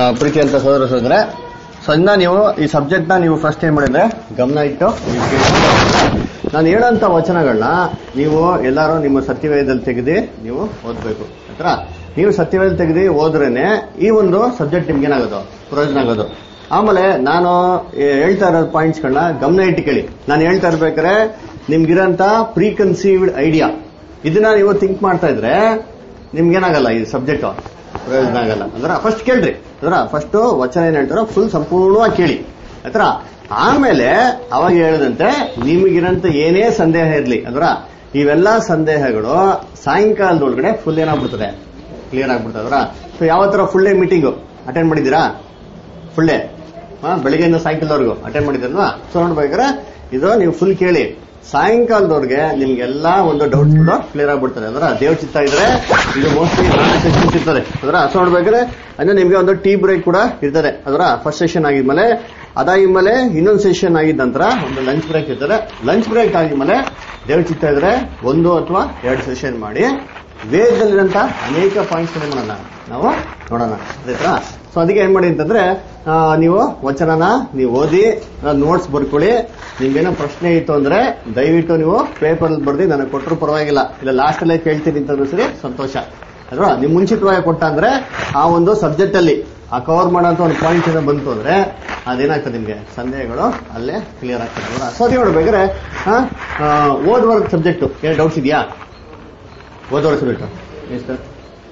ಆ, ಪ್ರೀತಿ ಅಂತ ಸೋದರ ಸೋದರ ಸಣ್ಣ ನೀವು ಈ ಸಬ್ಜೆಕ್ಟ್ ನ ನೀವು ಫಸ್ಟ್ ಏನ್ ಮಾಡಿದ್ರೆ ಗಮನ ಇಟ್ಟು ನೀವು ಕೇಳ್ಕೊಂಡು ನಾನು ಹೇಳೋಂತ ವಚನಗಳನ್ನ ನೀವು ಎಲ್ಲರೂ ನಿಮ್ಮ ಸತ್ಯವೇದದಲ್ಲಿ ತೆಗೆದು ನೀವು ಓದ್ಬೇಕು ಆಯ್ತಾ ನೀವು ಸತ್ಯವೇದ ತೆಗೆದು ಓದ್ರೇನೆ ಈ ಒಂದು ಸಬ್ಜೆಕ್ಟ್ ನಿಮ್ಗೆ ಏನಾಗೋದು ಪ್ರಯೋಜನ ಆಗೋದು ಆಮೇಲೆ ನಾನು ಏ- ಹೇಳ್ತಾ ಇರೋ ಪಾಯಿಂಟ್ಸ್ಗಳನ್ನ ಗಮನ ಇಟ್ಟು ಕೇಳಿ ನಾನು ಹೇಳ್ತಾ ಇರ್ಬೇಕಾದ್ರೆ ನಿಮ್ಗಿರೋಂತ ಪ್ರೀ ಕನ್ಸೀವ್ಡ್ ಐಡಿಯಾ ಇದನ್ನ ನೀವು ಥಿಂಕ್ ಮಾಡ್ತಾ ಇದ್ರೆ ನಿಮ್ಗೇನಾಗಲ್ಲ ಈ ಸಬ್ಜೆಕ್ಟ್ ಪ್ರಯೋಜನ ಆಗಲ್ಲ ಅಂದ್ರ ಫಸ್ಟ್ ಕೇಳ್ರಿ ಅಂದ್ರ ಫಸ್ಟ್ ವಚನ ಏನ್ ಹೇಳ್ತಾರೋ ಫುಲ್ ಸಂಪೂರ್ಣವಾಗಿ ಕೇಳಿ ಆಯ್ತರ ಆಮೇಲೆ ಅವಾಗ ಹೇಳಿದಂತೆ ನಿಮಗಿರಂತ ಏನೇ ಸಂದೇಹ ಇರ್ಲಿ ಅಂದ್ರ ಇವೆಲ್ಲ ಸಂದೇಹಗಳು ಸಾಯಂಕಾಲದೊಳಗಡೆ ಫುಲ್ ಏನಾಗ್ಬಿಡ್ತದೆ ಕ್ಲಿಯರ್ ಆಗ್ಬಿಡ್ತದೆ ಅಂದ್ರ ಸೊ ಯಾವ ತರ ಫುಲ್ ಡೇ ಮೀಟಿಂಗು ಅಟೆಂಡ್ ಮಾಡಿದ್ದೀರಾ ಫುಲ್ ಡೇ ಹಾ ಬೆಳಿಗ್ಗೆಯಿಂದ ಸಾಯಂಕಾಲದವರೆಗೂ ಅಟೆಂಡ್ ಮಾಡಿದ್ರಲ್ವಾ ಸೊ ನೋಡ್ಬೇಕಾದ್ರೆ ಇದು ನೀವು ಫುಲ್ ಕೇಳಿ ಸಾಯಂಕಾಲದವ್ರಿಗೆ ನಿಮ್ಗೆಲ್ಲ ಒಂದು ಡೌಟ್ಸ್ ಕೂಡ ಕ್ಲಿಯರ್ ಆಗ್ಬಿಡ್ತದೆ ಅಂದ್ರೆ ದೇವ್ ಚಿತ್ತ ಇದ್ರೆ ಇದು ಮೋಸ್ಟ್ಲಿ ಸೆಷನ್ಸ್ ಇರ್ತದೆ ಅದರ ಸೊ ನೋಡ್ಬೇಕಾದ್ರೆ ಅಂದ್ರೆ ನಿಮ್ಗೆ ಒಂದು ಟೀ ಬ್ರೇಕ್ ಕೂಡ ಇರ್ತದೆ ಅದರ ಫಸ್ಟ್ ಸೆಷನ್ ಆಗಿದ್ಮೇಲೆ ಅದಾಗಿದ್ಮೇಲೆ ಇನ್ನೊಂದು ಸೆಷನ್ ಆಗಿದ ನಂತರ ಒಂದು ಲಂಚ್ ಬ್ರೇಕ್ ಇರ್ತದೆ ಲಂಚ್ ಬ್ರೇಕ್ ಆಗಿದ್ಮೇಲೆ ದೇವ್ ಚಿತ್ತ ಇದ್ರೆ ಒಂದು ಅಥವಾ ಎರಡು ಸೆಷನ್ ಮಾಡಿ ವೇದದಲ್ಲಿರಂತ ಅನೇಕ ಪಾಯಿಂಟ್ಸ್ ಮಾಡೋಣ ನಾವು ನೋಡೋಣ ಆಯ್ತಾ ಸೊ ಅದಕ್ಕೆ ಏನ್ ಮಾಡಿ ಅಂತಂದ್ರೆ ಆ, ನೀವು ವಚನನ ನೀವು ಓದಿ ನೋಟ್ಸ್ ಬರ್ಕೊಳ್ಳಿ ನಿಮ್ಗೇನೋ ಪ್ರಶ್ನೆ ಇತ್ತು ಅಂದ್ರೆ ದಯವಿಟ್ಟು ನೀವು ಪೇಪರ್ ಬರ್ದು ನನಗೆ ಕೊಟ್ಟರು ಪರವಾಗಿಲ್ಲ ಇಲ್ಲ ಲಾಸ್ಟ್ ಅಲ್ಲೇ ಕೇಳ್ತೀನಿ ಅಂತಂದ್ರೆ ಸರಿ ಸಂತೋಷ ಅಲ್ವಾ ನಿಮ್ ಮುಂಚಿತವಾಗಿ ಕೊಟ್ಟ ಅಂದ್ರೆ ಆ ಒಂದು ಸಬ್ಜೆಕ್ಟ್ ಅಲ್ಲಿ ಆ ಕವರ್ ಮಾಡೋಂತ ಒಂದು ಪಾಯಿಂಟ್ ಏನೋ ಬಂತು ಅಂದ್ರೆ ಅದೇನಾಗ್ತದೆ ನಿಮ್ಗೆ ಸಂದೇಹಗಳು ಅಲ್ಲೇ ಕ್ಲಿಯರ್ ಆಗ್ತದೆ ಅಲ್ವಾ ಸೊ ಅದೇ ನೋಡ್ಬೇಕಾದ್ರೆ ಓದುವ ಸಬ್ಜೆಕ್ಟ್ ಏನು ಡೌಟ್ಸ್ ಇದೆಯಾ ಓದೋರ ಸಬ್ಜೆಕ್ಟ್ ಏನು ಸರ್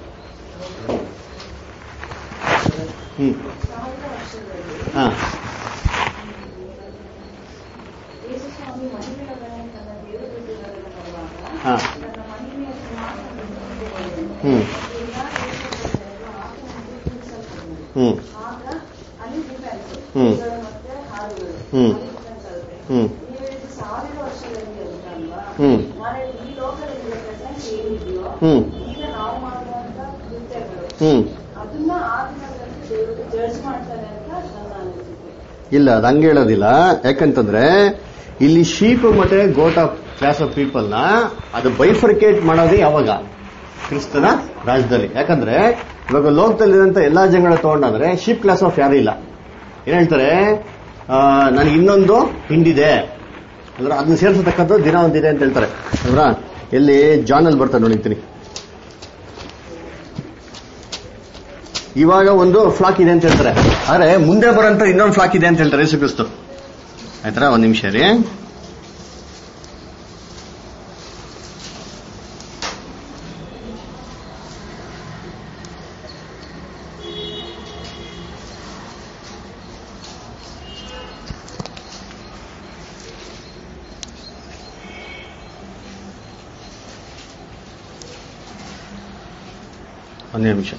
ಹ್ಮ್ ಹಾ ಯೇಸುಸ್ವಾಮಿ ಮಹಿಮೆಗಳನ್ನು ತನ್ನ ದೇವದೂತರನ್ನು ಬರುವಾಗ ಹಾ ತನ್ನ ಮಹಿಮೆಯನ್ನು ಮಾತನಾಡಿ ಹ್ಮ್ ಎಲ್ಲಾ ದೇಶದಲ್ಲಿರುವ ಆತನಿಗೆ ತಿಳಿಸಲ್ಪಡುವುದು. ಹ್ಮ್ ಆಗ ಅಲಿದಿಬ್ಬರು ಹ್ಮ್. ಇವುಗಳು ಮತ್ತೆ ಹಾಡುಗಳು ಹ್ಮ್. ಅಲಿದಿಬ್ಬರು ಹ್ಮ್ ನೀವು ಇದು ಸಾವಿರ ವರ್ಷಗಳಲ್ಲಿ ಅಂತಲ್ವಾ ಹ್ಮ್ ಆದರೆ ಈ ಲೋಕದಲ್ಲಿ ಪ್ರೆಸೆಂಟ್ ಏನಿದೆಯೋ ಹ್ಮ್ ಈಗ ನಾವು ಮಾಡುವಂತ ಕೃತ್ಯಗಳು ಹ್ಮ್ ಅದನ್ನ ಆ ದಿನಗಳಲ್ಲಿ ದೇವರು ಜಡ್ಜ್ ಮಾಡ್ತಾರೆ ಅಂತ ನನ್ನ ಅನಿಸಿಕೆ ಇಲ್ಲ ಅದು ಹಂಗೆ ಹೇಳೋದಿಲ್ಲ ಯಾಕಂತಂದ್ರೆ ಇಲ್ಲಿ ಶೀಪ್ ಮತ್ತೆ goat of class of people ನ ಅದು ಬೈಫರ್ಕೇಟ್ ಮಾಡೋದೇ ಯಾವಾಗ ಕ್ರಿಸ್ತನ ರಾಜ್ಯದಲ್ಲಿ ಯಾಕಂದ್ರೆ ಇವಾಗ ಲೋಕದಲ್ಲಿರುವಂತ ಎಲ್ಲಾ ಜನಗಳ ತಗೊಂಡಂದ್ರೆ ಶೀಪ್ ಕ್ಲಾಸ್ ಆಫ್ ಯಾರು ಇಲ್ಲ ಏನ್ ಹೇಳ್ತಾರೆ ಆ, ನನಗೆ ಇನ್ನೊಂದು ಹಿಂಡಿದೆ ಅಂದ್ರೆ ಅದನ್ನ ಸೇರಿಸತಕ್ಕಂಥ ದಿನ ಒಂದಿದೆ ಅಂತ ಹೇಳ್ತಾರೆ ಅಲ್ವಾ ಎಲ್ಲಿ ಜಾನ್ ಅಲ್ಲಿ ಬರ್ತಾರೆ ನೋಡಿರ್ತೀನಿ ಇವಾಗ ಒಂದು ಫ್ಲಾಕ್ ಇದೆ ಅಂತ ಹೇಳ್ತಾರೆ ಆದ್ರೆ ಮುಂದೆ ಬರೋಂತ ಇನ್ನೊಂದು ಫ್ಲಾಕ್ ಇದೆ ಅಂತ ಹೇಳ್ತಾರೆ ಯೇಸು ಕ್ರಿಸ್ತು ಆಯ್ತಾ ಒಂದ್ ನಿಮಿಷ ರೀ ಒಂದೇ ನಿಮಿಷ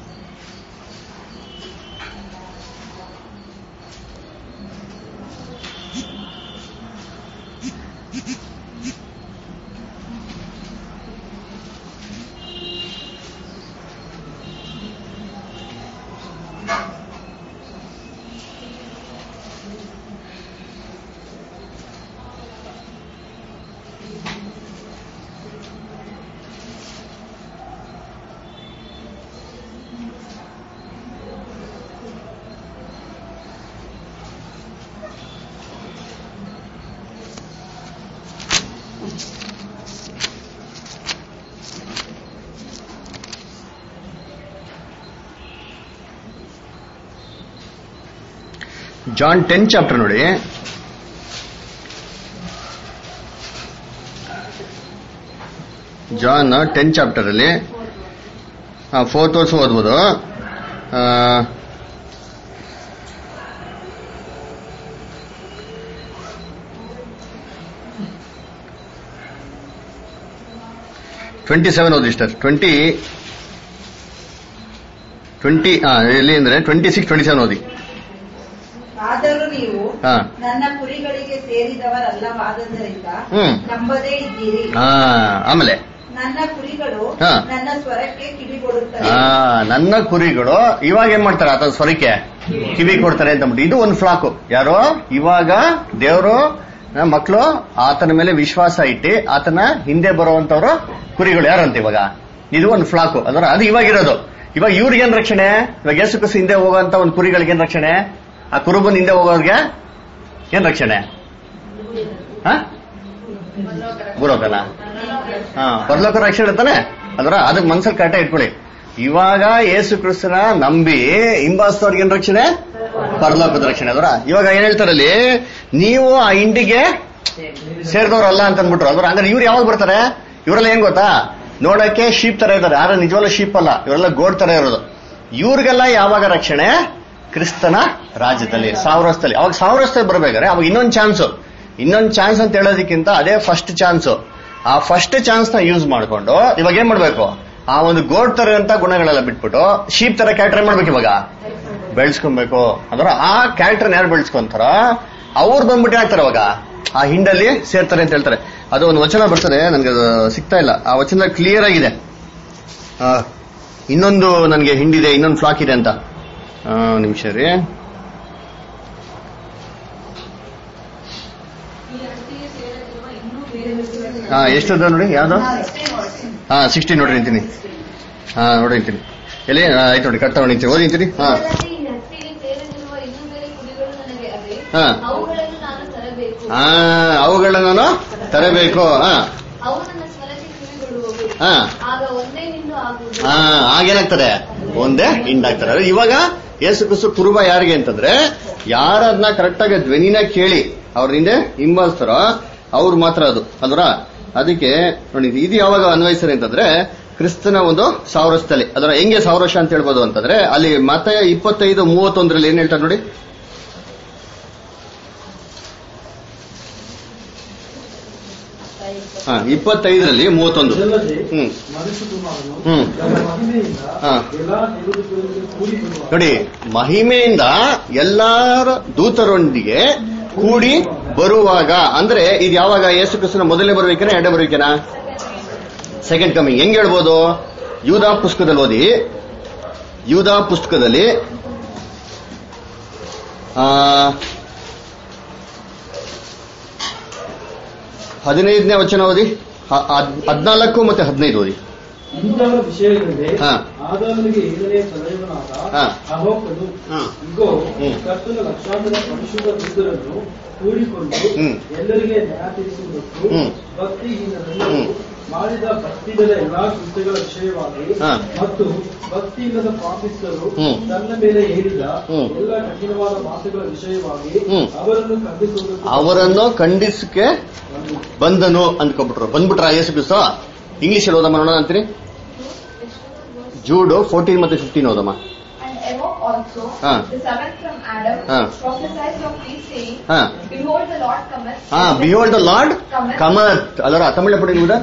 ಜಾನ್ ಟೆನ್ ಚಾಪ್ಟರ್ ನೋಡಿ ಜಾನ್ ಟೆನ್ ಚಾಪ್ಟರ್ ಅಲ್ಲಿ ಫೋರ್ತ್ ವರ್ಷ ಓದ್ಬೋದು ಆ, ಟ್ವೆಂಟಿ ಸೆವೆನ್ ಓದಿ ಸರ್ ಟ್ವೆಂಟಿ ಟ್ವೆಂಟಿ ಎಲ್ಲಿ ಅಂದ್ರೆ ಟ್ವೆಂಟಿ ಸಿಕ್ಸ್ ಟ್ವೆಂಟಿ ಸೆವೆನ್ ಓದಿ ಆದರೂ ನೀವು ಹಾ ನನ್ನ ಕುರಿಗಳಿಗೆ ಸೇರಿದವರಲ್ಲವಾದದ್ದರಿಂದ ಹ್ಮ್ ನಂಬದೇ ಇದ್ದೀರಿ ಆ, ಆಮೇಲೆ ನನ್ನ ಕುರಿಗಳು ಹಾ. ನನ್ನ ಸ್ವರಕ್ಕೆ ಕಿವಿಗೊಡುತ್ತವೆ ಆ, ನನ್ನ ಕುರಿಗಳು ಇವಾಗ ಏನ್ ಮಾಡ್ತಾರೆ ಆತನ ಸ್ವರಕ್ಕೆ ಕಿವಿ ಕೊಡ್ತಾರೆ ಅಂತ ಅಂದ್ಬಿಟ್ಟು ಇದು ಒಂದು ಫ್ಲಾಕು ಯಾರು ಇವಾಗ ದೇವರು ಮಕ್ಕಳು ಆತನ ಮೇಲೆ ವಿಶ್ವಾಸ ಇಟ್ಟು ಆತನ ಹಿಂದೆ ಬರುವಂತವ್ರು ಕುರಿಗಳು ಯಾರಂತ ಇವಾಗ ಇದು ಒಂದು ಫ್ಲಾಕು ಅದರ ಅದು ಇವಾಗಿರೋದು ಇವಾಗ ಇವ್ರಿಗೇನ್ ರಕ್ಷಣೆ ಇವಾಗ ಯೇಸು ಕ್ರಿಸ್ತು ಹಿಂದೆ ಹೋಗುವಂತ ಒಂದು ಕುರಿಗಳಿಗೇನ್ ರಕ್ಷಣೆ ಆ ಕುರುಬನ್ ಹಿಂದೆ ಹೋಗೋರ್ಗೆ ಏನ್ ರಕ್ಷಣೆ ಹಾ ಬರೋಕಲ್ಲ ಹಾ ಪರಲೋಕ ರಕ್ಷಣೆ ಇರ್ತಾನೆ ಅದ್ರ ಅದಕ್ಕೆ ಮನ್ಸಲ್ಲಿ ಕರೆಕ್ಟ್ ಇಟ್ಕೊಳ್ಳಿ ಇವಾಗ ಯೇಸು ಕ್ರಿಸ್ತನ ನಂಬಿ ಹಿಂಬಾಸ್ತವ್ರಿಗೆ ಏನ್ ರಕ್ಷಣೆ ಪರಲೋಕದ ರಕ್ಷಣೆ ಅದರ ಇವಾಗ ಏನ್ ಹೇಳ್ತಾರಲ್ಲಿ ನೀವು ಆ ಇಂಡಿಗೆ ಸೇರಿದವ್ರಲ್ಲ ಅಂತ ಅಂದ್ಬಿಟ್ರು ಅದ್ರ ಹಂಗಾರೆ ಇವ್ರು ಯಾವಾಗ ಬರ್ತಾರೆ ಇವರೆಲ್ಲ ಏನ್ ಗೊತ್ತಾ ನೋಡಕ್ಕೆ ಶೀಪ್ ತರ ಇದ್ದಾರೆ ಆದ್ರೆ ನಿಜವಲ್ಲ ಶೀಪ್ ಅಲ್ಲ ಇವರೆಲ್ಲ ಗೋಡ್ ತರ ಇರೋದು ಇವ್ರಿಗೆಲ್ಲ ಯಾವಾಗ ರಕ್ಷಣೆ ಕ್ರಿಸ್ತನ ರಾಜ್ಯದಲ್ಲಿ ಸಾವಿರಸ್ಥಲಿ ಅವಾಗ ಸಾವಿರಸ್ಥಲಿ ಬರ್ಬೇಕಾದ್ರೆ ಅವಾಗ ಇನ್ನೊಂದು ಚಾನ್ಸು ಇನ್ನೊಂದು ಚಾನ್ಸ್ ಅಂತ ಹೇಳೋದಕ್ಕಿಂತ ಅದೇ ಫಸ್ಟ್ ಚಾನ್ಸು ಆ ಫಸ್ಟ್ ಚಾನ್ಸ್ ನ ಯೂಸ್ ಮಾಡ್ಕೊಂಡು ಇವಾಗ ಏನ್ ಮಾಡ್ಬೇಕು ಆ ಒಂದು ಗೋಡ್ ತರ ಅಂತ ಗುಣಗಳೆಲ್ಲ ಬಿಟ್ಬಿಟ್ಟು ಶೀಪ್ ತರ ಕ್ಯಾರೆಕ್ಟರ್ ಏನ್ ಮಾಡ್ಬೇಕು ಇವಾಗ ಬೆಳೆಸ್ಕೊಬೇಕು ಅಂದ್ರೆ ಆ ಕ್ಯಾರೆಕ್ಟರ್ ಯಾರು ಬೆಳೆಸ್ಕೊಂತಾರ ಅವ್ರು ಬಂದ್ಬಿಟ್ಟು ಹಾಕ್ತಾರೆ ಅವಾಗ ಆ ಹಿಂಡಲ್ಲಿ ಸೇರ್ತಾರೆ ಅಂತ ಹೇಳ್ತಾರೆ ಅದು ಒಂದು ವಚನ ಬರ್ತದೆ ನನಗೆ ಅದು ಸಿಗ್ತಾ ಇಲ್ಲ ಆ ವಚನ ಕ್ಲಿಯರ್ ಆಗಿದೆ ಆ, ಇನ್ನೊಂದು ನನಗೆ ಹಿಂಡಿದೆ ಇನ್ನೊಂದು ಫ್ಲಾಕ್ ಇದೆ ಅಂತ ಆ, ನಿಮಿಷ ರೀ ಈ ಹಟ್ಟಿಗೆ ಸೇರದಿರುವ ಇನ್ನೂ ಬೇರೆ ಬೇರೆ ಹಾ ಎಷ್ಟದ ನೋಡಿ ಯಾವ್ದು ಹಾ ಸಿಕ್ಸ್ಟಿ ನೋಡ್ರಿ ನಿಂತೀನಿ ಹಾ ನೋಡಿ ನಿಂತೀನಿ ಎಲ್ಲಿ ಆ, ಆಯ್ತು ನೋಡಿ ಕಟ್ಟ ನಿಂತೀನಿ ಓದಿ ನಿಂತೀನಿ ಹಾ ಇದಲ್ಲದೆ ಈ ಹಟ್ಟಿಗೆ ಸೇರದಿರುವ ಇನ್ನೂ ಬೇರೆ ಕುರಿಗಳು ನನಗೆ ಅವೆ ಹಾ. ಅವುಗಳನ್ನು ನಾನು ತರಬೇಕು ಹಾ ಅವುಗಳನ್ನ ನಾನು ತರಬೇಕು ಹಾ ಅವು ನನ್ನ ಸ್ವರಕ್ಕೆ ಕಿವಿಗೊಡುವವು ಹಾ ಆಗ ಒಂದೇ ಹಿಂಡು ಆಗುವುದು ಹಾ ಆಗೇನಾಗ್ತದೆ ಒಂದೇ ಹಿಂಡಾಗ್ತಾರೆ ಇವಾಗ ಯೇಸು ಕ್ರಿಸ್ತು ಕುರುಬ ಯಾರಿಗೆ ಅಂತಂದ್ರೆ ಯಾರದನ್ನ ಕರೆಕ್ಟ್ ಆಗಿ ಧ್ವನಿನ ಕೇಳಿ ಅವ್ರ ಹಿಂದೆ ಹಿಂಬಾಲಿಸ್ತಾರೋ ಅವ್ರು ಮಾತ್ರ ಅದು ಅಲ್ವರ ಅದಕ್ಕೆ ನೋಡಿ ಇದು ಯಾವಾಗ ಅನ್ವಯಿಸ್ತಾರೆ ಅಂತಂದ್ರೆ ಕ್ರಿಸ್ತನ ಒಂದು ಸಾವಿರಸ್ಥಲಿ ಅದರ ಹೆಂಗೆ ಸಾವಿರ ವರ್ಷ ಅಂತ ಹೇಳ್ಬೋದು ಅಂತಂದ್ರೆ ಅಲ್ಲಿ ಮತ ಇಪ್ಪತ್ತೈದು ಮೂವತ್ತೊಂದರಲ್ಲಿ ಏನ್ ಹೇಳ್ತಾರೆ ನೋಡಿ ಹಾ ಇಪ್ಪತ್ತೈದರಲ್ಲಿ ಮೂವತ್ತೊಂದು ಇದಲ್ಲದೆ ಹ್ಮ್ ಮನುಷ್ಯಕುಮಾರನು ಹ್ಮ್. ತನ್ನ ಮಹಿಮೆಯಿಂದ ಹಾ. ಎಲ್ಲಾ ದೇವದೂತರೊಂದಿಗೆ ಕೂಡಿ ಬರುವಾಗ ನೋಡಿ ಮಹಿಮೆಯಿಂದ ಎಲ್ಲಾರ ದೂತರೊಂದಿಗೆ ಕೂಡಿ ಬರುವಾಗ ಅಂದ್ರೆ ಇದು ಯಾವಾಗ ಯೇಸು ಕ್ರಿಸ್ತನ ಮೊದಲೇ ಬರ್ಬೇಕೇನ ಎರಡೇ ಬರ್ಬೇಕೇನಾ ಸೆಕೆಂಡ್ ಕಮಿಂಗ್ ಹೆಂಗ್ ಹೇಳ್ಬೋದು ಯೂದಾ ಪುಸ್ತಕದಲ್ಲಿ ಓದಿ ಯೂದಾ ಪುಸ್ತಕದಲ್ಲಿ ಆ, ಹದಿನೈದನೇ ವಚನ ಓದಿ ಹ- ಹದ್- ಹದ್ನಾಲ್ಕು ಮತ್ತೆ ಹದಿನೈದು ಓದಿ ಇಂತಹ ವಿಷಯಗಳಲ್ಲಿ ಹಾ. ಆದಾಮನಿಗೆ ಏಳನೇ ತಲೆಯವನಾದ ಹಾ. ಅಹೋಕನು ಹಾ. ಇಗೋ ಹ್ಮ್. ಕರ್ತನ ಲಕ್ಷಾಂತರ ಪರಿಶುದ್ಧ ದೂತರನ್ನು ಕೂಡಿಕೊಂಡು ಹ್ಮ್. ಎಲ್ಲರಿಗೆ ನ್ಯಾಯ ತೀರಿಸುವುದಕ್ಕೂ ಹ್ಮ್. ಭಕ್ತಿಹೀನರನ್ನು ಹ್ಮ್. ಮಾಡಿದ ಭಕ್ತಿಗಳ ಎಲ್ಲಾ ಕೃತ್ಯಗಳ ವಿಷಯವಾಗಿ ಹಾ. ಮತ್ತು ಭಕ್ತಿಯಿಲ್ಲದ ಪಾಪಿಸ್ತರು ಹ್ಮ್. ತನ್ನ ಮೇಲೆ ಹೇಳಿದ ಹ್ಮ್. ಎಲ್ಲ ಕಠಿಣವಾದ ಮಾತುಗಳ ವಿಷಯವಾಗಿ ಹ್ಮ್. ಅವರನ್ನು ಖಂಡಿಸುವುದಕ್ಕೂ ಅವರನ್ನು ಖಂಡಿಸಕ್ಕೆ ಬಂದನು ಅಂದ್ಕೊಬಿಟ್ರು ಬಂದ್ಬಿಟ್ರ ಯೇಸು ಕ್ರಿಸ್ತ ಇಂಗ್ಲಿಷ್ ಅಲ್ಲಿ ಓದಮ್ಮ ನೋಡೋಣ ಅಂತೀರಿ ಜೂಡು ಫೋರ್ಟೀನ್ ಮತ್ತೆ ಫಿಫ್ಟೀನ್ ಓದಮ್ಮ And Enoch also, Ah. the seventh from Adam, Ah. prophesied of these saying, ಹಾ Behold, the Lord cometh. ಹಾ ಬಿಹೋಲ್ಡ್ ದ ಲಾರ್ಡ್ கமத் அலர தமிழ்ல படிங்க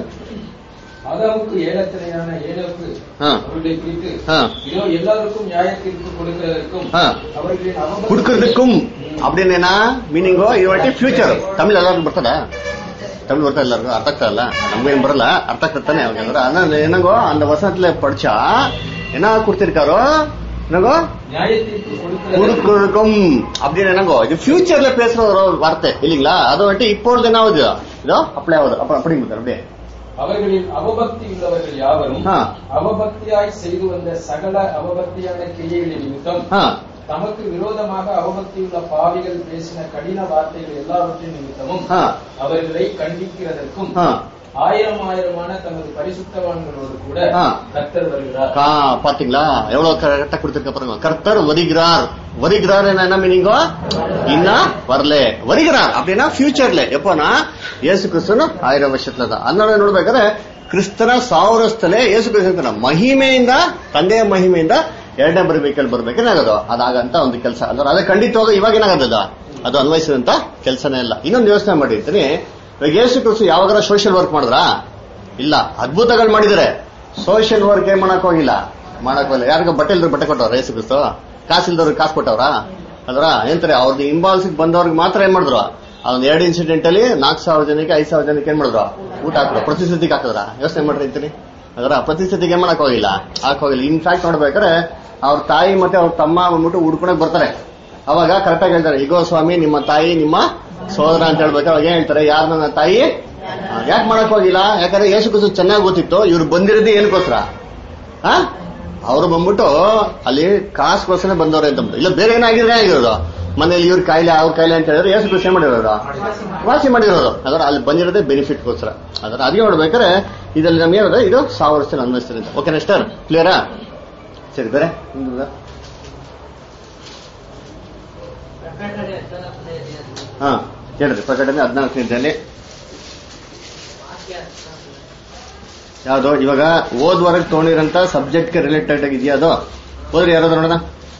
ஆதாமுக்கு ஏலத்திரையான ஏலோக்கு ஆ. அவருடைய குறித்து ஆ. இதோ எல்லாருக்கும் நியாய தீர்ப்பு கொடுக்கிறதற்கும் ஆ. அவர்களின் அவமதிப்பு- குடுக்கறதுக்கும் அப்படின்னா மீனிங்கோ ಇವಾಟಿ ಫ್ಯೂಚರ್ ತಮಿಳ್ ಎಲ್ಲರಿಗೂ ಬರ್ತದ ತಮಿಳ್ ಬರ್ತಾ ಎಲ್ಲರಿಗೂ ಅರ್ಥ ಆಗ್ತಾ ಇಲ್ಲ ನಮ್ಗೇನ್ ಬರಲ್ಲ ಅರ್ಥ ಆಗ್ತಾನೆ ಅವ್ರಿಗೆ ಅಂದ್ರೆ ಏನಂಗೋ அந்த வசனத்துல படிச்சா என்ன கொடுத்திருக்காரோ என்னங்கோ நியாய தீர்ப்பு கொடுக்கிறதற்கும் குடுக்கறதுக்கும் அப்படின்னு என்னங்கோ இது ஃபியூச்சர்ல பேசுற ஒரு வார்த்தை இல்லீங்களா அது வந்துட்டு இப்பொழுது என்ன ஆகுது இதோ அப்ளை ஆகுது அப்ப அப்படி அப்படியே அவர்களில் அவபக்தி உள்ளவர்கள் யாவரும் ஆ. அவபக்தியாய் செய்து வந்த சகல அவபக்தியான கிரியைகளின் நிமித்தம் ஆ தமக்கு விரோதமாக அவபக்தியுள்ள பாவிகள் பேசின கடின வார்த்தைகள் எல்லாவற்றின் நிமித்தமும் ஆ. அவர்களை கண்டிக்கிறதற்கும் ஆ ஆயிரம் ஆயிரமான தமது பரிசுத்தவான்களோடு கூட ஆ. கர்த்தர் வருகிறார் கா பாத்தீங்களா எவ்வளவு கரெக்டா கொடுத்திருக்க பாருங்க கர்த்தர் வருகிறார் வருகிறார் என்ன மீனிங்கோ ಇನ್ನ வரல வருகிறார் அப்படின்னா ಫ್ಯೂಚರ್ಲೆ எப்போனா ಯೇಸು ಕ್ರಿಸ್ತನು ಆயிரம் ವರ್ಷத்துல தான் ಅದನ್ನ ನೋಡ್ಬೇಕಾದ್ರೆ ಕ್ರಿಸ್ತನ ಸಾವಿರಸ್ಥಲೆ ಯೇಸು ಕ್ರಿಸ್ತನ ಮಹಿಮೆಯಿಂದ ತಂದೆಯ ಮಹಿಮೆಯಿಂದ ಎರಡನೇ ಬರಬೇಕಲ್ಲಿ ಬರ್ಬೇಕೇನೆ ಆಗೋದು ಅದಾಗಂತ ಒಂದು ಕೆಲಸ ಅಂದ್ರೆ ಅದೇ ಖಂಡಿತವಾಗ ಇವಾಗ ಏನಾಗದ ಅದು ಅನ್ವಯಿಸಿದಂತ ಕೆಲಸನೇ ಇಲ್ಲ ಇನ್ನೊಂದು ಯೋಚನೆ ಮಾಡಿರ್ತೀನಿ ಇವಾಗ ಯೇಸು ಕ್ರಿಸ್ತು ಯಾವಾಗಾರ ಸೋಷಿಯಲ್ ವರ್ಕ್ ಮಾಡಿದ್ರಾ ಇಲ್ಲ ಅದ್ಭುತಗಳು ಮಾಡಿದರೆ ಸೋಷಿಯಲ್ ವರ್ಕ್ ಏನ್ ಮಾಡಕ್ ಹೋಗಿಲ್ಲ ಮಾಡಕ್ ಹೋಗಿಲ್ಲ ಯಾರಿಗ ಬಟ್ಟೆ ಇಲ್ದ್ರು ಬಟ್ಟೆ ಕೊಟ್ಟವ್ರ ಯೇಸು ಕ್ರಿಸ್ತು ಕಾಸಿಲ್ದವ್ರಿಗೆ ಕಾಸು ಕೊಟ್ಟವ್ರ ಅಲ್ರ ಏನಂತಾರೆ ಅವ್ರದ್ದು ಇಂಬಾಲ್ಸಿಗೆ ಬಂದವ್ರಿಗೆ ಮಾತ್ರ ಏನ್ ಮಾಡಿದ್ರು ಅದೊಂದ್ ಎರಡು ಇನ್ಸಿಡೆಂಟ್ ಅಲ್ಲಿ ನಾಲ್ಕು ಸಾವಿರ ಜನಕ್ಕೆ ಐದು ಸಾವಿರ ಜನಕ್ಕೆ ಏನ್ ಮಾಡಿದ್ರು ಊಟ ಹಾಕಿದ್ರು ಪ್ರತಿ ಸತಿಗೆ ಹಾಕಿದ್ರ ಯೋಚನೆ ಮಾಡ್ರಿ ಅಂತೀನಿ ಅದರ ಪ್ರತಿ ಸತಿಗೆ ಏನ್ ಮಾಡಕ್ ಹೋಗಿಲ್ಲ ಹಾಕ್ ಹೋಗಿಲ್ಲ ಇನ್ಫ್ಯಾಕ್ಟ್ ನೋಡ್ಬೇಕಾದ್ರೆ ಅವ್ರ ತಾಯಿ ಮತ್ತೆ ಅವ್ರ ತಮ್ಮ ಬಂದ್ಬಿಟ್ಟು ಹುಡ್ಕೊಳಕ್ ಬರ್ತಾರೆ ಅವಾಗ ಕರೆಕ್ಟಾಗಿ ಹೇಳ್ತಾರೆ ಇಗೋ ಸ್ವಾಮಿ ನಿಮ್ಮ ತಾಯಿ ನಿಮ್ಮ ಸೋದರ ಅಂತ ಹೇಳ್ಬೇಕು ಅವಾಗ ಏನ್ ಹೇಳ್ತಾರೆ ಯಾರು ನನ್ನ ತಾಯಿ ಯಾಕೆ ಮಾಡಕ್ ಹೋಗಿಲ್ಲ ಯಾಕಂದ್ರೆ ಯೇಸು ಕ್ರಿಸ್ತು ಚೆನ್ನಾಗಿ ಗೊತ್ತಿತ್ತು ಇವ್ರು ಬಂದಿರೋದೇ ಏನಕ್ಕೋಸ್ಕರ ಆ ಅವರು ಬಂದ್ಬಿಟ್ಟು ಅಲ್ಲಿ ಕಾಸ್ಗೋಸ್ಕರ ಬಂದವ್ರೆ ಅಂತ ಅಂದ್ಬಿಟ್ಟು. ಇಲ್ಲ ಬೇರೆ ಏನಾಗಿದ್ರೆ ಆಗಿರೋದು ಮನೇಲಿ ಇವ್ರ ಕಾಯಿಲೆ ಅವ್ರ ಕಾಯಿಲೆ ಅಂತ ಹೇಳಿದ್ರೆ ಎಷ್ಟು ಕೃಷಿ ಮಾಡಿರೋದು ವಾಸಿ ಮಾಡಿರೋದು ಅದರ ಅಲ್ಲಿ ಬಂದಿರೋದೇ ಬೆನಿಫಿಟ್ಗೋಸ್ಕರ ಅದರ ಅದಕ್ಕೆ ನೋಡ್ಬೇಕಾದ್ರೆ ಇದರಲ್ಲಿ ನಮ್ಗೆ ಏನದ ಇದು ಸಾವಿರ ವರ್ಷ ಅನ್ವಯಿಸ್ತಾರೆ ಅಂತ ಓಕೆ ನೆಸ್ಟರ್ ಕ್ಲಿಯರಾ ಸರಿ ಬೇರೆ ಇನ್ನೊಂದು? ಹಾ ಹೇಳ್ರಿ ಪ್ರಕಟಣೆ ಹದಿನಾಲ್ಕನೇದಲ್ಲಿ ಯಾವ್ದು ಇವಾಗ ಓದ್ವರೆಗೆ ತೊಗೊಂಡಿರಂತ ಸಬ್ಜೆಕ್ಟ್ಗೆ ರಿಲೇಟೆಡ್ ಆಗಿದೆಯಾ ಅದು ಹೋದ್ರಿ ಯಾರಾದ್ರೂ ನೋಡೋಣ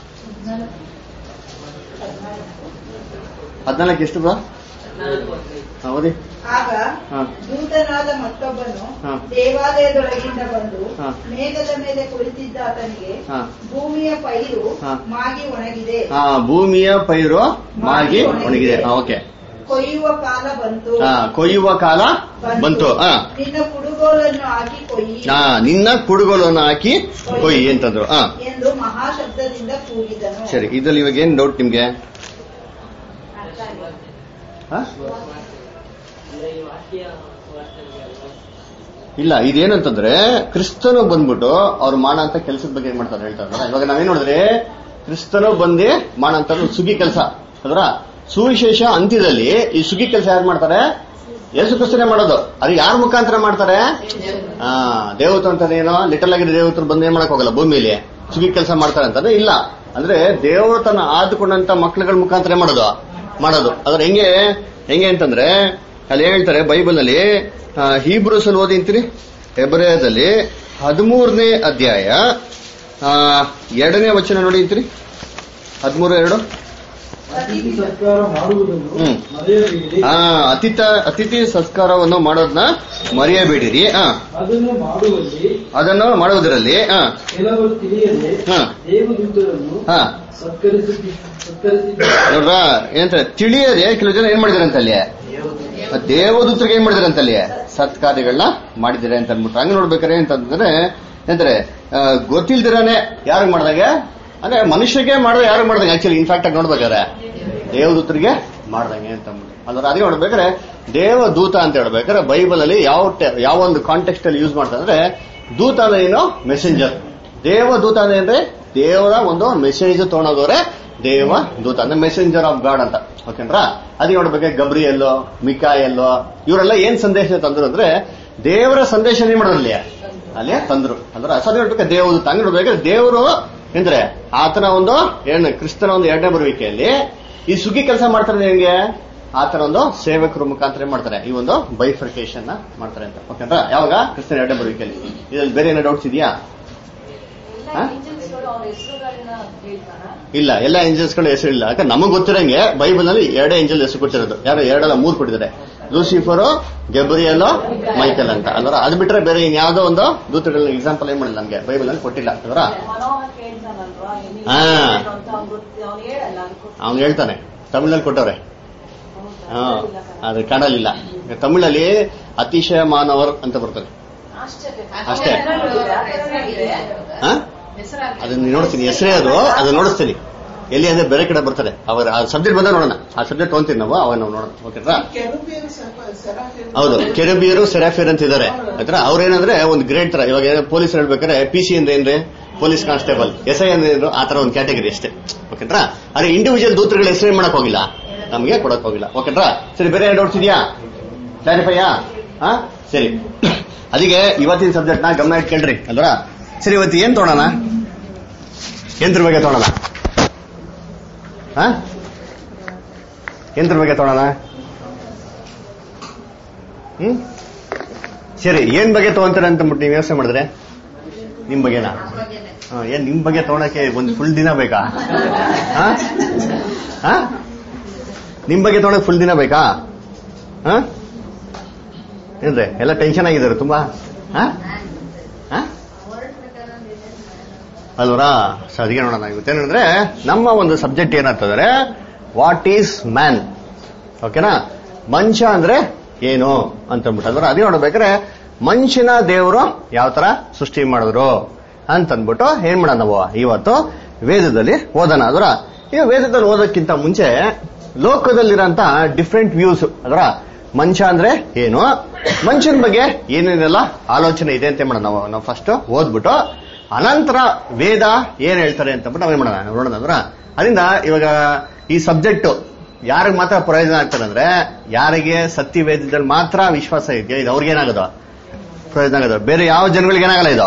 ಹದಿನಾಲ್ಕು ಎಷ್ಟು ಬಾ ಹಾ ಓದಿ ಆಗ ಹಾ. ದೂತನಾದ ಮತ್ತೊಬ್ಬನು ಹಾ. ದೇವಾಲಯದೊಳಗಿಂದ ಬಂದು ಹಾ. ಮೇಘದ ಮೇಲೆ ಕುಳಿತಿದ್ದ ಆತನಿಗೆ ಹಾ. ಭೂಮಿಯ ಪೈರು ಹಾ. ಮಾಗಿ ಒಣಗಿದೆ ಹಾ ಭೂಮಿಯ ಪೈರು ಮಾಗಿ ಒಣಗಿದೆ ಹಾ ಓಕೆ ಕೊಯ್ಯುವ ಕಾಲ ಬಂತು ಹಾ ಕೊಯ್ಯುವ ಕಾಲ ಬಂತು ಹಾ ನಿನ್ನ ಕುಡುಗೋಲನ್ನು ಹಾಕಿ ಕೊಯ್ಯಿ ಹಾ ನಿನ್ನ ಕುಡುಗೋಲನ್ನು ಹಾಕಿ ಕೊಯ್ಯಿ ಅಂತಂದ್ರು ಹಾ ಎಂದು ಮಹಾಶಬ್ದದಿಂದ ಕೂಗಿದನು ಸರಿ ಇದ್ರಲ್ಲಿ ಇವಾಗ ಏನ್ ಡೌಟ್ ನಿಮ್ಗೆ ಹಾ? ಇಲ್ಲ ಇದೇನಂತಂದ್ರೆ ಕ್ರಿಸ್ತನು ಬಂದ್ಬಿಟ್ಟು ಅವ್ರು ಮಾಡಂತ ಕೆಲಸದ ಬಗ್ಗೆ ಏನ್ ಮಾಡ್ತಾರೆ ಹೇಳ್ತಾರೆ ಇವಾಗ ನಾವೇನ್ ನೋಡಿದ್ರೆ ಕ್ರಿಸ್ತನು ಬಂದು ಮಾಡಂತ ಸುಗಿ ಕೆಲಸ ಅದರ ಸುವಿಶೇಷ ಅಂತ್ಯದಲ್ಲಿ ಈ ಸುಗಿ ಕೆಲಸ ಯಾರು ಮಾಡ್ತಾರೆ ಯೇಸು ಕ್ರಿಸ್ತನೇ ಮಾಡೋದು ಅದು ಯಾರ ಮುಖಾಂತರ ಮಾಡ್ತಾರೆ ಆ ದೇವತು ಅಂತಾನೆ ಏನೋ ಲಿಟಲ್ ಆಗಿರೋ ದೇವತರು ಬಂದು ಏನ್ ಮಾಡಕ್ ಹೋಗಲ್ಲ ಭೂಮಿಯಲ್ಲಿ ಸುಗಿ ಕೆಲಸ ಮಾಡ್ತಾರೆ ಅಂತಾನೆ ಇಲ್ಲ ಅಂದ್ರೆ ದೇವರು ತನ್ನ ಆದುಕೊಂಡಂತ ಮಕ್ಳುಗಳ ಮುಖಾಂತರ ಮಾಡೋದು ಮಾಡೋದು ಅದ್ರ ಹೆಂಗೆ ಹೆಂಗೆ ಅಂತಂದ್ರೆ ಅಲ್ಲಿ ಹೇಳ್ತಾರೆ ಬೈಬಲ್ ಅಲ್ಲಿ ಹೀಬ್ರೂಸ್ ಅಲ್ಲಿ ಓದಿಂತೀರಿ ಹೆಬ್ರೇಯದಲ್ಲಿ ಹದಿಮೂರನೇ ಅಧ್ಯಾಯ ಆ, ಎರಡನೇ ವಚನ ನೋಡಿ ಅಂತೀರಿ ಹದಿಮೂರು ಎರಡು ಅತಿಥಿ ಸತ್ಕಾರ ಮಾಡುವುದನ್ನು ಹ್ಮ್. ಮರೆಯಬೇಡಿ ಆ ಅತಿಥ ಅತಿಥಿ ಸಂಸ್ಕಾರವನ್ನು ಮಾಡೋದನ್ನ ಮರೆಯಬೇಡಿರಿ ಆ ಅದನ್ನು ಮಾಡುವಲ್ಲಿ ಅದನ್ನು ಮಾಡುವುದರಲ್ಲಿ ಆ ಕೆಲವರು ತಿಳಿಯದೆ ಹಾ. ದೇವದೂತರನ್ನು ಹಾ ಸತ್ಕರಿಸಿ ಸತ್ಕರಿಸಿದ್ದಾರೆ ನೋಡ್ರ ಏನಂತಾರೆ ತಿಳಿಯದೆ ಕೆಲವು ಜನ ಏನ್ ಮಾಡಿದಾರೆ ಅಂತ ಅಲ್ಲಿ ದೇವದೂತರಿಗೆ ಏನ್ ಮಾಡಿದಾರೆ ಅಂತ ಅಲ್ಲಿ ಸತ್ಕಾರ್ಯಗಳನ್ನ ಮಾಡಿದ್ದಾರೆ ಅಂತ ಅನ್ಬಿಟ್ಟು ಹಂಗ ನೋಡ್ಬೇಕಾರೆ ಅಂತಂದ್ರೆ ಏನಂತಾರೆ ಆ, ಗೊತ್ತಿಲ್ದಿರಾನೆ ಯಾರಿಗ್ ಮಾಡ್ದಂಗೆ ಅಂದ್ರೆ ಮನುಷ್ಯರಿಗೆ ಮಾಡಿದ್ರೆ ಯಾರು ಮಾಡ್ದಂಗೆ ಆಕ್ಚುಲಿ ಇನ್ಫ್ಯಾಕ್ಟ್ ಆಗಿ ನೋಡ್ಬೇಕಾರೆ ದೇವದೂತರಿಗೆ ಮಾಡ್ದಂಗೆ ಅಂತ ಅಂದ್ಬಿಟ್ಟು ಅಂದ್ರೆ ಅದೇ ನೋಡ್ಬೇಕಾದ್ರೆ ದೇವದೂತ ಅಂತ ಹೇಳ್ಬೇಕಾದ್ರೆ ಬೈಬಲ್ ಅಲ್ಲಿ ಯಾವ ಟೆ- ಯಾವ ಒಂದು ಕಾಂಟೆಕ್ಸ್ಟ್ ಅಲ್ಲಿ ಯೂಸ್ ಮಾಡ್ತಾರೆ ಅಂದ್ರೆ ದೂತ ಅಂದ್ರೆ ಏನು ಮೆಸೆಂಜರ್ ದೇವದೂತ ಅಂದ್ರೆ ಏನ್ರಿ ದೇವರ ಒಂದು ಮೆಸೇಜ್ ತೊಗೊಂಡೋದವ್ರೆ ದೇವ ದೂತ ಅಂದ್ರೆ ಮೆಸೆಂಜರ್ ಆಫ್ ಗಾಡ್ ಅಂತ ಓಕೆನ್ರಾ ಅದಕ್ಕೆ ನೋಡ್ಬೇಕು ಗಬ್ರಿಯಲ್ಲೋ ಮಿಕಾಯಲ್ಲೋ ಇವರೆಲ್ಲ ಏನ್ ಸಂದೇಶ ತಂದ್ರು ಅಂದ್ರೆ ದೇವರ ಸಂದೇಶ ಏನ್ ಮಾಡೋದು ಅಲ್ಲಿ ಅಲ್ಲಿ ತಂದ್ರು ಅಂದ್ರೆ ಅಸದ ನೋಡ್ಬೇಕು ದೇವದೂತ ಹಂಗ್ ನೋಡ್ಬೇಕಾದ್ರೆ ದೇವರು ಅಂದ್ರೆ ಆತನ ಒಂದು ಏನು ಕ್ರಿಸ್ತನ ಒಂದು ಎರಡನೇ ಬರುವಿಕೆಯಲ್ಲಿ ಈ ಸುಗ್ಗಿ ಕೆಲಸ ಮಾಡ್ತಾರೆ ಹೆಂಗೆ ಆತರ ಒಂದು ಸೇವಕರ ಮುಖಾಂತರ ಏನ್ ಮಾಡ್ತಾರೆ ಈ ಒಂದು ಬೈಫರ್ಕೇಶನ್ ಮಾಡ್ತಾರೆ ಅಂತ ಓಕೆನಾ ಯಾವಾಗ ಕ್ರಿಸ್ತನ ಎರಡನೇ ಬರುವಿಕೆಯಲ್ಲಿ ಇದ್ರಲ್ಲಿ ಬೇರೆ ಏನೋ ಡೌಟ್ಸ್ ಇದೆಯಾ ಹಾ? ಅವ್ರ ಹೆಸರುಗಳನ್ನ ಹೇಳ್ತಾರ ಇಲ್ಲ ಎಲ್ಲ ಏಂಜಲ್ಸ್ ಗಳ ಹೆಸರು ಇಲ್ಲ ಯಾಕಂದ್ರೆ ನಮಗ್ ಗೊತ್ತಿರಂಗೆ ಬೈಬಲ್ ನಲ್ಲಿ ಎರಡೇ ಏಂಜಲ್ ಹೆಸರು ಕೊಟ್ಟಿರೋದು ಯಾರು ಎರಡಲ್ಲ ಮೂರು ಕೊಟ್ಟಿದ್ದಾರೆ ಲೂಸಿಫರು ಗೆಬ್ರಿಯಲ್ ಮೈಕಲ್ ಅಂತ ಅಂದ್ರೆ ಅದು ಬಿಟ್ರೆ ಬೇರೆ ಇನ್ಯಾವುದೋ ಒಂದು ದೂತಗಳ ಎಕ್ಸಾಂಪಲ್ ಏನ್ ಮಾಡಿಲ್ಲ ನಮ್ಗೆ ಬೈಬಲ್ ಅಲ್ಲಿ ಕೊಟ್ಟಿಲ್ಲ ಅದರ ಮನೋಹರ್ ಕೇಳ್ತಾನಲ್ವಾ ಎಲ್ಲಿ ಹಾ. ಅಂತ ಅವ್ನ್ ಗೊತ್ತಿ- ಅವ್ನ್ ಹೇಳಲ್ಲ ಅದಕ್ಕೋಸ್ಕರ ಅವ್ನು ಹೇಳ್ತಾನೆ ತಮಿಳಲ್ಲಿ ಕೊಟ್ಟವ್ರೆ ಹಾ ಹೌದಾ? ಅದು ಕನ್ನಡಲಿಲ್ಲ ತಮಿಳಲ್ಲಿ ಅತಿಶಯ ಮಾನವರ್ ಅಂತ ಬರ್ತದೆ ಅಷ್ಟೇ ಅಷ್ಟೇ. ಹೆಸರಾಗಿದೆ. ಹಾ ಅದನ್ನ ನೋಡ್ತೀನಿ ಹೆಸರೇ ಅದು ಅದನ್ನ ನೋಡಿಸ್ತೀನಿ ಎಲ್ಲಿ ಅಂದ್ರೆ ಬೇರೆ ಕಡೆ ಬರ್ತಾರೆ ಅವರ ಆ ಸಬ್ಜೆಕ್ಟ್ ಬಂದ ನೋಡೋಣ ಆ ಸಬ್ಜೆಕ್ಟ್ ತೊಗೊಂತೀವಿ ನಾವು ಅವಾಗ ನಾವು ನೋಡೋಣ ಓಕೆನಾ ಹೌದು ಕೆರಬಿಯರು ಸೆರಾಫಿಯರ್ ಅಂತ ಇದಾರೆ ಆಯ್ತಾ ಅವ್ರೇನಂದ್ರೆ ಒಂದು ಗ್ರೇಡ್ ತರ ಇವಾಗ ಪೊಲೀಸ್ ಹೇಳ್ಬೇಕಾದ್ರೆ ಪಿ ಸಿ ಅಂದ್ರೆ ಏನ್ರಿ ಪೊಲೀಸ್ ಕಾನ್ಸ್ಟೇಬಲ್ ಎಸ್ ಐ ಅಂದ್ರೆ ಏನು? ಆ ತರ ಒಂದು ಕ್ಯಾಟಗರಿ ಅಷ್ಟೇ ಓಕೆನಾ ಅದೇ ಇಂಡಿವಿಜುವಲ್ ದೂತರುಗಳ ಹೆಸರು ಮಾಡಕ್ ಹೋಗಿಲ್ಲ ನಮಗೆ ಕೊಡಕ್ ಹೋಗಿಲ್ಲ ಓಕೆನಾ ಸರಿ ಬೇರೆ ಡೌಟ್ಸ್ ಇದೆಯಾ ಕ್ಲಾರಿಫೈಯಾ ಹಾ ಸರಿ ಅದಕ್ಕೆ ಇವತ್ತಿನ ಸಬ್ಜೆಕ್ಟ್ ನ ಗಮನ ಇಟ್ಕೊಳ್ರಿ ಅಲ್ವಾ ಸರಿ ಇವತ್ತು ಏನ್ ತೊಗೊಳೋಣ ಯಂತ್ರ ಬಗ್ಗೆ ತೊಗೊಳೋಣ ಹಾ ಯಂತ್ರ ಬಗ್ಗೆ ತೊಗೊಳೋಣ ಹ್ಮ್ ಸರಿ ಏನ್ ಬಗ್ಗೆ ತಗೊಂತೀರ ಅಂತ ಬಿಟ್ಟು ನೀವು ಯೋಚನೆ ಮಾಡಿದ್ರೆ ನಿಮ್ ಬಗ್ಗೆನಾ ಹಾ, ಏನ್ ನಿಮ್ ಬಗ್ಗೆ ತಗೊಳಕ್ಕೆ ಒಂದು ಫುಲ್ ದಿನ ಬೇಕಾ ಹಾ ಹಾ ನಿಮ್ ಬಗ್ಗೆ ತಗೊಳಕ್ ಫುಲ್ ದಿನ ಬೇಕಾ ಹಾ ಏನ್ರಿ ಎಲ್ಲ ಟೆನ್ಷನ್ ಆಗಿದ್ದಾರೆ ತುಂಬಾ ಹಾ ಹಾ ಅಲ್ವರಾ ಸೊ ಅದಕ್ಕೆ ನೋಡೋಣ ಇವತ್ತೇನಂದ್ರೆ ನಮ್ಮ ಒಂದು ಸಬ್ಜೆಕ್ಟ್ ಏನಂತಂದ್ರೆ ವಾಟ್ ಈಸ್ ಮ್ಯಾನ್ ಓಕೆನಾ ಮನುಷ್ಯ ಅಂದ್ರೆ ಏನು ಅಂತ ಅಂದ್ಬಿಟ್ಟು ಅಂದ್ರೆ ಅದೇ ನೋಡ್ಬೇಕಾದ್ರೆ ಮನುಷ್ಯನ ದೇವರು ಯಾವ ತರ ಸೃಷ್ಟಿ ಮಾಡಿದ್ರು ಅಂತಂದ್ಬಿಟ್ಟು ಏನ್ ಮಾಡೋಣ ನಾವು ಇವತ್ತು ವೇದದಲ್ಲಿ ಓದೋಣ ಅದರ ಈ ವೇದದಲ್ಲಿ ಓದೋಕ್ಕಿಂತ ಮುಂಚೆ ಲೋಕದಲ್ಲಿರೋಂತ ಡಿಫ್ರೆಂಟ್ ವ್ಯೂಸ್ ಅದರ ಮನುಷ್ಯ ಅಂದ್ರೆ ಏನು ಮನುಷ್ಯನ ಬಗ್ಗೆ ಏನೇನೆಲ್ಲ ಆಲೋಚನೆ ಇದೆ ಅಂತ ಮಾಡೋಣ ನಾವು ನಾವು ಫಸ್ಟ್ ಓದ್ಬಿಟ್ಟು ಅನಂತರ ವೇದ ಏನ್ ಹೇಳ್ತಾರೆ ಅಂತ ಬಿಟ್ಟು ನಾವೇನ್ ಮಾಡೋಣ ನೋಡೋಣ ಅಂದ್ರ ಅದರಿಂದ ಇವಾಗ ಈ ಸಬ್ಜೆಕ್ಟ್ ಯಾರಿಗೆ ಮಾತ್ರ ಪ್ರಯೋಜನ ಆಗ್ತದೆ ಅಂದ್ರೆ ಯಾರಿಗೆ ಸತ್ಯ ವೇದದಲ್ಲಿ ಮಾತ್ರ ವಿಶ್ವಾಸ ಇದೆಯೋ ಇದು ಅವ್ರಿಗೇನಾಗೋದು ಪ್ರಯೋಜನ ಆಗೋದು ಬೇರೆ ಯಾವ ಜನಗಳಿಗೆ ಏನಾಗಲ್ಲ ಇದು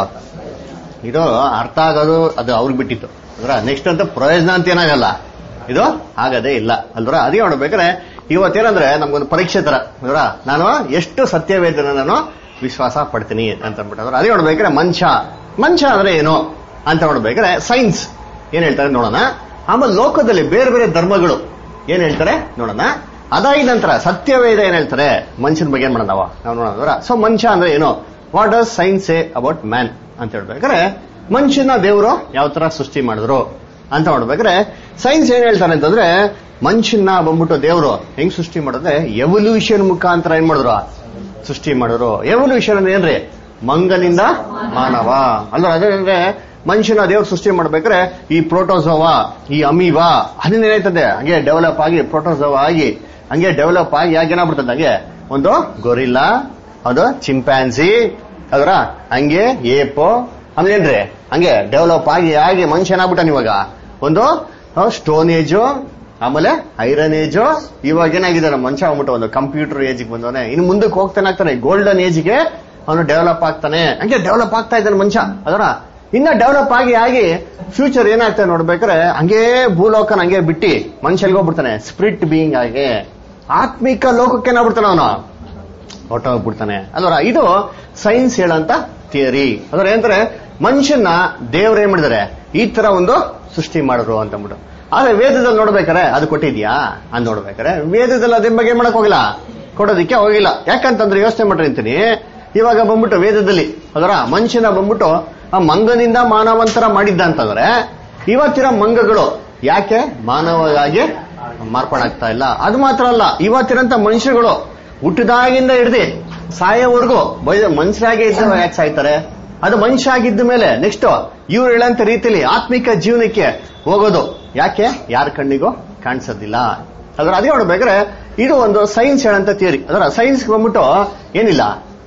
ಇದು ಅರ್ಥ ಆಗೋದು ಅದು ಅವ್ರಿಗೆ ಬಿಟ್ಟಿತ್ತು ಅಂದ್ರ ನೆಕ್ಸ್ಟ್ ಅಂತ ಪ್ರಯೋಜನ ಅಂತ ಏನಾಗಲ್ಲ ಇದು ಆಗದೇ ಇಲ್ಲ ಅಲ್ವರ ಅದೇ ನೋಡ್ಬೇಕಾದ್ರೆ ಇವತ್ತೇನಂದ್ರೆ ನಮ್ಗೊಂದು ಪರೀಕ್ಷೆ ತರ ಅಲ್ವರ ನಾನು ಎಷ್ಟು ಸತ್ಯವೇದನ ನಾನು ವಿಶ್ವಾಸ ಪಡ್ತೀನಿ ಅಂತ ಅಂದ್ಬಿಟ್ಟು ಅದೇ ನೋಡ್ಬೇಕಾದ್ರೆ ಮಂಚ ಮಂಚ ಅಂದ್ರೆ ಏನು ಅಂತ ನೋಡ್ಬೇಕಾದ್ರೆ ಸೈನ್ಸ್ ಏನ್ ಹೇಳ್ತಾರೆ ನೋಡೋಣ ಆಮೇಲೆ ಲೋಕದಲ್ಲಿ ಬೇರೆ ಬೇರೆ ಧರ್ಮಗಳು ಏನ್ ಹೇಳ್ತಾರೆ ನೋಡೋಣ ಅದಾದ ನಂತರ ಸತ್ಯವೇದ ಏನ್ ಹೇಳ್ತಾರೆ ಮನುಷ್ಯನ ಬಗ್ಗೆ ಏನ್ ಮಾಡೋಣ ನಾವು ನಾವು ನೋಡೋಣ ಸೊ ಮನುಷ್ಯ ಅಂದ್ರೆ ಏನು what does science a about man ಅಂತ ಹೇಳ್ಬೇಕಾದ್ರೆ ಮನುಷ್ಯನ ದೇವರು ಯಾವ ತರ ಸೃಷ್ಟಿ ಮಾಡಿದ್ರು ಅಂತ ನೋಡ್ಬೇಕಾದ್ರೆ ಸೈನ್ಸ್ ಏನ್ ಹೇಳ್ತಾರೆ ಅಂತಂದ್ರೆ ಮನುಷ್ಯನ ಬಂದ್ಬಿಟ್ಟು ದೇವರು ಹೆಂಗ್ ಸೃಷ್ಟಿ ಮಾಡಿದ್ರೆ ಎವಲ್ಯೂಷನ್ ಮುಖಾಂತರ ಏನ್ ಮಾಡಿದ್ರು ಸೃಷ್ಟಿ ಮಾಡಿದ್ರು ಎವಲ್ಯೂಷನ್ ಅಂದ್ರೆ ಏನ್ರಿ ಮಂಗನಿಂದ ಮಾನವ ಅಲ್ಲ ಅದೇ ಮನುಷ್ಯನ ದೇವ್ರು ಸೃಷ್ಟಿ ಮಾಡ್ಬೇಕಾದ್ರೆ ಈ ಪ್ರೋಟೋಸೋವಾ ಈ ಅಮೀವಾ ಅದನ್ನ ಏನಾಯ್ತದೆ ಹಂಗೆ ಡೆವಲಪ್ ಆಗಿ ಪ್ರೋಟೋಸೋವಾ ಆಗಿ ಹಂಗೆ ಡೆವಲಪ್ ಆಗಿ ಯಾಕೆ ಏನಾಗ್ಬಿಡ್ತದೆ ಹಂಗೆ ಒಂದು ಗೊರಿಲ್ಲಾ ಅದು ಚಿಂಪ್ಯಾನ್ಸಿ ಅದರ ಹಂಗೆ ಏಪೋ ಆಮೇಲೆ ಏನ್ರಿ ಹಂಗೆ ಡೆವಲಪ್ ಆಗಿ ಆಗಿ ಮನುಷ್ಯ ಏನಾಗ್ಬಿಟ್ಟಾನ ಇವಾಗ ಒಂದು ಸ್ಟೋನ್ ಏಜು ಆಮೇಲೆ ಐರನ್ ಏಜು ಇವಾಗ ಏನಾಗಿದ್ದಾನೆ ಮನುಷ್ಯ ಆಗ್ಬಿಟ್ಟು ಒಂದು ಕಂಪ್ಯೂಟರ್ ಏಜ್ಗೆ ಬಂದವನೆ ಇನ್ನು ಮುಂದಕ್ಕೆ ಹೋಗ್ತಾನೆ ಆಗ್ತಾನೆ ಗೋಲ್ಡನ್ ಏಜ್ಗೆ ಅವನು ಡೆವಲಪ್ ಆಗ್ತಾನೆ ಹಂಗೆ ಡೆವಲಪ್ ಆಗ್ತಾ ಇದ್ದಾನೆ ಮನುಷ್ಯ ಅದರ ಇನ್ನ ಡೆವಲಪ್ ಆಗಿ ಆಗಿ ಫ್ಯೂಚರ್ ಏನಾಗ್ತಾನೆ ನೋಡ್ಬೇಕಾದ್ರೆ ಹಂಗೆ ಭೂಲೋಕನ ಹಂಗೆ ಬಿಟ್ಟು ಮನುಷ್ಯಲ್ಗೆ ಹೋಗ್ಬಿಡ್ತಾನೆ ಸ್ಪಿರಿಟ್ ಬೀಯಿಂಗ್ ಆಗಿ ಆತ್ಮಿಕ ಲೋಕಕ್ಕೆ ಏನಾಗ್ಬಿಡ್ತಾನೆ ಅವನು ಹೊರಟೋಗ್ಬಿಡ್ತಾನೆ ಅಲ್ವರ ಇದು ಸೈನ್ಸ್ ಹೇಳಂತ ಥಿಯರಿ ಅದರ ಏನಂದ್ರೆ ಮನುಷ್ಯನ ದೇವ್ರ ಏನ್ ಮಾಡಿದಾರೆ ಈ ತರ ಒಂದು ಸೃಷ್ಟಿ ಮಾಡಿದ್ರು ಅಂತ ಅಂದ್ಬಿಟ್ಟು ಆದ್ರೆ ವೇದದಲ್ಲಿ ನೋಡ್ಬೇಕಾರೆ ಅದು ಕೊಟ್ಟಿದ್ಯಾ ಅಂತ ನೋಡ್ಬೇಕಾರೆ ವೇದದಲ್ಲಿ ಅದ್ರ ಬಗ್ಗೆ ಏನ್ ಮಾಡಕ್ ಹೋಗಿಲ್ಲ ಕೊಡೋದಿಕ್ಕೆ ಹೋಗಿಲ್ಲ ಯಾಕಂತಂದ್ರೆ ಯೋಚನೆ ಮಾಡ್ರಿ ಅಂತೀನಿ ಇವಾಗ ಬಂದ್ಬಿಟ್ಟು ವೇದದಲ್ಲಿ ಅದರ ಮನುಷ್ಯನ ಬಂದ್ಬಿಟ್ಟು ಆ ಮಂಗನಿಂದ ಮಾನವಂತರ ಮಾಡಿದ್ದ ಅಂತಂದ್ರೆ ಇವತ್ತಿನ ಮಂಗಗಳು ಯಾಕೆ ಮಾನವವಾಗಿ ಮಾರ್ಪಾಡಾಗ್ತಾ ಇಲ್ಲ ಅದು ಮಾತ್ರ ಅಲ್ಲ ಇವತ್ತಿರಂತ ಮನುಷ್ಯರುಗಳು ಹುಟ್ಟಿದಾಗಿಂದ ಹಿಡ್ದು ಸಾಯೋವರೆಗೂ ಬೈ- ಮನುಷ್ಯರಾಗೆ ಇದ್ದ ಯಾಕೆ ಸಾಯ್ತಾರೆ ಅದು ಮನುಷ್ಯ ಆಗಿದ್ದ ಮೇಲೆ ನೆಕ್ಸ್ಟ್ ಇವ್ರು ಹೇಳಂತ ರೀತಿಯಲ್ಲಿ ಆತ್ಮಿಕ ಜೀವನಕ್ಕೆ ಹೋಗೋದು ಯಾಕೆ ಯಾರ ಕಣ್ಣಿಗೂ ಕಾಣಿಸೋದಿಲ್ಲ ಅದರ ಅದೇ ನೋಡ್ಬೇಕಾದ್ರೆ ಇದು ಒಂದು ಸೈನ್ಸ್ ಹೇಳಂತ ಥಿಯರಿ ಅದರ ಸೈನ್ಸ್ ಬಂದ್ಬಿಟ್ಟು ಏನಿಲ್ಲ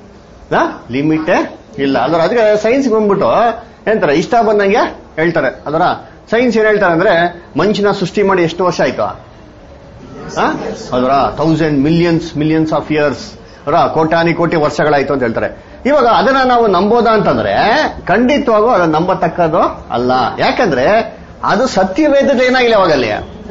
ಲಿಮಿಟ್ ಇಲ್ಲ ಅದರ ಅದಕ್ಕೆ ಸೈನ್ಸ್ ಬಂದ್ಬಿಟ್ಟು ಏನಂತಾರೆ ಇಷ್ಟ ಬಂದಂಗೆ ಹೇಳ್ತಾರೆ ಅದರ ಸೈನ್ಸ್ ಏನ್ ಹೇಳ್ತಾರೆ ಅಂದ್ರೆ ಮನುಷ್ಯನ ಸೃಷ್ಟಿ ಮಾಡಿ ಎಷ್ಟು ವರ್ಷ ಆಯ್ತು ಅದರ thousand millions millions of years ಅವರ ಕೋಟಾನಿ ಕೋಟಿ ವರ್ಷಗಳಾಯ್ತು ಅಂತ ಹೇಳ್ತಾರೆ ಇವಾಗ ಅದನ್ನ ನಾವು ನಂಬೋದಾ ಅಂತಂದ್ರೆ ಖಂಡಿತವಾಗೂ ಅದನ್ನ ನಂಬತಕ್ಕದ್ದು ಅಲ್ಲ ಯಾಕಂದ್ರೆ ಅದು ಸತ್ಯವೇದದ ಏನಾಗಿಲ್ಲ ಅವಾಗ ಅಲ್ಲಿ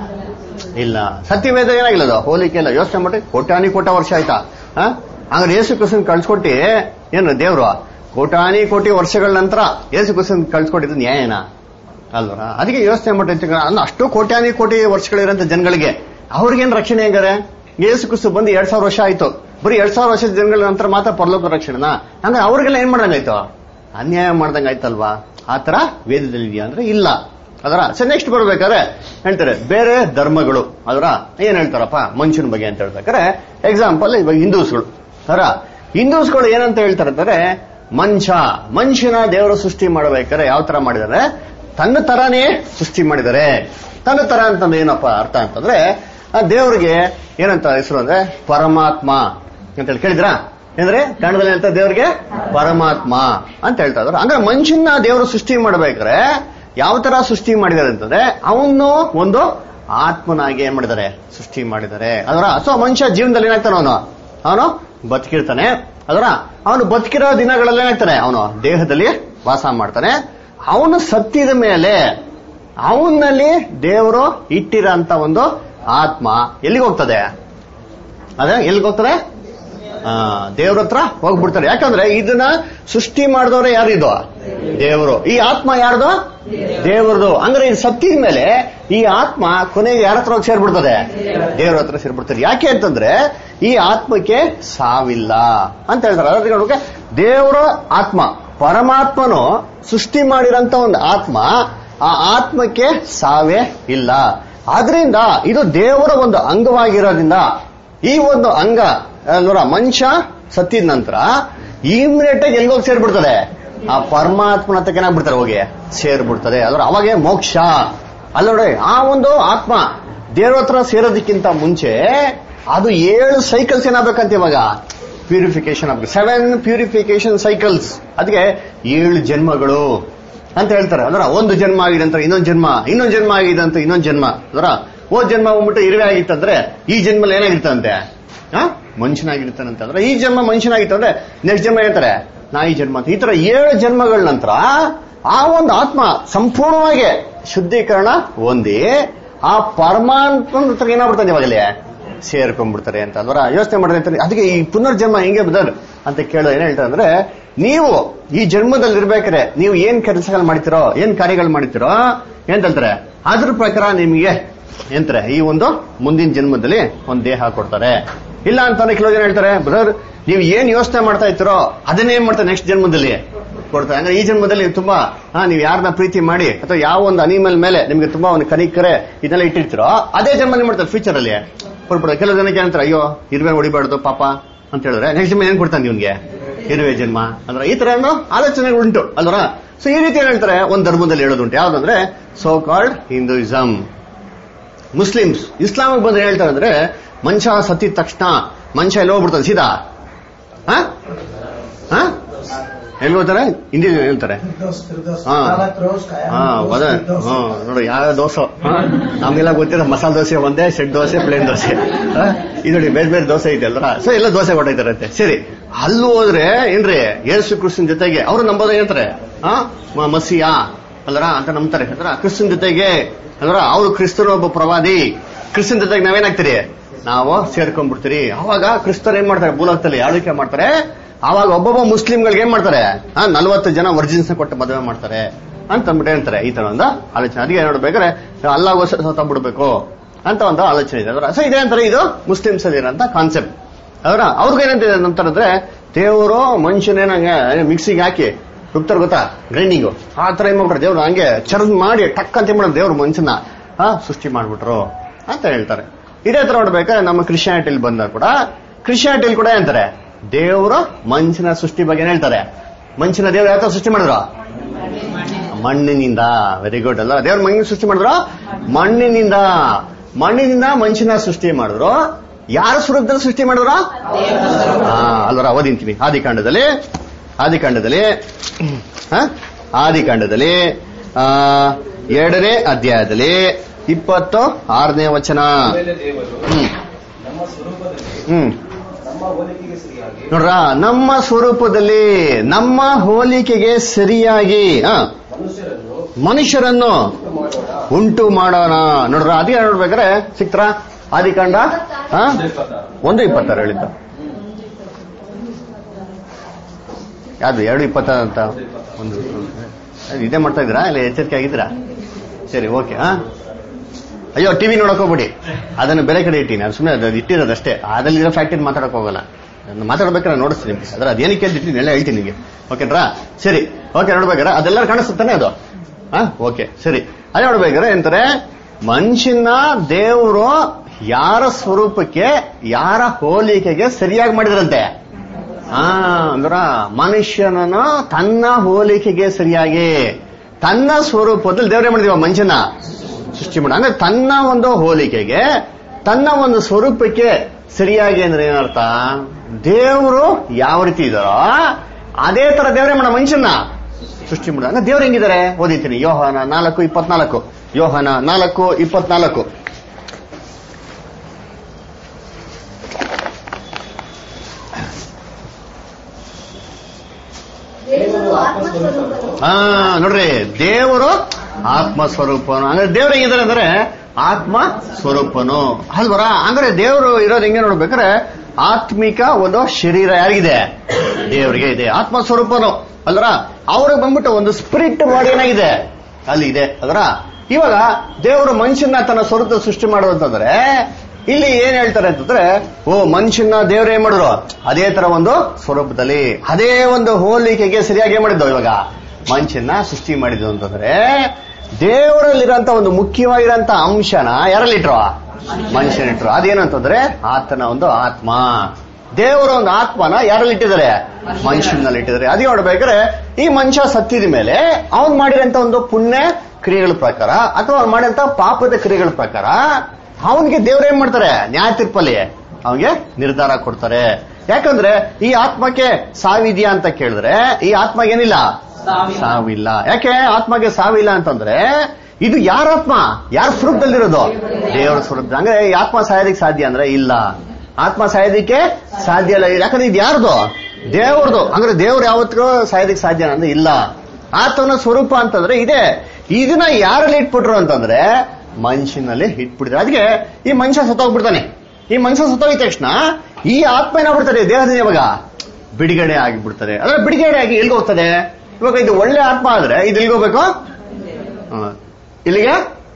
ಇಲ್ಲ ಸತ್ಯವೇದ ಏನಾಗಿಲ್ಲ ಅದು ಹೋಲಿಕೆ ಇಲ್ಲ ಯೋಚನೆ ಮಾಡಿ ಕೋಟಾನಿ ಕೋಟ ವರ್ಷ ಆಯ್ತಾ ಆ? ಹಂಗಾರೆ ಯೇಸು ಕ್ರಿಸ್ತನ್ ಕಳ್ಸ್ಕೊಟ್ಟಿ ಏನು ದೇವ್ರು ಕೋಟಾನಿ ಕೋಟಿ ವರ್ಷಗಳ ನಂತರ ಯೇಸು ಕ್ರಿಸ್ತನ್ ಕಳ್ಸ್ಕೊಟ್ಟಿದ್ದು ನ್ಯಾಯನಾ ಅಲ್ವರ ಅದಕ್ಕೆ ಯೋಚನೆ ಮಾಡಿ ಅಂದ್ರೆ ಅಷ್ಟು ಕೋಟ್ಯಾನಿ ಕೋಟಿ ವರ್ಷಗಳಿರಂತ ಜನಗಳಿಗೆ ಅವ್ರಿಗೇನ್ ರಕ್ಷಣೆ ಹೆಂಗಾರೆ ಯೇಸು ಕ್ರಿಸ್ತು ಬಂದು ಎರಡ್ ಸಾವಿರ ವರ್ಷ ಆಯ್ತು ಬರೀ ಎರಡ್ ಸಾವಿರ ವರ್ಷದ ಜನಗಳ ನಂತರ ಮಾತ್ರ ಪರಲೋಕ ರಕ್ಷಣೆನಾ ಹಂಗ ಅವ್ರಿಗೆಲ್ಲ ಏನ್ ಮಾಡ್ದಂಗಾಯ್ತು ಅನ್ಯಾಯ ಮಾಡ್ದಂಗ ಆಯ್ತಲ್ವಾ ಆತರ ವೇದದಲ್ಲಿ ಇದೆಯಾ ಅಂದ್ರೆ ಇಲ್ಲ ಅದರ ಸೊ ನೆಕ್ಸ್ಟ್ ಬರ್ಬೇಕಾದ್ರೆ ಹೇಳ್ತಾರೆ ಬೇರೆ ಧರ್ಮಗಳು ಅದರ ಏನ್ ಹೇಳ್ತಾರಪ್ಪ ಮನುಷ್ಯನ ಬಗ್ಗೆ ಅಂತ ಹೇಳ್ಬೇಕಾರೆ ಎಕ್ಸಾಂಪಲ್ ಇವಾಗ ಹಿಂದೂಸ್ಗಳು ಅದರ ಹಿಂದೂಸ್ಗಳು ಏನಂತ ಹೇಳ್ತಾರೆ ಅಂದ್ರೆ ಮನುಷ್ಯ ಮನುಷ್ಯನ ದೇವರು ಸೃಷ್ಟಿ ಮಾಡಬೇಕಾದ್ರೆ ಯಾವ ತರ ಮಾಡಿದ್ದಾರೆ ತನ್ನ ತರಾನೇ ಸೃಷ್ಟಿ ಮಾಡಿದ್ದಾರೆ ತನ್ನ ತರ ಅಂತಂದ್ರೆ ಏನಪ್ಪ ಅರ್ಥ ಅಂತಂದ್ರೆ ಆ ದೇವರಿಗೆ ಏನಂತ ಹೆಸರು ಅಂದ್ರೆ ಪರಮಾತ್ಮ ಅಂತ ಹೇಳಿ ಕೇಳಿದ್ರಾ ಅಂದ್ರೆ ಕನ್ನಡದಲ್ಲಿ ಅಂತ ದೇವರಿಗೆ ಪರಮಾತ್ಮ ಅಂತ ಹೇಳ್ತಾ ಇದ್ರು ಹಂಗಾರೆ ಮನುಷ್ಯನ ದೇವರು ಸೃಷ್ಟಿ ಮಾಡ್ಬೇಕಾದ್ರೆ ಯಾವ ತರ ಸೃಷ್ಟಿ ಮಾಡಿದ್ದಾರೆ ಅಂತಂದ್ರೆ ಅವನು ಒಂದು ಆತ್ಮನಾಗಿ ಏನ್ ಮಾಡಿದ್ದಾರೆ ಸೃಷ್ಟಿ ಮಾಡಿದ್ದಾರೆ ಅದರ ಸೊ ಮನುಷ್ಯ ಜೀವನದಲ್ಲಿ ಏನಾಗ್ತಾನೆ ಅವನು ಅವನು ಬದುಕಿರ್ತಾನೆ ಅದರ ಅವನು ಬದುಕಿರೋ ದಿನಗಳಲ್ಲಿ ಏನಾಗ್ತಾನೆ ಅವನು ದೇಹದಲ್ಲಿ ವಾಸ ಮಾಡ್ತಾನೆ ಅವನು ಸತ್ತಿದ ಮೇಲೆ ಅವನಲ್ಲಿ ದೇವರು ಇಟ್ಟಿರೋಂತ ಒಂದು ಆತ್ಮ ಎಲ್ಲಿಗೆ ಹೋಗ್ತದೆ ಅದೇ ಎಲ್ಲಿಗೆ ಹೋಗ್ತದೆ ಆ, ದೇವ್ರ ಹತ್ರ ಹೋಗ್ಬಿಡ್ತಾರೆ ಯಾಕಂದ್ರೆ ಇದನ್ನ ಸೃಷ್ಟಿ ಮಾಡಿದವ್ರೆ ಯಾರಿದು ದೇವರು ಈ ಆತ್ಮ ಯಾರ್ದು ದೇವ್ರದು ಅಂದ್ರೆ ಇದು ಸತ್ತಿದ ಮೇಲೆ ಈ ಆತ್ಮ ಕೊನೆಗೆ ಯಾರ ಹತ್ರ ಹೋಗಿ ಸೇರ್ಬಿಡ್ತದೆ ದೇವ್ರ ಹತ್ರ ಸೇರ್ಬಿಡ್ತಾರೆ ಯಾಕೆ ಅಂತಂದ್ರೆ ಈ ಆತ್ಮಕ್ಕೆ ಸಾವಿಲ್ಲ ಅಂತ ಹೇಳ್ತಾರೆ ಅದಕ್ಕೆ ನೋಡಕ್ಕೆ ದೇವರ ಆತ್ಮ ಪರಮಾತ್ಮನು ಸೃಷ್ಟಿ ಮಾಡಿರಂತ ಒಂದು ಆತ್ಮ ಆ ಆತ್ಮಕ್ಕೆ ಸಾವೇ ಇಲ್ಲ ಆದ್ರಿಂದ ಇದು ದೇವರ ಒಂದು ಅಂಗವಾಗಿರೋದ್ರಿಂದ ಈ ಒಂದು ಅಂಗ ಅಲ್ವರ ಮನುಷ್ಯ ಸತ್ತಿದ ನಂತರ ಇಮಿಡಿಯೇಟ್ ಆಗಿ ಎಲ್ಲಿಗೋಗಿ ಸೇರ್ಬಿಡ್ತದೆ ಆ ಪರಮಾತ್ಮನ ಹತ್ರಕ್ಕೆ ಏನಾಗ್ಬಿಡ್ತಾರೆ ಹೋಗಿ ಸೇರ್ಬಿಡ್ತದೆ ಅದ್ರ ಅವಾಗೆ ಮೋಕ್ಷ ಅಲ್ಲ ನೋಡಿ ಆ ಒಂದು ಆತ್ಮ ದೇವ್ರ ಹತ್ರ ಸೇರೋದಕ್ಕಿಂತ ಮುಂಚೆ ಅದು ಏಳು ಸೈಕಲ್ಸ್ ಏನಾಗಬೇಕಂತ ಇವಾಗ ಪ್ಯೂರಿಫಿಕೇಶನ್ ಆಗ್ಬೇಕು ಸೆವೆನ್ ಪ್ಯೂರಿಫಿಕೇಶನ್ ಸೈಕಲ್ಸ್ ಅದಕ್ಕೆ ಏಳು ಜನ್ಮಗಳು ಅಂತ ಹೇಳ್ತಾರೆ ಅದರ ಒಂದು ಜನ್ಮ ಆಗಿದೆ ಅಂತ ಇನ್ನೊಂದು ಜನ್ಮ ಇನ್ನೊಂದು ಜನ್ಮ ಆಗಿದೆ ಅಂತ ಇನ್ನೊಂದು ಜನ್ಮ ಅದರ ಹೋದ್ ಜನ್ಮ ಬಂದ್ಬಿಟ್ಟು ಇರುವೆ ಆಗಿತ್ತಂದ್ರೆ ಈ ಜನ್ಮಲ್ಲಿ ಏನಾಗಿರ್ತಂತೆ ಆ ಮನುಷ್ಯನಾಗಿರ್ತಾನಂತೆ ಅಂದ್ರೆ ಈ ಜನ್ಮ ಮನುಷ್ಯನಾಗಿತ್ತಂದ್ರೆ ನೆಕ್ಸ್ಟ್ ಜನ್ಮ ಹೇಳ್ತಾರೆ ನಾಯಿ ಜನ್ಮ ಅಂತ ಈ ತರ ಏಳು ಜನ್ಮಗಳ ನಂತರ ಆ ಒಂದು ಆತ್ಮ ಸಂಪೂರ್ಣವಾಗಿ ಶುದ್ಧೀಕರಣ ಹೊಂದಿ ಆ ಪರಮಾತ್ಮ ಹತ್ರ ಏನಾಗ್ಬಿಡ್ತಾನೆ ಇವಾಗಲೇ ಸೇರ್ಕೊಂಡ್ಬಿಡ್ತಾರೆ ಅಂತ ಅಲ್ವರ ಯೋಚನೆ ಮಾಡಿದ್ರೆ ಅಂತಾರೆ ಅದಕ್ಕೆ ಈ ಪುನರ್ಜನ್ಮ ಹೆಂಗೆ ಬದರ್ ಅಂತ ಕೇಳೋ ಏನ್ ಹೇಳ್ತಾರೆ ಅಂದ್ರೆ ನೀವು ಈ ಜನ್ಮದಲ್ಲಿ ಇರ್ಬೇಕಾದ್ರೆ ನೀವು ಏನ್ ಕೆಲಸಗಳು ಮಾಡ್ತಿರೋ ಏನ್ ಕಾರ್ಯಗಳು ಮಾಡ್ತಿರೋ ಏನ್ ಹೇಳ್ತಾರೆ ಅದ್ರ ಪ್ರಕಾರ ನಿಮಗೆ ಎಂತಾರೆ ಈ ಒಂದು ಮುಂದಿನ ಜನ್ಮದಲ್ಲಿ ಒಂದು ದೇಹ ಕೊಡ್ತಾರೆ ಇಲ್ಲ ಅಂತಾನೆ ಕೆಲವು ಜನ ಹೇಳ್ತಾರೆ ಬ್ರದರ್ ನೀವು ಏನ್ ಯೋಚನೆ ಮಾಡ್ತಾ ಇರ್ತೀರೋ ಅದನ್ನೇ ಏನ್ ಮಾಡ್ತಾರೆ ನೆಕ್ಸ್ಟ್ ಜನ್ಮದಲ್ಲಿ ಕೊಡ್ತಾರೆ ಅಂದ್ರೆ ಈ ಜನ್ಮದಲ್ಲಿ ನೀವು ತುಂಬಾ ಹಾ ನೀವು ಯಾರನ್ನ ಪ್ರೀತಿ ಮಾಡಿ ಅಥವಾ ಯಾವ ಒಂದು ಅನಿಮಲ್ ಮೇಲೆ ನಿಮ್ಗೆ ತುಂಬಾ ಒಂದು ಕನಿಕರೆ ಇದೆಲ್ಲ ಇಟ್ಟಿರ್ತೀರೋ ಅದೇ ಜನ್ಮ ಏನ್ ಮಾಡ್ತಾರೆ ಫ್ಯೂಚರ್ ಅಲ್ಲಿ ಕೊಡ್ಬಿಡೋದು ಕೆಲವು ಜನಕ್ಕೆ ಏನಂತಾರೆ ಅಯ್ಯೋ ಇರುವೆ ಹೊಡಿಬಾರ್ದು ಪಾಪ ಅಂತ ಹೇಳಿದ್ರೆ ನೆಕ್ಸ್ಟ್ ಜನ್ಮ ಏನ್ ಕೊಡ್ತಾನೆ ಇವನ್ಗೆ ಇರುವೆ ಜನ್ಮ ಅಂದ್ರೆ ಈ ತರ ಆಲೋಚನೆಗಳು ಉಂಟು ಅಲ್ವರ ಸೊ ಈ ರೀತಿ ಏನ್ ಹೇಳ್ತಾರೆ ಒಂದ್ ಧರ್ಮದಲ್ಲಿ ಹೇಳೋದುಂಟು ಯಾವ್ದಂದ್ರೆ so called Hinduism Muslims Islam ಬಂದ್ರೆ ಹೇಳ್ತಾರೆ ಅಂದ್ರೆ ಮನುಷ್ಯ ಸತ್ತಿದ ತಕ್ಷಣ ಮನುಷ್ಯ ಎಲ್ಲಿ ಹೋಗ್ಬಿಡ್ತಾನೆ ಸೀದಾ ಹಾ ಹಾ ಎಲ್ಲಿ ಹೋಗ್ತಾರೆ ಹಿಂದಿ ಹೇಳ್ತಾರೆ ಹಾ ಹಾ ಅದೇ ಹಾ ನೋಡಿ ಯಾವ ದೋಸೆ ಹಾ ನಮ್ಗೆಲ್ಲ ಗೊತ್ತಿರೋ ಮಸಾಲೆ ದೋಸೆ ಒಂದೇ ಸೆಟ್ ದೋಸೆ ಪ್ಲೇನ್ ದೋಸೆ ಹಾ? ಇದು ನೋಡಿ ಬೇರೆ ಬೇರೆ ದೋಸೆ ಇದೆ ಅಲ್ರ ಸೊ ಎಲ್ಲ ದೋಸೆ ಹೊಟ್ಟೈತಾರಂತೆ ಸರಿ ಅಲ್ಲಿ ಹೋದ್ರೆ ಏನ್ರಿ ಯೇಸು ಕೃಷ್ಣನ್ ಜೊತೆಗೆ ಅವರು ನಂಬೋದ ಹೇಳ್ತಾರೆ ಹಾ ಮ- ಮಸಿಯಾ ಅಲ್ರ ಅಂತ ನಂಬ್ತಾರೆ ಅಂದ್ರ ಕ್ರಿಸ್ತನ್ ಜೊತೆಗೆ ಅಂದ್ರ ಅವ್ರು ಕ್ರಿಸ್ತನ ಒಬ್ಬ ಪ್ರವಾದಿ ಕ್ರಿಸ್ತನ್ ಜೊತೆಗೆ ನಾವೇನಾಗ್ತೀರಿ ನಾವು ಸೇರ್ಕೊಂಡ್ಬಿಡ್ತೀರಿ ಅವಾಗ ಕ್ರಿಸ್ತರು ಏನ್ ಮಾಡ್ತಾರೆ ಭೂಲೋಕದಲ್ಲಿ ಆಳ್ವಿಕೆ ಮಾಡ್ತಾರೆ ಅವಾಗ ಒಬ್ಬೊಬ್ಬ ಮುಸ್ಲಿಂಗಳಿಗೆ ಏನ್ ಮಾಡ್ತಾರೆ ಆ ನಲ್ವತ್ತು ಜನ ವರ್ಜಿನ್ಸ್ ಕೊಟ್ಟು ಮದುವೆ ಮಾಡ್ತಾರೆ ಅಂತ ಅಂದ್ಬಿಟ್ಟು ಹೇಳ್ತಾರೆ ಈ ತರ ಒಂದು ಆಲೋಚನೆ ಅದಕ್ಕೆ ನೋಡ್ಬೇಕಾದ್ರೆ ಅಲ್ಲಾಗೋಸ್ಕರ ಸತ್ತಬಿಡ್ಬೇಕು ಅಂತ ಒಂದು ಆಲೋಚನೆ ಇದೆ ಅದರ ಸೊ ಇದೇ ಅಂತಾರೆ ಇದು ಮುಸ್ಲಿಮ್ಸ್ ಅಲ್ಲಿ ಇರೋಂತ ಕಾನ್ಸೆಪ್ಟ್ ಅವರ ಅವ್ರಿಗೆ ಏನಂತ ನಂತರಂದ್ರೆ ದೇವರು ಮನುಷ್ಯನೇನಂಗೆ ಮಿಕ್ಸಿಗೆ ಹಾಕಿ ರುಬ್ತಾರೆ ಗೊತ್ತಾ ಗ್ರೈಂಡಿಂಗು ಆ ತರ ಏನ್ ಮಾಡ್ತಾರೆ ದೇವ್ರು ಹಂಗೆ ಚರ್ದ್ ಮಾಡಿ ಟಕ್ ಅಂತ ಏನ್ ಮಾಡೋದು ದೇವ್ರು ಮನುಷ್ಯನ ಆ, ಸೃಷ್ಟಿ ಮಾಡ್ಬಿಟ್ರು ಅಂತ ಹೇಳ್ತಾರೆ ಇದೇ ತರ ನೋಡ್ಬೇಕಾದ್ರೆ ನಮ್ಮ ಕ್ರಿಶ್ಚಿಯಾನಿಟಿಲಿ ಬಂದಾಗ ಕೂಡ ಕ್ರಿಶ್ಚಿಯಾನಿಟಿಲಿ ಕೂಡ ಏನಂತಾರೆ ದೇವರು ಮನುಷ್ಯನ ಸೃಷ್ಟಿ ಬಗ್ಗೆ ಏನ್ ಹೇಳ್ತಾರೆ ಮನುಷ್ಯನ ದೇವ್ರು ಯಾವ ತರ ಸೃಷ್ಟಿ ಮಾಡಿದ್ರು ಮಣ್ಣಿನಿಂದ ವೆರಿ ಗುಡ್ ಅಲ್ಲ ದೇವ್ರ ಮಣ್ಣಿನ ಸೃಷ್ಟಿ ಮಾಡಿದ್ರು ಮಣ್ಣಿನಿಂದ ಮಣ್ಣಿನಿಂದ ಮನುಷ್ಯನ ಸೃಷ್ಟಿ ಮಾಡಿದ್ರು ಯಾರ ಸ್ವರೂಪದಲ್ಲಿ ಸೃಷ್ಟಿ ಮಾಡಿದ್ರು ಹಾ ಅಲ್ವರ ಓದಿಂತೀನಿ ಆದಿಕಾಂಡದಲ್ಲಿ ಆದಿಕಾಂಡದಲ್ಲಿ ಹ? ಆದಿಕಾಂಡದಲ್ಲಿ ಆ, ಎರಡನೇ ಅಧ್ಯಾಯದಲ್ಲಿ ಇಪ್ಪತ್ತು ಆರನೇ ವಚನ ಆಮೇಲೆ ದೇವರು ಹ್ಮ್ ನಮ್ಮ ಸ್ವರೂಪದಲ್ಲಿ ಹ್ಮ್ ನಮ್ಮ ಹೋಲಿಕೆಗೆ ಸರಿಯಾಗಿ ನೋಡ್ರ ನಮ್ಮ ಸ್ವರೂಪದಲ್ಲಿ ನಮ್ಮ ಹೋಲಿಕೆಗೆ ಸರಿಯಾಗಿ ಆ, ಮನುಷ್ಯರನ್ನು ಮನುಷ್ಯರನ್ನು ಉಂಟು ಮಾಡೋಣ ಉಂಟು ಮಾಡೋಣ ನೋಡ್ರ ಅದಕ್ಕೆ ನೋಡ್ಬೇಕಾದ್ರೆ ಸಿಕ್ತರ ಆದಿಕಾಂಡ ಆ? ಒಂದು ಇಪ್ಪತ್ತಾರು ಹೇಳಿದ್ದ ಯಾವ್ದು ಎರಡು ಇಪ್ಪತ್ತಾರು ಅಂತ ಒಂದು ಅದು ಇದೇ ಮಾಡ್ತಾ ಇದ್ದೀರಾ ಇಲ್ಲ ಎಚ್ಚರಿಕೆ ಆಗಿದ್ದೀರಾ ಸರಿ ಓಕೆ ಹಾ ಅಯ್ಯೋ ಟಿವಿ ನೋಡಕ್ ಹೋಗ್ಬಿಡಿ ಅದನ್ನು ಬೇರೆ ಕಡೆ ಇಟ್ಟಿನಿ ಅದು ಸುಮ್ಮನೆ ಅದು ಇಟ್ಟಿರೋದಷ್ಟೇ ಅದಲ್ಲಿರೋ ಫ್ಯಾಕ್ಟರಿ ಮಾತಾಡಕ್ ಹೋಗಲ್ಲ ನಾನು ಮಾತಾಡ್ಬೇಕಾದ್ರೆ ನೋಡಿಸ್ತೀನಿ ನಿಮ್ಗೆ ಅದ್ರ ಅದೇನಕ್ಕೆ ಅಂತ ಇಟ್ಟಿನಿ ಎಲ್ಲ ಹೇಳ್ತೀನಿ ನಿಮಗೆ ಓಕೆನ್ರಾ ಸರಿ ಓಕೆ ನೋಡ್ಬೇಕಾರೆ ಅದೆಲ್ಲ ಕಾಣಿಸುತ್ತಾನೆ ಅದು ಹಾ ಓಕೆ ಸರಿ ಅದೇ ನೋಡ್ಬೇಕಾರೆ ಎಂತಾರೆ ಮನುಷ್ಯನ ದೇವರು ಯಾರ ಸ್ವರೂಪಕ್ಕೆ ಯಾರ ಹೋಲಿಕೆಗೆ ಸರಿಯಾಗಿ ಮಾಡಿದ್ರಂತೆ ಆ ಅಂದ್ರ ಮನುಷ್ಯನನ್ನು ತನ್ನ ಹೋಲಿಕೆಗೆ ಸರಿಯಾಗಿ ತನ್ನ ಸ್ವರೂಪದಲ್ಲಿ ದೇವರೇ ಮಾಡಿದೀವ ಮನುಷ್ಯನ ಸೃಷ್ಟಿ ಮಾಡ ಅಂದ್ರೆ ತನ್ನ ಒಂದು ಹೋಲಿಕೆಗೆ ತನ್ನ ಒಂದು ಸ್ವರೂಪಕ್ಕೆ ಸರಿಯಾಗಿ ಅಂದ್ರೆ ಏನರ್ಥ ದೇವರು ಯಾವ ರೀತಿ ಇದಾರೋ ಅದೇ ತರ ದೇವರೇ ಮಾಡ ಮನುಷ್ಯನ ಸೃಷ್ಟಿ ಮಾಡ ಅಂದ್ರೆ ದೇವ್ರು ಹೆಂಗಿದ್ದಾರೆ ಓದಿತೀನಿ ಯೋಹನ ನಾಲ್ಕು ಇಪ್ಪತ್ನಾಲ್ಕು ಯೋಹನ ನಾಲ್ಕು ಇಪ್ಪತ್ನಾಲ್ಕು ದೇವರು ಆತ್ಮಸ್ವರೂಪನು ಹಾ ನೋಡ್ರಿ ದೇವರು ಆತ್ಮ ಸ್ವರೂಪನು ಅಂದ್ರೆ ದೇವ್ರು ಹೆಂಗಿದ್ದಾರೆ ಅಂದ್ರೆ ಆತ್ಮ ಸ್ವರೂಪನು ಅಲ್ವರ ಅಂದ್ರೆ ದೇವರು ಇರೋದು ಹೆಂಗೆ ನೋಡ್ಬೇಕಾದ್ರೆ ಆತ್ಮಿಕ ಒಂದು ಶರೀರ ಯಾರಿಗಿದೆ ದೇವರಿಗೆ ಇದೆ ಆತ್ಮ ಸ್ವರೂಪನು ಅಲ್ವರ ಅವ್ರಿಗೆ ಬಂದ್ಬಿಟ್ಟು ಒಂದು ಸ್ಪಿರಿಟ್ ಬಾಡಿ ಏನಾಗಿದೆ ಅಲ್ಲಿ ಇದೆ ಅದರ ಇವಾಗ ದೇವರು ಮನುಷ್ಯನ ತನ್ನ ಸ್ವರೂಪ ಸೃಷ್ಟಿ ಮಾಡೋದು ಅಂತಂದ್ರೆ ಇಲ್ಲಿ ಏನ್ ಹೇಳ್ತಾರೆ ಅಂತಂದ್ರೆ ಓ ಮನುಷ್ಯನ ದೇವ್ರು ಏನ್ ಮಾಡಿದ್ರು ಅದೇ ತರ ಒಂದು ಸ್ವರೂಪದಲ್ಲಿ ಅದೇ ಒಂದು ಹೋಲಿಕೆಗೆ ಸರಿಯಾಗಿ ಏನ್ ಮಾಡಿದ್ದು ಇವಾಗ ಮನುಷ್ಯನ ಸೃಷ್ಟಿ ಮಾಡಿದ್ದು ಅಂತಂದ್ರೆ ದೇವರಲ್ಲಿರೋಂತ ಒಂದು ಮುಖ್ಯವಾಗಿರೋಂತ ಅಂಶನ ಯಾರಲ್ಲಿಟ್ರು ಮನುಷ್ಯನಿಟ್ರು ಅದೇನಂತಂದ್ರೆ ಆತನ ಒಂದು ಆತ್ಮ ದೇವರ ಒಂದು ಆತ್ಮನ ಯಾರಲ್ಲಿ ಇಟ್ಟಿದ್ದಾರೆ ಮನುಷ್ಯನಲ್ಲಿ ಇಟ್ಟಿದ್ದಾರೆ ಅದೇ ನೋಡ್ಬೇಕಾದ್ರೆ ಈ ಮನುಷ್ಯ ಸತ್ತಿದ ಮೇಲೆ ಅವನ್ ಮಾಡಿರೋಂತ ಒಂದು ಪುಣ್ಯ ಕ್ರಿಯೆಗಳ ಪ್ರಕಾರ ಅಥವಾ ಅವ್ನು ಮಾಡಿದಂತ ಪಾಪದ ಕ್ರಿಯೆಗಳ ಪ್ರಕಾರ ಅವನಿಗೆ ದೇವ್ರು ಏನ್ ಮಾಡ್ತಾರೆ ನ್ಯಾಯ ತೀರ್ಪಲ್ಲಿ ಅವನಿಗೆ ನಿರ್ಧಾರ ಕೊಡ್ತಾರೆ ಯಾಕಂದ್ರೆ ಈ ಆತ್ಮಕ್ಕೆ ಸಾವಿದ್ಯಾ ಅಂತ ಕೇಳಿದ್ರೆ ಈ ಆತ್ಮ ಏನಿಲ್ಲ ಸಾವಿಲ್ಲ. ಸಾವಿಲ್ಲ ಯಾಕೆ ಆತ್ಮಗೆ ಸಾವಿಲ್ಲ ಅಂತಂದ್ರೆ ಇದು ಯಾರ ಆತ್ಮ ಯಾರ ಸ್ವರೂಪದಲ್ಲಿರೋದು ದೇವರ ಸ್ವರೂಪ ಅಂದ್ರೆ ಈ ಆತ್ಮ ಸಾಯೋದಕ್ಕೆ ಸಾಧ್ಯ ಅಂದ್ರೆ ಇಲ್ಲ ಆತ್ಮ ಸಾಯೋದಕ್ಕೆ ಸಾಧ್ಯ ಇಲ್ಲ ಯಾಕಂದ್ರೆ ಇದು ಯಾರ್ದು ದೇವ್ರದು ಅಂದ್ರೆ ದೇವ್ರು ಯಾವತ್ತಿಗೂ ಸಾಯೋದಕ್ಕೆ ಸಾಧ್ಯ ಅಂದ್ರೆ ಇಲ್ಲ ಆತ್ಮನ ಸ್ವರೂಪ ಅಂತಂದ್ರೆ ಇದೆ ಇದನ್ನ ಯಾರಲ್ಲಿ ಇಟ್ಬಿಟ್ರು ಅಂತಂದ್ರೆ ಮನುಷ್ಯನಲ್ಲಿ ಇಟ್ಬಿಟ್ಟಿದ್ರೆ ಅದಕ್ಕೆ ಈ ಮನುಷ್ಯ ಸತ್ತೋಗ್ಬಿಡ್ತಾನೆ ಈ ಮನುಷ್ಯ ಸತ್ತೋಗಿದ ತಕ್ಷಣ ಈ ಆತ್ಮ ಏನಾಗ್ಬಿಡ್ತಾರೆ ದೇಹದಿಂದ ಇವಾಗ ಬಿಡುಗಡೆ ಆಗಿಬಿಡ್ತಾರೆ ಅಂದ್ರೆ ಬಿಡುಗಡೆ ಆಗಿ ಎಲ್ಲಿಗೆ ಹೋಗ್ತದೆ ಇವಾಗ ಇದು ಒಳ್ಳೆ ಆತ್ಮ ಆದ್ರೆ ಇದು ಎಲ್ಲಿಗೆ ಹೋಗ್ಬೇಕು ಹ. ಇಲ್ಲಿಗೆ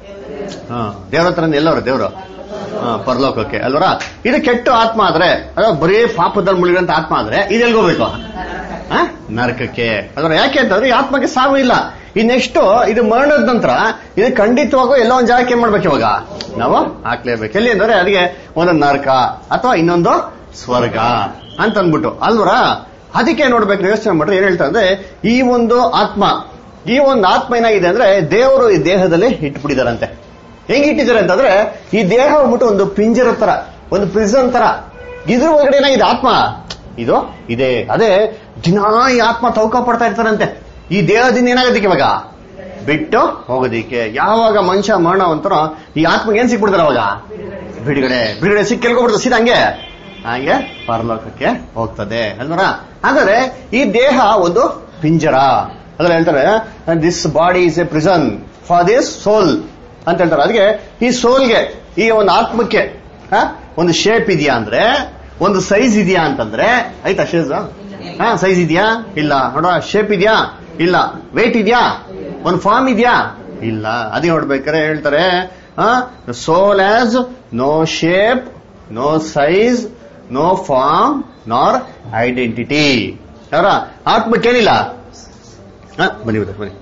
ಹ ದೇವ್ರ ಹತ್ರ ಎಲ್ಲವರು ದೇವರು ಹ ಪರಲೋಕಕ್ಕೆ ಅಲ್ವರ ಇದು ಕೆಟ್ಟ ಆತ್ಮ ಆದ್ರೆ ಅದ ಬರೀ ಪಾಪದಲ್ಲಿ ಮುಳುಗಿದಂತ ಆತ್ಮ ಆದ್ರೆ ಇದು ಎಲ್ಲಿಗೆ ಹೋಗ್ಬೇಕು ಹ? ನರಕಕ್ಕೆ ಅದರ ಯಾಕೆ ಅಂತಂದ್ರೆ ಈ ಆತ್ಮಕ್ಕೆ ಸಾವು ಇಲ್ಲ ಈ ನೆಕ್ಸ್ಟ್ ಇದು ಮರಣದ ನಂತರ ಇದು ಖಂಡಿತವಾಗೂ ಎಲ್ಲೋ ಒಂದ್ ಜಾಗಕ್ಕೆ ಏನ್ ಮಾಡ್ಬೇಕು ಇವಾಗ ನಾವು ಹಾಕ್ಲೇಬೇಕು ಎಲ್ಲಿ ಅಂದ್ರೆ ಅದಕ್ಕೆ ಒಂದು ನರಕ ಅಥವಾ ಇನ್ನೊಂದು ಸ್ವರ್ಗ ಅಂತ ಅಂದ್ಬಿಟ್ಟು ಅಲ್ವರ ಅದಕ್ಕೆ ನೋಡ್ಬೇಕು ಯೋಚನೆ ಮಾಡ್ರೆ ಏನ್ ಹೇಳ್ತಾ ಅಂದ್ರೆ ಈ ಒಂದು ಆತ್ಮ ಈ ಒಂದು ಆತ್ಮ ಏನಾಗಿದೆ ಅಂದ್ರೆ ದೇವರು ಈ ದೇಹದಲ್ಲಿ ಇಟ್ಬಿಟ್ಟಿದಾರಂತೆ ಹೆಂಗ್ ಇಟ್ಟಿದ್ದಾರೆ ಅಂತಂದ್ರೆ ಈ ದೇಹ ಬಂದ್ಬಿಟ್ಟು ಒಂದು ಪಿಂಜರ ತರ ಒಂದು ಪ್ರಿಸನ್ ತರ ಇದ್ರ ಒಳಗಡೆ ಏನಾಗಿದೆ ಆತ್ಮ ಇದು ಇದೆ ಅದೇ ದಿನಾ ಈ ಆತ್ಮ ತೌಕ ಪಡ್ತಾ ಇರ್ತಾರಂತೆ ಈ ದೇಹದಿಂದ ಏನಾಗೋದಕ್ಕೆ ಇವಾಗ ಬಿಟ್ಟು ಹೋಗೋದಿಕ್ಕೆ ಯಾವಾಗ ಮನುಷ್ಯ ಮರಣ ಅಂತಾರೋ ಈ ಆತ್ಮಗೆ ಏನ್ ಸಿಕ್ಬಿಡ್ತಾರೆ ಅವಾಗ ಬಿಡುಗಡೆ ಬಿಡುಗಡೆ ಸಿಕ್ಕಿ ಕೆಲ್ಕೊಬಿಡ್ತದೆ ಸೀದಾ ಹಂಗೆ ಹಾಗೆ ಪರಲೋಕಕ್ಕೆ ಹೋಗ್ತದೆ ಅಲ್ವರ ಹಾಗಾದ್ರೆ ಈ ದೇಹ ಒಂದು ಪಿಂಜರ ಅದ್ರ ಹೇಳ್ತಾರೆ this body is a prison for this soul ಅಂತ ಹೇಳ್ತಾರೆ ಅದಕ್ಕೆ ಈ ಸೋಲ್ಗೆ ಈ ಒಂದು ಆತ್ಮಕ್ಕೆ ಆ, ಒಂದು ಶೇಪ್ ಇದೆಯಾ ಅಂದ್ರೆ ಒಂದು ಸೈಜ್ ಇದೆಯಾ ಅಂತಂದ್ರೆ ಆಯ್ತಾ ಶೇಸ್ ಹಾ ಸೈಜ್ ಇದೆಯಾ ಇಲ್ಲ ನೋಡ ಶೇಪ್ ಇದೆಯಾ ಇಲ್ಲ ವೇಟ್ ಇದೆಯಾ ಒಂದು ಫಾರ್ಮ್ ಇದೆಯಾ ಇಲ್ಲ ಅದೇ ನೋಡ್ಬೇಕಾರೆ ಹೇಳ್ತಾರೆ soul has no shape no size no form nor identity ಅವರ ಆತ್ಮಕ್ಕೇನಿಲ್ಲ ಹ, ಬನ್ನಿ ಬನ್ನಿ ಬನ್ನಿ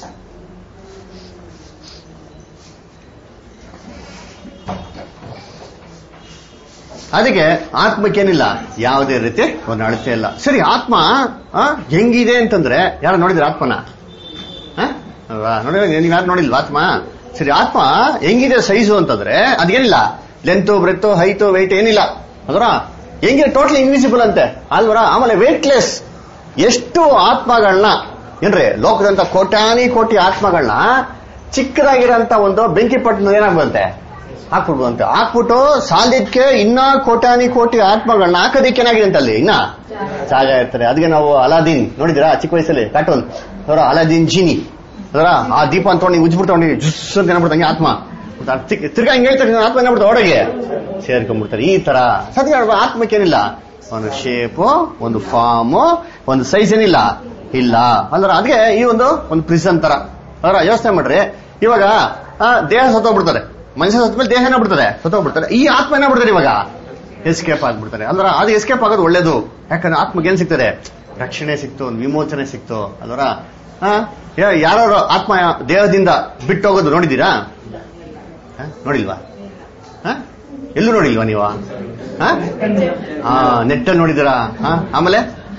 ಅದಕ್ಕೆ ಆತ್ಮಕ್ಕೇನಿಲ್ಲ ಯಾವುದೇ ರೀತಿ ಒಂದು ಅಳತೆ ಇಲ್ಲ ಸರಿ ಆತ್ಮ ಆ, ಹೆಂಗಿದೆ ಅಂತಂದ್ರೆ ಯಾರು ನೋಡಿದ್ರ ಆತ್ಮನ ಹ? ಅಲ್ವಾ? ನೋಡಿ ನೀವು ಯಾರು ನೋಡಿಲ್ವಾ ಆತ್ಮ ಸರಿ ಆತ್ಮ ಹೆಂಗಿದೆ ಸೈಜು ಅಂತಂದ್ರೆ ಅದೇನಿಲ್ಲ ಲೆಂತು ಬ್ರೆತ್ತು ಹೈಟು ವೆಯ್ಟ್ ಏನಿಲ್ಲ ಅದರ ಹೆಂಗಿದೆ ಟೋಟಲ್ ಇನ್ವಿಸಿಬಲ್ ಅಂತೆ ಅಲ್ವರ ಆಮೇಲೆ ವೇಟ್ಲೆಸ್ ಎಷ್ಟು ಆತ್ಮಗಳನ್ನ ಏನ್ರಿ ಲೋಕದಂತ ಕೋಟ್ಯಾನಿ ಕೋಟಿ ಆತ್ಮಗಳನ್ನ ಚಿಕ್ಕದಾಗಿರೋಂತ ಒಂದು ಬೆಂಕಿ ಪಟ್ಟಣ ಏನಾಗ್ಬಂತೆ ಹಾಕ್ಬಿಡ್ಬಂತೆ ಹಾಕ್ಬಿಟ್ಟು ಸಾಲಿದ್ಕೆ ಇನ್ನ ಕೋಟ್ಯಾನಿ ಕೋಟಿ ಆತ್ಮಗಳನ್ನ ಹಾಕೋದಿಕ್ಕೆ ಏನಾಗಿದೆ ಅಂತ ಅಲ್ಲಿ ಇನ್ನ ಜಾಗ ಇರ್ತಾರೆ ಅದಕ್ಕೆ ನಾವು ಅಲಾದೀನ್ ನೋಡಿದಿರಾ ಚಿಕ್ಕ ವಯಸ್ಸಲ್ಲಿ ಕಾರ್ಟೂನ್ ಅವರ ಅಲಾದೀನ್ ಜೀನಿ ಅದರ ಆ ದೀಪ ಅಂತ ತೊಗೊಂಡು ಉಜ್ಬಿಡ್ತಾವೆ ಜುಸ್ ಅಂತ ಏನಾಗ್ಬಿಡ್ತಂಗೆ ಆತ್ಮ ಮತ್ತೆ ಅದ್ ತಿರ್ಗ- ತಿರ್ಗಾ ಹಿಂಗ್ ಹೇಳ್ತಾರೆ ಆತ್ಮ ಏನಾಗ್ಬಿಡ್ತಾರೆ ಒಳಗೆ ಸೇರ್ಕೊಂಡ್ಬಿಡ್ತಾರೆ ಈ ತರ ಸದ್ಯ ಆತ್ಮಕ್ಕೇನಿಲ್ಲ ಒಂದು ಶೇಪು ಒಂದು ಫಾರ್ಮು ಒಂದು ಸೈಜ್ ಏನಿಲ್ಲ ಇಲ್ಲ ಅಂದ್ರೆ ಅದಕ್ಕೆ ಈ ಒಂದು ಒಂದು ಪ್ರಿಸನ್ ತರ ಅದರ ಯೋಚನೆ ಮಾಡ್ರಿ ಇವಾಗ ಆ, ದೇಹ ಸತ್ತೋಗ್ಬಿಡ್ತಾರೆ ಮನುಷ್ಯ ಸತ್ತ ಮೇಲೆ ದೇಹ ಏನಾಗ್ಬಿಡ್ತದೆ ಸತ್ತೋಗ್ಬಿಡ್ತಾರೆ ಈ ಆತ್ಮ ಏನಾಗ್ಬಿಡ್ತಾರೆ ಇವಾಗ ಎಸ್ಕೇಪ್ ಆಗ್ಬಿಡ್ತಾರೆ ಅಂದ್ರೆ ಅದು ಎಸ್ಕೇಪ್ ಆಗೋದು ಒಳ್ಳೇದು ಯಾಕಂದ್ರೆ ಆತ್ಮಗೆ ಏನ್ ಸಿಗ್ತದೆ ರಕ್ಷಣೆ ಸಿಕ್ತು ಒಂದು ವಿಮೋಚನೆ ಸಿಕ್ತು ಅಲ್ವರ ಯಾರು ಆತ್ಮ ದೇಹದಿಂದ ಬಿಟ್ಟು ಹೋಗೋದು ನೋಡಿದ್ದೀರಾ ಹ? ನೋಡಿಲ್ವಾ ಹ? ಎಲ್ಲೂ ನೋಡಿಲ್ವಾ ನೀವು ನೆಟ್ಟಲ್ಲಿ ನೋಡಿದ್ದೀರಾ ಹ? ಆಮೇಲೆ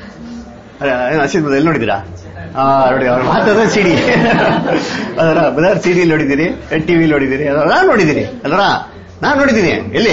ಅಸಿದ್ ಎಲ್ಲಿ ನೋಡಿದ್ದೀರಾ ಆ, ನೋಡಿ ಅವ್ರು ಮಾತಾಡೋ ಸಿಡಿ ಅದರ ಬದರ್ ಸಿಡಿ ನೋಡಿದ್ದೀರಿ ಟಿವಿ ನೋಡಿದ್ದೀರಿ ಅದರ ನಾನು ನೋಡಿದ್ದೀನಿ ಅಲ್ವರ ನಾನ್ ನೋಡಿದ್ದೀನಿ ಎಲ್ಲಿ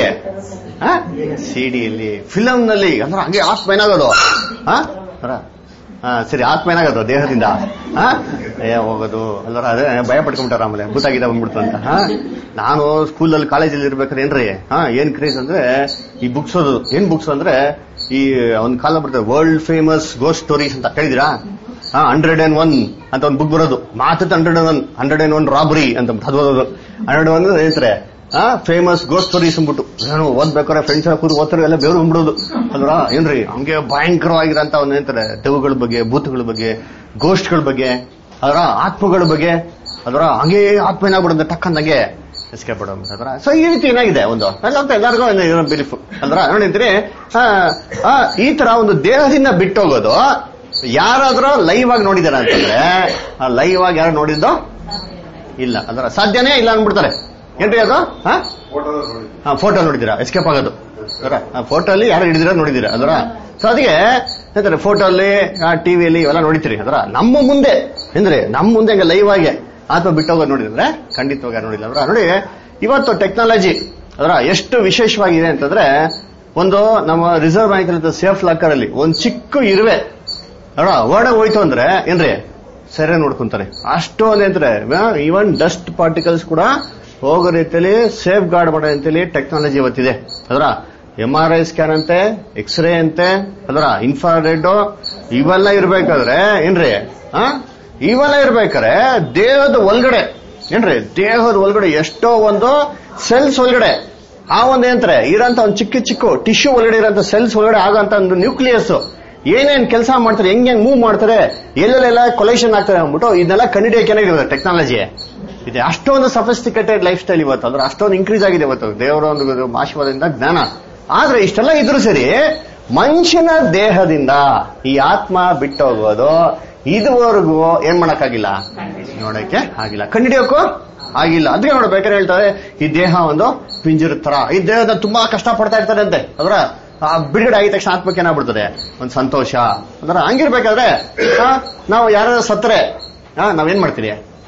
ಸಿಡಿಯಲ್ಲಿ ಫಿಲಮ್ ನಲ್ಲಿ ಅಂದ್ರೆ ಹಂಗೆ ಆತ್ಮ ಏನಾಗೋದು ಹ? ಅದ್ರ? ಹಾ ಸರಿ ಆತ್ಮ ಏನಾಗೋದು ದೇಹದಿಂದ ಹಾ ಏ ಹೋಗೋದು ಅಲ್ವರ ಅದೇ ಭಯ ಪಡ್ಕೊಂಡ್ಬಿಟ್ಟಾರ ಆಮೇಲೆ ಭೂತಾಗಿದ ಬಂದ್ಬಿಡ್ತು ಅಂತ ಹಾ ನಾನು ಸ್ಕೂಲಲ್ಲಿ ಕಾಲೇಜಲ್ಲಿ ಇರ್ಬೇಕಾದ್ರೆ ಏನ್ರಿ ಹಾ ಏನ್ ಕ್ರೇಜ್ ಅಂದ್ರೆ ಈ ಬುಕ್ಸ್ ಓದು ಏನ್ ಬುಕ್ಸ್ ಅಂದ್ರೆ ಈ ಒಂದ್ ಕಾಲ ಬರ್ತದೆ ವರ್ಲ್ಡ್ ಫೇಮಸ್ ಗೋಸ್ಟ್ ಸ್ಟೋರೀಸ್ ಅಂತ ಕೇಳಿದಿರಾ ಹಾ ಹಂಡ್ರೆಡ್ ಅಂಡ್ ಒನ್ ಅಂತ ಒಂದು ಬುಕ್ ಬರೋದು ಮಾತತ್ hundred and one hundred and one robbery ಅಂತ ಅದು ಓದೋದು ಹಂಡ್ರೆಡ್ ಒನ್ ಹೇಳ್ತಾರೆ ಆ ಫೇಮಸ್ ಗೋಸ್ಟ್ ಸ್ಟೋರೀಸ್ ಅಂದ್ಬಿಟ್ಟು ನಾನು ಓದ್ಬೇಕಾದ್ರೆ ಫ್ರೆಂಡ್ಸ್ ಕೂತು ಓದ್ತಾರೆ ಎಲ್ಲ ಬೇರು ಬಂದ್ಬಿಡೋದು ಅಲ್ವಾ ಏನ್ರಿ ಹಂಗೆ ಭಯಂಕರವಾಗಿರಂತ ಒಂದು ಏನಂತಾರೆ ದೆವ್ಗಳ ಬಗ್ಗೆ ಭೂತಗಳ ಬಗ್ಗೆ ಗೋಷ್ಟ್ಗಳ ಬಗ್ಗೆ ಅದರ ಆತ್ಮಗಳ ಬಗ್ಗೆ ಅದರ ಹಂಗೆ ಆತ್ಮ ಏನಾಗ್ಬಿಡುತ್ತೆ ಟಕ್ಕಂದಂಗೆ ಎಸ್ಕೇಪ್ ಬಿಡೋದು ಅದರ ಸೊ ಈ ರೀತಿ ಏನಾಗಿದೆ ಒಂದು ಅಲ್ಲ ಅಂತ ಎಲ್ಲರಿಗೂ ಒಂದು ಬಿಲೀಫ್ ಅಲ್ರ ನೋಡಿದ್ರಿ ಆ, ಆ, ಈ ತರ ಒಂದು ದೇಹದಿಂದ ಬಿಟ್ಟೋಗೋದು ಯಾರಾದ್ರೂ ಲೈವ್ ಆಗಿ ನೋಡಿದಾರ ಅಂತಂದ್ರೆ ಲೈವ್ ಆಗಿ ಯಾರು ನೋಡಿದ್ದು ಇಲ್ಲ ಅದರ ಸಾಧ್ಯನೇ ಇಲ್ಲ ಅಂದ್ಬಿಡ್ತಾರೆ ಏನ್ರಿ ಅದು ಹಾ ಫೋಟೋ ನೋಡಿದ್ದೀರಾ ಎಸ್ಕೇಪ್ ಆಗೋದು ಅದರ ಫೋಟೋ ಅಲ್ಲಿ ಯಾರು ಹಿಡಿದಿರ ನೋಡಿದ್ದೀರಾ ಅದರ ಸೊ ಅದಕ್ಕೆ ಹೇಳ್ತಾರೆ ಫೋಟೋ ಅಲ್ಲಿ ಟಿವಿಯಲ್ಲಿ ಇವೆಲ್ಲ ನೋಡಿತೀರಿ ಅದರ ನಮ್ಮ ಮುಂದೆ ಅಂದ್ರೆ ನಮ್ಮ ಮುಂದೆ ಹಂಗೆ ಲೈವ್ ಆಗಿ ಆತ್ಮ ಬಿಟ್ಟೋಗೋದು ನೋಡಿದ್ರೆ ಖಂಡಿತವಾಗಿ ಯಾರು ನೋಡಿಲ್ಲ ಅದರ ನೋಡಿ ಇವತ್ತು ಟೆಕ್ನಾಲಜಿ ಅದರ ಎಷ್ಟು ವಿಶೇಷವಾಗಿದೆ ಅಂತಂದ್ರೆ ಒಂದು ನಮ್ಮ ರಿಸರ್ವ್ ಬ್ಯಾಂಕ್ ಸೇಫ್ ಲಾಕರ್ ಅಲ್ಲಿ ಒಂದು ಚಿಕ್ಕ ಇರುವೆ ಅಲ್ಲ ಹೊರಡೆ ಹೋಯ್ತು ಅಂದ್ರೆ ಏನ್ರಿ ಸೆರೆ ನೋಡ್ಕೊಂತಾರೆ ಅಷ್ಟೊಂದು ಅಂದ್ರೆ ಈವನ್ ಡಸ್ಟ್ ಪಾರ್ಟಿಕಲ್ಸ್ ಕೂಡ ಹೋಗೋ ರೀತಿಯಲ್ಲಿ ಸೇಫ್ ಗಾರ್ಡ್ ಮಾಡೋ ರೀತಿಯಲ್ಲಿ ಟೆಕ್ನಾಲಜಿ ಇವತ್ತಿದೆ ಅದರ ಎಂ ಆರ್ ಐ ಸ್ಕ್ಯಾನ್ ಅಂತೆ ಎಕ್ಸ್ರೇ ಅಂತೆ ಅದರ ಇನ್ಫ್ರಾರೆಡ್ ಇವೆಲ್ಲ ಇರ್ಬೇಕಾದ್ರೆ ಏನ್ರಿ ಆ ಇವೆಲ್ಲ ಇರ್ಬೇಕಾದ್ರೆ ದೇಹದ ಒಳಗಡೆ ಏನ್ರಿ ದೇಹದ ಒಳಗಡೆ ಎಷ್ಟೋ ಒಂದು ಸೆಲ್ಸ್ ಒಳಗಡೆ ಆ ಒಂದು ಏನಂತಾರೆ ಇರೋಂತ ಒಂದು ಚಿಕ್ಕ ಚಿಕ್ಕ ಟಿಶ್ಯೂ ಒಳಗಡೆ ಇರೋಂತ ಸೆಲ್ಸ್ ಒಳಗಡೆ ಆಗೋಂತ ಒಂದು ನ್ಯೂಕ್ಲಿಯಸ್ ಏನೇನ್ ಕೆಲಸ ಮಾಡ್ತಾರೆ ಹೆಂಗ್ ಹೆಂಗ್ ಮೂವ್ ಮಾಡ್ತಾರೆ ಎಲ್ಲೆಲ್ಲ ಕೊಲೇಷನ್ ಆಗ್ತಾರೆ ಅಂದ್ಬಿಟ್ಟು ಇದನ್ನೆಲ್ಲ ಕಂಡಿಡಿಯಕ್ಕೆ ಏನಾಗಿರುತ್ತೆ ಟೆಕ್ನಾಲಜಿ ಇದೆ ಅಷ್ಟೊಂದು ಸಫಿಸ್ಟಿಕೇಟೆಡ್ ಲೈಫ್ ಸ್ಟೈಲ್ ಇವತ್ತು ಅಂದ್ರೆ ಅಷ್ಟೊಂದು ಇನ್ಕ್ರೀಸ್ ಆಗಿದೆ ಇವತ್ತು ದೇವರ ಒಂದು ಆಶೀರ್ವಾದದಿಂದ ಜ್ಞಾನ ಆದ್ರೆ ಇಷ್ಟೆಲ್ಲ ಇದ್ರು ಸರಿ ಮನುಷ್ಯನ ದೇಹದಿಂದ ಈ ಆತ್ಮ ಬಿಟ್ಟೋಗೋದು ಇದುವರೆಗೂ ಏನ್ ಮಾಡಕ್ಕಾಗಿಲ್ಲ ನೋಡಕ್ಕೆ ಆಗಿಲ್ಲ ಕಂಡಿಡಿಯೋಕ್ಕೂ ಆಗಿಲ್ಲ ಅದಕ್ಕೆ ನೋಡ್ಬೇಕಾದ್ರೆ ಹೇಳ್ತಾರೆ ಈ ದೇಹ ಒಂದು ಪಿಂಜರ ತರ ಈ ದೇಹದ ತುಂಬಾ ಕಷ್ಟ ಪಡ್ತಾ ಇರ್ತಾರೆ ಅಂತೆ ಅದರ ಆ ಬಿಡುಗಡೆ ಆಗಿದ ತಕ್ಷಣ ಆತ್ಮಕ್ಕೆ ಏನಾಗ್ಬಿಡ್ತದೆ ಒಂದು ಸಂತೋಷ ಅಂದ್ರೆ ಹಂಗಿರ್ಬೇಕಾದ್ರೆ ಆ, ನಾವು ಯಾರು ಸತ್ರೆ ಆ, ನಾವೇನ್ ಮಾಡ್ತೀರಿ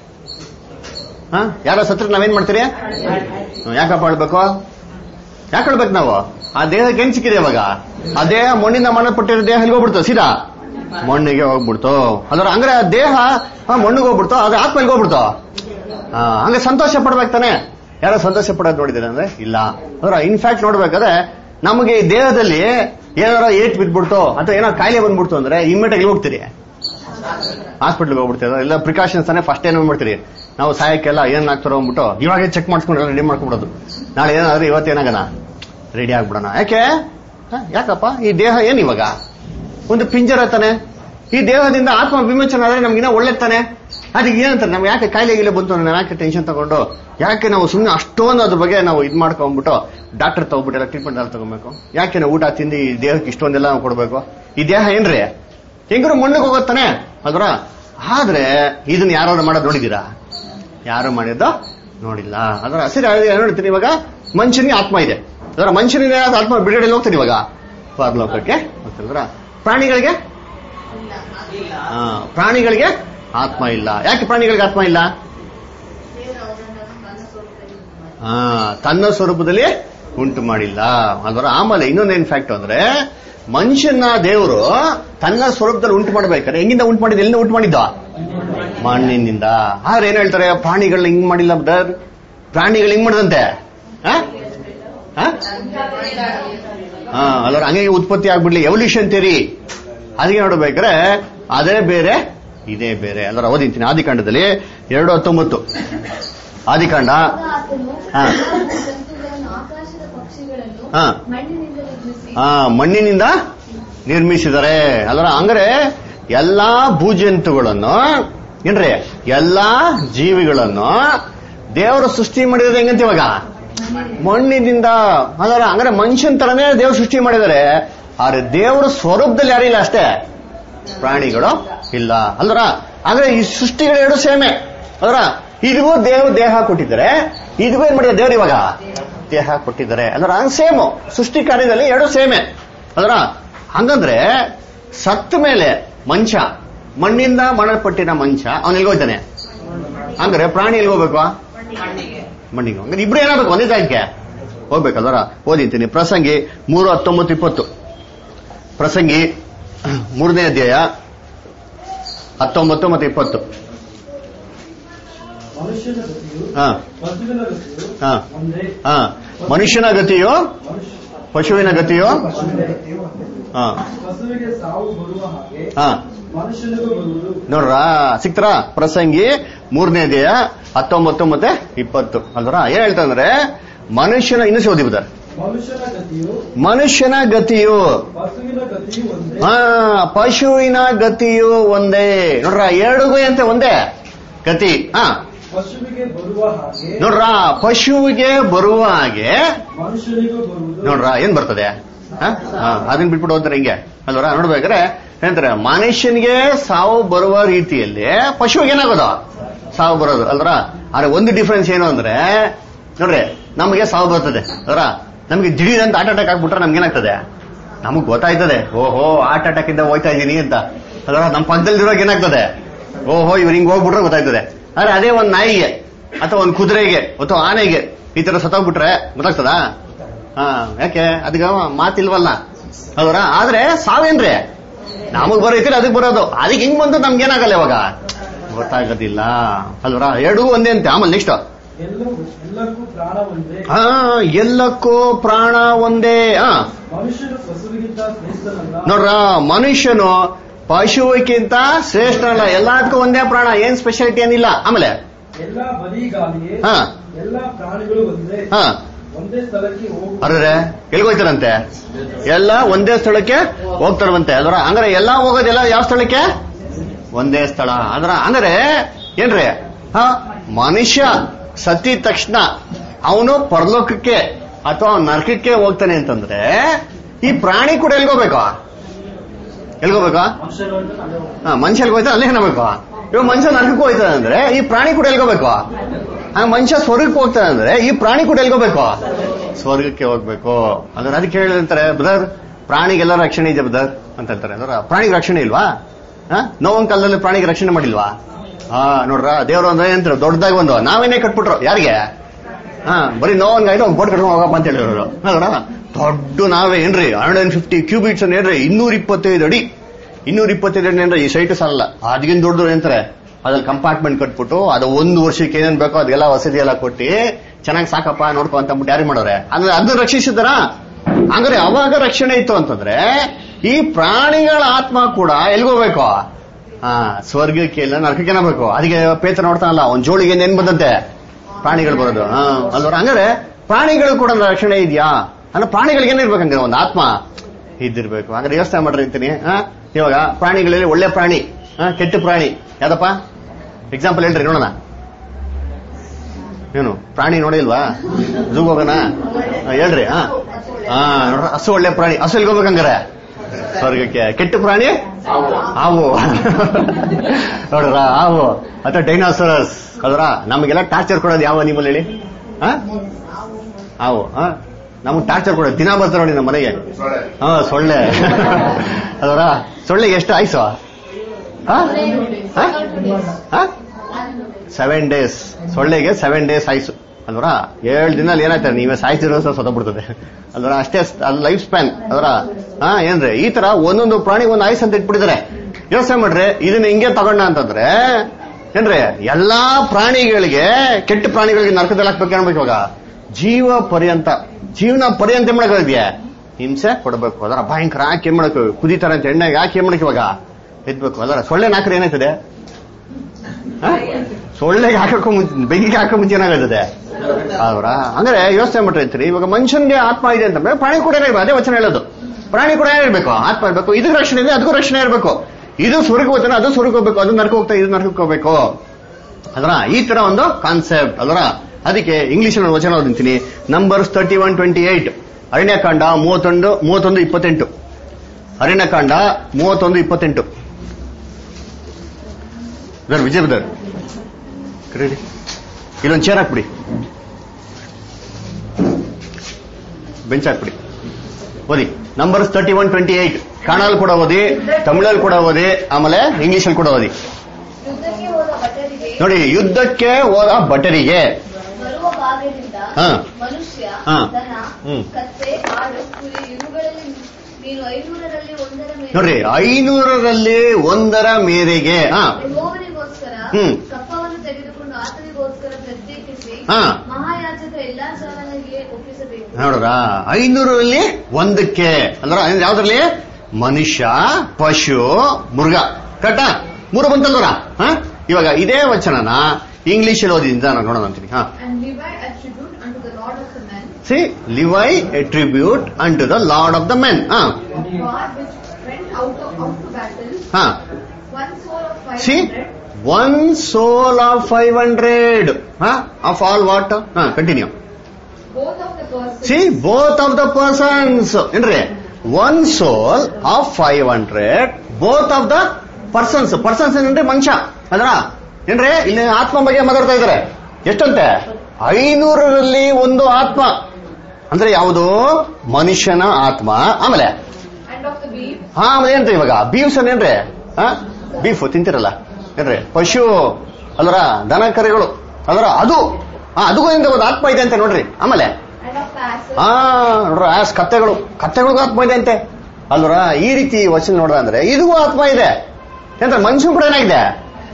ಹಾ ಯಾರ ಸತ್ರ ನಾವೇನ್ ಮಾಡ್ತೀರಿ ಹ್ಮ್, ಯಾಕಪ್ಪ ಆಳ್ಬೇಕು ಯಾಕೆ ಹೇಳ್ಬೇಕು ನಾವು ಆ ದೇಹಕ್ಕೆ ಏನ್ ಸಿಕ್ಕಿದೆ ಇವಾಗ ಆ ದೇಹ ಮಣ್ಣಿಂದ ಮಾಡಲ್ಪಟ್ಟಿರೋ ದೇಹ ಎಲ್ಲಿಗೆ ಹೋಗ್ಬಿಡ್ತು ಸೀದಾ ಮಣ್ಣಿಗೆ ಹೋಗ್ಬಿಡ್ತು ಅದರ ಅಂದ್ರೆ ಆ ದೇಹ ಆ, ಮಣ್ಣಿಗೆ ಹೋಗ್ಬಿಡ್ತು ಅದು ಆತ್ಮ ಎಲ್ಲಿಗೆ ಹೋಗ್ಬಿಡ್ತು ಆ, ಹಂಗೆ ಸಂತೋಷ ಪಡ್ಬೇಕು ತಾನೆ ಯಾರೋ ಸಂತೋಷ ಪಡೋದು ನೋಡಿದ್ದೀರ ಅಂದ್ರೆ ಇಲ್ಲ ಅದರ ಇನ್ಫ್ಯಾಕ್ಟ್ ನೋಡ್ಬೇಕಾದ್ರೆ ನಮಗೆ ಈ ದೇಹದಲ್ಲಿ ಏನಾರ ಏಟ್ ಬಿದ್ಬಿಡ್ತು ಅಥವಾ ಏನೋ ಕಾಯಿಲೆ ಬಂದ್ಬಿಡ್ತು ಅಂದ್ರೆ ಇಮ್ಮಿಡಿಯೇಟ್ ಎಲ್ಲಿ ಹೋಗ್ತೀರಿ ಹಾಸ್ಪಿಟ್ಲ್ಗೆ ಹೋಗ್ಬಿಡ್ತೀವಿ ಇಲ್ಲ ಪ್ರಿಕಾಷನ್ಸ್ ತಾನೆ ಫಸ್ಟ್ ಏನ್ ಮಾಡ್ತೀರಿ ನಾವು ಸಾಯಕ್ಕೆಲ್ಲ ಏನ್ ಆಗ್ತಾರೋ ಅಂದ್ಬಿಟ್ಟು ಇವಾಗೇ ಚೆಕ್ ಮಾಡ್ಕೊಂಡು ರೆಡಿ ಮಾಡ್ಕೊಂಡ್ಬಿಡೋದು ನಾಳೆ ಏನಾದ್ರೆ ಇವತ್ತೇನಾಗಣ ರೆಡಿ ಆಗ್ಬಿಡೋಣ ಯಾಕೆ ಹ? ಯಾಕಪ್ಪ ಈ ದೇಹ ಏನ್ ಇವಾಗ ಒಂದು ಪಿಂಜರ ತಾನೆ ಈ ದೇಹದಿಂದ ಆತ್ಮ ವಿಮೋಚನೆ ಆದ್ರೆ ನಮ್ಗಿನ್ನ ಒಳ್ಳೆ ತಾನೆ ಅದಕ್ಕೆ ಏನಂತಾರೆ ನಮ್ಗೆ ಯಾಕೆ ಕಾಯಿಲೆ ಗೀಲೆ ಬಂತು ಅಂದ್ರೆ ನಾವು ಯಾಕೆ ಟೆನ್ಷನ್ ತಗೊಂಡು ಯಾಕೆ ನಾವು ಸುಮ್ಮನೆ ಅಷ್ಟೊಂದು ಅದ್ರ ಬಗ್ಗೆ ನಾವು ಇದು ಮಾಡ್ಕೊಂಡ್ಬಿಟ್ಟು ಡಾಕ್ಟರ್ ತಗೋಬಿಟ್ಟು ಎಲ್ಲ ಟ್ರೀಟ್ಮೆಂಟ್ ಎಲ್ಲ ತಗೋಬೇಕು ಯಾಕೆ ನಾವು ಊಟ ತಿಂದು ಈ ದೇಹಕ್ಕೆ ಇಷ್ಟೊಂದೆಲ್ಲ ನಾವು ಕೊಡ್ಬೇಕು ಈ ದೇಹ ಏನ್ರಿ ಹೆಂಗ್ರು ಮಣ್ಣಿಗೆ ಹೋಗುತ್ತಾನೆ ಅದರ ಆದ್ರೆ ಇದನ್ನ ಯಾರು ಮಾಡೋದು ನೋಡಿದೀರಾ ಯಾರು ಮಾಡಿದ್ದು ನೋಡಿಲ್ಲ ಅದರ ಸರಿ ಅದು ಏನ್ ನೋಡ್ತೀನಿ ಇವಾಗ ಮನುಷ್ಯನಿಗೆ ಆತ್ಮ ಇದೆ ಅದರ ಮನುಷ್ಯನಿಗೆ ಏನಾದ್ರು ಆತ್ಮ ಬಿಡುಗಡೆ ಹೋಗ್ತೀನಿ ಇವಾಗ ಪರಲೋಕಕ್ಕೆ ಹೋಗ್ತಿದ್ರ ಪ್ರಾಣಿಗಳಿಗೆ ಹಾ ಪ್ರಾಣಿಗಳಿಗೆ ಆತ್ಮ ಇಲ್ಲ ಯಾಕೆ ಪ್ರಾಣಿಗಳಿಗೆ ಆತ್ಮ ಇಲ್ಲ ಹಾ ತನ್ನ ಸ್ವರೂಪದಲ್ಲಿ ಉಂಟು ಮಾಡಿಲ್ಲ ಅದರ ಆಮೇಲೆ ಇನ್ನೊಂದೇನ್ ಫ್ಯಾಕ್ಟ್ ಅಂದ್ರೆ ಮನುಷ್ಯನ ದೇವರು ತನ್ನ ಸ್ವರೂಪದಲ್ಲಿ ಉಂಟು ಮಾಡ್ಬೇಕಾದ್ರೆ ಹೆಂಗಿಂದ ಉಂಟು ಮಾಡಿದ ಎಲ್ಲಿಂದ ಉಂಟು ಮಾಡಿದ್ದ ಮಣ್ಣಿನಿಂದ ಆದ್ರೆ ಏನ್ ಹೇಳ್ತಾರೆ ಪ್ರಾಣಿಗಳನ್ನ ಹಿಂಗ್ ಮಾಡಿಲ್ಲ ಬ್ರದರ್ ಪ್ರಾಣಿಗಳು ಹಿಂಗ್ ಮಾಡಿದಂತೆ ಹಾ ಹಾ ಹಾ ಅಲ್ಲರ ಹಂಗೆ ಉತ್ಪತ್ತಿ ಆಗ್ಬಿಡ್ಲಿ ಎವಲ್ಯೂಷನ್ ಥಿಯರಿ ಅದಕ್ಕೆ ನೋಡ್ಬೇಕಾದ್ರೆ ಅದೇ ಬೇರೆ ಇದೇ ಬೇರೆ ಅಲ್ಲರ ಓದಿಂತೀನಿ ಆದಿಕಾಂಡದಲ್ಲಿ ಎರಡು ಹತ್ತೊಂಬತ್ತು ಆದಿಕಾಂಡ ಆತನು ಹಾ. ಜಂತುಗಳನ್ನು ಆಕಾಶದ ಪಕ್ಷಿಗಳನ್ನು ಹಾ. ಮಣ್ಣಿನಿಂದ ನಿರ್ಮಿಸಿ ಆ ಮಣ್ಣಿನಿಂದ ನಿರ್ಮಿಸಿದ್ದಾರೆ ಅಲ್ಲರ ಹಂಗಾರೆ ಎಲ್ಲಾ ಭೂಜಂತುಗಳನ್ನು ಏನ್ರಿ ಎಲ್ಲಾ ಜೀವಿಗಳನ್ನು ದೇವರು ಸೃಷ್ಟಿ ಮಾಡಿರೋದು ಹೆಂಗಂತ ಇವಾಗ ಮಣ್ಣಿನಿಂದ ಅದರ ಹಂಗಾರೆ ಮನುಷ್ಯನ್ ತರನೇ ದೇವ್ರು ಸೃಷ್ಟಿ ಮಾಡಿದ್ದಾರೆ ಆದ್ರೆ ದೇವರ ಸ್ವರೂಪದಲ್ಲಿ ಯಾರಿಲ್ಲ ಅಷ್ಟೇ ಪ್ರಾಣಿಗಳು ಇಲ್ಲ ಅಲ್ದ್ರ ಅಂದ್ರೆ ಈ ಸೃಷ್ಟಿಗಳು ಎರಡು ಸೇಮೆ ಅದರ ಇದಕ್ಕೂ ದೇವ ದೇಹ ಕೊಟ್ಟಿದ್ದಾರೆ ಇದಕ್ಕೂ ಏನ್ ಮಾಡಿದ್ದಾರೆ ದೇವ್ರು ಇವಾಗ ದೇಹ ಕೊಟ್ಟಿದ್ದಾರೆ ಅಲ್ರ ಹಂಗ್ ಸೇಮು ಸೃಷ್ಟಿ ಕಾರ್ಯದಲ್ಲಿ ಎರಡು ಸೇಮೆ ಅದರ ಹಂಗಂದ್ರೆ ಸತ್ತ ಮೇಲೆ ಮಂಚ ಮಣ್ಣಿಂದ ಮಾಡಲ್ಪಟ್ಟಿನ ಮಂಚ ಅವನ್ ಎಲ್ಗೋಯ್ತಾನೆ ಹಂಗಾರೆ ಪ್ರಾಣಿ ಎಲ್ಲಿ ಹೋಗ್ಬೇಕು ಮಣ್ಣಿಗೆ ಹಂಗಾರೆ ಇಬ್ರು ಏನಾಗಬೇಕು ಒಂದೇ ಜಾಗಕ್ಕೆ ಹೋಗ್ಬೇಕಲ್ವರ ಓದಿದ್ದೀನಿ ಪ್ರಸಂಗಿ ಮೂರು ಹತ್ತೊಂಬತ್ತು ಇಪ್ಪತ್ತು ಪ್ರಸಂಗಿ ಮೂರನೇ ಅಧ್ಯಾಯ ಹತ್ತೊಂಬತ್ತು ಮತ್ತು ಇಪ್ಪತ್ತು ಮನುಷ್ಯನ ಗತಿಯು ಹಾ ಪಶುವಿನ ಗತಿಯು ಹಾ ಒಂದೇ ಹಾ ಮನುಷ್ಯನ ಗತಿಯೋ ಮನುಷ್ಯ ಪಶುವಿನ ಗತಿಯೋ ಪಶುವಿನ ಗತಿಯು ಒಂದೇ ಹಾ ಪಶುವಿಗೆ ಸಾವು ಬರುವ ಹಾಗೆ ಹಾ ಮನುಷ್ಯನಿಗೂ ಬರುವುದು ನೋಡ್ರ ಸಿಕ್ತರ ಪ್ರಸಂಗಿ ಮೂರನೇ ಅಧ್ಯಾಯ ಹತ್ತೊಂಬತ್ತು ಮತ್ತೆ ಇಪ್ಪತ್ತು ಅಲ್ವರ ಏನ್ ಹೇಳ್ತಂದ್ರೆ ಮನುಷ್ಯನ ಇನ್ನು ಓದಿ ಬಿದ್ದಾರೆ ಮನುಷ್ಯನ ಗತಿಯು ಮನುಷ್ಯನ ಗತಿಯು ಪಶುವಿನ ಗತಿಯು ಒಂದೇ ಹಾ ಪಶುವಿನ ಗತಿಯು ಒಂದೇ ನೋಡ್ರ ಎರಡಿಗೂ ಅಂತ ಒಂದೇ ಗತಿ ಹಾ ಪಶುವಿಗೆ ಬರುವ ಹಾಗೆ ನೋಡ್ರ ಪಶುವಿಗೆ ಬರುವ ಹಾಗೆ ಮನುಷ್ಯನಿಗೂ ಬರುವುದು ನೋಡ್ರ ಏನ್ ಬರ್ತದೆ ಹಾ? ಹಾ, ಅದನ್ನ ಬಿಟ್ಬಿಟ್ಟು ಹೋದ್ರೆ ಹಿಂಗೆ ಅಲ್ವರ ನೋಡ್ಬೇಕಾದ್ರೆ ಏನಂತಾರೆ ಮನುಷ್ಯನಿಗೆ ಸಾವು ಬರುವ ರೀತಿಯಲ್ಲಿ ಪಶುವಿಗೆ ಏನಾಗೋದು ಸಾವು ಬರೋದು ಅಲ್ವರ ಆದ್ರೆ ಒಂದು ಡಿಫ್ರೆನ್ಸ್ ಏನು ಅಂದ್ರೆ ನೋಡ್ರಿ ನಮಗೆ ಸಾವು ಬರ್ತದೆ ಅಲ್ವರ ನಮಗೆ ದಿಢೀರ್ ಅಂತ ಹಾರ್ಟ್ ಅಟ್ಯಾಕ್ ಆಗ್ಬಿಟ್ರೆ ನಮ್ಗೆ ಏನಾಗ್ತದೆ ನಮಗ್ ಗೊತ್ತಾಯ್ತದೆ ಓಹೋ ಹಾರ್ಟ್ ಅಟ್ಯಾಕ್ ಇಂದ ಹೋಯ್ತಾ ಇದೀನಿ ಅಂತ ಅಲ್ವರ ನಮ್ಮ ಪಕ್ಕದಲ್ಲಿರೋಕೆ ಏನಾಗ್ತದೆ ಓಹೋ ಇವ್ರು ಹಿಂಗ್ ಹೋಗ್ಬಿಟ್ರೆ ಗೊತ್ತಾಯ್ತದೆ ಆದ್ರೆ ಅದೇ ಒಂದ್ ನಾಯಿಗೆ ಅಥವಾ ಒಂದ್ ಕುದುರೆಗೆ ಅಥವಾ ಆನೆಗೆ ಈ ತರ ಸತ್ತೋಗ್ಬಿಟ್ರೆ ಗೊತ್ತಾಗ್ತದಾ ಹಾ ಯಾಕೆ ಅದಕ್ಕೆ ಮಾತಿಲ್ವಲ್ಲ ಹೌದ್ರ ಆದ್ರೆ ಸಾವೇನ್ರಿ ನಮಗ್ ಬರೋಯ್ತಿಲ್ಲ ಅದಕ್ಕೆ ಬರೋದು ಅದಕ್ಕೆ ಹಿಂಗ್ ಬಂದು ನಮ್ಗೆ ಏನಾಗಲ್ಲ ಇವಾಗ ಗೊತ್ತಾಗೋದಿಲ್ಲ ಅಲ್ವರ ಎರಡೂ ಒಂದೇ ಅಂತೆ ಆಮೇಲೆ ನೆಕ್ಸ್ಟ್ ಎಲ್ಲವೂ ಎಲ್ಲಕ್ಕೂ ಪ್ರಾಣ ಒಂದೇ ಹಾ ಎಲ್ಲಕ್ಕೂ ಪ್ರಾಣ ಒಂದೇ ಹಾ ಮನುಷ್ಯನು ಪಶುವಿಗಿಂತ ಶ್ರೇಷ್ಠನಲ್ಲ ನೋಡ್ರ ಮನುಷ್ಯನು ಪಶುವಿಗಿಂತ ಶ್ರೇಷ್ಠನಲ್ಲ ಎಲ್ಲದಕ್ಕೂ ಒಂದೇ ಪ್ರಾಣ ಏನ್ ಸ್ಪೆಷಾಲಿಟಿ ಏನಿಲ್ಲ ಆಮೇಲೆ ಎಲ್ಲ ಬದಿಗಾಲಿಯೇ ಹಾ ಎಲ್ಲ ಪ್ರಾಣಿಗಳು ಒಂದೇ ಹಾ ಒಂದೇ ಸ್ಥಳಕ್ಕೆ ಹೋಗು ಅರ್ರೆ ಎಲ್ಗೋಯ್ತಾರಂತೆ ಎಲ್ಲ ಒಂದೇ ಸ್ಥಳಕ್ಕೆ ಹೋಗ್ತಾರಂತೆ ಅದ್ರ ಅಂದ್ರೆ ಎಲ್ಲ ಹೋಗೋದೆಲ್ಲ ಯಾವ ಸ್ಥಳಕ್ಕೆ ಒಂದೇ ಸ್ಥಳ ಅದ್ರ ಅಂದ್ರೆ ಏನ್ರಿ ಹ ಮನುಷ್ಯ ಸತ್ತಿದ ತಕ್ಷಣ ಅವನು ಪರಲೋಕಕ್ಕೆ ಅಥವಾ ನರಕಕ್ಕೆ ಹೋಗ್ತಾನೆ ಅಂತಂದ್ರೆ ಈ ಪ್ರಾಣಿ ಕೂಡ ಎಲ್ಗೋಬೇಕು ಎಲ್ಗೋಬೇಕು ಮನುಷ್ಯರು ಅಂತ ಅದೇ ಹೋಗ್ತಾರೆ. ಹಾ ಮನುಷ್ಯ ಎಲ್ಗೋಯ್ತಾ ಅಲ್ಲೇ ಏನಾಗಬೇಕು ಇವಾಗ ಮನುಷ್ಯ ನರಕಕ್ಕೆ ಹೋಯ್ತಾನೆ ಅಂದ್ರೆ ಈ ಪ್ರಾಣಿ ಕೂಡ ಎಲ್ಗೋಬೇಕು ಆ ಮನುಷ್ಯ ಸ್ವರ್ಗಕ್ಕೆ ಹೋಗ್ತಾನೆ ಅಂದ್ರೆ ಈ ಪ್ರಾಣಿ ಕೂಡ ಎಲ್ಗೋಬೇಕು ಸ್ವರ್ಗಕ್ಕೆ ಹೋಗ್ಬೇಕು ಅಂದ್ರೆ ಅದಕ್ಕೆ ಹೇಳಿದಂತಾರೆ ಬ್ರದರ್ ಪ್ರಾಣಿಗೆಲ್ಲ ರಕ್ಷಣೆ ಇದೆ ಬ್ರದರ್ ಅಂತ ಹೇಳ್ತಾರೆ ಅಂದ್ರೆ ಪ್ರಾಣಿಗೆ ರಕ್ಷಣೆ ಇಲ್ವಾ ಹಾ ನೋವನ್ ಕಾಲದಲ್ಲಿ ಪ್ರಾಣಿಗೆ ರಕ್ಷಣೆ ಮಾಡಿಲ್ವಾ ಹಾ ನೋಡ್ರ ದೇವ್ರು ಅಂದ್ರೆ ಏನಂತಾರೆ ದೊಡ್ಡದಾಗಿ ಒಂದು ನಾವೇನೇ ಕಟ್ಬಿಟ್ರು ಯಾರಿಗೆ ಹಾ ಬರೀ ನೋವನ್ಗಾಯ್ತು ಒಂದು ಬೋಟ್ ಕಟ್ಕೊಂಡು ಹೋಗಪ್ಪ ಅಂತ ಹೇಳಿದ್ರು ನೋಡ್ರ ದೊಡ್ಡ ನಾವೇ ಏನ್ರಿ ಹಂಡ್ರೆಡ್ ಅಂಡ್ ಫಿಫ್ಟಿ ಕ್ಯೂಬಿಟ್ಸ್ ಏನ್ರಿ ಇನ್ನೂರ ಇಪ್ಪತ್ತೈದು ಅಡಿ ಇನ್ನೂರ ಇಪ್ಪತ್ತೈದು ಅಡಿ ಅಂದ್ರೆ ಈ ಸೈಟ್ ಸಾಲಲ್ಲ ಅದಕ್ಕಿಂತ ದೊಡ್ಡದು ಏನಂತಾರೆ ಅದ್ರಲ್ಲಿ ಕಂಪಾರ್ಟ್ಮೆಂಟ್ ಕಟ್ಬಿಟ್ಟು ಅದು ಒಂದು ವರ್ಷಕ್ಕೆ ಏನೇನ್ ಬೇಕೋ ಅದೆಲ್ಲ ವಸತಿ ಎಲ್ಲ ಕೊಟ್ಟು ಚೆನ್ನಾಗಿ ಸಾಕಪ್ಪ ನೋಡ್ಕೊ ಅಂತ ಅಂದ್ಬಿಟ್ಟು ಯಾರು ಮಾಡೋರೆ ಅಂದ್ರೆ ಅದನ್ನ ರಕ್ಷಿಸಿದಾರ ಅಂದ್ರೆ ಅವಾಗ ರಕ್ಷಣೆ ಇತ್ತು ಅಂತಂದ್ರೆ ಈ ಪ್ರಾಣಿಗಳ ಆತ್ಮ ಕೂಡ ಎಲ್ಗೋಬೇಕು ಹಾ ಸ್ವರ್ಗಕ್ಕೆ ಇಲ್ಲ ನರಕಕ್ಕೆ ಬೇಕು ಅದಕ್ಕೆ ಪೇತ್ರ ನೋಡ್ತಾನಲ್ಲ ಒಂದ್ ಜೋಳಿಗೆ ಏನ್ ಬಂದಂತೆ ಪ್ರಾಣಿಗಳು ಬರೋದು ಹಾ ಅಲ್ವರ ಹಂಗಾರೆ ಪ್ರಾಣಿಗಳು ಕೂಡ ಒಂದು ರಕ್ಷಣೆ ಇದೆಯಾ ಅಂದ್ರೆ ಪ್ರಾಣಿಗಳಿಗೆ ಏನಿರ್ಬೇಕಂದ್ರೆ ಒಂದು ಆತ್ಮ ಇದ್ದಿರ್ಬೇಕು ಹಾಗಾದ್ರೆ ಯೋಚನೆ ಮಾಡ್ರಿ ಅಂತೀನಿ ಹಾ ಇವಾಗ ಪ್ರಾಣಿಗಳಲ್ಲಿ ಒಳ್ಳೆ ಪ್ರಾಣಿ ಹಾ ಕೆಟ್ಟ ಪ್ರಾಣಿ ಯಾವ್ದಪ್ಪ ಎಕ್ಸಾಂಪಲ್ ಹೇಳ್ರಿ ನೋಡೋಣ ಏನು ಪ್ರಾಣಿ ನೋಡಿಲ್ವಾ ಝೂಗ್ ಹೋಗೋಣ ಹಾ, ಹೇಳ್ರಿ ಹಾ ಹಾ ನೋಡ್ರ ಹಸು ಒಳ್ಳೆ ಪ್ರಾಣಿ ಹಸು ಎಲ್ಗೋಬೇಕಂಗಾರೆ ಸ್ವರ್ಗಕ್ಕೆ ಕೆಟ್ಟ ಪ್ರಾಣಿ ಹಾವು ನೋಡ್ರ ಹಾವು ಅಥವಾ ಡೈನಾಸರಸ್ ಅದ್ರ ನಮಗೆಲ್ಲ ಟಾರ್ಚರ್ ಕೊಡೋದು ಯಾವ ಅನಿಮಲ್ ಹೇಳಿ ಹಾ ಹಾವು ಹಾ ನಮ್ಗೆ ಟಾರ್ಚರ್ ಕೊಡೋದು ದಿನ ಬರ್ತಾರೆ ನೋಡಿ ನಮ್ಮ ಮನೆಗೆ ಹಾ ಸೊಳ್ಳೆ ಅದರ ಸೊಳ್ಳೆಗೆ ಎಷ್ಟು ಆಯ್ಸು ಸೆವೆನ್ ಡೇಸ್ ಸೊಳ್ಳೆಗೆ ಸೆವೆನ್ ಡೇಸ್ ಆಯ್ಸು ಅಲ್ವರ ಏಳು ದಿನ ಏನಾಯ್ತಾರೆ ನೀವೇ ಸಾಯ್ತಿರೋ ಸೊತಬಿಡ್ತದೆ ಅಲ್ವರ ಅಷ್ಟೇ ಅದು ಲೈಫ್ ಸ್ಪ್ಯಾನ್ ಅದರ ಹಾ ಏನ್ರಿ ಈ ತರ ಒಂದೊಂದು ಪ್ರಾಣಿ ಒಂದು ಆಯ್ಸ್ ಅಂತ ಇಟ್ಬಿಟ್ಟಿದ್ದಾರೆ ಯೋಚನೆ ಮಾಡ್ರಿ ಇದನ್ನ ಹಿಂಗೆ ತಗೊಂಡ ಅಂತಂದ್ರೆ ಏನ್ರಿ ಎಲ್ಲಾ ಪ್ರಾಣಿಗಳಿಗೆ ಕೆಟ್ಟ ಪ್ರಾಣಿಗಳಿಗೆ ನರಕದಲ್ಲಿ ಹಾಕ್ಬೇಕು ಅನ್ಬೇಕು ಇವಾಗ ಜೀವ ಪರ್ಯಂತ ಜೀವನ ಪರ್ಯಂತ ಏನ್ ಮಾಡಕ್ಕಾಗಿದೆಯಾ ಹಿಂಸೆ ಕೊಡಬೇಕು ಅದರ ಭಯಂಕರ ಯಾಕೆ ಏನ್ ಮಾಡಬೇಕು ಕುದಿತಾರೆ ಅಂತ ಎಣ್ಣೆ ಯಾಕೆ ಏನ್ ಮಾಡಕ್ಕೆ ಇವಾಗ ಎದ್ಬೇಕು ಅದರ ಸೊಳ್ಳೆ ನಾಕ್ರೆ ಏನಾಯ್ತದೆ ಹ? ಸೊಳ್ಳೆಗೆ ಹಾಕಕ್ಕೂ ಮುಂಚೆ ಬೆಂಕಿಗೆ ಹಾಕೋ ಮುಂಚೆ ಏನಾಗುತ್ತದೆ ಅವರ ಅಂದ್ರೆ ಯೋಚನೆ ಮಾಡ್ರಿ ಇವಾಗ ಮನುಷ್ಯನ್ಗೆ ಆತ್ಮ ಇದೆ ಅಂತಂದ್ರೆ ಪ್ರಾಣಿ ಕೂಡ ಇರಬೇಕು ಅದೇ ವಚನ ಹೇಳೋದು ಪ್ರಾಣಿ ಕೂಡ ಇರಬೇಕು ಆತ್ಮ ಇರಬೇಕು ಇದಕ್ಕೆ ರಕ್ಷಣೆ ಇದೆ ಅದಕ್ಕೂ ರಕ್ಷಣೆ ಇರಬೇಕು ಇದು ಸ್ವರ್ಗ ಹೋಗ್ತಾನೆ ಅದು ಸ್ವರ್ಗ ಹೋಗ್ಬೇಕು ಅದು ನರಕ ಹೋಗ್ತಾ ಇದು ನರಕಕ್ಕೆ ಹೋಗ್ಬೇಕು ಅದರ ಈ ತರ ಒಂದು ಕಾನ್ಸೆಪ್ಟ್ ಅದರ ಅದಕ್ಕೆ ಇಂಗ್ಲಿಷ್ ವಚನ ಓದಿಂತೀನಿ numbers thirty one twenty eight ಅರಣ್ಯಕಾಂಡ ಮೂವತ್ತೊಂದು ಮೂವತ್ತೊಂದು ಇಪ್ಪತ್ತೆಂಟು ಅರಣ್ಯಕಾಂಡ ಮೂವತ್ತೊಂದು ಇಪ್ಪತ್ತೆಂಟು ಬ್ರದರ್ ವಿಜಯ್ ಬ್ರದರ್ ಕರೀರಿ ಇಲ್ಲೊಂದು ಚೇರ್ ಹಾಕ್ಬಿಡಿ ಬೆಂಚ್ ಹಾಕ್ಬಿಡಿ ಓದಿ numbers thirty one twenty eight ಕನ್ನಡಲ್ಲಿ ಕೂಡ ಓದಿ ತಮಿಳಲ್ಲಿ ಕೂಡ ಓದಿ ಆಮೇಲೆ ಇಂಗ್ಲಿಷಲ್ಲಿ ಕೂಡ ಓದಿ ಯುದ್ಧಕ್ಕೆ ಹೋದ ಭಟರಿಗೆ ನೋಡಿ ಯುದ್ಧಕ್ಕೆ ಹೋದ ಭಟರಿಗೆ ಬರುವ ಭಾಗದಿಂದ ಹಾ. ಮನುಷ್ಯ ಹಾ. ದನ ಹ್ಮ್. ಕತ್ತೆ ಆಡು ಕುರಿ ಇವುಗಳಲ್ಲಿ ನೀನು ಐನೂರರಲ್ಲಿ ಒಂದರ ಮೇಲೆ ನೋಡ್ರಿ ಐನೂರರಲ್ಲಿ ಒಂದರ ಮೇರೆಗೆ ಹಾ ಯೆಹೋವನಿಗೋಸ್ಕರ ಹ್ಮ್. ಕಪ್ಪವನ್ನು ತೆಗೆದುಕೊಂಡು ಆತನಿಗೋಸ್ಕರ ಪ್ರತ್ಯೇಕಿಸಿ ಹಾ. ಮಹಾಯಾಜಕ ಎಲ್ಲಾ ಸಾಲನಿಗೆ ಒಪ್ಪಿಸಬೇಕು ನೋಡ್ರ ಐನೂರಲ್ಲಿ ಒಂದಕ್ಕೆ ಅಂದ್ರ ಯಾವ್ದ್ರಲ್ಲಿ ಮನುಷ್ಯ ಪಶು ಮೃಗ ಕರೆಕ್ಟ ಮೂರು ಬಂತಲ್ವರ ಹಾ ಇವಾಗ ಇದೇ ವಚನನ ಇಂಗ್ಲಿಷ್ ಅಲ್ಲಿ ಓದಿದಿಂದ ನಾನು ನೋಡೋಣ ಅಂತೀನಿ ಹಾ And Levi attribute unto the Lord of the men see Levi attribute and to the Lord of the men ಹಾ God which went out of out to battle, ಹಾ one soul of five see hundred, one soul of five hundred ಹಾ of all what ಹಾ continue both of the persons, see both of the persons ಏನ್ರಿ one soul of five hundred both of the persons persons ಏನಂದ್ರೆ ಮನುಷ್ಯ ಅದ್ರ ಏನ್ರಿ ಇಲ್ಲಿ ಆತ್ಮ ಬಗ್ಗೆ ಮಾತಾಡ್ತಾ ಇದಾರೆ ಎಷ್ಟಂತೆ ಐನೂರರಲ್ಲಿ ಒಂದು ಆತ್ಮ ಅಂದ್ರೆ ಯಾವುದು ಮನುಷ್ಯನ ಆತ್ಮ ಆಮೇಲೆ and of the beast, ಹಾ ಆಮೇಲೆ ಏನ್ರಿ ಇವಾಗ ಬೀವ್ಸ್ ಏನ್ರಿ ಹಾ ಬೀಫ್ ತಿಂತಿರಲ್ಲ ಏನ್ರಿ ಪಶು ಅಲ್ರ ದನ ಕರೆಗಳು ಅಲ್ರ ಅದು ಹಾ ಅದಕ್ಕೂ ಏನ್ರಿ ಒಂದು ಆತ್ಮ ಇದೆ ಅಂತ ನೋಡ್ರಿ ಆಮೇಲೆ and of the asses, ಹಾ ನೋಡ್ರ ಆಸ್ ಕತ್ತೆಗಳು ಕತ್ತೆಗಳಿಗೂ ಆತ್ಮ ಇದೆ ಅಂತೆ ಅಲ್ವರ ಈ ರೀತಿ ವಚನ ನೋಡ್ರ ಅಂದ್ರೆ ಇದಕ್ಕೂ ಆತ್ಮ ಇದೆ ಎಂತ ಮನುಷ್ಯನ್ ಕೂಡ ಏನಾಗಿದೆ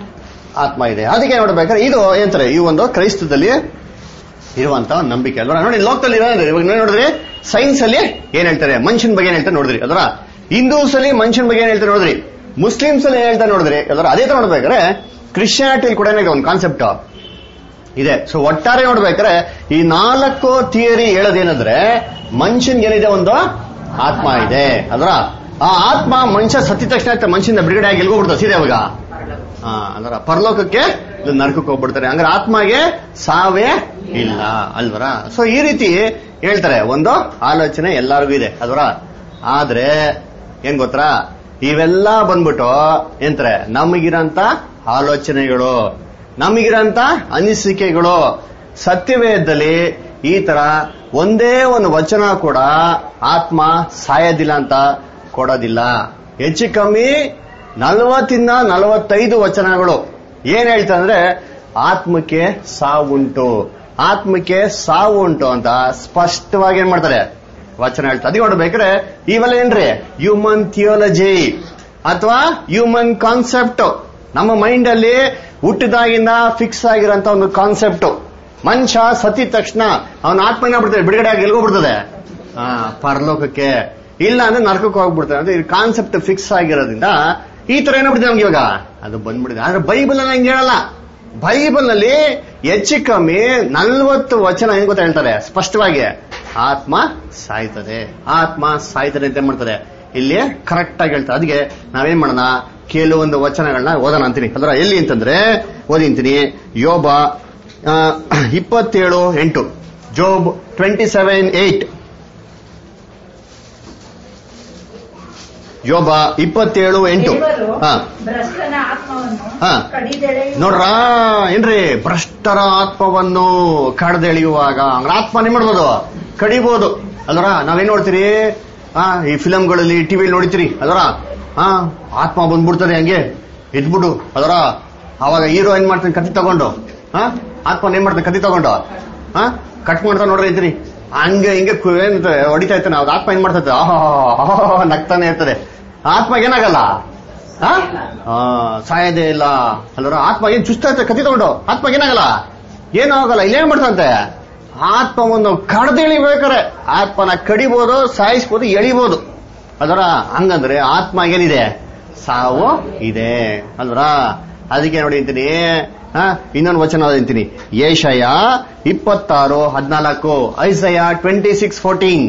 ಆತ್ಮ ಇದೆ ಅದಕ್ಕೆ ನೋಡ್ಬೇಕಾದ್ರೆ ಇದು ಏನಂತಾರೆ ಈ ಒಂದು ಕ್ರೈಸ್ತದಲ್ಲಿ ಇರುವಂತ ಒಂದು ನಂಬಿಕೆ ಅಲ್ವಾ ನೋಡಿ ಲೋಕದಲ್ಲಿ ಇರೋದ್ರೆ ಇವಾಗ ನೀವು ನೋಡಿದ್ರಿ ಸೈನ್ಸ್ ಅಲ್ಲಿ ಏನ್ ಹೇಳ್ತಾರೆ ಮನುಷ್ಯನ ಬಗ್ಗೆ ಏನ್ ಹೇಳ್ತಾರೆ ನೋಡಿದ್ರಿ ಅಲ್ವಾ ಹಿಂದೂಸ್ ಅಲ್ಲಿ ಮನುಷ್ಯನ ಬಗ್ಗೆ ಏನ್ ಹೇಳ್ತಾರೆ ನೋಡಿದ್ರಿ ಮುಸ್ಲಿಮ್ಸ್ ಅಲ್ಲಿ ಏನ್ ಹೇಳ್ತಾರೆ ನೋಡಿದ್ರಿ ಅಲ್ವಾ ಅದೇ ತರ ನೋಡ್ಬೇಕಾದ್ರೆ ಕ್ರಿಶ್ಚಿಯಾನಿಟಿ ಕೂಡ ಏನಿದೆ ಒಂದು ಕಾನ್ಸೆಪ್ಟ್ ಇದೆ ಸೊ ಒಟ್ಟಾರೆ ನೋಡ್ಬೇಕಾದ್ರೆ ಈ ನಾಲ್ಕು ಥಿಯರಿ ಹೇಳೋದೇನಂದ್ರೆ ಮನುಷ್ಯನ್ಗೆ ಏನಿದೆ ಒಂದು ಆತ್ಮ ಇದೆ ಅಲ್ವಾ ಆ ಆತ್ಮ ಮನುಷ್ಯ ಸತ್ತಿದ ತಕ್ಷಣ ಮನುಷ್ಯನ ಬಿಡುಗಡೆ ಆಗಿ ಎಲ್ಗೋಗ್ಬಿಡ್ತಾರೆ ಸೀದೆ ಅವಾಗ ಆ, ಅಂದ್ರ ಪರಲೋಕಕ್ಕೆ ಇದು ನರಕಕ್ಕೆ ಹೋಗ್ಬಿಡ್ತಾರೆ ಹಂಗಾರೆ ಆತ್ಮಗೆ ಸಾವೇ ಇಲ್ಲ ಅಲ್ವರ ಸೊ ಈ ರೀತಿ ಹೇಳ್ತಾರೆ ಒಂದು ಆಲೋಚನೆ ಎಲ್ಲರಿಗೂ ಇದೆ ಅಲ್ವರ ಆದ್ರೆ ಏನ್ ಗೊತ್ತಾ ಇವೆಲ್ಲ ಬಂದ್ಬಿಟ್ಟು ಎಂತಾರೆ ನಮಗಿರಂತ ಆಲೋಚನೆಗಳು ನಮಗಿರಂತ ಅನಿಸಿಕೆಗಳು ಸತ್ಯವೇದದಲ್ಲಿ ಈ ತರ ಒಂದೇ ಒಂದು ವಚನ ಕೂಡ ಆತ್ಮ ಸಾಯೋದಿಲ್ಲ ಅಂತ ಕೊಡೋದಿಲ್ಲ ಹೆಚ್ಚು ಕಮ್ಮಿ ನಲವತ್ತಿಂದ ನಲವತ್ತೈದು ವಚನಗಳು ಏನ್ ಹೇಳ್ತಾ ಅಂದ್ರೆ ಆತ್ಮಕ್ಕೆ ಸಾವುಂಟು ಆತ್ಮಕ್ಕೆ ಸಾವು ಉಂಟು ಅಂತ ಸ್ಪಷ್ಟವಾಗಿ ಏನ್ ಮಾಡ್ತಾರೆ ವಚನ ಹೇಳ್ತಾರೆ ಅದಕ್ಕೆ ನೋಡ್ಬೇಕಾದ್ರೆ ಇವೆಲ್ಲ ಏನ್ರಿ ಹ್ಯೂಮನ್ ಥಿಯೋಲಜಿ ಅಥವಾ ಹ್ಯೂಮನ್ ಕಾನ್ಸೆಪ್ಟ್ ನಮ್ಮ ಮೈಂಡ್ ಅಲ್ಲಿ ಹುಟ್ಟಿದಾಗಿಂದ ಫಿಕ್ಸ್ ಆಗಿರೋಂತ ಒಂದು ಕಾನ್ಸೆಪ್ಟ್ ಮನುಷ್ಯ ಸತ್ತಿದ ತಕ್ಷಣ ಅವನ ಆತ್ಮ ಏನಾಗ್ಬಿಡ್ತದೆ ಬಿಡುಗಡೆ ಆಗಿ ಎಲ್ಗೋಗ್ಬಿಡ್ತದೆ ಆ ಪರಲೋಕಕ್ಕೆ ಇಲ್ಲ ಅಂದ್ರೆ ನರಕಕ್ಕೆ ಹೋಗ್ಬಿಡ್ತದೆ ಅಂದ್ರೆ ಈ ಕಾನ್ಸೆಪ್ಟ್ ಫಿಕ್ಸ್ ಆಗಿರೋದ್ರಿಂದ ಈ ತರ ಏನಾಗ್ಬಿಟ್ಟಿದೆ ನಮ್ಗೆ ಇವಾಗ ಅದು ಬಂದ್ಬಿಟ್ಟಿದೆ ಆದ್ರೆ ಬೈಬಲ್ ಹಂಗೆ ಹೇಳಲ್ಲ ಬೈಬಲ್ ನಲ್ಲಿ ಹೆಚ್ಚು ಕಮ್ಮಿ ನಲ್ವತ್ತು ವಚನ ಏನ್ ಗೊತ್ತಾ ಹೇಳ್ತಾರೆ ಸ್ಪಷ್ಟವಾಗಿ ಆತ್ಮ ಸಾಯ್ತದೆ ಆತ್ಮ ಸಾಯ್ತದೆ ಅಂತ ಏನ್ ಮಾಡ್ತಾರೆ ಇಲ್ಲಿ ಕರೆಕ್ಟ್ ಆಗಿ ಹೇಳ್ತಾರೆ ಅದಕ್ಕೆ ನಾವೇನ್ ಮಾಡೋಣ ಕೆಲವೊಂದು ವಚನಗಳನ್ನ ಓದೋಣ ಅಂತೀನಿ ಅದ್ರ ಎಲ್ಲಿ ಅಂತಂದ್ರೆ ಓದಿಂತೀನಿ ಯೋಬ ಆ, ಇಪ್ಪತ್ತೇಳು ಎಂಟು ಜೋಬ್ ಟ್ವೆಂಟಿ ಸೆವೆನ್ ಏಟ್ ಯೋಬ ಇಪ್ಪತ್ತೇಳು ಎಂಟು ದೇವರು ಹಾ ಭ್ರಷ್ಟನ ಆತ್ಮವನ್ನು ಹಾ. ಕಡಿದೆಳೆಯುವ ನೋಡ್ರ ಏನ್ರಿ ಭ್ರಷ್ಟರ ಆತ್ಮವನ್ನು ಕಡ್ದೆಳೆಯುವಾಗ ಹಂಗ್ರ ಆತ್ಮ ಏನ್ ಮಾಡ್ಬೋದು ಕಡಿಬಹುದು ಅಲ್ವರ ನಾವೇನ್ ನೋಡ್ತೀರಿ ಆ ಈ ಫಿಲಂಗಳಲ್ಲಿ ಟಿವಿಲಿ ನೋಡ್ತೀರಿ ಅಲ್ವರ ಹಾ ಆತ್ಮ ಬಂದ್ಬಿಡ್ತದೆ ಹಂಗೆ ಎದ್ಬಿಡು ಅದರ ಅವಾಗ ಹೀರೋ ಏನ್ ಮಾಡ್ತಾನೆ ಕತ್ತಿ ತಗೊಂಡು ಹಾ ಆತ್ಮ ಏನ್ ಮಾಡ್ತಾನೆ ಕತ್ತಿ ತಗೊಂಡು ಹಾ ಕಟ್ ಮಾಡ್ತಾ ನೋಡ್ರಿ ಇದ್ರಿ ಹಂಗೆ ಹಿಂಗೆ ಕು- ಏನ್ ಹೊಡಿತಾ ಇರ್ತಾನೆ ಅವಾಗ ಆತ್ಮ ಏನ್ ಮಾಡ್ತದೆ ಆಹಾ ಆಹಾ ನಗ್ತಾನೆ ಇರ್ತದೆ ಆತ್ಮ ಏನಾಗಲ್ಲ ಆ? ಆ, ಸಾಯೋದೇ ಇಲ್ಲ ಅಲ್ವರ ಆತ್ಮ ಏನ್ ಚುಸ್ತಾ ಇರ್ತದೆ ಕತ್ತಿ ತಗೊಂಡು ಆತ್ಮ ಏನಾಗಲ್ಲ ಏನೂ ಆಗಲ್ಲ ಇಲ್ಲೇನ್ ಮಾಡ್ತಂತೆ ಆತ್ಮವನ್ನು ಕಡ್ದೆಳಿಬೇಕಾರೆ ಆತ್ಮನ ಕಡಿಬೋದು ಸಾಯಿಸ್ಬೋದು ಎಳಿಬೋದು ಅದರ ಹಂಗಂದ್ರೆ ಆತ್ಮ ಏನಿದೆ ಸಾವು ಇದೆ ಅಲ್ವರ ಅದಕ್ಕೆ ನೋಡಿ ಅಂತೀನಿ ಹಾ ಇನ್ನೊಂದು ವಚನ ಅಂತೀನಿ ಏಷಯ ಇಪ್ಪತ್ತಾರು ಹದಿನಾಲ್ಕು ಐಸಯ ಟ್ವೆಂಟಿ ಸಿಕ್ಸ್ ಫೋರ್ಟೀನ್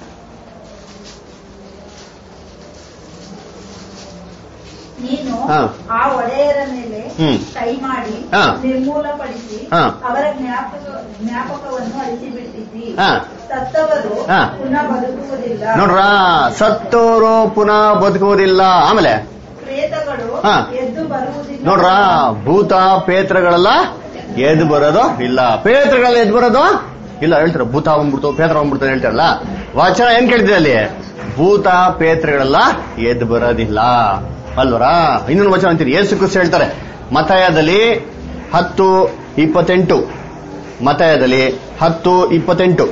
ನೀನು ಹಾ. ಆ ಒಡೆಯರ ಮೇಲೆ ಹ್ಮ್. ಕೈ ಮಾಡಿ ಹಾ. ನಿರ್ಮೂಲಪಡಿಸಿ ಹಾ. ಅವರ ಜ್ಞಾಪಕ ಜ್ಞಾಪಕವನ್ನು ಅಳಿಸಿಬಿಟ್ಟಿದ್ದಿ ಹಾ. ಸತ್ತವರು ಹಾ. ಪುನಃ ಬದುಕುವುದಿಲ್ಲ ನೋಡ್ರ ಸತ್ತೋರು ಪುನಃ ಬದುಕುವುದಿಲ್ಲ ಆಮೇಲೆ ಪ್ರೇತಗಳು ಹಾ. ಎದ್ದು ಬರುವುದಿಲ್ಲ ನೋಡ್ರ ಭೂತ ಪೇತ್ರಗಳೆಲ್ಲ ಎದ್ದು ಬರೋದು ಇಲ್ಲ ಪೇತ್ರಗಳೆಲ್ಲ ಎದ್ದು ಬರೋದು ಇಲ್ಲ ಹೇಳ್ತಾರೆ ಭೂತ ಬಂದ್ಬಿಡ್ತು ಪೇತ್ರ ಬಂದ್ಬಿಡ್ತು ಅಂತ ಹೇಳ್ತಾರಲ್ಲ ವಚನ ಏನ್ ಕೇಳಿದ್ರೆ ಅಲ್ಲಿ ಭೂತ ಪೇತ್ರಗಳೆಲ್ಲ ಎದ್ದು ಬರೋದಿಲ್ಲ ಅಲ್ವರ ಇನ್ನೊಂದು ವಚನ ಅಂತೀನಿ ಏಸು ಕ್ರಿಸ್ತ ಹೇಳ್ತಾರೆ ಮತಯದಲ್ಲಿ ಹತ್ತು ಇಪ್ಪತ್ತೆಂಟು ಮತಯದಲ್ಲಿ ಹತ್ತು ಇಪ್ಪತ್ತೆಂಟು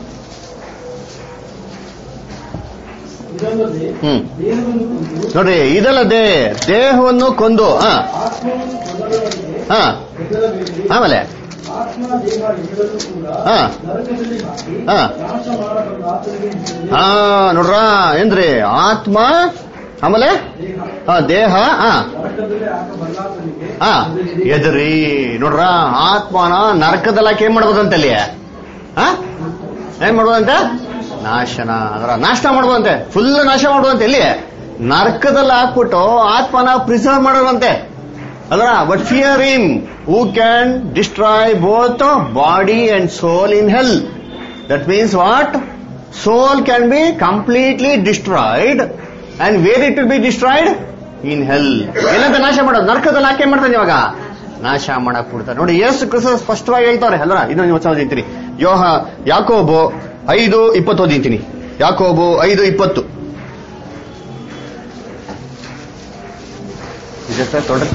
ಇದಲ್ಲದೆ ಹ್ಮ್ ದೇಹವನ್ನು ಕೊಂದು ನೋಡ್ರಿ ಇದಲ್ಲದೆ ದೇಹವನ್ನು ಕೊಂದು ಹಾ ಆತ್ಮವನ್ನು ಕೊಲ್ಲದವರಿಗೆ ಹಾ ಹೆದರಬೇಡಿ ಆಮೇಲೆ ಆತ್ಮ ದೇಹ ಎರಡನ್ನೂ ಕೂಡ ಹಾ. ನರಕದಲ್ಲಿ ಹಾಕಿ ಹಾ. ನಾಶ ಮಾಡಬಲ್ಲ ಆತನಿಗೆ ಹಿಂದೆ ಹಾ ನೋಡ್ರ ಏನ್ರಿ ಆತ್ಮ ಆಮೇಲೆ ದೇಹ ಹಾ ದೇಹ ಹಾ ನರಕದಲ್ಲಿ ಹಾಕಬಲ್ಲ ಆತನಿಗೆ ಹಾ ಹೆದರಿರಿ. ಎದ್ರಿ ನೋಡ್ರ ಆತ್ಮನ ನರಕದಲ್ಲಿ ಹಾಕಿ ಏನ್ ಮಾಡ್ಬೋದಂತೆ ಅಲ್ಲಿ ಹಾ ಏನ್ ಮಾಡ್ಬೋದಂತೆ ನಾಶನ ಅದರ ನಾಶ ಮಾಡ್ಬೋದಂತೆ ಫುಲ್ ನಾಶ ಮಾಡ್ಬೋದಂತೆ ಎಲ್ಲಿ ನರಕದಲ್ಲಿ ಹಾಕ್ಬಿಟ್ಟು ಆತ್ಮನ ಪ್ರಿಸರ್ವ್ ಮಾಡೋದಂತೆ ಅಲ್ರ but fear him who can destroy both body and soul in hell that means what soul can be completely destroyed and where it will be destroyed in hell ಏನಂತ ನಾಶ ಮಾಡೋದು ನರಕದಲ್ಲಿ ಹಾಕಿ ಮಾಡ್ತಾನೆ ಇವಾಗ ನಾಶ ಮಾಡಕ್ ಬಿಡ್ತಾರೆ ನೋಡಿ ಯೇಸು ಕ್ರಿಸ್ತ ಸ್ಪಷ್ಟವಾಗಿ ಹೇಳ್ತಾರೆ ಅಲ್ರ ಇನ್ನೊಂದು ವಚನ ಓದಿಂತೀನಿ ಯೋಹ ಯಾಕೋಬು ಐದು ಇಪ್ಪತ್ತು ಓದಿಂತೀನಿ ಯಾಕೋಬು ಐದು ಇಪ್ಪತ್ತು ಇದೆ ಸರ್ ತೊಡ್ರಿ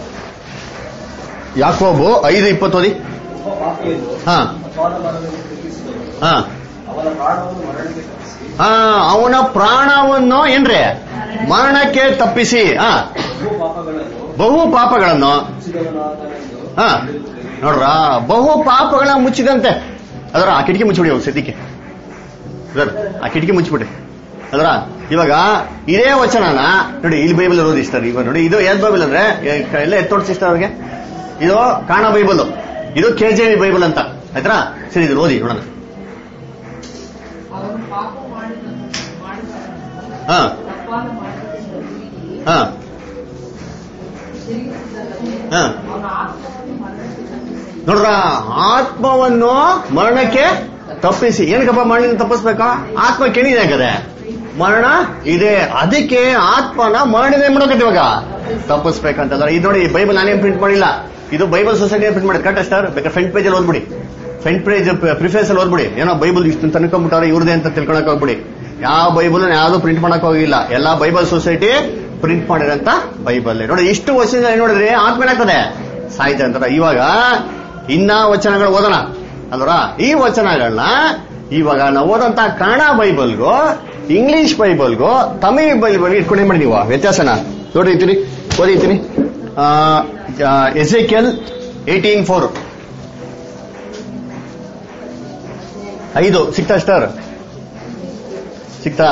ಯಾಕೋಬು ಐದು ಇಪ್ಪತ್ತು ಓದಿ ಪಾಪಿಯನ್ನು ಹಾ ಅಪಾದಮರಣವನ್ನು ಪ್ರೀತಿಸಿದವರು ಹಾ ಅವನ ಪ್ರಾಣವನ್ನು ಮರಣಕ್ಕೆ ತಪ್ಪಿಸಿ ಹಾ ಅವನ ಪ್ರಾಣವನ್ನು ಏನ್ರಿ ಮರಣಕ್ಕೆ ತಪ್ಪಿಸಿ ಹಾ ಬಹು ಪಾಪಗಳನ್ನು ಬಹು ಪಾಪಗಳನ್ನು ಮುಚ್ಚಿದವನಾದನೆಂದು ಹಾ ನೋಡ್ರ ಬಹು ಪಾಪಗಳನ್ನ ಮುಚ್ಚಿದಂತೆ ಅದರ ಆ ಕಿಟಕಿ ಮುಚ್ಚಿಬಿಡಿ ಹೋಗಿ ಸದ್ಯಕ್ಕೆ ಸರ್ ಆ ಕಿಟಕಿ ಮುಚ್ಚಿಬಿಡಿ ಅದರ ಇವಾಗ ಇದೇ ವಚನನ ನೋಡಿ ಇಲ್ಲಿ ಬೈಬಲ್ ಓದಿಸ್ತಾರೆ ಇವಾಗ ನೋಡಿ ಇದು ಏನ್ ಬೈಬಲ್ ಅಂದ್ರೆ ಏ- ಎಲ್ಲ ಎತ್ತೋಡ್ಸಿಸ್ತಾರೆ ಅವ್ರಿಗೆ ಇದು ಕಾಣ ಬೈಬಲ್ ಇದು ಕೆ ಜೆ ವಿ ಬೈಬಲ್ ಅಂತ ಆಯ್ತಾ ಸರಿ ಇದು ಓದಿ ನೋಡೋಣ ಅವನು ಪಾಪ ಮಾಡಿದ ಮಾಡಿದ ಹಾ ತಪ್ಪಾದ ಮಾಡಿದ್ದನ್ನು ಹುಡುಕಿ ಹಾ ತಿರುಗಿಸಿದಲ್ಲದೆ ಹಾ ಅವನ ಆತ್ಮವನ್ನು ಮರಣಕ್ಕೆ ತಪ್ಪಿಸಿ ನೋಡ್ರ ಆತ್ಮವನ್ನು ಮರಣಕ್ಕೆ ತಪ್ಪಿಸಿ ಏನಕ್ಕಪ್ಪ ಮರಣಿಂದ ತಪ್ಪಿಸ್ಬೇಕಾ ಆತ್ಮ ಕೆಣಿದೆ ಯಾಕದೆ ಮರಣ ಇದೆ ಅದಕ್ಕೆ ಆತ್ಮನ ಮರಣಿದೆ ಮಾಡಕತ್ತೆ ಇವಾಗ ತಪ್ಪಿಸ್ಬೇಕಂತಂದ್ರೆ ಇದು ನೋಡಿ ಬೈಬಲ್ ನಾನೇನ್ ಪ್ರಿಂಟ್ ಮಾಡಿಲ್ಲ ಇದು ಬೈಬಲ್ ಸೊಸೈಟಿ ಪ್ರಿಂಟ್ ಮಾಡಿದ್ ಕರೆಕ್ಟ್ ಸರ್ ಬೇಕಾದ್ರೆ ಫ್ರಂಟ್ ಪೇಜ್ ಅಲ್ಲಿ ಓದ್ಬಿಡಿ ಫ್ರಂಟ್ ಪೇಜ್ ಪ್ರಿಫೇಸ್ ಅಲ್ಲಿ ಓದ್ಬಿಡಿ ಏನೋ ಬೈಬಲ್ ಇಷ್ಟು ತನ್ಕೊಂಡ್ಬಿಟ್ಟವ್ರೆ ಇವ್ರದೇ ಅಂತ ತಿಳ್ಕೊಳಕ್ ಹೋಗ್ಬಿಡಿ ಯಾವ ಬೈಬಲ್ ಯಾವ್ದು ಪ್ರಿಂಟ್ ಮಾಡಕ್ ಹೋಗಿಲ್ಲ ಎಲ್ಲಾ ಬೈಬಲ್ ಸೊಸೈಟಿ ಪ್ರಿಂಟ್ ಮಾಡಿರಂತ ಬೈಬಲ್ ನೋಡಿ ಇಷ್ಟು ವರ್ಷದಿಂದ ಏನ್ ನೋಡಿದ್ರಿ ಆತ್ಮ ಏನಾಗ್ತದೆ ಸಾಹಿತ್ಯ ಅಂತಾರ ಇವಾಗ ಇನ್ನ ವಚನಗಳು ಓದೋಣ ಅಲ್ವರ ಈ ವಚನಗಳನ್ನ ಇವಾಗ ನಾವು ಓದಂತ ಕನ್ನಡ ಬೈಬಲ್ಗೂ ಇಂಗ್ಲಿಷ್ ಬೈಬಲ್ಗೂ ತಮಿಳ್ ಬೈಬಲ್ ಇಟ್ಕೊಂಡು ಏನ್ ಮಾಡಿ ನೀವು ವ್ಯತ್ಯಾಸನ ನೋಡಿರ್ತೀರಿ ಓದಿರ್ತೀನಿ ಎಲ್ ಏಟೀನ್ ಫೋರ್ ಐದು ಸಿಕ್ತಾ ಸ್ಟಾರ್ ಸಿಕ್ತಾ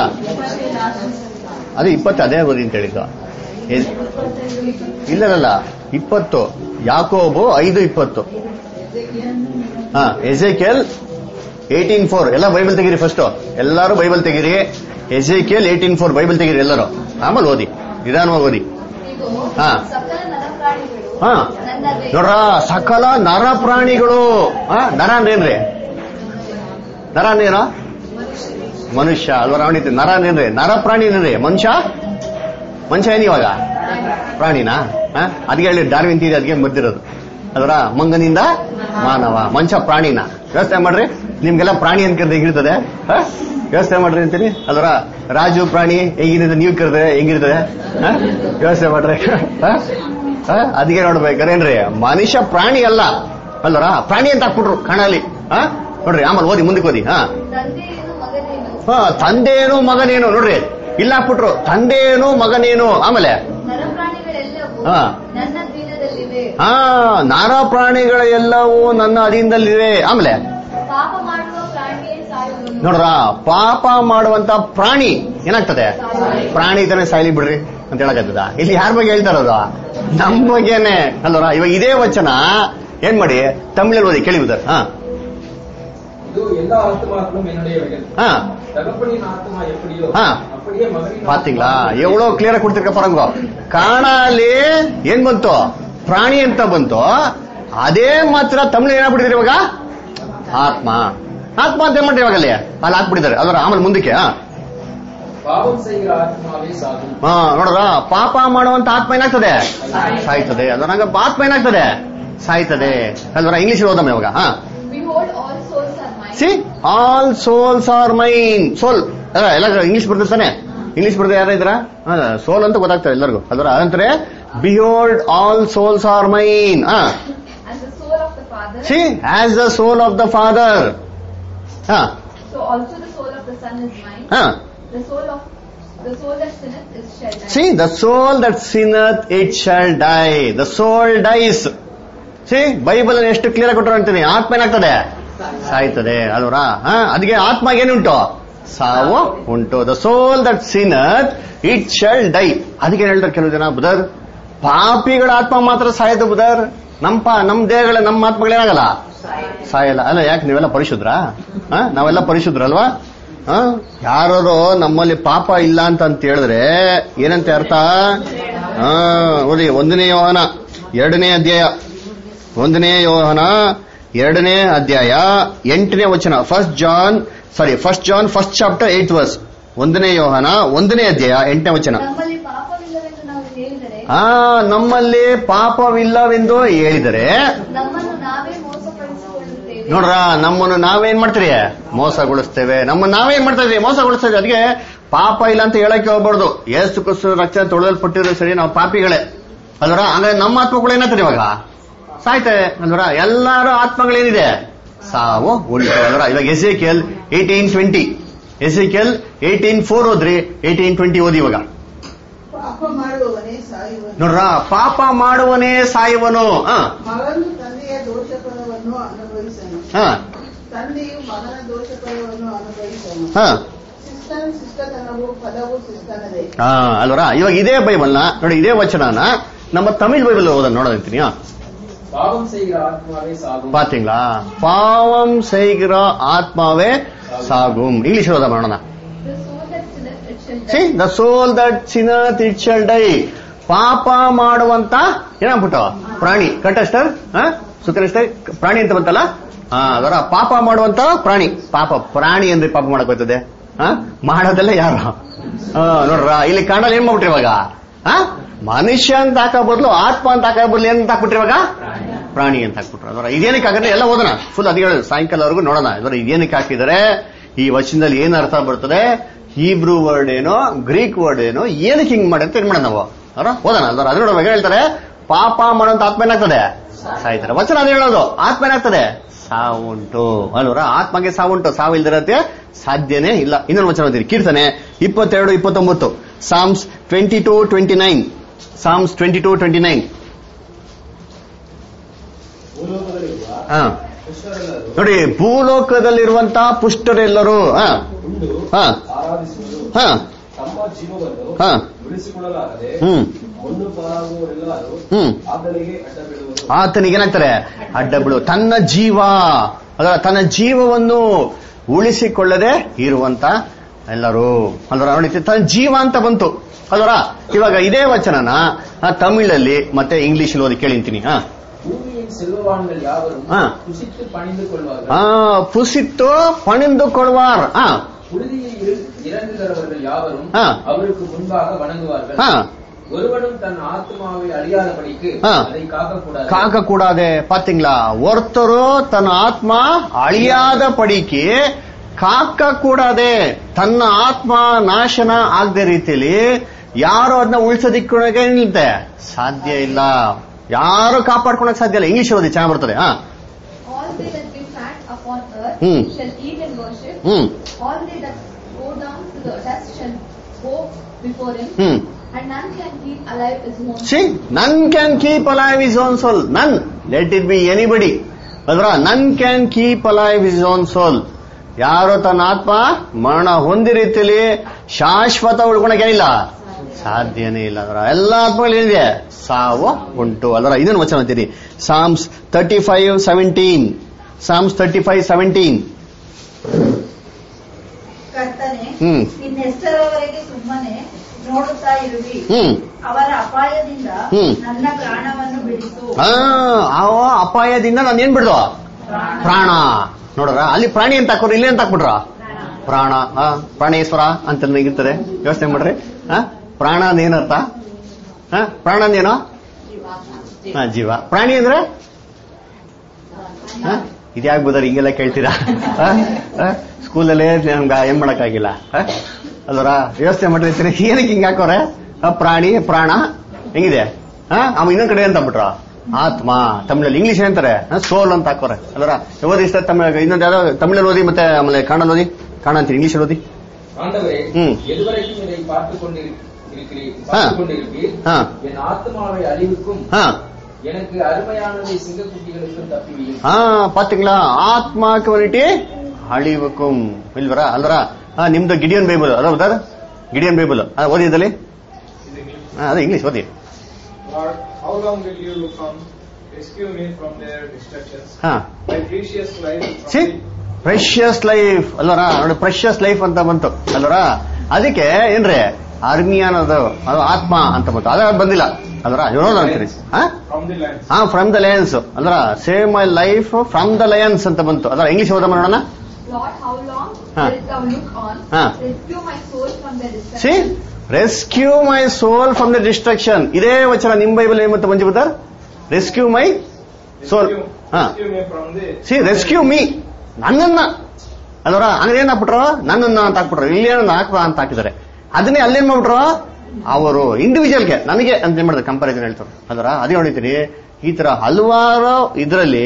ಅದೇ ಇಪ್ಪತ್ತು ಅದೇ ಓದಿ ಅಂತ ಹೇಳಿದ್ದು ಎ- ಇಲ್ಲಲ್ಲ ಇಪ್ಪತ್ತು ಯಾಕೋಬು ಐದು ಇಪ್ಪತ್ತು ಹಾ ಎಲ್ ಏಟೀನ್ ಫೋರ್ ಎಲ್ಲ ಬೈಬಲ್ ತೆಗೀರಿ ಫಸ್ಟ್ ಎಲ್ಲರೂ ಬೈಬಲ್ ತೆಗೀರಿ ಎಲ್ ಏಟೀನ್ ಫೋರ್ ಬೈಬಲ್ ತೆಗೀರಿ ಎಲ್ಲರೂ ಆಮೇಲೆ ಓದಿ ನಿಧಾನವಾಗಿ ಓದಿ ಇದು ಹಾ. ಸಕಲ ನರಪ್ರಾಣಿಗಳು ಹಾ ನನ್ನದೇ ನೋಡ್ರ ಸಕಲ ನರ ಪ್ರಾಣಿಗಳು ಹಾ ನರ ಅಂದ್ರೇನ್ರಿ ನರ ಅಂದ್ರೇನು ಮನುಷ್ಯ ಅಲ್ವಾ ರಾವಣಿತಿ ನರ ಅಂದ್ರೇನ್ರಿ ನರ ಪ್ರಾಣಿ ಏನ್ರಿ ಮನುಷ್ಯ ಮನುಷ್ಯ ಏನ್ ಇವಾಗ ಪ್ರಾಣಿನಾ ಹಾ? ಅದಕ್ಕೆ ಹೇಳಿ ಡಾರ್ವಿನ್ ತೀರಿ ಅದಕ್ಕೆ ಮದ್ದಿರೋದು ಅದರ ಮಂಗನಿಂದ ಮಾನವ ಮನುಷ್ಯ ಪ್ರಾಣಿನ ವ್ಯವಸ್ಥೆ ಮಾಡ್ರಿ ನಿಮ್ಗೆಲ್ಲ ಪ್ರಾಣಿ ಅಂತ ಕರೆದ್ರೆ ಹೆಂಗಿರ್ತದೆ ಹಾ? ವ್ಯವಸ್ಥೆ ಮಾಡ್ರಿ ಅಂತೀರಿ ಅದರ ರಾಜು ಪ್ರಾಣಿ ಹೇಗಿರ್ತದೆ ನೀವು ಕರೆದ್ರೆ ಹೆಂಗಿರ್ತದೆ ಹಾ? ವ್ಯವಸ್ಥೆ ಮಾಡ್ರಿ ಹಾ? ಹಾ? ಅದಕ್ಕೆ ನೋಡ್ಬೇಕಾರೇನ್ರಿ ಮನುಷ್ಯ ಪ್ರಾಣಿ ಅಲ್ಲ ಅಲ್ಲರ ಪ್ರಾಣಿ ಅಂತ ಹಾಕ್ಬಿಟ್ರು ಕಣಲ್ಲಿ ಹಾ ನೋಡ್ರಿ ಆಮೇಲೆ ಓದಿ ಮುಂದಕ್ಕೆ ಓದಿ ಹಾ ತಂದೆಯೇನು ಮಗನೇನು ಹಾ ತಂದೆಯೇನು ಮಗನೇನು ನೋಡ್ರಿ ಇಲ್ಲ ಹಾಕ್ಬಿಟ್ರು ತಂದೆಯೇನು ಮಗನೇನು ಆಮೇಲೆ ನರಪ್ರಾಣಿಗಳೆಲ್ಲವೂ ಹಾ. ನನ್ನ ಅಧೀನದಲ್ಲಿವೆ ಹಾ ನಾರ ಪ್ರಾಣಿಗಳ ಎಲ್ಲವೂ ನನ್ನ ಅಧೀನದಲ್ಲಿವೆ ಆಮೇಲೆ ಪಾಪ ಮಾಡುವ ಪ್ರಾಣಿಯೇ ಸಾಯುವನು ನೋಡ್ರ ಪಾಪ ಮಾಡುವಂತ ಪ್ರಾಣಿ ಏನಾಗ್ತದೆ ಪ್ರಾಣಿ ತಾನೇ ಸಾಯ್ಲಿ ಬಿಡ್ರಿ ಅಂತ ಹೇಳಕತ್ತದ ಇಲ್ಲಿ ಯಾರ ಬಗ್ಗೆ ಹೇಳ್ತಾರದು ನಮ್ ಬಗ್ಗೆನೆ ಅಲ್ವರ ಇವಾಗ ಇದೇ ವಚನ ಏನ್ ಮಾಡಿ ತಮಿಳಲ್ಲಿ ಓದಿ ಕೇಳಿಬಿಡ್ತಾರೆ ಹಾ இது எல்லா ஆத்மாக்களும் என்னுடைய வகை ಹಾ தகப்பனின் ஆத்மா எப்படியோ ஆ. அப்படியே மகனின் ಪಾತಿங்களா ಎವಳೋ ಕ್ಲಿಯರ್ ಕೊಡ್ತಿರ್ಕ ಪರಂಗೋ ಕಾಣಲ್ಲಿ ಏನ್ ಬಂತು ಪ್ರಾಣಿ ಅಂತ ಬಂತು ಅದೇ ಮಾತ್ರ ತಮಿಳು ಏನಾಗ್ಬಿಟ್ಟಿದ್ರೆ ಇವಾಗ ಆತ್ಮ ಆತ್ಮ ಅಂತ ಏನ್ ಮಾಡ್ರಿ ಇವಾಗ ಅಲ್ಲಿ ಅಲ್ಲಿ ಹಾಕ್ಬಿಟ್ಟಿದ್ದಾರೆ ಅದರ ಆಮೇಲೆ ಮುಂದಕ್ಕೆ ಹಾ பாவம் செய்கிற ஆத்மாவே சாகும் ಹಾ ನೋಡ್ರ ಪಾಪ ಮಾಡುವಂತ ಆತ್ಮ ಏನಾಗ್ತದೆ ಸಾಯ್ತದೆ ಅದ್ರಾಗ ಆತ್ಮ ಏನಾಗ್ತದೆ ಸಾಯ್ತದೆ ಅಲ್ವರ ಇಂಗ್ಲಿಷ್ ಓದಮ್ಮ ಇವಾಗ ಹಾ Behold, all souls are mine. See all souls are mine soul ಅಲ್ಲ ಎಲ್ಲ ಇಂಗ್ಲಿಷ್ ಬರ್ದಿರ್ತಾನೆ ಇಂಗ್ಲಿಷ್ ಬರ್ದ ಯಾರ ಇದ್ರ ಸೋಲ್ ಅಂತ ಗೊತ್ತಾಗ್ತದೆ ಎಲ್ಲರಿಗೂ ಅದರ ಅದಂತಾರೆ behold all souls are mine And the soul of the Father. See as the soul of the father ಹಾ So also the soul of the Son is mine. ಹಾ The soul of the soul that sinneth is shall die. See the soul that sinneth it shall die the soul dies see Bible ಅಲ್ಲಿ ಎಷ್ಟು clear ಕೊಟ್ಟರು ಅಂತೀನಿ ಆತ್ಮ ಏನಾಗ್ತದೆ ಸಾಯ್ತದೆ ಅಲ್ವರ ಅದಕ್ಕೆ ಆತ್ಮ ಏನುಂಟು ಸಾವು ಉಂಟು the soul that sinneth it shall die ಅದಕ್ಕೆ ಏನ್ ಹೇಳ್ತಾರೆ ಕೆಲವು ಜನ ಬುಧರ್ ಪಾಪಿಗಳ ಆತ್ಮ ಮಾತ್ರ ಸಾಯ್ತು ಬುಧರ್ ನಮ್ಮ ಪಾ ನಮ್ಮ ದೇಹಗಳ ನಮ್ಮ ಆತ್ಮಗಳೇನಾಗಲ್ಲ ಸಾಯಲ್ಲ ಅಲ್ಲ ಯಾಕೆ ನೀವೆಲ್ಲ ಪರಿಶುದ್ರ ನಾವೆಲ್ಲ ಪರಿಶುದ್ರ ಅಲ್ವಾ ಯಾರು ನಮ್ಮಲ್ಲಿ ಪಾಪ ಇಲ್ಲ ಅಂತ ಅಂತ ಹೇಳಿದ್ರೆ ಏನಂತ ಅರ್ಥ ಹಾ ಓದಿ ಒಂದನೇ ಯೋಹನ ಎರಡನೇ ಅಧ್ಯಾಯ ಒಂದನೇ ಯೋಹನ ಎರಡನೇ ಅಧ್ಯಾಯ ಎಂಟನೇ ವಚನ first John sorry first John first chapter eight verse ಒಂದನೇ ಯೋಹನ ಒಂದನೇ ಅಧ್ಯಾಯ ಎಂಟನೇ ವಚನ ನಮ್ಮಲ್ಲಿ ಪಾಪವಿಲ್ಲವೆಂದು ನಾವು ಹೇಳಿದರೆ ಆ ನಮ್ಮಲ್ಲಿ ಪಾಪವಿಲ್ಲವೆಂದು ಹೇಳಿದರೆ ನಮ್ಮನ್ನು ನಾವೇ ಮೋಸಪಡಿಸಿಕೊಳ್ಳುತ್ತೇವೆ ನೋಡ್ರ ನಮ್ಮನ್ನು ನಾವೇನ್ ಮಾಡ್ತೀರಿ ಮೋಸಗೊಳಿಸ್ತೇವೆ ನಮ್ಮನ್ನು ನಾವೇನ್ ಮಾಡ್ತಾ ಇದೀವಿ ಮೋಸಗೊಳಿಸ್ತೇವೆ ಅದಕ್ಕೆ ಪಾಪ ಇಲ್ಲ ಅಂತ ಹೇಳಕ್ಕೆ ಹೋಗ್ಬಾರ್ದು ಏಸು ಕುಸು ರಕ್ತ ತೊಳೆದಲ್ಪಟ್ಟಿರೋ ಸರಿ ನಾವು ಪಾಪಿಗಳೇ ಅಲ್ವರ ಅಂದ್ರೆ ನಮ್ಮ ಆತ್ಮಗಳು ಏನಾಗ್ತದೆ ಇವಾಗ ಸಾಯ್ತವೆ ಅಲ್ವರ ಎಲ್ಲಾರ ಆತ್ಮಗಳೇನಿದೆ ಸಾವು ಉಂಟು ಅಲ್ವರ ಇವಾಗ Ezekiel eighteen twenty Ezekiel eighteen four ಓದ್ರಿ ಏಟೀನ್ ಟ್ವೆಂಟಿ ಓದಿ ಇವಾಗ ಪಾಪ ಮಾಡುವವನೇ ಸಾಯುವನು ನೋಡ್ರ ಪಾಪ ಮಾಡುವನೇ ಸಾಯುವನು ಹ ಮಗನು ತಂದೆಯ ದೋಷಫಲವನ್ನು ಅನುಭವಿಸನು ಹ ತಂದೆಯು ಮಗನ ದೋಷಫಲವನ್ನು ಅನುಭವಿಸನು ಹ ಶಿಸ್ತನ ಶಿಷ್ಟತನವು ಫಲವು ಶಿಸ್ತನದೇ ಹಾ ಅಲ್ವರ ಇವಾಗ ಇದೇ ಬೈಬಲ್ನ ನೋಡಿ ಇದೇ ವಚನನ ನಮ್ಮ ತಮಿಳ್ ಬೈಬಲ್ ಓದೋದು ನೋಡೋದಂತೀನಿ பாவம் செய்கிற ஆத்மாவே சாகும் பாத்தீங்களா பாவம் செய்கிற ஆத்மாவே சாகும் இங்கிலீஷ் ஓத ಮಾಡೋಣ The soul that sinneth, it shall see die. The soul that sinneth it shall die ಪಾಪ ಮಾಡುವಂತ ಏನಾಗ್ಬಿಟ್ಟು ಪ್ರಾಣಿ ಕರೆಕ್ಟ್ ಸುಖನಿಷ್ಠ ಪ್ರಾಣಿ ಅಂತ ಬಂತಲ್ಲ ಹಾ ಅದರ ಪಾಪ ಮಾಡುವಂತ ಪ್ರಾಣಿ ಪಾಪ ಪ್ರಾಣಿ ಅಂದ್ರೆ ಪಾಪ ಮಾಡಕ್ ಬರ್ತದೆ ಹಾ ಮಾಡೋದೆಲ್ಲ ಯಾರು ಹಾ ನೋಡ್ರ ಇಲ್ಲಿ ಕನ್ನಡ ಏನ್ ಮಾಡ್ಬಿಟ್ರಿ ಇವಾಗ ಹಾ ಮನುಷ್ಯ ಅಂತ ಹಾಕೋ ಬದಲು ಆತ್ಮ ಅಂತ ಹಾಕೋ ಬದಲು ಏನ್ ಅಂತ ಹಾಕ್ಬಿಟ್ರಿ ಇವಾಗ ಪ್ರಾಣಿ ಅಂತ ಹಾಕ್ಬಿಟ್ರು ಅದರ ಇದೇನಕ್ಕೆ ಹಾಕಿದ್ರೆ ಎಲ್ಲ ಓದೋಣ ಫುಲ್ ಅದು ಹೇಳೋದು ಸಾಯಂಕಾಲವರೆಗೂ ನೋಡೋಣ ಅದರ ಇದೇನಕ್ಕೆ ಹಾಕಿದರೆ ಈ ವಚನದಲ್ಲಿ ಏನ್ ಅರ್ಥ ಬರ್ತದೆ ಹೀಬ್ರೂ ವರ್ಡ್ ಏನೋ ಗ್ರೀಕ್ ವರ್ಡ್ ಏನೋ ಏನಕ್ಕೆ ಹಿಂಗ್ ಮಾಡಿ ಅಂತ ಏನ್ ಮಾಡೋಣ ನಾವು ಅವರ ಓದೋಣ ಅದರ ಅದ್ರ ಬಗ್ಗೆ ಹೇಳ್ತಾರೆ ಪಾಪ ಮಾಡೋಂತ ಆತ್ಮ ಏನಾಗ್ತದೆ ಸಾಯ್ತಾರೆ ವಚನ ಅದು ಹೇಳೋದು ಆತ್ಮ ಏನಾಗ್ತದೆ ಸಾವುಂಟು ಅಲ್ವರ ಆತ್ಮಗೆ ಸಾವುಂಟು ಸಾವು ಇಲ್ದಿರತ್ತೆ ಸಾಧ್ಯನೇ ಇಲ್ಲ ಇನ್ನೊಂದು ವಚನ ಓದಿರಿ ಕೀರ್ತನೆ ಇಪ್ಪತ್ತೆರಡು ಇಪ್ಪತ್ತೊಂಬತ್ತು Psalms twenty two twenty nine Psalms twenty two twenty nine ಭೂಲೋಕದಲ್ಲಿರುವ ಹಾ ಪುಷ್ಟರೆಲ್ಲರೂ ನೋಡಿ ಭೂಲೋಕದಲ್ಲಿರುವಂತ ಪುಷ್ಟರೆಲ್ಲರೂ ಹಾ ಉಂಡು ಹಾ ಆರಾಧಿಸುವುದು ಹಾ ತಮ್ಮ ಜೀವವನ್ನು ಹಾ ಉಳಿಸಿಕೊಳ್ಳಲಾಗದೆ ಹ್ಮ್ ಮಣ್ಣು ಪಾಲಾಗುವವರೆಲ್ಲರೂ ಹ್ಮ್ ಆತನಿಗೆ ಅಡ್ಡ ಬೀಳುವರು ಆತನಿಗೆ ಏನಾಗ್ತಾರೆ ಅಡ್ಡ ಬಿಡು ತನ್ನ ಜೀವ ಅದರ ತನ್ನ ಜೀವವನ್ನು ಉಳಿಸಿಕೊಳ್ಳದೆ ಇರುವಂತ ಎಲ್ಲರೂ ಅಲ್ವರ ನೋಡಿ ತನ್ನ ಜೀವ ಅಂತ ಬಂತು ಅಲ್ವರ ಇವಾಗ ಇದೇ ವಚನನ ಆ, ತಮಿಳಲ್ಲಿ ಮತ್ತೆ ಇಂಗ್ಲಿಷ್ ಓದಿ ಕೇಳಿಂತೀನಿ ಹಾ பூமியின் செல்வவான்கள் யாவரும் ஆ. புசித்து பணிந்து கொள்வார்கள் ಆ, ಪುಸಿತ್ತು ಪಣಿಂದು ಕೊಡುವಾರ್ ಹಾ புழுதியில் இரு- இறங்குகிறவர்கள் யாவரும் ஆ. அவருக்கு முன்பாக வணங்குவார்கள் ಹಾ ஒருவனும் தன் ஆத்மாவை அழியாதபடிக்கு ஆ. அதை காக்கக்கூடாது ಕಾಕ ಕೂಡಾದೆ ಪಾತಿಂಗ್ಲಾ ಒರ್ತರು ತನ್ನ ಆತ್ಮ ಅಳಿಯಾದ ಪಡಿಕೆ ಕಾಕ ಕೂಡಾದೆ ತನ್ನ ಆತ್ಮ ನಾಶನ ಆಗದೆ ರೀತಿಯಲ್ಲಿ ಯಾರು ಅದನ್ನ ಉಳಿಸೋದಿಕ್ಕೆ ನಿಲ್ತೆ ಸಾಧ್ಯ ಇಲ್ಲ ಯಾರು ಕಾಪಾಡ್ಕೊಳಕ್ ಸಾಧ್ಯ ಇಲ್ಲ ಇಂಗ್ಲಿಷ್ ಓದಿ ಚೆನ್ನಾಗಿ ಬರ್ತದೆ ಹಾ All they that give fat upon earth Hmm. shall eat and worship. Hmm All they that go down to the dust shall go before him. Hmm And none can keep alive his own see none can keep alive his own soul none let it be anybody ಅಲ್ರ none can keep alive his own soul ಯಾರು ತನ್ನ ಆತ್ಮ ಮರಣ ಹೊಂದಿ ರೀತಿಯಲ್ಲಿ ಶಾಶ್ವತ ಉಳ್ಕೊಳಕ್ಕೆ ಇಲ್ಲ ಸಾಧ್ಯನೇ ಇಲ್ಲ ಅದರ ಎಲ್ಲ ಆತ್ಮಗಳು ಏನಿದೆ ಸಾವು ಉಂಟು ಅದರ ಇದನ್ನು ವಚನ ಅಂತೀರಿ Psalms thirty five seventeen Psalms thirty five seventeen ಕರ್ತನೆ ಹ್ಮ್ ಇನ್ನೆಷ್ಟರವರೆಗೆ ಸುಮ್ಮನೆ ನೋಡುತ್ತಾ ಇರುವಿ ಹ್ಮ್ ಅವರ ಅಪಾಯದಿಂದ ಹ್ಮ್. ನನ್ನ ಪ್ರಾಣವನ್ನು ಬಿಡಿಸು ಆ, ಅವ ಅಪಾಯದಿಂದ ನಾನು ಏನ್ ಬಿಡ್ದು ಪ್ರಾಣ ನೋಡ್ರ ಅಲ್ಲಿ ಪ್ರಾಣಿ ಅಂತ ಹಾಕೋರು ಇಲ್ಲಿ ಅಂತ ಹಾಕ್ಬಿಟ್ರ ಪ್ರಾಣ ಆ, ಪ್ರಾಣೇಶ್ವರ ಅಂತ ಇರ್ತದೆ ಯೋಚನೆ ಮಾಡ್ರಿ ಆ, ಪ್ರಾಣ ಅಂದ್ರೆ ಏನರ್ಥ ಆ, ಪ್ರಾಣ ಅಂದೇನೋ ಹಾ ಜೀವ ಪ್ರಾಣಿ ಅಂದ್ರೆ ಆ, ಇದ್ಯಾಗ್ಬೋದಾರ ಹಿಂಗೆಲ್ಲ ಕೇಳ್ತೀರಾ ಆ? ಆ? ಸ್ಕೂಲಲ್ಲೇ ನಮ್ಗೆ ಏನ್ ಮಾಡಕ್ಕಾಗಿಲ್ಲ ಆ? ಅಲ್ವರ ಯೋಚನೆ ಮಾಡಿರ್ತೀನಿ ಏನಕ್ಕೆ ಹಿಂಗೆ ಹಾಕೋರೆ ಆ, ಪ್ರಾಣಿ ಪ್ರಾಣ ಹೆಂಗಿದೆ ಹಾ ಅವ ಇನ್ನೊಂದ್ ಕಡೆ ಅಂತ ಬಿಟ್ರ ಆತ್ಮ ತಮಿಳಲ್ಲಿ ಇಂಗ್ಲಿಷ್ ಏನಂತಾರೆ ಸೋಲ್ ಅಂತ ಹಾಕೋರೆ ಅಲ್ವರ ಓದಿ ಇಷ್ಟ ತಮಿಳ್ ಇನ್ನೊಂದು ಯಾವ್ದೋ ತಮಿಳಲ್ಲಿ ಓದಿ ಮತ್ತೆ ಆಮೇಲೆ ಕನ್ನಡ ಓದಿ ಕನ್ನಡ ಅಂತೀರಿ ಇಂಗ್ಲಿಷ್ ಓದಿ ஆண்டவரே ம். எதுவரைக்கும் இதை பார்த்துக் கொண்டிருக்கிறீர் ஆ. பார்த்துக் கொண்டிருப்பீர் ஆ. என் ஆத்மாவை அழிவுக்கும் ಹಾ எனக்கு அருமையானதை சிங்கக்குட்டிகளுக்கும் தப்பிவியும் ಹಾ ಪಾತಿங்களா ಆತ್ಮ ಕ್ವಾಲಿಟಿ ಅಳಿವಕ್ಕುಂ ಇಲ್ವರ ಅಲ್ವರ ಹಾ ನಿಮ್ದು ಗಿಡಿಯನ್ ಬೈಬಲ್ ಅದ ಹೌದಾ ಗಿಡಿಯನ್ ಬೈಬಲ್ ಓದಿದಲ್ಲಿ ಹಾ ಅದೇ ಇಂಗ್ಲಿಷ್ ಓದಿ Lord, how long will you come rescue me from their destructions? ಹಾ My precious life from see the precious life ಅಲ್ವರ ನೋಡಿ ಪ್ರೆಷಿಯಸ್ ಲೈಫ್ ಅಂತ ಬಂತು ಅಲ್ವರ ಅದಕ್ಕೆ ಏನ್ರಿ ಆರ್ಮಿ ಅನ್ನೋದು ಅದು ಆತ್ಮ ಅಂತ ಬಂತು ಅದ ಬಂದಿಲ್ಲ ಅಲ್ವರ ಹೇಳೋದು ಅಂತೀನಿ ಹಾ from the lands. ಹಾ ಫ್ರಮ್ ದ ಲಯನ್ಸ್ ಅಲ್ವರ save my life from the lions ಅಂತ ಬಂತು ಅದರ ಇಂಗ್ಲಿಷ್ ಓದ ನೋಡೋಣ Lord, how long Ah. wilt thou look on? Ah. Rescue my soul from their see destruction. Rescue my soul from the destruction ಇದೇ ವಚನ ನಿಮ್ Bible ಏನ್ ಮತ್ತೆ ಮಂಜು ಬುದ್ಧರ್ ರೆಸ್ಕ್ಯೂ ಮೈ ಸೋಲ್ Rescue, ಹಾ rescue me from the see rescue me ನನ್ನನ್ನ ಅಲ್ವರ ಹಂಗ ಏನ್ ಹಾಕ್ಬಿಟ್ರು ನನ್ನನ್ನ ಅಂತ ಹಾಕ್ಬಿಟ್ರು ಇಲ್ಲಿ ಏನನ್ನ ಹಾಕ್ಬ ಅಂತ ಹಾಕಿದ್ದಾರೆ ಅದನ್ನೇ ಅಲ್ಲೇನ್ ಮಾಡ್ಬಿಟ್ರು ಅವರು ಇಂಡಿವಿಜುವಲ್ಗೆ ನನಗೆ ಅಂತ ಏನ್ ಮಾಡಿದ್ರೆ ಕಂಪಾರಿಸನ್ ಹೇಳ್ತಾರೆ ಅಲ್ವರ ಅದೇ ಹೊಡಿತೀರಿ ಈ ತರ ಹಲವಾರು ಇದರಲ್ಲಿ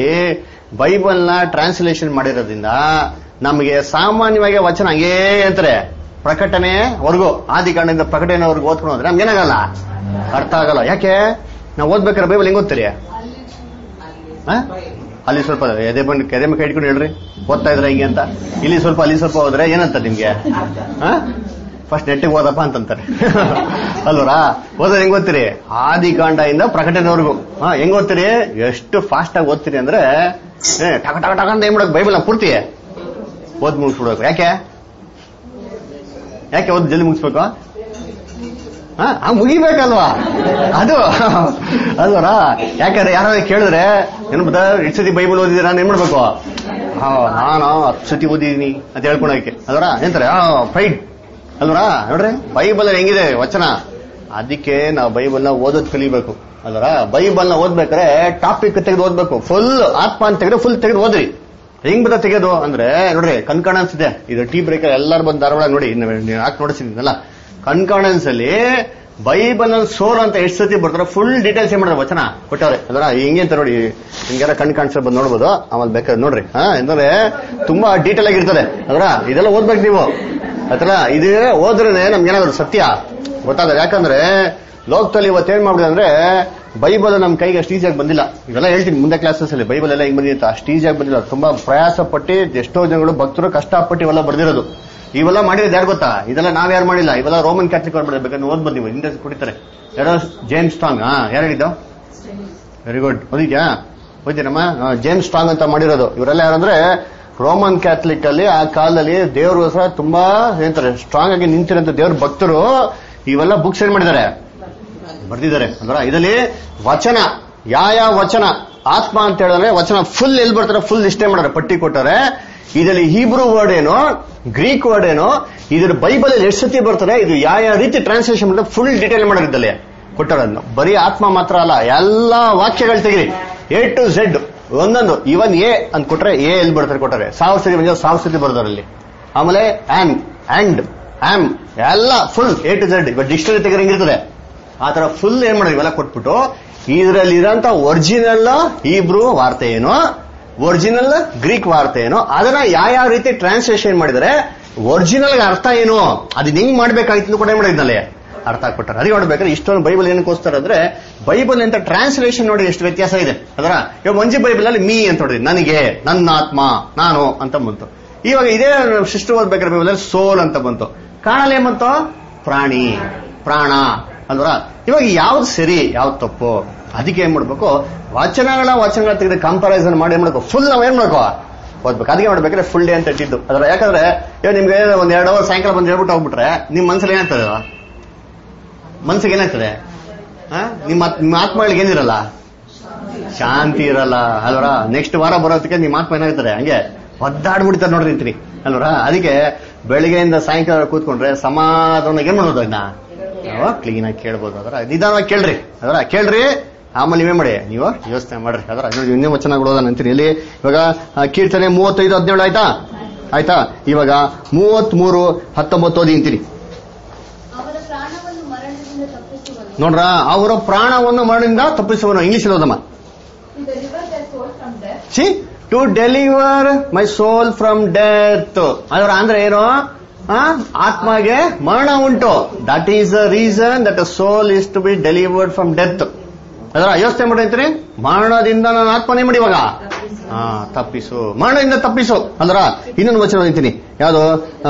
ಬೈಬಲ್ನ ಟ್ರಾನ್ಸ್ಲೇಷನ್ ಮಾಡಿರೋದ್ರಿಂದ ನಮಗೆ ಸಾಮಾನ್ಯವಾಗಿ ವಚನ ಹಂಗೇ ಅಂತಾರೆ ಪ್ರಕಟಣೆವರೆಗೂ ಆದಿಕಾಂಡದಿಂದ ಪ್ರಕಟಣೆವರೆಗೂ ಓದ್ಕೊಂಡು ಹೋದ್ರೆ ನಮ್ಗೆ ಏನಾಗಲ್ಲ ಅರ್ಥ ಆಗಲ್ಲ ಯಾಕೆ ನಾವು ಓದ್ಬೇಕಾದ್ರೆ ಬೈಬಲ್ ಹೆಂಗ್ ಓದ್ತೀರಿ ಆ? ಅಲ್ಲಿ ಸ್ವಲ್ಪ ಎದೆ ಬಂದು ಕೆರೆ ಮೇಲೆ ಕೈ ಇಟ್ಕೊಂಡು ಹೇಳ್ರಿ ಓದ್ತಾ ಇದ್ರೆ ಹಿಂಗೆ ಅಂತ ಇಲ್ಲಿ ಸ್ವಲ್ಪ ಅಲ್ಲಿ ಸ್ವಲ್ಪ ಹೋದ್ರೆ ಏನಂತ ನಿಮ್ಗೆ ಫಸ್ಟ್ ನೆಟ್ಟಿಗೆ ಓದಪ್ಪ ಅಂತಂತಾರೆ ಅಲ್ವರಾ ಓದೋದು ಹೆಂಗ್ ಓದ್ತೀರಿ ಆದಿಕಾಂಡದಿಂದ ಪ್ರಕಟಣೆವರೆಗೂ ಹಾ ಹೆಂಗ್ ಓದ್ತೀರಿ ಎಷ್ಟು ಫಾಸ್ಟ್ ಆಗಿ ಓದ್ತೀರಿ ಅಂದ್ರೆ ಏ, ಟಕ ಟಕ ಟಕ ಅಂತ ಏನ್ ಮಾಡಕ್ ಬೈಬಲ್ ಪೂರ್ತಿ ಓದ್ ಮುಗಿಸ್ಬಿಡ್ಬೇಕು ಯಾಕೆ ಯಾಕೆ ಓದ್ ಜಲ್ದಿ ಮುಗಿಸ್ಬೇಕು ಹಾ ಆ, ಮುಗಿಬೇಕಲ್ವಾ ಅದು ಅಲ್ವರಾ ಯಾಕಂದ್ರೆ ಯಾರೋ ಕೇಳಿದ್ರೆ ಏನ್ ಬದ ಎಷ್ಟು ಸತಿ ಬೈಬಲ್ ಓದಿದ್ದೀರಾ ನಾನು ಏನ್ ಮಾಡ್ಬೇಕು ಹಾ ನಾನು ಹತ್ತು ಸತಿ ಓದಿದೀನಿ ಅಂತ ಹೇಳ್ಕೊಳಕ್ಕೆ ಅದರ ಎಂತಾರೆ ಆ ಫೈಟ್ ಅಲ್ವರಾ ನೋಡ್ರಿ ಬೈಬಲ್ ಹೆಂಗಿದೆ ವಚನ ಅದಕ್ಕೆ ನಾವು ಬೈಬಲ್ನ ಓದೋದ್ ಕಲಿಬೇಕು ಅಲ್ವರಾ ಬೈಬಲ್ನ ಓದ್ಬೇಕಾದ್ರೆ ಟಾಪಿಕ್ ತೆಗೆದು ಓದ್ಬೇಕು ಫುಲ್ ಆತ್ಮ ಅಂತ ತೆಗೆದು ಫುಲ್ ತೆಗೆದು ಓದ್ರಿ ಹೆಂಗ್ ಬದ ತೆಗೆದು ಅಂದ್ರೆ ನೋಡ್ರಿ ಕನ್ಕಾಣನ್ಸ್ ಇದೆ ಇದು ಟೀ ಬ್ರೇಕರ್ ಎಲ್ಲಾರು ಬಂದು ಧಾರವಾಡ ನೋಡಿ ಹಾಕಿ ನೋಡಿಸಿದ್ನಲ್ಲ ಕನ್ಕಾಣನ್ಸ್ ಅಲ್ಲಿ ಬೈಬಲ್ ಅಲ್ಲಿ ಸೋಲ್ ಅಂತ ಎಷ್ಟು ಸತಿ ಬರ್ತಾರೋ ಫುಲ್ ಡೀಟೇಲ್ಸ್ ಏನ್ ಮಾಡಿದ್ರೆ ವಚನ ಕೊಟ್ಟವ್ರೆ ಅದರ ಹಿಂಗೆ ಅಂತ ನೋಡಿ ಹಿಂಗೆಲ್ಲ ಕಣ್ ಕಾಣಿಸ ಬಂದು ನೋಡ್ಬೋದು ಆಮೇಲೆ ಬೇಕಾದ್ರೆ ನೋಡ್ರಿ ಹಾ ಅಂದ್ರೆ ತುಂಬಾ ಡೀಟೇಲ್ ಆಗಿರ್ತದೆ ಅದರ ಇದೆಲ್ಲ ಓದ್ಬೇಕು ನೀವು ಆತರ ಇದು ಓದ್ರೇನೆ ನಮ್ಗೆ ಏನಾದ್ರು ಸತ್ಯ ಗೊತ್ತಾಗಲ್ಲ ಯಾಕಂದ್ರೆ ಲೋಕದಲ್ಲಿ ಇವತ್ತೇನ್ ಮಾಡ್ಬಿಡಿ ಅಂದ್ರೆ ಬೈಬಲ್ ನಮ್ ಕೈಗೆ ಅಷ್ಟು ಈಸಿಯಾಗಿ ಬಂದಿಲ್ಲ ಇವೆಲ್ಲ ಹೇಳ್ತೀನಿ ಮುಂದೆ ಕ್ಲಾಸಸ್ ಅಲ್ಲಿ ಬೈಬಲ್ ಎಲ್ಲ ಹೆಂಗ್ ಬಂದಿದೆ ಅಷ್ಟು ಈಸಿಯಾಗಿ ಬಂದಿಲ್ಲ ತುಂಬಾ ಪ್ರಯಾಸ ಪಟ್ಟು ಎಷ್ಟೋ ಜನಗಳು ಭಕ್ತರು ಕಷ್ಟಪಟ್ಟು ಇವೆಲ್ಲ ಬರ್ದಿರೋದು ಇವೆಲ್ಲ ಮಾಡಿರೋದು ಯಾರು ಗೊತ್ತಾ ಇದೆಲ್ಲ ನಾವ್ ಯಾರು ಮಾಡಿಲ್ಲ ಇವೆಲ್ಲ ರೋಮನ್ ಕ್ಯಾಥಲಿಕ್ ಅವ್ರು ಮಾಡಿದ್ರೆ ಬೇಕಾದ್ರೆ ಓದ್ ಬಂದಿವಿ ಹಿಂದೆ ಕುಡಿತಾರೆ ಯಾರೋ ಜೇಮ್ಸ್ ಸ್ಟ್ರಾಂಗ್ ಹಾ ಯಾರು ಹೇಳಿದ್ದು ವೆರಿ ಗುಡ್ ಓದಿದ್ಯಾ ಓದಿನಮ್ಮ ಜೇಮ್ಸ್ ಸ್ಟ್ರಾಂಗ್ ಅಂತ ಮಾಡಿರೋದು ಇವರೆಲ್ಲ ಯಾರಂದ್ರೆ ರೋಮನ್ ಕ್ಯಾಥಲಿಕ್ ಅಲ್ಲಿ ಆ ಕಾಲದಲ್ಲಿ ದೇವ್ರಿಗೋಸ್ಕರ ತುಂಬಾ ಏನಂತಾರೆ ಸ್ಟ್ರಾಂಗ್ ಆಗಿ ನಿಂತಿರೋಂಥ ದೇವ್ರ ಭಕ್ತರು ಇವೆಲ್ಲ ಬುಕ್ಸ್ ಏನ್ ಮಾಡಿದ್ದಾರೆ ಬರ್ದಿದ್ದಾರೆ ಅಂದ್ರ ಇದರಲ್ಲಿ ವಚನ ಯಾವ ಯಾವ ವಚನ ಆತ್ಮ ಅಂತ ಹೇಳಿದ್ರೆ ವಚನ ಫುಲ್ ಎಲ್ಲಿ ಬರ್ತಾರೆ ಫುಲ್ ಇಷ್ಟೇ ಮಾಡ್ತಾರೆ ಪಟ್ಟಿ ಕೊಟ್ಟಾರೆ ಇದರಲ್ಲಿ ಹೀಬ್ರೂ ವರ್ಡ್ ಏನೋ ಗ್ರೀಕ್ ವರ್ಡ್ ಏನೋ ಇದ್ರ ಬೈಬಲ್ ಅಲ್ಲಿ ಎಷ್ಟು ಸತಿ ಬರ್ತಾರೆ ಇದು ಯಾವ ಯಾವ ರೀತಿ ಟ್ರಾನ್ಸ್ಲೇಷನ್ ಮಾಡಿದ್ರೆ ಫುಲ್ ಡೀಟೇಲ್ ಮಾಡಿರಿದ್ದಲ್ಲಿ ಕೊಟ್ಟಾರನ್ನು ಬರೀ ಆತ್ಮ ಮಾತ್ರ ಅಲ್ಲ ಎಲ್ಲಾ ವಾಕ್ಯಗಳು ತೆಗಿರಿ ಎ ಟು ಝೆಡ್ ಒಂದೊಂದು ಇವನ್ ಎ ಅಂತ ಕೊಟ್ರೆ ಎ ಎಲ್ಲಿ ಬರ್ತಾರೆ ಕೊಟ್ಟಾರೆ ಸಾವಿರ ಸತಿ ಬಂದ ಸಾವಿರ ಸತಿ ಬರ್ತಾರೆ ಅಲ್ಲಿ ಆಮೇಲೆ ಆನ್ ಅಂಡ್ ಆಮ್ ಎಲ್ಲ ಫುಲ್ ಎ ಟು ಝೆಡ್ ಇವಾಗ ಡಿಕ್ಷನರಿ ತೆಗೆದ್ರೆ ಹೆಂಗಿರ್ತದೆ ಆ ತರ ಫುಲ್ ಏನ್ ಮಾಡೋದು ಇವೆಲ್ಲ ಕೊಟ್ಬಿಟ್ಟು ಇದರಲ್ಲಿ ಇರೋಂತ ಒರಿಜಿನಲ್ ಹೀಬ್ರೂ ವಾರ್ತೆ ಏನು ಒರಿಜಿನಲ್ ಗ್ರೀಕ್ ವಾರ್ತೆ ಏನು ಅದನ್ನ ಯಾವ ಯಾವ ರೀತಿ ಟ್ರಾನ್ಸ್ಲೇಷನ್ ಮಾಡಿದರೆ ಒರಿಜಿನಲ್ ಅರ್ಥ ಏನು ಅದನ್ನ ಹೆಂಗ್ ಮಾಡ್ಬೇಕಾಗಿತ್ತು ಕೂಡ ಏನ್ ಮಾಡಿದ್ನಲ್ಲಿ ಅರ್ಥ ಕೊಟ್ಟಾರೆ ಅದಕ್ಕೆ ನೋಡ್ಬೇಕಾದ್ರೆ ಇಷ್ಟೊಂದು ಬೈಬಲ್ ಏನಕ್ಕೋಸ್ಕರ ಅಂದ್ರೆ ಬೈಬಲ್ ಅಂತ ಟ್ರಾನ್ಸ್ಲೇಷನ್ ನೋಡಿ ಎಷ್ಟು ವ್ಯತ್ಯಾಸ ಇದೆ ಅದರ ಇವಾಗ ಮಂಜಿ ಬೈಬಲ್ ಅಲ್ಲಿ ಮೀ ಅಂತ ನೋಡಿದ್ರಿ ನನಗೆ ನನ್ನ ಆತ್ಮ ನಾನು ಅಂತ ಬಂತು ಇವಾಗ ಇದೇ ಶಿಷ್ಟು ಓದ್ಬೇಕಾದ್ರೆ ಬೈಬಲ್ ಅಲ್ಲಿ ಸೋಲ್ ಅಂತ ಬಂತು ಕಾಣಲ್ ಏನ್ ಬಂತು ಪ್ರಾಣಿ ಪ್ರಾಣ ಅಲ್ವರ ಇವಾಗ ಯಾವ್ದು ಸರಿ ಯಾವ್ದು ತಪ್ಪು ಅದಕ್ಕೆ ಏನ್ ಮಾಡ್ಬೇಕು ವಚನಗಳ ವಚನಗಳ ತೆಗೆದು ಕಂಪಾರಿಸನ್ ಮಾಡಿ ಏನ್ ಮಾಡ್ಬೇಕು ಫುಲ್ ನಾವ್ ಏನ್ ಮಾಡ್ಕೋ ಓದ್ಬೇಕು ಅದಕ್ಕೆ ಮಾಡ್ಬೇಕಾದ್ರೆ ಫುಲ್ ಡೇ ಅಂತ ಇಟ್ಟಿದ್ದು ಅದರ ಯಾಕಂದ್ರೆ ಇವಾಗ ನಿಮ್ಗೆ ಒಂದ್ ಎರಡು ಅವರ್ ಸಾಯಂಕಾಲ ಬಂದು ಹೇಳ್ಬಿಟ್ಟು ಹೋಗ್ಬಿಟ್ರೆ ನಿಮ್ ಮನ್ಸಲ್ಲಿ ಏನಾಗ್ತದೆ ಮನ್ಸಿಗೆ ಏನಾಗ್ತದೆ ಆ? ನಿಮ್ಮ ಆತ್- ನಿಮ್ಮ ಆತ್ಮಗಳಿಗೆ ಏನಿರಲ್ಲ ಶಾಂತಿ ಇರಲ್ಲ ಅಲ್ವರ ನೆಕ್ಸ್ಟ್ ವಾರ ಬರೋದಕ್ಕೆ ನಿಮ್ಮ ಆತ್ಮ ಏನಾಗ್ತಾರೆ ಹಂಗೆ ಒದ್ದಾಡ್ಬಿಡ್ತಾರೆ ನೋಡ್ರಿ ಅಂತೀರಿ ಅಲ್ವರ ಅದಕ್ಕೆ ಬೆಳಿಗ್ಗೆಯಿಂದ ಸಾಯಂಕಾಲ ಕೂತ್ಕೊಂಡ್ರೆ ಸಮಾಧಾನ ಏನ್ ಮಾಡೋದು ಅದನ್ನ ನಾವು ಕ್ಲೀನ್ ಆಗಿ ಕೇಳ್ಬೋದು ಅದರ ನಿಧಾನವಾಗಿ ಕೇಳ್ರಿ ಅದರ ಕೇಳ್ರಿ ಆಮೇಲೆ ನೀವೇ ಮಾಡಿ ನೀವು ಯೋಚನೆ ಮಾಡ್ರಿ ಅದರ ಇನ್ನೂ ವಚನಗಳು ಓದೋಣ ಅಂತೀನಿ ಇಲ್ಲಿ ಇವಾಗ ಆ, ಕೀರ್ತನೆ ಮೂವತ್ತೈದು ಹದಿನೇಳು ಆಯ್ತಾ ಆಯ್ತಾ ಇವಾಗ ಮೂವತ್ತ್ ಮೂರು ಹತ್ತೊಂಬತ್ತು ಓದಿ ಅಂತೀನಿ ಅವರ ಪ್ರಾಣವನ್ನು ಮರಣದಿಂದ ತಪ್ಪಿಸುವನು ನೋಡ್ರ ಅವರ ಪ್ರಾಣವನ್ನು ಮರಣದಿಂದ ತಪ್ಪಿಸುವನು ಇಂಗ್ಲಿಷ್ ಓದಮ್ಮ To deliver their soul from death see to deliver my soul from death ಅದರ ಅಂದ್ರೆ ಏನು ಆ? ಆತ್ಮಗೆ ಮರಣ ಉಂಟು that is the reason that soul is to be delivered from death ಅದರ ಯೋಚನೆ ಮಾಡಿ ಅಂತೀರಿ ಮರಣದಿಂದ ನಾನು ಆತ್ಮನೇ ಮಾಡಿ ಇವಾಗ ಹಾ ತಪ್ಪಿಸು ಮರಣದಿಂದ ತಪ್ಪಿಸು ಅಂದ್ರ ಇನ್ನೊಂದು ವಚನ ಅಂತೀನಿ ಯಾವುದು ಆ,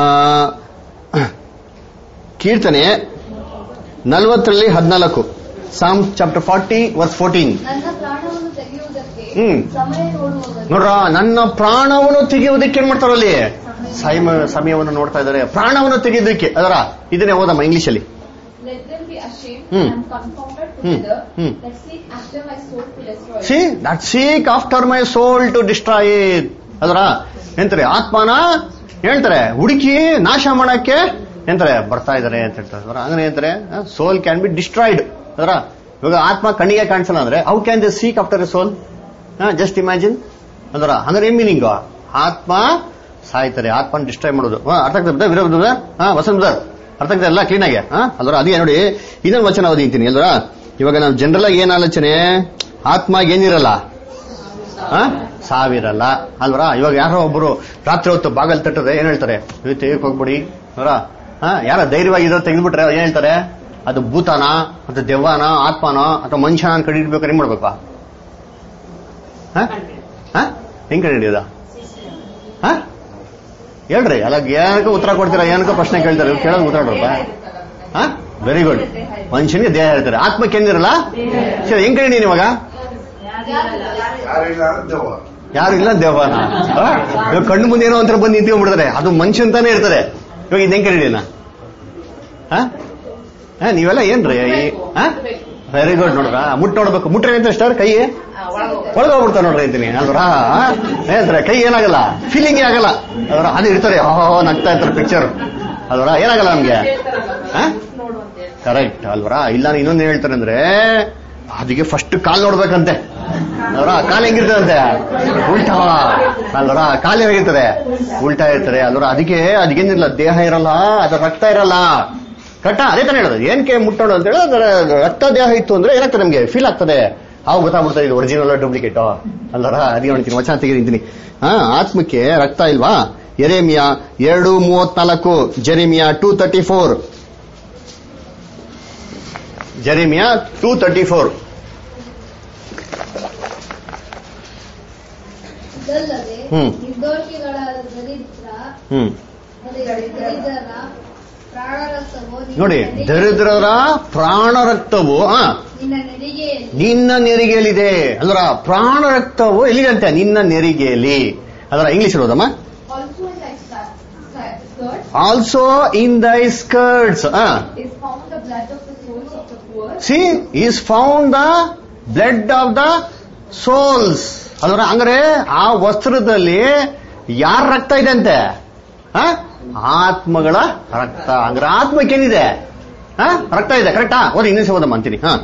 ಕೀರ್ತನೆ ನಲ್ವತ್ತರಲ್ಲಿ ಹದಿನಾಲ್ಕು ಸಾಮ್ ಚಾಪ್ಟರ್ ಫಾರ್ಟಿ ವರ್ಸ್ ಫೋರ್ಟೀನ್ ನನ್ನ ಪ್ರಾಣವನ್ನು ತೆಗೆಯುವುದಕ್ಕೆ ಹ್ಮ್. ಸಮಯ ನೋಡುವವನು ನೋಡ್ರ ನನ್ನ ಪ್ರಾಣವನ್ನು ತೆಗೆಯುವುದಕ್ಕೆ ಏನ್ ಮಾಡ್ತಾರಲ್ಲಿ ಸಮಯ- ಸಮಯವನ್ನು ನೋಡ್ತಾ ಇದ್ದಾರೆ ಪ್ರಾಣವನ್ನು ತೆಗೆಯೋದಕ್ಕೆ ಅದರ ಇದನ್ನೇ ಓದಮ್ಮ ಇಂಗ್ಲಿಷ್ ಅಲ್ಲಿ let them be ashamed Hmm. and confounded Hmm. together Hmm. that seek after my soul to destroy see that seek after my soul to destroy it ಅದರ ಎಂತಾರೆ ಆತ್ಮನ ಹೇಳ್ತಾರೆ ಹುಡುಕಿ ನಾಶ ಮಾಡಕ್ಕೆ ಎಂತಾರೆ ಬರ್ತಾ ಇದಾರೆ ಅಂತ ಹೇಳ್ತಾರೆ ಅದರ ಅಂದ್ರೆ ಏನಂತಾರೆ ಸೋಲ್ ಕ್ಯಾನ್ ಬಿ ಡಿಸ್ಟ್ರಾಯ್ಡ್ ಅದರ ಇವಾಗ ಆತ್ಮ ಕಣ್ಣಿಗೆ ಕಾಣಿಸಲ್ಲ ಅಂದ್ರೆ how can the seek after a soul just imagine ಅದರ ಅಂದ್ರೆ ಏನ್ ಮೀನಿಂಗ್ ಆತ್ಮ ಸಾಯ್ತಾರೆ ಆತ್ಮನ ಡಿಸ್ಟ್ರಾಯ್ ಮಾಡೋದು ಹಾ, ಅರ್ಥ ಆಗ್ತದೆ ವಿರೋಧ ಹಾ ವಸಂತ ಬ್ರದರ್ ಅರ್ಥ ಆಗ್ತದೆ ಎಲ್ಲ ಕ್ಲೀನ್ ಆಗಿ ಹಾ ಅಲ್ವರ ಅದೇ ನೋಡಿ ಇನ್ನೊಂದು ವಚನ ಓದಿಂತೀನಿ ಅಲ್ವರ ಇವಾಗ ನಾವು ಜನರಲ್ ಆಗಿ ಏನ್ ಆಲೋಚನೆ ಆತ್ಮ ಏನಿರಲ್ಲ ಆ? ಸಾವಿರಲ್ಲ ಅಲ್ವರ ಇವಾಗ ಯಾರೋ ಒಬ್ರು ರಾತ್ರಿ ಹೊತ್ತು ಬಾಗಲ್ ತಟ್ಟದೆ ಏನ್ ಹೇಳ್ತಾರೆ ತೆಗಿಯಕ್ ಹೋಗ್ಬಿಡಿ ಅವರ ಹಾ ಯಾರ ಧೈರ್ಯವಾಗಿರೋ ತೆಗೆದ್ಬಿಟ್ರೆ ಏನ್ ಹೇಳ್ತಾರೆ ಅದು ಭೂತಾನ ಅಥವಾ ದೆವ್ವನ ಆತ್ಮನ ಅಥವಾ ಮನುಷ್ಯನ ಅಂತ ಕಂಡು ಹಿಡ್ಬೇಕಾದ್ರೆ ಏನ್ ಮಾಡ್ಬೇಕು ಹಾ ಹಾ ಹೆಂಗ್ ಕಂಡು ಹಿಡಿಯೋದ ಹಾ ಹೇಳ್ರಿ ಅಲ್ಲ ಏನಕ್ಕೆ ಉತ್ತರ ಕೊಡ್ತೀರಾ ಏನಕ್ಕೆ ಪ್ರಶ್ನೆ ಕೇಳ್ತಾರೆ ಇವ್ರು ಕೇಳೋದು ಉತ್ತರ ಕೊಡ್ರಪ್ಪ ಹಾ ವೆರಿ ಗುಡ್ ಮನುಷ್ಯನಿಗೆ ದೇಹ ಹೇಳ್ತಾರೆ ಆತ್ಮಕ್ಕೆ ಏನಿರಲ್ಲ ಸರಿ ಹೆಂಗ್ ಕಂಡು ಇವಾಗ ಯಾರು ಇಲ್ಲ ದೇವನ ಇವಾಗ ಕಣ್ಣು ಮುಂದೆ ಏನೋ ಒಂಥರ ಬಂದು ನಿಂತ್ಕೊಂಡ್ಬಿಡ್ತಾರೆ ಅದು ಮನುಷ್ಯ ಅಂತಾನೆ ಇರ್ತಾರೆ ಇವಾಗ ಇದು ಹೆಂಗ್ ಕಂಡಿಡಿನ ಹಾ ನೀವೆಲ್ಲ ಏನ್ರಿ ವೆರಿ ಗುಡ್ ನೋಡ್ರ ಮುಟ್ ನೋಡ್ಬೇಕು ಮುಟ್ರೆ ಅಂತ ಸ್ಟಾರ್ ಕೈ ಒಳಗೋಗ್ಬಿಡ್ತಾರೆ ನೋಡ್ರಿ ಅಂತೀನಿ ಅಲ್ವರ ಹೇಳ್ತಾರೆ ಕೈ ಏನಾಗಲ್ಲ ಫೀಲಿಂಗ್ ಆಗಲ್ಲ ಅಲ್ವರ ಅದು ಇರ್ತಾರೆ ಹೋ ನಗ್ತಾ ಇರ್ತಾರೆ ಪಿಕ್ಚರ್ ಅಲ್ವರ ಏನಾಗಲ್ಲ ನಮ್ಗೆ ಕರೆಕ್ಟ್ ಅಲ್ವರ ಇಲ್ಲ ನಾನು ಇನ್ನೊಂದು ಹೇಳ್ತಾರೆ ಅಂದ್ರೆ ಅದಕ್ಕೆ ಫಸ್ಟ್ ಕಾಲ್ ನೋಡ್ಬೇಕಂತೆ ಅಲ್ವರ ಕಾಲ್ ಹೆಂಗಿರ್ತದಂತೆ ಉಲ್ಟಾ ಅಲ್ವರ ಕಾಲ್ ಹೇಗಿರ್ತದೆ ಉಲ್ಟಾ ಇರ್ತಾರೆ ಅಲ್ವರ ಅದಕ್ಕೆ ಅದಕ್ಕೇನಿಲ್ಲ ದೇಹ ಇರಲ್ಲ ಅದ್ರ ರಕ್ತ ಇರಲ್ಲ ಕರೆಕ್ಟಾ ಅದೇ ತಾನೇ ಹೇಳೋದು ಏನಕ್ಕೆ ಮುಟ್ಟೋಣ ಅಂತ ಹೇಳಿ ಅದರ ರಕ್ತ ದೇಹ ಇತ್ತು ಅಂದ್ರೆ ಏನಾಗ್ತದೆ ನಮ್ಗೆ ಫೀಲ್ ಆಗ್ತದೆ ಅವಾಗ ಗೊತ್ತಾಗ್ಬಿಡ್ತದೆ ಇದು ಒರಿಜಿನಲ್ ಡೂಪ್ಲಿಕೇಟ್ ಅಲ್ವರ ಅದಕ್ಕೆ ನೋಡ್ತೀನಿ ವಚನ ತೆಗೆದಿಂತೀನಿ ಹಾ ಆತ್ಮಕ್ಕೆ ರಕ್ತ ಇಲ್ವಾ ಎರೇಮಿಯಾ ಎರಡು ಮೂವತ್ನಾಲ್ಕು Jeremiah two thirty four Jeremiah two thirty four ಇದಲ್ಲದೆ ಹ್ಮ್. ನಿರ್ದೋಷಿಗಳಾದ ದರಿದ್ರ ಹ್ಮ್ ದರಿದ್ರರ ಪ್ರಾಣರಕ್ತವು ನಿನ್ನ ನೋಡಿ ನೆರಿಗೆ- ದರಿದ್ರರ ಪ್ರಾಣ ರಕ್ತವು ಹಾ ನಿನ್ನ ನೆರಿಗೆಯಲ್ಲಿ ನಿನ್ನ ನೆರಿಗೆಯಲ್ಲಿದೆ ಅಲ್ವರ ಪ್ರಾಣ ರಕ್ತವು ಎಲ್ಲಿದಂತೆ ನಿನ್ನ ನೆರಿಗೆಯಲ್ಲಿ ಅದರ ಇಂಗ್ಲಿಷ್ ಓದಮ್ಮ Also in thy skirt also in thy skirts is found the blood of the souls of the poor see is found the blood of the souls ಅಲ್ವರ ಹಂಗಾರೆ ಆ ವಸ್ತ್ರದಲ್ಲಿ ಯಾರ ರಕ್ತ ಇದೆ ಅಂತೆ ಆ? ಆತ್ಮಗಳ ರಕ್ತ ಹಂಗಾರೆ ಆತ್ಮಕ್ಕೇನಿದೆ ಆ? ರಕ್ತ ಇದೆ ಕರೆಕ್ಟಾ ಓದಿ ಇನ್ನೊಂದು ಓದಮ್ಮ ಅಂತೀನಿ ಹಾ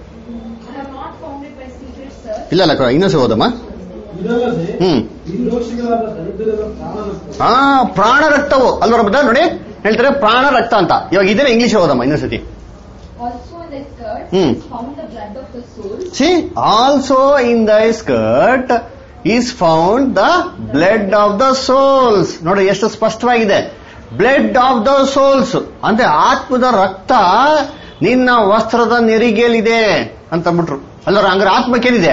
I have not found it by secret search. ಇಲ್ಲ ಇಲ್ಲ ಇನ್ನೊಂದು ಓದಮ್ಮ ಇದಲ್ಲದೆ ಹ್ಮ್ ನಿರ್ದೋಷಿಗಳಾದ ದರಿದ್ರರ ಪ್ರಾಣರಕ್ತ ಆ ಪ್ರಾಣ ರಕ್ತವು ಅಲ್ವರ ಬದ ನೋಡಿ ಹೇಳ್ತಾರೆ ಪ್ರಾಣ ರಕ್ತ ಅಂತ ಇವಾಗ ಇದನ್ನ ಇಂಗ್ಲಿಷ್ ಓದಮ್ಮ ಇನ್ನೊಂದ್ಸತಿ Also in thy skirt Hmm. is found the blood of the souls see also in the skirt is found the blood of the souls ನೋಡಿ ಎಷ್ಟು ಸ್ಪಷ್ಟವಾಗಿದೆ ಬ್ಲಡ್ ಆಫ್ ದ ಸೋಲ್ಸ್ ಅಂದ್ರೆ ಆತ್ಮದ ರಕ್ತ ನಿನ್ನ ವಸ್ತ್ರದ ನೆರಿಗೆಯಲ್ಲಿದೆ ಅಂತ ಅಂದ್ಬಿಟ್ರು ಅಲ್ಲರ ಹಂಗಾರೆ ಆತ್ಮಕ್ಕೇನಿದೆ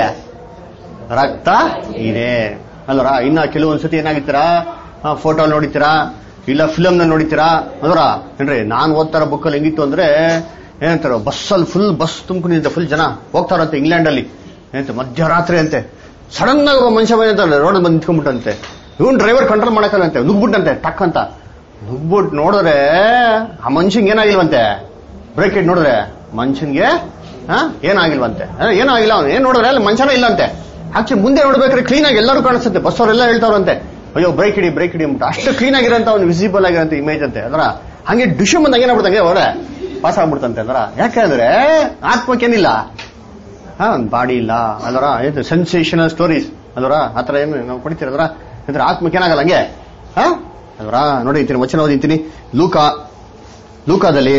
ರಕ್ತ ಇದೆ ಅಲ್ಲರ ಇನ್ನ ಕೆಲವೊಂದ್ಸತಿ ಏನಾಗಿತ್ತೀರಾ ಫೋಟೋ ನೋಡಿತೀರಾ ಇಲ್ಲ ಫಿಲಮ್ ನ ನೋಡಿತೀರಾ ಅದರ ಏನ್ರಿ ನಾನ್ ಓದ್ತಾರ ಬುಕ್ಕಲ್ಲಿ ಹೆಂಗಿತ್ತು ಅಂದ್ರೆ ಏನಂತಾರ ಬಸ್ಸಲ್ಲಿ ಫುಲ್ ಬಸ್ ತುಂಬಿಕೊಂಡಿದ್ದೆ ಫುಲ್ ಜನ ಹೋಗ್ತಾರಂತೆ ಇಂಗ್ಲೆಂಡ್ ಅಲ್ಲಿ ಏನಂತ ಮಧ್ಯರಾತ್ರಿ ಅಂತೆ ಸಡನ್ ಆಗಿ ಒಬ್ಬ ಮನುಷ್ಯ ಬಂದಂತೆ ರೋಡ್ ಬಂದು ನಿಂತ್ಕೊಂಡ್ಬಿಟ್ಟಂತೆ ಇವನ್ ಡ್ರೈವರ್ ಕಂಟ್ರೋಲ್ ಮಾಡಕ್ಕಲ್ಲಂತೆ ನುಗ್ಬಿಟ್ಟಂತೆ ಟಕ್ ಅಂತ ನುಗ್ಬಿಟ್ಟು ನೋಡಿದ್ರೆ ಆ ಮನುಷ್ಯಂಗೆ ಏನಾಗಿಲ್ವಂತೆ ಬ್ರೇಕ್ ಇಟ್ ನೋಡಿದ್ರೆ ಮನುಷ್ಯನ್ಗೆ ಹಾ ಏನಾಗಿಲ್ವಂತೆ ಆ, ಏನೂ ಆಗಿಲ್ಲ ಅವ್ನು ಏನ್ ನೋಡಿದ್ರೆ ಅಲ್ಲಿ ಮನುಷ್ಯನೇ ಇಲ್ಲಂತೆ ಆಕ್ಚುಲಿ ಮುಂದೆ ನೋಡ್ಬೇಕಾದ್ರೆ ಕ್ಲೀನ್ ಆಗಿ ಎಲ್ಲರೂ ಕಾಣಿಸುತ್ತೆ ಬಸ್ ಅವರೆಲ್ಲ ಹೇಳ್ತಾರಂತೆ ಅಯ್ಯೋ ಬ್ರೇಕ್ ಇಡಿ ಬ್ರೇಕ್ ಇಡಿ ಅಂದ್ಬಿಟ್ಟು ಅಷ್ಟು ಕ್ಲೀನ್ ಆಗಿರೋಂತ ಅವ್ನು ವಿಸಿಬಲ್ ಆಗಿರೋಂತ ಇಮೇಜ್ ಅಂತೆ ಅದರ ಹಂಗೆ ಡಿಶು ಬಂದಾಗ ಏನಾಗ್ಬಿಡ್ತಂಗೆ ಅವರೇ ಪಾಸ್ ಆಗ್ಬಿಡ್ತಂತೆ ಅದರ ಯಾಕೆಂದ್ರೆ ಆತ್ಮಕ್ಕೇನಿಲ್ಲ ಹಾ ಒಂದು ಬಾಡಿ ಇಲ್ಲ ಅದರ ಇದು ಸೆನ್ಸೇಷನಲ್ ಸ್ಟೋರೀಸ್ ಅದರ ಆತರ ಏನು ನಾವು ಪಡಿತೀರ ಅದರ ಅಂದ್ರೆ ಆತ್ಮಕ್ಕೆ ಏನಾಗಲ್ಲ ಹಂಗೆ ಹಾ ಅದರ ನೋಡಿ ಇಂತೀನಿ ವಚನ ಓದಿಂತೀನಿ ಲೂಕ ಲೂಕಾದಲ್ಲಿ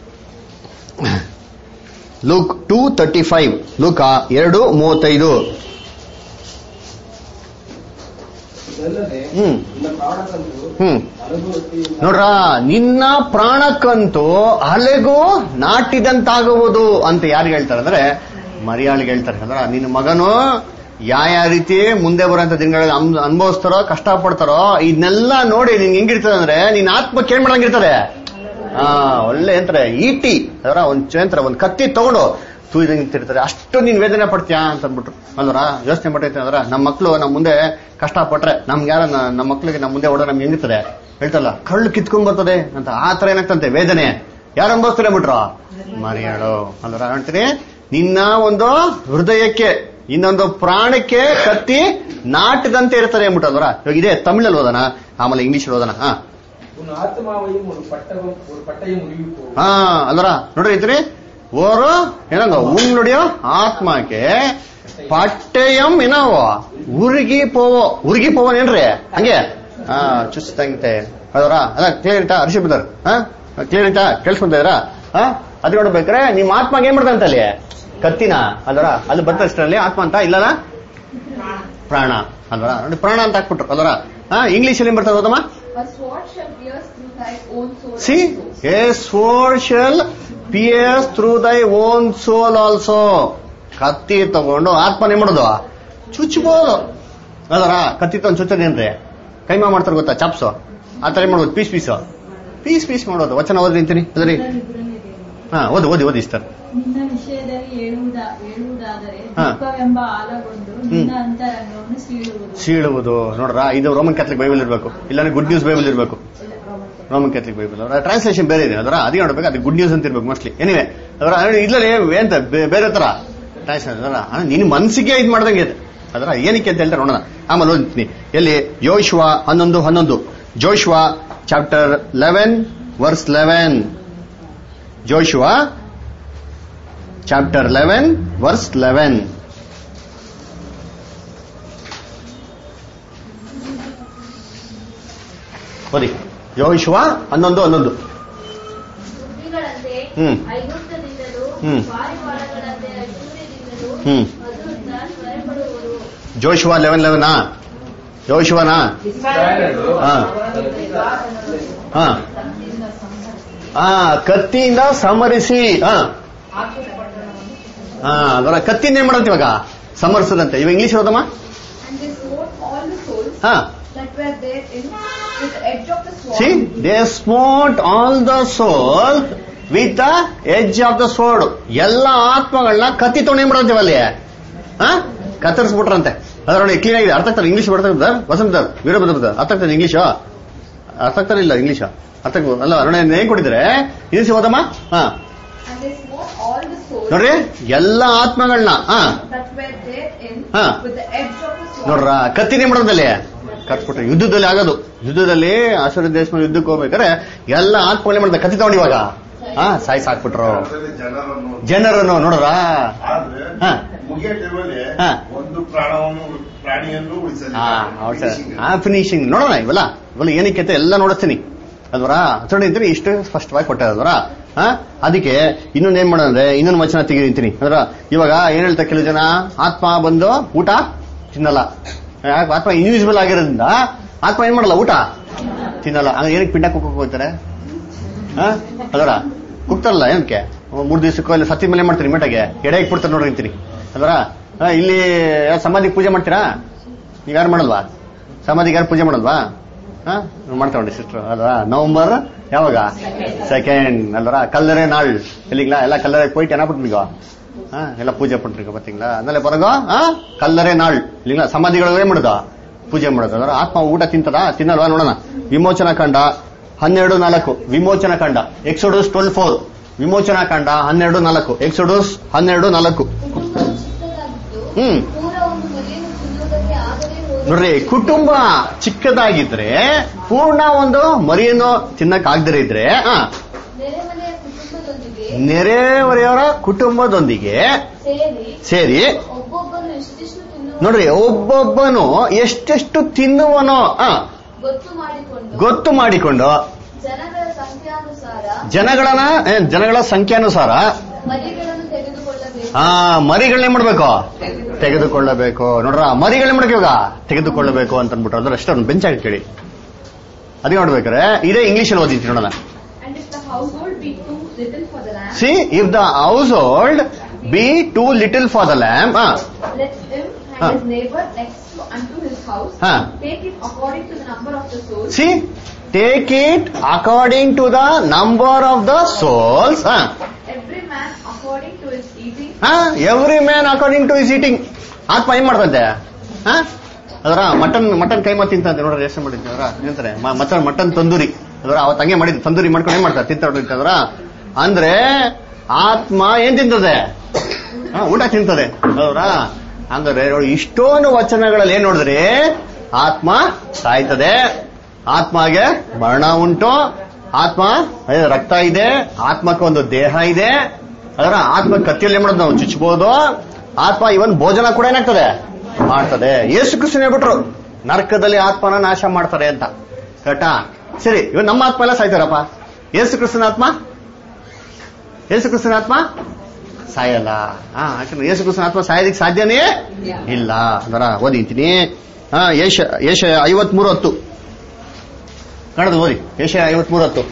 ಲೂಕ್ ಟೂ ತರ್ಟಿ ಫೈವ್ ಲೂಕ ಎರಡು ಮೂವತ್ತೈದು ಇದಲ್ಲದೆ ಹ್ಮ್ ನಿನ್ನ ಪ್ರಾಣಕ್ಕಂತೂ ಹ್ಮ್ ಅನುಭವಕ್ಕೆ ನೋಡ್ರ ನಿನ್ನ ಪ್ರಾಣಕ್ಕಂತೂ ಅಲೆಗೂ ನಾಟಿದಂತಾಗುವುದು ಅಂತ ಯಾರು ಹೇಳ್ತಾರೆ ಅಂದ್ರೆ ಮರಿಯಾಳಿಗೆ ಹೇಳ್ತಾರೆ ಅಂದ್ರ ನಿನ್ನ ಮಗನು ಯಾವ ಯಾವ ರೀತಿ ಮುಂದೆ ಬರೋಂಥ ದಿನಗಳಲ್ಲಿ ಅನ್- ಅನುಭವಿಸ್ತಾರೋ ಕಷ್ಟ ಪಡ್ತಾರೋ ಇದನ್ನೆಲ್ಲ ನೋಡಿ ನಿನ್ ಹೆಂಗಿರ್ತದೆ ಅಂದ್ರೆ ನಿನ್ನ ಆತ್ಮಕ್ಕೆ ಏನ್ ಮಾಡಂಗಿರ್ತದೆ ಆ ಒಳ್ಳೆ ಅಂತಾರೆ ಈಟಿ ಅದರ ಒಂದ್ ಅಂತಾರೆ ಒಂದ್ ಕತ್ತಿ ತಗೊಂಡು ತೂಯ್ದಂಗಿರ್ತಾರೆ ಅಷ್ಟು ನೀನ್ ವೇದನೆ ಪಡ್ತೀಯಾ ಅಂತ ಅಂದ್ಬಿಟ್ರು ಅಲ್ವರ ಯೋಚನೆ ಪಟ್ಟೈತೆ ಅಂದ್ರ ನಮ್ಮ ಮಕ್ಳು ನಮ್ಮ ಮುಂದೆ ಕಷ್ಟ ಪಟ್ರೆ ನಮ್ಗೆ ಯಾರ ನಮ್ಮ ಮಕ್ಳಿಗೆ ನಮ್ಮ ಮುಂದೆ ಓಡೋ ನಮ್ಗೆ ಹೆಂಗಿರ್ತದೆ ಹೇಳ್ತಲ್ಲ ಕಳ್ಳು ಕಿತ್ಕೊಂಡ್ ಬರ್ತದೆ ಅಂತ ಆ ತರ ಏನಾಗ್ತಂತೆ ವೇದನೆ ಯಾರು ಅನ್ಭವಿಸ್ತಾರೆ ಬಿಟ್ರು ಮರಿಯಾಳು ಅಲ್ವರ ಹೇಳ್ತೀನಿ ನಿನ್ನ ಒಂದು ಹೃದಯಕ್ಕೆ ಇನ್ನೊಂದು ಪ್ರಾಣಕ್ಕೆ ಕತ್ತಿ ನಾಟದಂತೆ ಇರ್ತಾರೆ ಅಂದ್ಬಿಟ್ಟಲ್ವರ ಇವಾಗ ಇದೆ ತಮಿಳಲ್ಲಿ ಓದೋಣ ಆಮೇಲೆ ಇಂಗ್ಲಿಷ್ ಓದೋಣ ಹಾ உன் ஆத்மாவையும் ஒரு பட்டகம் ஒரு பட்டயம் உருவி போகும் ಹಾ ಅಲ್ವರ ನೋಡ್ರಿ ಐತ್ರಿ ಓರು ಏನಂಗ ಉನ್ನುಡಿಯೋ ಆತ್ಮಕ್ಕೆ ಪಟ್ಟಯಂ ಏನವ ಉರುಗಿ ಪೋವೋ ಉರುಗಿ ಪೋವನೇನ್ರಿ ಹಂಗೆ ಹಾ ಚುಸ್ತಂತೆ ಅದರ ಅದ ಕ್ಲಿಯರ್ ಇಟ್ಟ ಹರ್ಷ ಬಿದ್ದಾರ ಹಾ ಕ್ಲಿಯರ್ ಇಟ್ಟ ಕೇಳಿಸ್ಕೊಂತ ಇದ್ರ ಹಾ ಅದ್ ನೋಡ್ಬೇಕ್ರೆ ನಿಮ್ಮ ಆತ್ಮಗೆ ಏನ್ ಮಾಡ್ದಂತ ಅಲ್ಲಿ ಕತ್ತಿನ ಅಲ್ವರ ಅಲ್ಲಿ ಬರ್ತಷ್ಟರಲ್ಲಿ ಆತ್ಮ ಅಂತ ಇಲ್ಲಲ್ಲ ಪ್ರಾಣ ಅಲ್ವರ ನೋಡಿ ಪ್ರಾಣ ಅಂತ ಹಾಕ್ಬಿಟ್ರು ಅಲ್ವರ ಹಾ ಇಂಗ್ಲಿಷ್ ಅಲ್ಲಿ ಏನ್ ಬರ್ತದೆ ಹೋದಮ್ಮ A sword shall pierce through thy own soul see also. A sword shall pierce through thy own soul also ಕತ್ತಿ ತಗೊಂಡು ಆತ್ಮನೇ ಮಾಡೋದು ಚುಚ್ಚಬಹುದು ಅದರ ಕತ್ತಿ ತಗೊಂಡು ಚುಚ್ಚದೇನ್ರಿ ಕೈಮಾ ಮಾಡ್ತಾರೆ ಗೊತ್ತಾ ಚಾಪ್ಸು ಆ ಥರ ಏನ್ ಮಾಡೋದು ಪೀಸ್ ಪೀಸು ಪೀಸ್ ಪೀಸ್ ಮಾಡೋದು ವಚನ ಓದ್ರಿ ಅಂತೀನಿ ಅದರಿ ಹಾ ಓದಿ ಓದಿ ಓದಿ ಇಸ್ತಾರೆ ನಿನ್ನ ವಿಷಯದಲ್ಲಿ ಹೇಳುವುದ ಹೇಳುವುದಾದರೆ ಹಾ. ದುಃಖವೆಂಬ ಆಲಗೊಂಡು ನಿನ್ನ ಅಂತರಂಗವನ್ನು ಸೀಳುವುದು ಸೀಳುವುದು ನೋಡ್ರ ಇದು ರೋಮನ್ ಕ್ಯಾಥಲಿಕ್ ಬೈಬಲ್ ಇರಬೇಕು ಇಲ್ಲಾಂದ್ರೆ ಗುಡ್ ನ್ಯೂಸ್ ಬೈಬಲ್ ಇರಬೇಕು ರೋಮನ್ ಕ್ಯಾಥಲಿಕ್ ಬೈಬಲ್ ಅವರ ಟ್ರಾನ್ಸ್ಲೇಷನ್ ಬೇರೆ ಇದೆ ಅದರ ಅದೇ ನೋಡ್ಬೇಕು ಅದು ಗುಡ್ ನ್ಯೂಸ್ ಅಂತ ಇರ್ಬೇಕು ಮೋಸ್ಟ್ಲಿ ಎನಿವೆ ಅದರ ಇದ್ರಲ್ಲಿ ಎಂತ ಬೇ- ಬೇರೆ ತರ ಟ್ರಾನ್ಸ್ಲೇಷನ್ ಅದರ ಅಂದ್ರೆ ನಿನ್ನ ಮನಸ್ಸಿಗೆ ಇದು ಮಾಡ್ದಂಗೆ ಇದೆ ಅದರ ಏನಕ್ಕೆ ಅಂತ ಹೇಳ್ತಾರೆ ನೋಡೋಣ ಆಮೇಲೆ ಓದ್ತೀನಿ ಎಲ್ಲಿ ಯೋಶ್ವ ಹನ್ನೊಂದು ಹನ್ನೊಂದು Joshua chapter eleven verse eleven Joshua chapter eleven verse eleven ಓದಿ ಯೋಶ್ವ ಹನ್ನೊಂದು ಹನ್ನೊಂದು ಬುದ್ಧಿಗಳಂತೆ ಹ್ಮ್. ಐಗುಪ್ತದಿಂದಲೂ ಹ್ಮ್. ಪಾರಿವಾಳಗಳಂತೆ ಐಶ್ವರ್ಯದಿಂದಲೂ ಹ್ಮ್. ಮಧುರಿಂದ ಸ್ವರಪಡುವರು ಜೋಶುವ ಲೆವೆನ್ ಲೆವೆನಾ ಯೋಶುವನಾ ಹಾ ಹಾ ಹಾ ಕತ್ತಿಯಿಂದ ಸಮರಿಸಿ ಹಾ ಹಾ ಅದರ ಕತ್ತಿಯಿಂದ ಏನ್ ಮಾಡಂತ ಇವಾಗ ಸಮರಿಸದಂತೆ ಇವಾಗ ಇಂಗ್ಲಿಷ್ ಓದಮ್ಮ And they smote all the souls ಹಾ that were therein with the edge of the sword. See they smote all the soul with the edge of the sword ಎಲ್ಲ ಆತ್ಮಗಳನ್ನ ಕತ್ತಿ ತೊಗೊಂಡು ಏನ್ ಮಾಡಂತೀವ ಅಲ್ಲಿ ಹಾ ಕತ್ತರಿಸ್ಬಿಟ್ರಂತೆ ಅದ್ರ ನೋಡಿ ಕ್ಲೀನ್ ಆಗಿದೆ ಅರ್ಥ ಆಗ್ತಾರೆ ಇಂಗ್ಲಿಷ್ ಬರ್ತಾ ಸರ್ ವಸಂತ ವೀರಭದ್ರ ಅರ್ಥ ಆಗ್ತದೆ ಇಂಗ್ಲಿಷ್ ಅರ್ಥ ಆಗ್ತಾರೆ ಇಲ್ಲ ಇಂಗ್ಲಿಷ್ ಅರ್ಥ ಆಗ್ಬೋದು. ಅಲ್ಲ ನೋಡಿ ಏನ್ ಕೊಟ್ಟಿದ್ರೆ ಇಂಗ್ಲಿಷ್ ಓದಮ್ಮ ಹಾ And they smote all the souls ನೋಡ್ರಿ ಎಲ್ಲ ಆತ್ಮಗಳನ್ನ ಹಾ that were therein ಹಾ. with the edge of the sword. ನೋಡ್ರ ಕತ್ತಿನೇ ಮಾಡೋದಲ್ಲಿ ಕಟ್ಬಿಟ್ರೆ ಯುದ್ಧದಲ್ಲಿ ಆಗೋದು ಯುದ್ಧದಲ್ಲಿ ಆಶ್ವರ್ಯ ದೇಶ ಮೇಲೆ ಯುದ್ಧಕ್ಕೆ ಹೋಗ್ಬೇಕಾದ್ರೆ ಎಲ್ಲ ಆತ್ಮಗಳೇ ಮಾಡ್ತಾರೆ ಕತ್ತಿ ತಗೊಂಡು ಇವಾಗ ಹಾ ಸಾಯ್ಸ್ ಹಾಕ್ಬಿಟ್ರು ಜನರನ್ನು ಜನರನ್ನು ನೋಡ್ರ ಆದ್ರೆ ಹಾ. ಮುಗಿಯ ಟೈಮಲ್ಲಿ ಹಾ. ಒಂದು ಪ್ರಾಣವನ್ನು ಪ್ರಾಣಿಯನ್ನು ಉಳಿಸಲಿಲ್ಲ ಆ ಫಿನಿಶಿಂಗ್ ನೋಡೋಣ ಇವೆಲ್ಲ ಇವೆಲ್ಲ ಏನಕ್ಕೆ ಅಂತ ಎಲ್ಲ ನೋಡಿಸ್ತೀನಿ ಅಲ್ವರ ಹತ್ರನೇ ಇದ್ರೆ ಇಷ್ಟು ಸ್ಪಷ್ಟವಾಗಿ ಕೊಟ್ಟಾರಲ್ವರ ಹಾ ಅದಕ್ಕೆ ಇನ್ನೊಂದು ಏನ್ ಮಾಡೋಣ ಅಂದ್ರೆ ಇನ್ನೊಂದು ವಚನ ತೆಗಿತೀನಿ ಅಂದ್ರ ಇವಾಗ ಏನ್ ಹೇಳ್ತಾರೆ ಕೆಲವು ಜನ ಆತ್ಮ ಬಂದು ಊಟ ತಿನ್ನಲ್ಲ ಯಾಕೆ ಆತ್ಮ ಇನ್ವಿಸಿಬಲ್ ಆಗಿರೋದ್ರಿಂದ ಆತ್ಮ ಏನ್ ಮಾಡಲ್ಲ ಊಟ ತಿನ್ನಲ್ಲ ಹಂಗ ಏನಕ್ಕೆ ಪಿಂಡ ಕುಕ್ಕಕ್ಕೆ ಹೋಗ್ತಾರೆ ಹಾ ಅದರ ಕುಗ್ತಾರಲ್ಲ ಏನಕ್ಕೆ ಮೂರ್ ದಿವಸಕ್ಕೋ ಇಲ್ಲ ಸತ್ತಿ ಮೇಲೆ ಮಾಡ್ತೀರಿ ಮಿಟಾಗೆ ಎಡೆ ಇಟ್ಬಿಡ್ತಾರೆ ನೋಡ್ರಿ ಅಂತೀನಿ ಅದರ ಇಲ್ಲಿ ಯಾರ್ ಸಮಾಧಿಗೆ ಪೂಜೆ ಮಾಡ್ತೀರಾ ನೀವು ಯಾರು ಮಾಡಲ್ವಾ ಸಮಾಧಿಗೆ ಯಾರು ಪೂಜೆ ಮಾಡಲ್ವಾ ಹಾ ಮಾಡ್ತಾವ್ರಿ ಸಿಸ್ಟರ್ ಅಲ್ವಾ ನವೆಂಬರ್ ಯಾವಾಗ ಸೆಕೆಂಡ್ ಅಲ್ವರ ಕಲ್ಲರೆ ನಾಳ್ ಇಲ್ಲಿங்களா ಎಲ್ಲ ಕಲ್ಲರೆ போயிட்டு என்ன பண்ணுவீங்க ಹಾ ಎಲ್ಲ ಪೂಜೆ ಪண்றீங்க பாத்தீங்களா ಆಮೇಲೆ ಬರಗೋ ಹಾ ಕಲ್ಲರೆ ನಾಳ್ ಇಲ್ಲಿங்களா ಸಮಾಧಿಗಳು ಏನ್ ಮಾಡೋದು ಪೂಜೆ ಮಾಡೋದು ಅದರ ಆತ್ಮ ಊಟ ತಿಂತದ ತಿನ್ನಲ್ವಾ ನೋಡೋಣ ವಿಮೋಚನಾ ಕಂಡ ಹನ್ನೆರಡು ನಾಲ್ಕು ವಿಮೋಚನಾ ಕಂಡ ಎಕ್ಸೋಡಸ್ ಟ್ವೆಲ್ ಫೋರ್ ವಿಮೋಚನಾ ಕಂಡ ಹನ್ನೆರಡು ನಾಲ್ಕು ಎಕ್ಸೋಡಸ್ ಹನ್ನೆರಡು ನಾಲ್ಕು ಕುಟುಂಬ ಚಿಕ್ಕದಾಗಿದ್ದು ಹ್ಮ್. ಪೂರ ಒಂದು ಮರಿಯನ್ನು ತಿನ್ನುವುದಕ್ಕೆ ಆಗದೇ ಹೋದರೆ ನೋಡ್ರಿ ಕುಟುಂಬ ಚಿಕ್ಕದಾಗಿದ್ರೆ ಪೂರ್ಣ ಒಂದು ಮರಿಯನ್ನು ತಿನ್ನಕ್ ಆಗದೇ ಇದ್ರೆ ಆ, ನೆರೆಮನೆಯ ಕುಟುಂಬದೊಂದಿಗೆ ನೆರೆಹೊರೆಯವರ ಕುಟುಂಬದೊಂದಿಗೆ ಸೇರಿ ಸೇರಿ ಒಬ್ಬೊಬ್ಬನು ಇಷ್ಟಿಷ್ಟು ತಿನ್ನುವ ನೋಡ್ರಿ ಒಬ್ಬೊಬ್ಬನು ಎಷ್ಟೆಷ್ಟು ತಿನ್ನುವನೋ ಆ, ಗೊತ್ತು ಮಾಡಿಕೊಂಡು ಗೊತ್ತು ಮಾಡಿಕೊಂಡು ಜನಗಳ ಸಂಖ್ಯಾನುಸಾರ ಜನಗಳನ್ನ ಏ, ಜನಗಳ ಸಂಖ್ಯಾನುಸಾರ ಮರಿಗಳನ್ನು ತೆಗೆದುಕೊಳ್ಳಬೇಕು ಆ ಮರಿಗಳನ್ನೇ ಮಾಡ್ಬೇಕು ತೆಗೆದುಕೊಳ್ಳಬೇಕು ನೋಡ್ರ ಮರಿಗಳನ್ನೇ ಮಾಡಬೇಕು ಇವಾಗ ತೆಗೆದುಕೊಳ್ಳಬೇಕು ಅಂತ ಅಂದ್ಬಿಟ್ರು ಅದ್ರ ಅಷ್ಟೇ ಒಂದು ಬೆಂಚ್ ಕೇಳಿ ಅದೇ ನೋಡ್ಬೇಕಾರೆ ಇದೇ ಇಂಗ್ಲಿಷ್ ಅಲ್ಲಿ ಓದಿತ್ತು ನೋಡೋಣ And if the household be too little for the lamb, see if the household be too little for the lamb let him and Huh. his neighbor next to unto his house Huh. take it according to the number of the souls. See take it according to the number of the souls Every man according to his eating. Every man according to his eating ಆತ್ಮ ಏನ್ ಮಾಡ್ತಂತೆ ಹಾ? ಅದರ mutton mutton keema ತಿಂತಂತೆ ನೋಡ್ರಿ ಎಷ್ಟು ಮಾಡಿದ್ವಿ ಅದರ ಏನಂತಾರೆ ಮ- ಮಟನ್ ಮಟನ್ ತಂದೂರಿ ಅದರ ಅವತ್ತು ಹಂಗೆ ಮಾಡಿದ್ದು ತಂದೂರಿ ಮಾಡ್ಕೊಂಡು ಏನ್ ಮಾಡ್ತಾರೆ ತಿಂತ ಅದರ ಅಂದ್ರೆ ಆತ್ಮ ಏನ್ ತಿಂತದೆ ಹಾ, ಊಟ ತಿಂತದೆ ಅದರ ಹಂಗಾರೆ ನೋಡಿ ಇಷ್ಟೊಂದು ವಚನಗಳಲ್ಲಿ ಏನ್ ನೋಡಿದ್ರಿ ಆತ್ಮ ಸಾಯ್ತದೆ ಆತ್ಮಗೆ ಮರಣ ಉಂಟು ಆತ್ಮ ಅದೇ ರಕ್ತ ಇದೆ ಆತ್ಮಕ್ಕೆ ಒಂದು ದೇಹ ಇದೆ ಅದರ ಆತ್ಮ ಕತ್ತಿಯಲ್ಲಿ ಮಾಡೋದು ನಾವು ಚುಚ್ಚಬಹುದು ಆತ್ಮ ಇವನ್ ಭೋಜನ ಕೂಡ ಏನಾಗ್ತದೆ ಮಾಡ್ತದೆ ಯೇಸು ಕೃಷ್ಣ ಹೇಳ್ಬಿಟ್ರು ನರಕದಲ್ಲಿ ಆತ್ಮನ ನಾಶ ಮಾಡ್ತಾರೆ ಅಂತ ಕರೆಕ್ಟಾ ಸರಿ ಇವನ್ ನಮ್ಮ ಆತ್ಮ ಎಲ್ಲ ಸಾಯ್ತಾರಪ್ಪ ಯೇಸು ಕೃಷ್ಣನ ಆತ್ಮ ಯೇಸು ಕೃಷ್ಣನ ಆತ್ಮ ಸಾಯಲ್ಲ ಹಾ ಯಾಕಂದ್ರೆ ಯೇಸು ಕೃಷ್ಣನ ಆತ್ಮ ಸಾಯೋದಕ್ಕೆ ಸಾಧ್ಯನೇ ಇಲ್ಲ ಅದರ ಓದಿಂತೀನಿ ಹಾ ಯೇಷ ಯೇಷ ಐವತ್ಮೂರು ಹತ್ತು ಕನ್ನಡದ ಓದಿ ಏಷ್ಯಾ ಐವತ್ಮೂರು ಹತ್ತು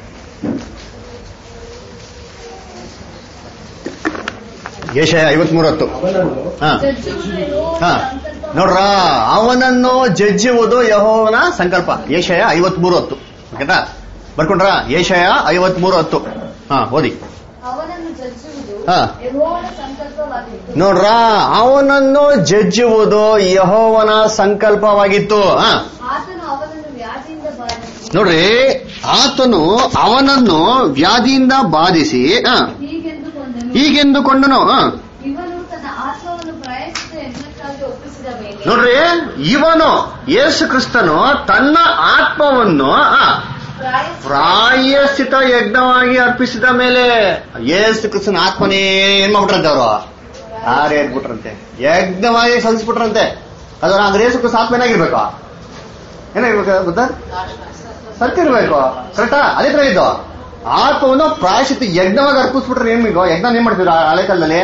ಏಷ್ಯಾ ಐವತ್ಮೂರು ಹತ್ತು ಅವನನ್ನು ಹಾ ಜಜ್ಜುವುದು ಯೆಹೋವನ ಹಾ ಸಂಕಲ್ಪ ನೋಡ್ರ ಅವನನ್ನು ಜಜ್ಜುವುದು ಯಹೋವನ ಸಂಕಲ್ಪ ಏಷಯ ಐವತ್ಮೂರು ಹತ್ತು ಓಕೆನಾ ಬರ್ಕೊಂಡ್ರ ಏಷಯ ಐವತ್ಮೂರು ಹತ್ತು ಹಾ ಓದಿ ಅವನನ್ನು ಜಜ್ಜುವುದು ಹಾ. ಯೆಹೋವನ ಸಂಕಲ್ಪವಾಗಿತ್ತು ನೋಡ್ರ ಅವನನ್ನು ಜಜ್ಜುವುದು ಯಹೋವನ ಸಂಕಲ್ಪವಾಗಿತ್ತು ಹಾ ಆತನು ಅವನನ್ನು ವ್ಯಾಧಿಯಿಂದ ಬಾಧಿಸಿ ನೋಡ್ರಿ ಆತನು ಅವನನ್ನು ವ್ಯಾಧಿಯಿಂದ ಬಾಧಿಸಿ ಹಾ ಹೀಗೆಂದು ಕೊಂದನು ಹೀಗೆಂದುಕೊಂಡನು ಹಾ ಇವನು ತನ್ನ ಆತ್ಮವನ್ನು ಪ್ರಯತ್ನಿಸಿದ ಯಜ್ಞಕ್ಕಾಗಿ ಒಪ್ಪಿಸಿದ ಮೇಲೆ ನೋಡ್ರಿ ಇವನು ಯೇಸು ಕ್ರಿಸ್ತನು ತನ್ನ ಆತ್ಮವನ್ನು ಹಾ ಪ್ರಾಯಶ್ಚಿತ್ತ ಪ್ರಾಯಶ್ಚಿತ ಯಜ್ಞವಾಗಿ ಅರ್ಪಿಸಿದ ಮೇಲೆ ಯೇಸು ಕ್ರಿಸ್ತನ ಆತ್ಮನೇ ಏನ್ ಮಾಡ್ಬಿಟ್ರಂತೆ ಅವರು ಆರೇ ಎದ್ಬಿಟ್ರಂತೆ ಯಜ್ಞವಾಗಿ ಸಲ್ಲಿಸ್ಬಿಟ್ರಂತೆ ಅದರ ಅಂದ್ರೆ ಯೇಸು ಕ್ರಿಸ್ತ ಆತ್ಮ ಏನಾಗಿರ್ಬೇಕು ಏನಾಗಿರ್ಬೇಕು ಬುದ್ಧ ಸತ್ತಿರ್ಬೇಕು ಕರೆಕ್ಟಾ ಅದೇ ತರ ಇದ್ದು ಆತ್ಮವನ್ನು ಪ್ರಾಯಶ್ಚಿತ ಯಜ್ಞವಾಗಿ ಅರ್ಪಿಸ್ಬಿಟ್ರೆ ಏನ್ ಬೇಕು ಯಜ್ಞ ಏನ್ ಮಾಡ್ತಿದ್ರು ಆ ಹಳೆ ಕಾಲದಲ್ಲಿ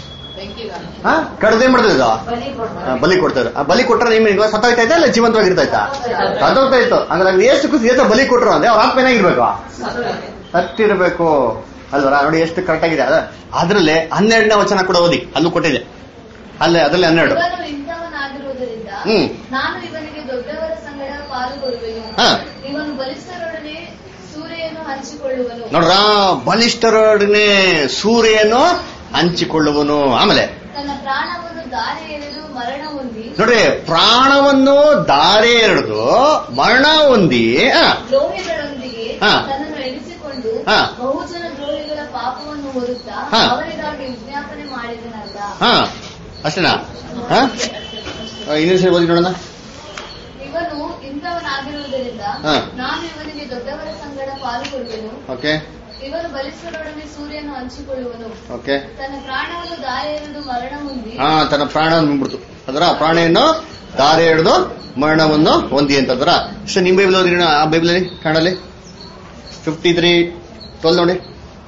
ಹಾ ಕಡ್ದು ಏನ್ ಮಾಡ್ತಿದ್ರು ಬಲಿ ಕೊಡ್ತಾರೆ ಆ, ಬಲಿ ಕೊಡ್ತಾರೆ ಆ ಬಲಿ ಕೊಟ್ರೆ ನಿಮ್ಗೆ ಸತ್ತೋಯ್ತಾ ಇತ್ತಾ ಇಲ್ಲ ಜೀವಂತವಾಗಿರ್ತಾಯ್ತಾ ಸತ್ತೋಗ್ತಾ ಇತ್ತು ಅಂದ್ರೆ ಏಸು ಕ್ರಿಸ್ತ ಏಸು ಬಲಿ ಕೊಟ್ರು ಅಂದ್ರೆ ಅವ್ರ ಆತ್ಮ ಏನಾಗಿರ್ಬೇಕು ಸತ್ತಿರ್ಬೇಕು ಅಲ್ವರ ನೋಡಿ ಎಷ್ಟು ಕರೆಕ್ಟ್ ಆಗಿದೆ ಅದ ಅದ್ರಲ್ಲಿ ಹನ್ನೆರಡನೇ ವಚನ ಕೂಡ ಓದಿ ಅಲ್ಲೂ ಕೊಟ್ಟಿದೆ ಅಲ್ಲೇ ಅದ್ರಲ್ಲಿ ಹನ್ನೆರಡು ಇವನು ಇಂಥವನಾಗಿರುವುದರಿಂದ ಹ್ಮ್. ನಾನು ಇವನಿಗೆ ದೊಡ್ಡವರ ಸಂಗಡ ಪಾಲ್ಗೊಳ್ಳುವೆನು ಹಾ. ಇವನು ಬಲಿಷ್ಠರೊಡನೆ ಸೂರ್ಯನು ಹಂಚಿಕೊಳ್ಳುವನು ನೋಡ್ರ ಬಲಿಷ್ಠರೊಡನೆ ಸೂರ್ಯನು ಹಂಚಿಕೊಳ್ಳುವನು ಆಮೇಲೆ ತನ್ನ ಪ್ರಾಣವನ್ನು ದಾರಿ ಎಳೆದು ಮರಣ ಹೊಂದಿ ನೋಡ್ರಿ ಪ್ರಾಣವನ್ನು ದಾರೆ ಎರೆದು ಮರಣ ಹೊಂದಿ ಆ, ದ್ರೋಹಿಗಳೊಂದಿಗೆ ಹಾ. ತನ್ನನ್ನು ಎಣಿಸಿಕೊಂಡು ಹಾ. ಬಹುಜನ ದ್ರೋಹಿಗಳ ಪಾಪವನ್ನು ಹೊರುತ್ತಾ ಹಾ. ಅವರಿಗಾಗಿ ವಿಜ್ಞಾಪನೆ ಮಾಡಿದನಲ್ಲ ಹಾ ಅಷ್ಟೇನಾ ಹಾ ಇನ್ನೊಂದು ಸರಿ ಓದಿ ನೋಡೋಣ ಇವನು ಇಂಥವನಾಗಿರುವುದರಿಂದ ಹಾ. ನಾನು ಇವನಿಗೆ ದೊಡ್ಡವರ ಸಂಗಡ ಪಾಲ್ಗೊಳ್ಳುವೆನು ಓಕೆ ಇವನು ಬಲಿಷ್ಠರೊಡನೆ ಸೂರ್ಯನು ಹಂಚಿಕೊಳ್ಳುವನು ಓಕೆ ತನ್ನ ಪ್ರಾಣವನ್ನು ದಾರಿ ಎರೆದು ಮರಣ ಹೊಂದಿ ಹಾ ತನ್ನ ಪ್ರಾಣ ಬಂದ್ಬಿಡ್ತು ಅದರ ಪ್ರಾಣೆಯನ್ನು ದಾರೆ ಹಿಡಿದು ಮರಣವನ್ನು ಹೊಂದಿ ಅಂತಂದ್ರ ಅಷ್ಟೇ ನಿಮ್ ಬೈಬಲ್ ಓದಿ ಆ ಬೈಬಲಲ್ಲಿ ಕನ್ನಡಲ್ಲಿ ಫಿಫ್ಟಿ ತ್ರೀ ಟ್ವೆಲ್ ನೋಡಿ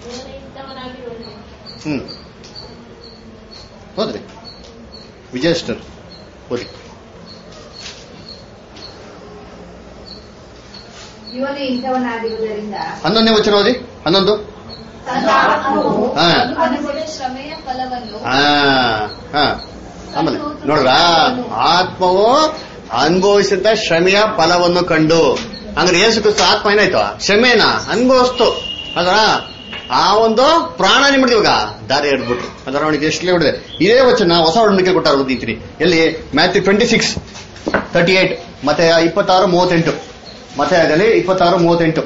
ಹ್ಮ್ ಹೋದ್ರಿ ವಿಜಯ್ ಸ್ಟರ್ ಓದಿ ಇವನು ಇಂಥವನಾಗಿರುವುದರಿಂದ ಹನ್ನೊಂದನೇ ವಚನ ಓದಿ ಹನ್ನೊಂದು ತನ್ನ ಆತ್ಮವು ಹಾ ಅನುಭವ ಶ್ರಮೆಯ ಫಲವನ್ನು ಹಾ ಹಾ ಆಮೇಲೆ ನೋಡ್ರ ಆತ್ಮವು ಅನುಭವಿಸಿದ ಶ್ರಮೆಯ ಫಲವನ್ನು ಕಂಡು ಅಂದ್ರೆ ಯೇಸು ಕ್ರಿಸ್ತ ಆತ್ಮ ಏನಾಯ್ತು ಶ್ರಮೆನ ಅನುಭವಿಸ್ತು ಅದರ ಆ ಒಂದು ಪ್ರಾಣ ನಿಮ್ದು ಇವಾಗ ದಾರಿ ಹಿಡ್ಬಿಟ್ಟು ಅದರ ಅವನಿಗೆ ಎಷ್ಟು ಹೊಡೆದೆ ಇದೇ ವಚನ ಹೊಸ ಒಡಂಬಡಿಕೆ ಕೊಟ್ಟಾರ ಓದಿದ್ದೀನಿ ಎಲ್ಲಿ Matthew twenty six thirty eight ಮತ್ತೆ ಇಪ್ಪತ್ತಾರು ಮೂವತ್ತೆಂಟು ಮತ್ತೆ ಅದರಲ್ಲಿ ಇಪ್ಪತ್ತಾರು ಮೂವತ್ತೆಂಟು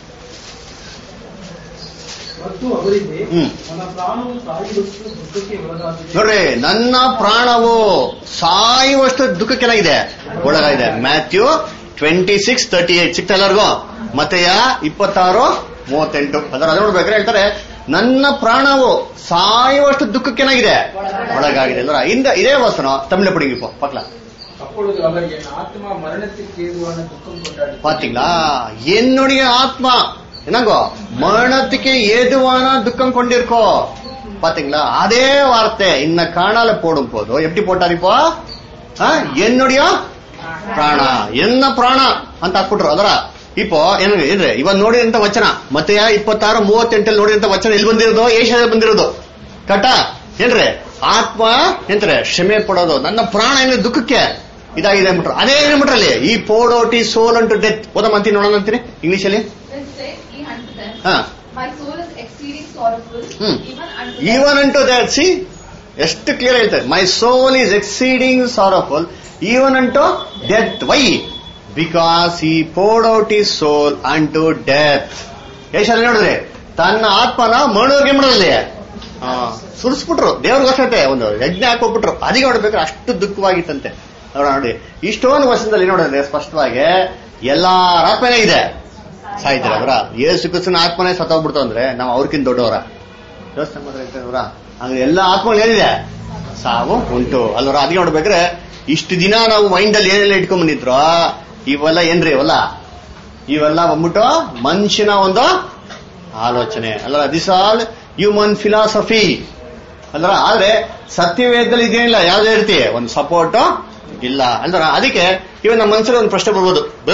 ಮತ್ತು ಅವರಿಗೆ ಹ್ಮ್. ನನ್ನ ಪ್ರಾಣವು ಸಾಯುವಷ್ಟು ದುಃಖಕ್ಕೆ ಒಳಗಾಗಿದೆ ನೋಡ್ರಿ ನನ್ನ ಪ್ರಾಣವು ಸಾಯುವಷ್ಟು ದುಃಖಕ್ಕೆನಾಗಿದೆ ಒಳಗಾಗಿದೆ Matthew twenty six thirty eight ಸಿಕ್ತ ಎಲ್ಲರಿಗೂ ಮತ್ತೆ ಇಪ್ಪತ್ತಾರು ಮೂವತ್ತೆಂಟು ಅದರ ಅದು ನೋಡ್ಬೇಕಾದ್ರೆ ಹೇಳ್ತಾರೆ ನನ್ನ ಪ್ರಾಣವು ಸಾಯುವಷ್ಟು ದುಃಖಕ್ಕೇನಾಗಿದೆ ಒಳಗಾಗಿದೆ ಅಂದ್ರೆ ಇಂದ ಇದೇ ವಸನ ತಮಿಳು ಪಡಿಗಿಪ್ಪ ಪಕ್ಲ அப்பொழுது அவர் என் ஆத்மா மரணத்திற்கு ஏதுவான துக்கம் கொண்டாடி பாத்தீங்களா என்னுடைய ஆத்மா என்னங்கோ மரணத்துக்கு ஏதுவான துக்கம் கொண்டிருக்கோ பாத்தீங்களா அதே வார்த்தை இன்ன காணால போடும் போதோ எப்படி போட்டார் இப்போ ಆ, என்னுடைய ಪ್ರಾಣ ಎನ್ನ ಪ್ರಾಣ ಅಂತ ಹಾಕ್ಬಿಟ್ರು ಅದರ ಇಪ್ಪೋ ಏನು ಇದ್ರೆ ಇವಾಗ ನೋಡಿದಂತ ವಚನ ಮತ್ತೆ ಇಪ್ಪತ್ತಾರು ಮೂವತ್ತೆಂಟಲ್ಲಿ ನೋಡಿದಂತ ವಚನ ಎಲ್ಲಿ ಬಂದಿರೋದು ಏಷ್ಯಾದಲ್ಲಿ ಬಂದಿರೋದು ಕಟ ಏನ್ರಿ ಆತ್ಮ ಎಂತಾರೆ ಕ್ಷಮೆ ಪಡೋದು ನನ್ನ ಪ್ರಾಣ ಏನ ದುಃಖಕ್ಕೆ ಇದಾಗಿದೆ ಅಂದ್ಬಿಟ್ರು ಅದೇ ಏನ್ಬಿಟ್ರಲ್ಲಿ ಈ ಪೋಡೋಟಿ ಸೋಲ್ ಅಂಟು ಡೆತ್ ಓದಮ್ಮ ಅಂತೀನಿ ನೋಡೋಣ ಅಂತೀನಿ ಇಂಗ್ಲಿಷಲ್ಲಿ Then said he unto them, ಹಾ My soul is exceeding sorrowful, Hmm. even unto even unto that see ಎಷ್ಟು ಕ್ಲಿಯರ್ ಹೇಳ್ತಾರೆ my soul is exceeding sorrowful even unto death why because he poured out his soul ಅಂಟು death ಯಶಲ್ಲಿ ನೋಡಿದ್ರೆ ತನ್ನ ಆತ್ಮನ ಮರಣೋರ್ಗೆ ಮಾಡಲಿ ಸುರಿಸ್ಬಿಟ್ರು ದೇವ್ರಿಗೋಸ್ಕರತೆ ಒಂದು ಯಜ್ಞ ಹಾಕೋಗ್ಬಿಟ್ರು ಅದಕ್ಕೆ ನೋಡ್ಬೇಕಾದ್ರೆ ಅಷ್ಟು ದುಃಖವಾಗಿತ್ತಂತೆ ನೋಡ ನೋಡಿ ಇಷ್ಟೊಂದು ವರ್ಷದಲ್ಲಿ ನೋಡಿದ್ರೆ ಸ್ಪಷ್ಟವಾಗಿ ಎಲ್ಲಾರ ಆತ್ಮನೇ ಇದೆ ಸಾಯ್ತಾರೆ ಅವರ ಯೇಸು ಕ್ರಿಸ್ತನ ಆತ್ಮನೇ ಸತ್ತೋಗ್ಬಿಡ್ತು ಅಂದ್ರೆ ನಾವು ಅವ್ರಕ್ಕಿಂತ ದೊಡ್ಡವರ ಯೋಚನೆ ಮಾಡಿದ್ರ ಅಂದ್ರೆ ಎಲ್ಲ ಆತ್ಮಗಳು ಏನಿದೆ ಸಾವು ಉಂಟು ಅಲ್ವರ ಅದಕ್ಕೆ ನೋಡ್ಬೇಕ್ರೆ ಇಷ್ಟು ದಿನ ನಾವು ಮೈಂಡ್ ಅಲ್ಲಿ ಏನೆಲ್ಲ ಇಟ್ಕೊಂಡ್ ಬಂದಿದ್ರು ಇವೆಲ್ಲ ಏನ್ರಿ ಇವೆಲ್ಲ ಇವೆಲ್ಲ ಬಂದ್ಬಿಟ್ಟು ಮನುಷ್ಯನ ಒಂದು ಆಲೋಚನೆ ಅಲ್ವರ ದಿಸ್ ಆಲ್ ಹ್ಯೂಮನ್ ಫಿಲಾಸಫಿ ಅಲ್ವರ ಆದ್ರೆ ಸತ್ಯವೇದದಲ್ಲಿ ಇದೇನಿಲ್ಲ ಯಾವ್ದೇ ರೀತಿ ಒಂದು ಸಪೋರ್ಟ್ ಇಲ್ಲ ಅಲ್ವರ ಅದಕ್ಕೆ ಇವಾಗ ನಮ್ಮ ಮನಸ್ಸಲ್ಲಿ ಒಂದು ಪ್ರಶ್ನೆ ಬರ್ಬೋದು ಬ್ರದರ್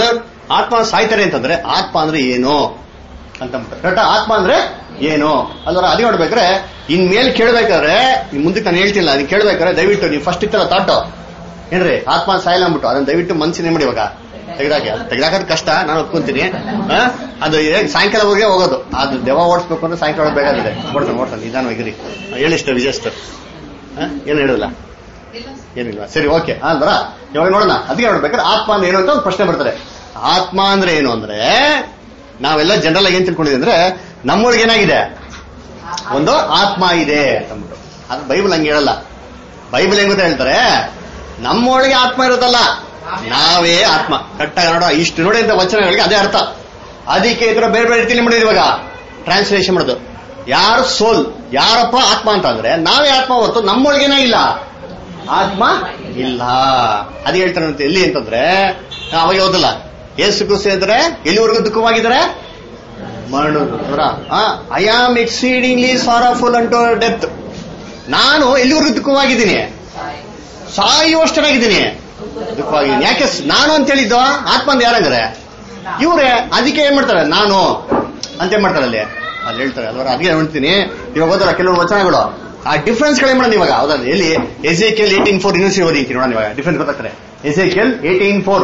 ಆತ್ಮ ಸಾಯ್ತಾರೆ ಅಂತಂದ್ರೆ ಆತ್ಮ ಅಂದ್ರೆ ಏನು ಅಂತ ಕರೆಕ್ಟಾ ಆತ್ಮ ಅಂದ್ರೆ ಏನು ಅಲ್ವರ ಅದೇ ನೋಡ್ಬೇಕಾದ್ರೆ ಇನ್ ಮೇಲ್ ಕೇಳ್ಬೇಕಾದ್ರೆ ಇನ್ ಮುಂದಕ್ಕೆ ನಾನು ಹೇಳ್ತಿಲ್ಲ ಅದನ್ನ ಕೇಳ್ಬೇಕಾದ್ರೆ ದಯವಿಟ್ಟು ನೀವು ಫಸ್ಟ್ ಇತ್ತಲ್ಲ ತಾಟು ಏನ್ರಿ ಆತ್ಮ ಸಾಯಲ್ಲ ಅಂದ್ಬಿಟ್ಟು ಅದನ್ನ ದಯವಿಟ್ಟು ಮನ್ಸಿನೇ ಮಾಡಿ ಇವಾಗ ತೆಗ್ದಾಕಿ ಅದು ತೆಗ್ದಾಕೋದು ಕಷ್ಟ ನಾನು ಒಪ್ಕೊಂತೀನಿ ಆ? ಅದು ಏನ್ ಸಾಯಂಕಾಲವರೆಗೆ ಹೋಗೋದು ಅದು ದೆವ ಓಡಿಸ್ಬೇಕು ಅಂದ್ರೆ ಸಾಯಂಕಾಲ ಬೇಕಾಗಿದೆ ಓಡ್ತಾನೆ ಓಡ್ತಾನೆ ನಿಧಾನವಾಗಿರಿ ಹೇಳಿಷ್ಟು ವಿಜಯಷ್ಟು ಏನು ಹೇಳಿಲ್ಲ ಏನಿಲ್ವಾ ಸರಿ ಓಕೆ ಅಲ್ವರ ಇವಾಗ ನೋಡೋಣ ಅದಕ್ಕೆ ನೋಡ್ಬೇಕಾದ್ರೆ ಆತ್ಮ ಅಂದ್ರೆ ಏನು ಅಂತ ಒಂದು ಪ್ರಶ್ನೆ ಬರ್ತದೆ ಆತ್ಮ ಅಂದ್ರೆ ಏನು ಅಂದ್ರೆ ನಾವೆಲ್ಲ ಜನರಲ್ ಆಗಿ ಏನ್ ತಿಳ್ಕೊಂಡಿದ್ವಿ ಅಂದ್ರೆ ನಮ್ಮೊಳಗೆ ಏನಾಗಿದೆ ಒಂದು ಆತ್ಮ ಇದೆ ಅಂತಂದ್ಬಿಟ್ಟು ಅದು ಬೈಬಲ್ ಹಂಗೆ ಹೇಳಲ್ಲ ಬೈಬಲ್ ಹೆಂಗ್ ಗೊತ್ತಾ ಹೇಳ್ತಾರೆ ನಮ್ಮೊಳಗೆ ಆತ್ಮ ಇರುತ್ತಲ್ಲ ನಾವೇ ಆತ್ಮ ಕಟ್ಟಾಗ ನೋಡೋ ಇಷ್ಟು ನೋಡಿ ಅಂತ ವಚನಗಳಿಗೆ ಅದೇ ಅರ್ಥ ಅದಕ್ಕೆ ಈ ತರ ಬೇರೆ ಬೇರೆ ರೀತಿಯಲ್ಲಿ ಮಾಡಿದ್ರು ಇವಾಗ ಟ್ರಾನ್ಸ್ಲೇಷನ್ ಮಾಡೋದು ಯಾರು ಸೋಲ್ ಯಾರಪ್ಪ ಆತ್ಮ ಅಂತ ಅಂದ್ರೆ ನಾವೇ ಆತ್ಮ ಹೊರತು ನಮ್ಮೊಳಗೇನೇ ಇಲ್ಲ ಆತ್ಮ ಇಲ್ಲ ಅದೇ ಹೇಳ್ತಾರೆ ಅಂತ ಎಲ್ಲಿ ಅಂತಂದ್ರೆ ಅವಾಗ ಓದಲ್ಲ ಏಸು ಕ್ರಿಸ್ತು ಅಂದ್ರೆ ಎಲ್ಲಿವರೆಗೂ ದುಃಖವಾಗಿದ್ದಾರೆ ಮರಣ ಐ ಆಮ್ ಎಕ್ಸೀಡಿಂಗ್ಲಿ ಸಾರಫುಲ್ ಅಂಟು ಡೆತ್ ನಾನು ಎಲ್ಲಿವರೆಗೂ ದುಃಖವಾಗಿದ್ದೀನಿ ಸಾಯುವಷ್ಟು ಚೆನ್ನಾಗಿದ್ದೀನಿ ದುಃಖವಾಗಿದ್ದೀನಿ ಯಾಕೆ ಸ್- ನಾನು ಅಂತ ಹೇಳಿದ್ದು ಆತ್ಮ ಅಂತ ಯಾರಂದ್ರೆ ಇವ್ರೆ ಅದಕ್ಕೆ ಏನ್ ಮಾಡ್ತಾರೆ ನಾನು ಅಂತ ಏನ್ ಮಾಡ್ತಾರೆ ಅಲ್ಲಿ ಅಲ್ಲಿ ಹೇಳ್ತಾರೆ ಅಲ್ವರ ಅದಕ್ಕೆ ಹೇಳ್ತೀನಿ ಇವಾಗ ಓದಲ್ಲ ಕೆಲವು ವಚನಗಳು ಆ ಡಿಫ್ರೆನ್ಸ್ ಗಳೇ ಮಾಡೋಣ ಇವಾಗ ಹೌದಾ ಎಲ್ಲಿ Ezekiel eighteen four ಇನ್ನೊಂದು ಓದಿ ನೋಡೋಣ ಇವಾಗ ಡಿಫ್ರೆನ್ಸ್ ಗೊತ್ತಾಗ್ತಾರೆ Ezekiel eighteen four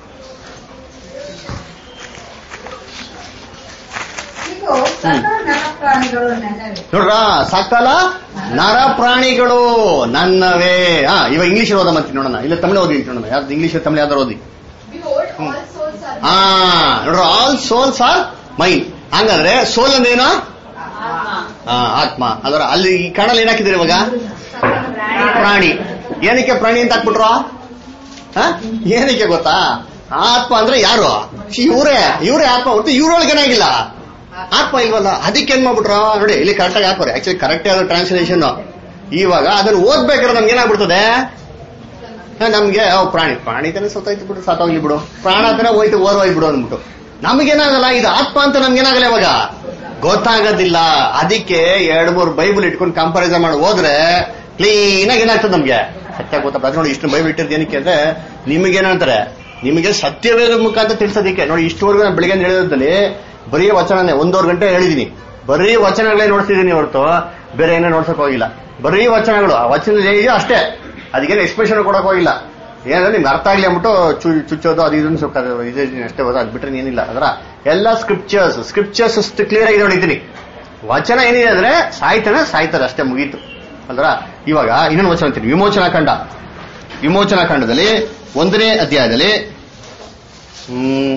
ಇಗೋ ಸಕಲ ನರಪ್ರಾಣಿಗಳು ನನ್ನವೇ ನೋಡ್ರ ಸಕಲ ನರ ಪ್ರಾಣಿಗಳು ನನ್ನವೇ ಹಾ ಇವಾಗ ಇಂಗ್ಲಿಷ್ ಓದ ಮತ್ತೆ ನೋಡೋಣ ಇಲ್ಲ ತಮಿಳು ಓದಿ ನೋಡೋಣ ಯಾವ್ದು ಇಂಗ್ಲಿಷ್ ತಮಿಳು ಯಾವ್ದಾರು ಓದಿ Behold, all souls are ಹಾ ನೋಡ್ರ ಆಲ್ ಸೋಲ್ಸ್ ಆರ್ ಮೈಂಡ್ ಹಂಗಂದ್ರೆ ಸೋಲ್ ಅಂದ್ರೇನು ಹಾ ಆತ್ಮ ಅದರ ಅಲ್ಲಿ ಈ ಕಣಲ್ ಏನ್ ಹಾಕಿದ್ರೆ ಇವಾಗ ಪ್ರಾಣಿ ಏನಕ್ಕೆ ಪ್ರಾಣಿ ಅಂತ ಹಾಕ್ಬಿಟ್ರು ಹ? ಏನಕ್ಕೆ ಗೊತ್ತಾ ಆತ್ಮ ಅಂದ್ರೆ ಯಾರು ಇವರೇ ಇವರೇ ಆತ್ಮ ಹೊರತು ಇವ್ರೊಳಗೆ ಏನಾಗಿಲ್ಲ ಆತ್ಮ ಇಲ್ವಲ್ಲ ಅದಕ್ಕೆ ಏನ್ ಮಾಡ್ಬಿಟ್ರು ನೋಡಿ ಇಲ್ಲಿ ಕರೆಕ್ಟ್ ಆಗಿ ಹಾಕೋರೆ ಆಕ್ಚುಲಿ ಕರೆಕ್ಟ್ ಆದ ಟ್ರಾನ್ಸ್ಲೇಷನ್ ಇವಾಗ ಅದನ್ನ ಓದ್ಬೇಕಾದ್ರೆ ನಮ್ಗೆ ಏನಾಗ್ಬಿಡ್ತದೆ ಹ, ನಮ್ಗೆ ಅವ್ ಪ್ರಾಣಿ ಪ್ರಾಣಿ ತಾನೆ ಸತ್ತೋಯ್ತು ಬಿಡು ಸತ್ತೋಗ್ಲಿ ಬಿಡು ಪ್ರಾಣ ತಾನೆ ಹೋಯ್ತು ಓರ್ ಹೋಯ್ತು ಬಿಡು ಅಂದ್ಬಿಟ್ಟು ನಮಗೇನಾಗಲ್ಲ ಇದು ಆತ್ಮ ಅಂತ ನಮ್ಗೇನಾಗಲ್ಲ ಇವಾಗ ಗೊತ್ತಾಗೋದಿಲ್ಲ ಅದಕ್ಕೆ ಎರಡ್ ಮೂರು ಬೈಬಲ್ ಇಟ್ಕೊಂಡು ಕಂಪಾರಿಸನ್ ಮಾಡಿ ಹೋದ್ರೆ ಕ್ಲೀನ್ ಆಗಿ ಏನಾಗ್ತದೆ ನಮ್ಗೆ ಸತ್ಯ ಗೊತ್ತಾಗ ನೋಡಿ ಇಷ್ಟು ಬೈಬಲ್ ಇಟ್ಟಿದ್ದು ಏನಕ್ಕೆ ಅಂದ್ರೆ ನಿಮಗೇನಂತಾರೆ ನಿಮಗೆ ಸತ್ಯವೇದ ಮುಖಾಂತರ ತಿಳಿಸೋದಕ್ಕೆ ನೋಡಿ ಇಷ್ಟುವರೆಗೂ ನಾನು ಬೆಳಿಗ್ಗೆ ಹೇಳಿದಲ್ಲಿ ಬರೀ ವಚನನೇ ಒಂದೂವರೆ ಗಂಟೆ ಹೇಳಿದೀನಿ ಬರೀ ವಚನಗಳೇ ನೋಡ್ತಿದ್ದೀನಿ ಹೊರತು ಬೇರೆ ಏನೋ ನೋಡ್ಸಕ್ ಹೋಗಿಲ್ಲ ಬರೀ ವಚನಗಳು ಆ ವಚನ ಏನಿದೆಯೋ ಅಷ್ಟೇ ಅದಕ್ಕೇನು ಎಕ್ಸ್ಪ್ರೆಷನ್ ಕೊಡಕ್ ಹೋಗಿಲ್ಲ ಏನಂದ್ರೆ ನಿಮ್ಗೆ ಅರ್ಥ ಆಗ್ಲಿ ಅಂದ್ಬಿಟ್ಟು ಚು ಚುಚ್ಚೋದು ಅದು ಇದನ್ನು ಸ್ವಲ್ಪ ಅದು ಇದೆ ಅಷ್ಟೇ ಹೋದ ಅದು ಬಿಟ್ರೆ ಏನಿಲ್ಲ ಅದರ ಎಲ್ಲ ಸ್ಕ್ರಿಪ್ಚರ್ಸ್ ಸ್ಕ್ರಿಪ್ಚರ್ಸ್ ಅಷ್ಟು ಕ್ಲಿಯರ್ ಆಗಿ ನೋಡಿದ್ದೀನಿ ವಚನ ಏನಿದೆ ಅಂದ್ರೆ ಸಾಯ್ತಾನೆ ಸಾಯ್ತಾರೆ ಅಷ್ಟೇ ಮುಗೀತು ಅಲ್ರ ಇವಾಗ ಇನ್ನೊಂದು ವಚನ ಅಂತೀನಿ ವಿಮೋಚನಾ ಖಂಡ ವಿಮೋಚನಾ ಖಂಡದಲ್ಲಿ ಒಂದನೇ ಅಧ್ಯಾಯದಲ್ಲಿ ಹ್ಮ್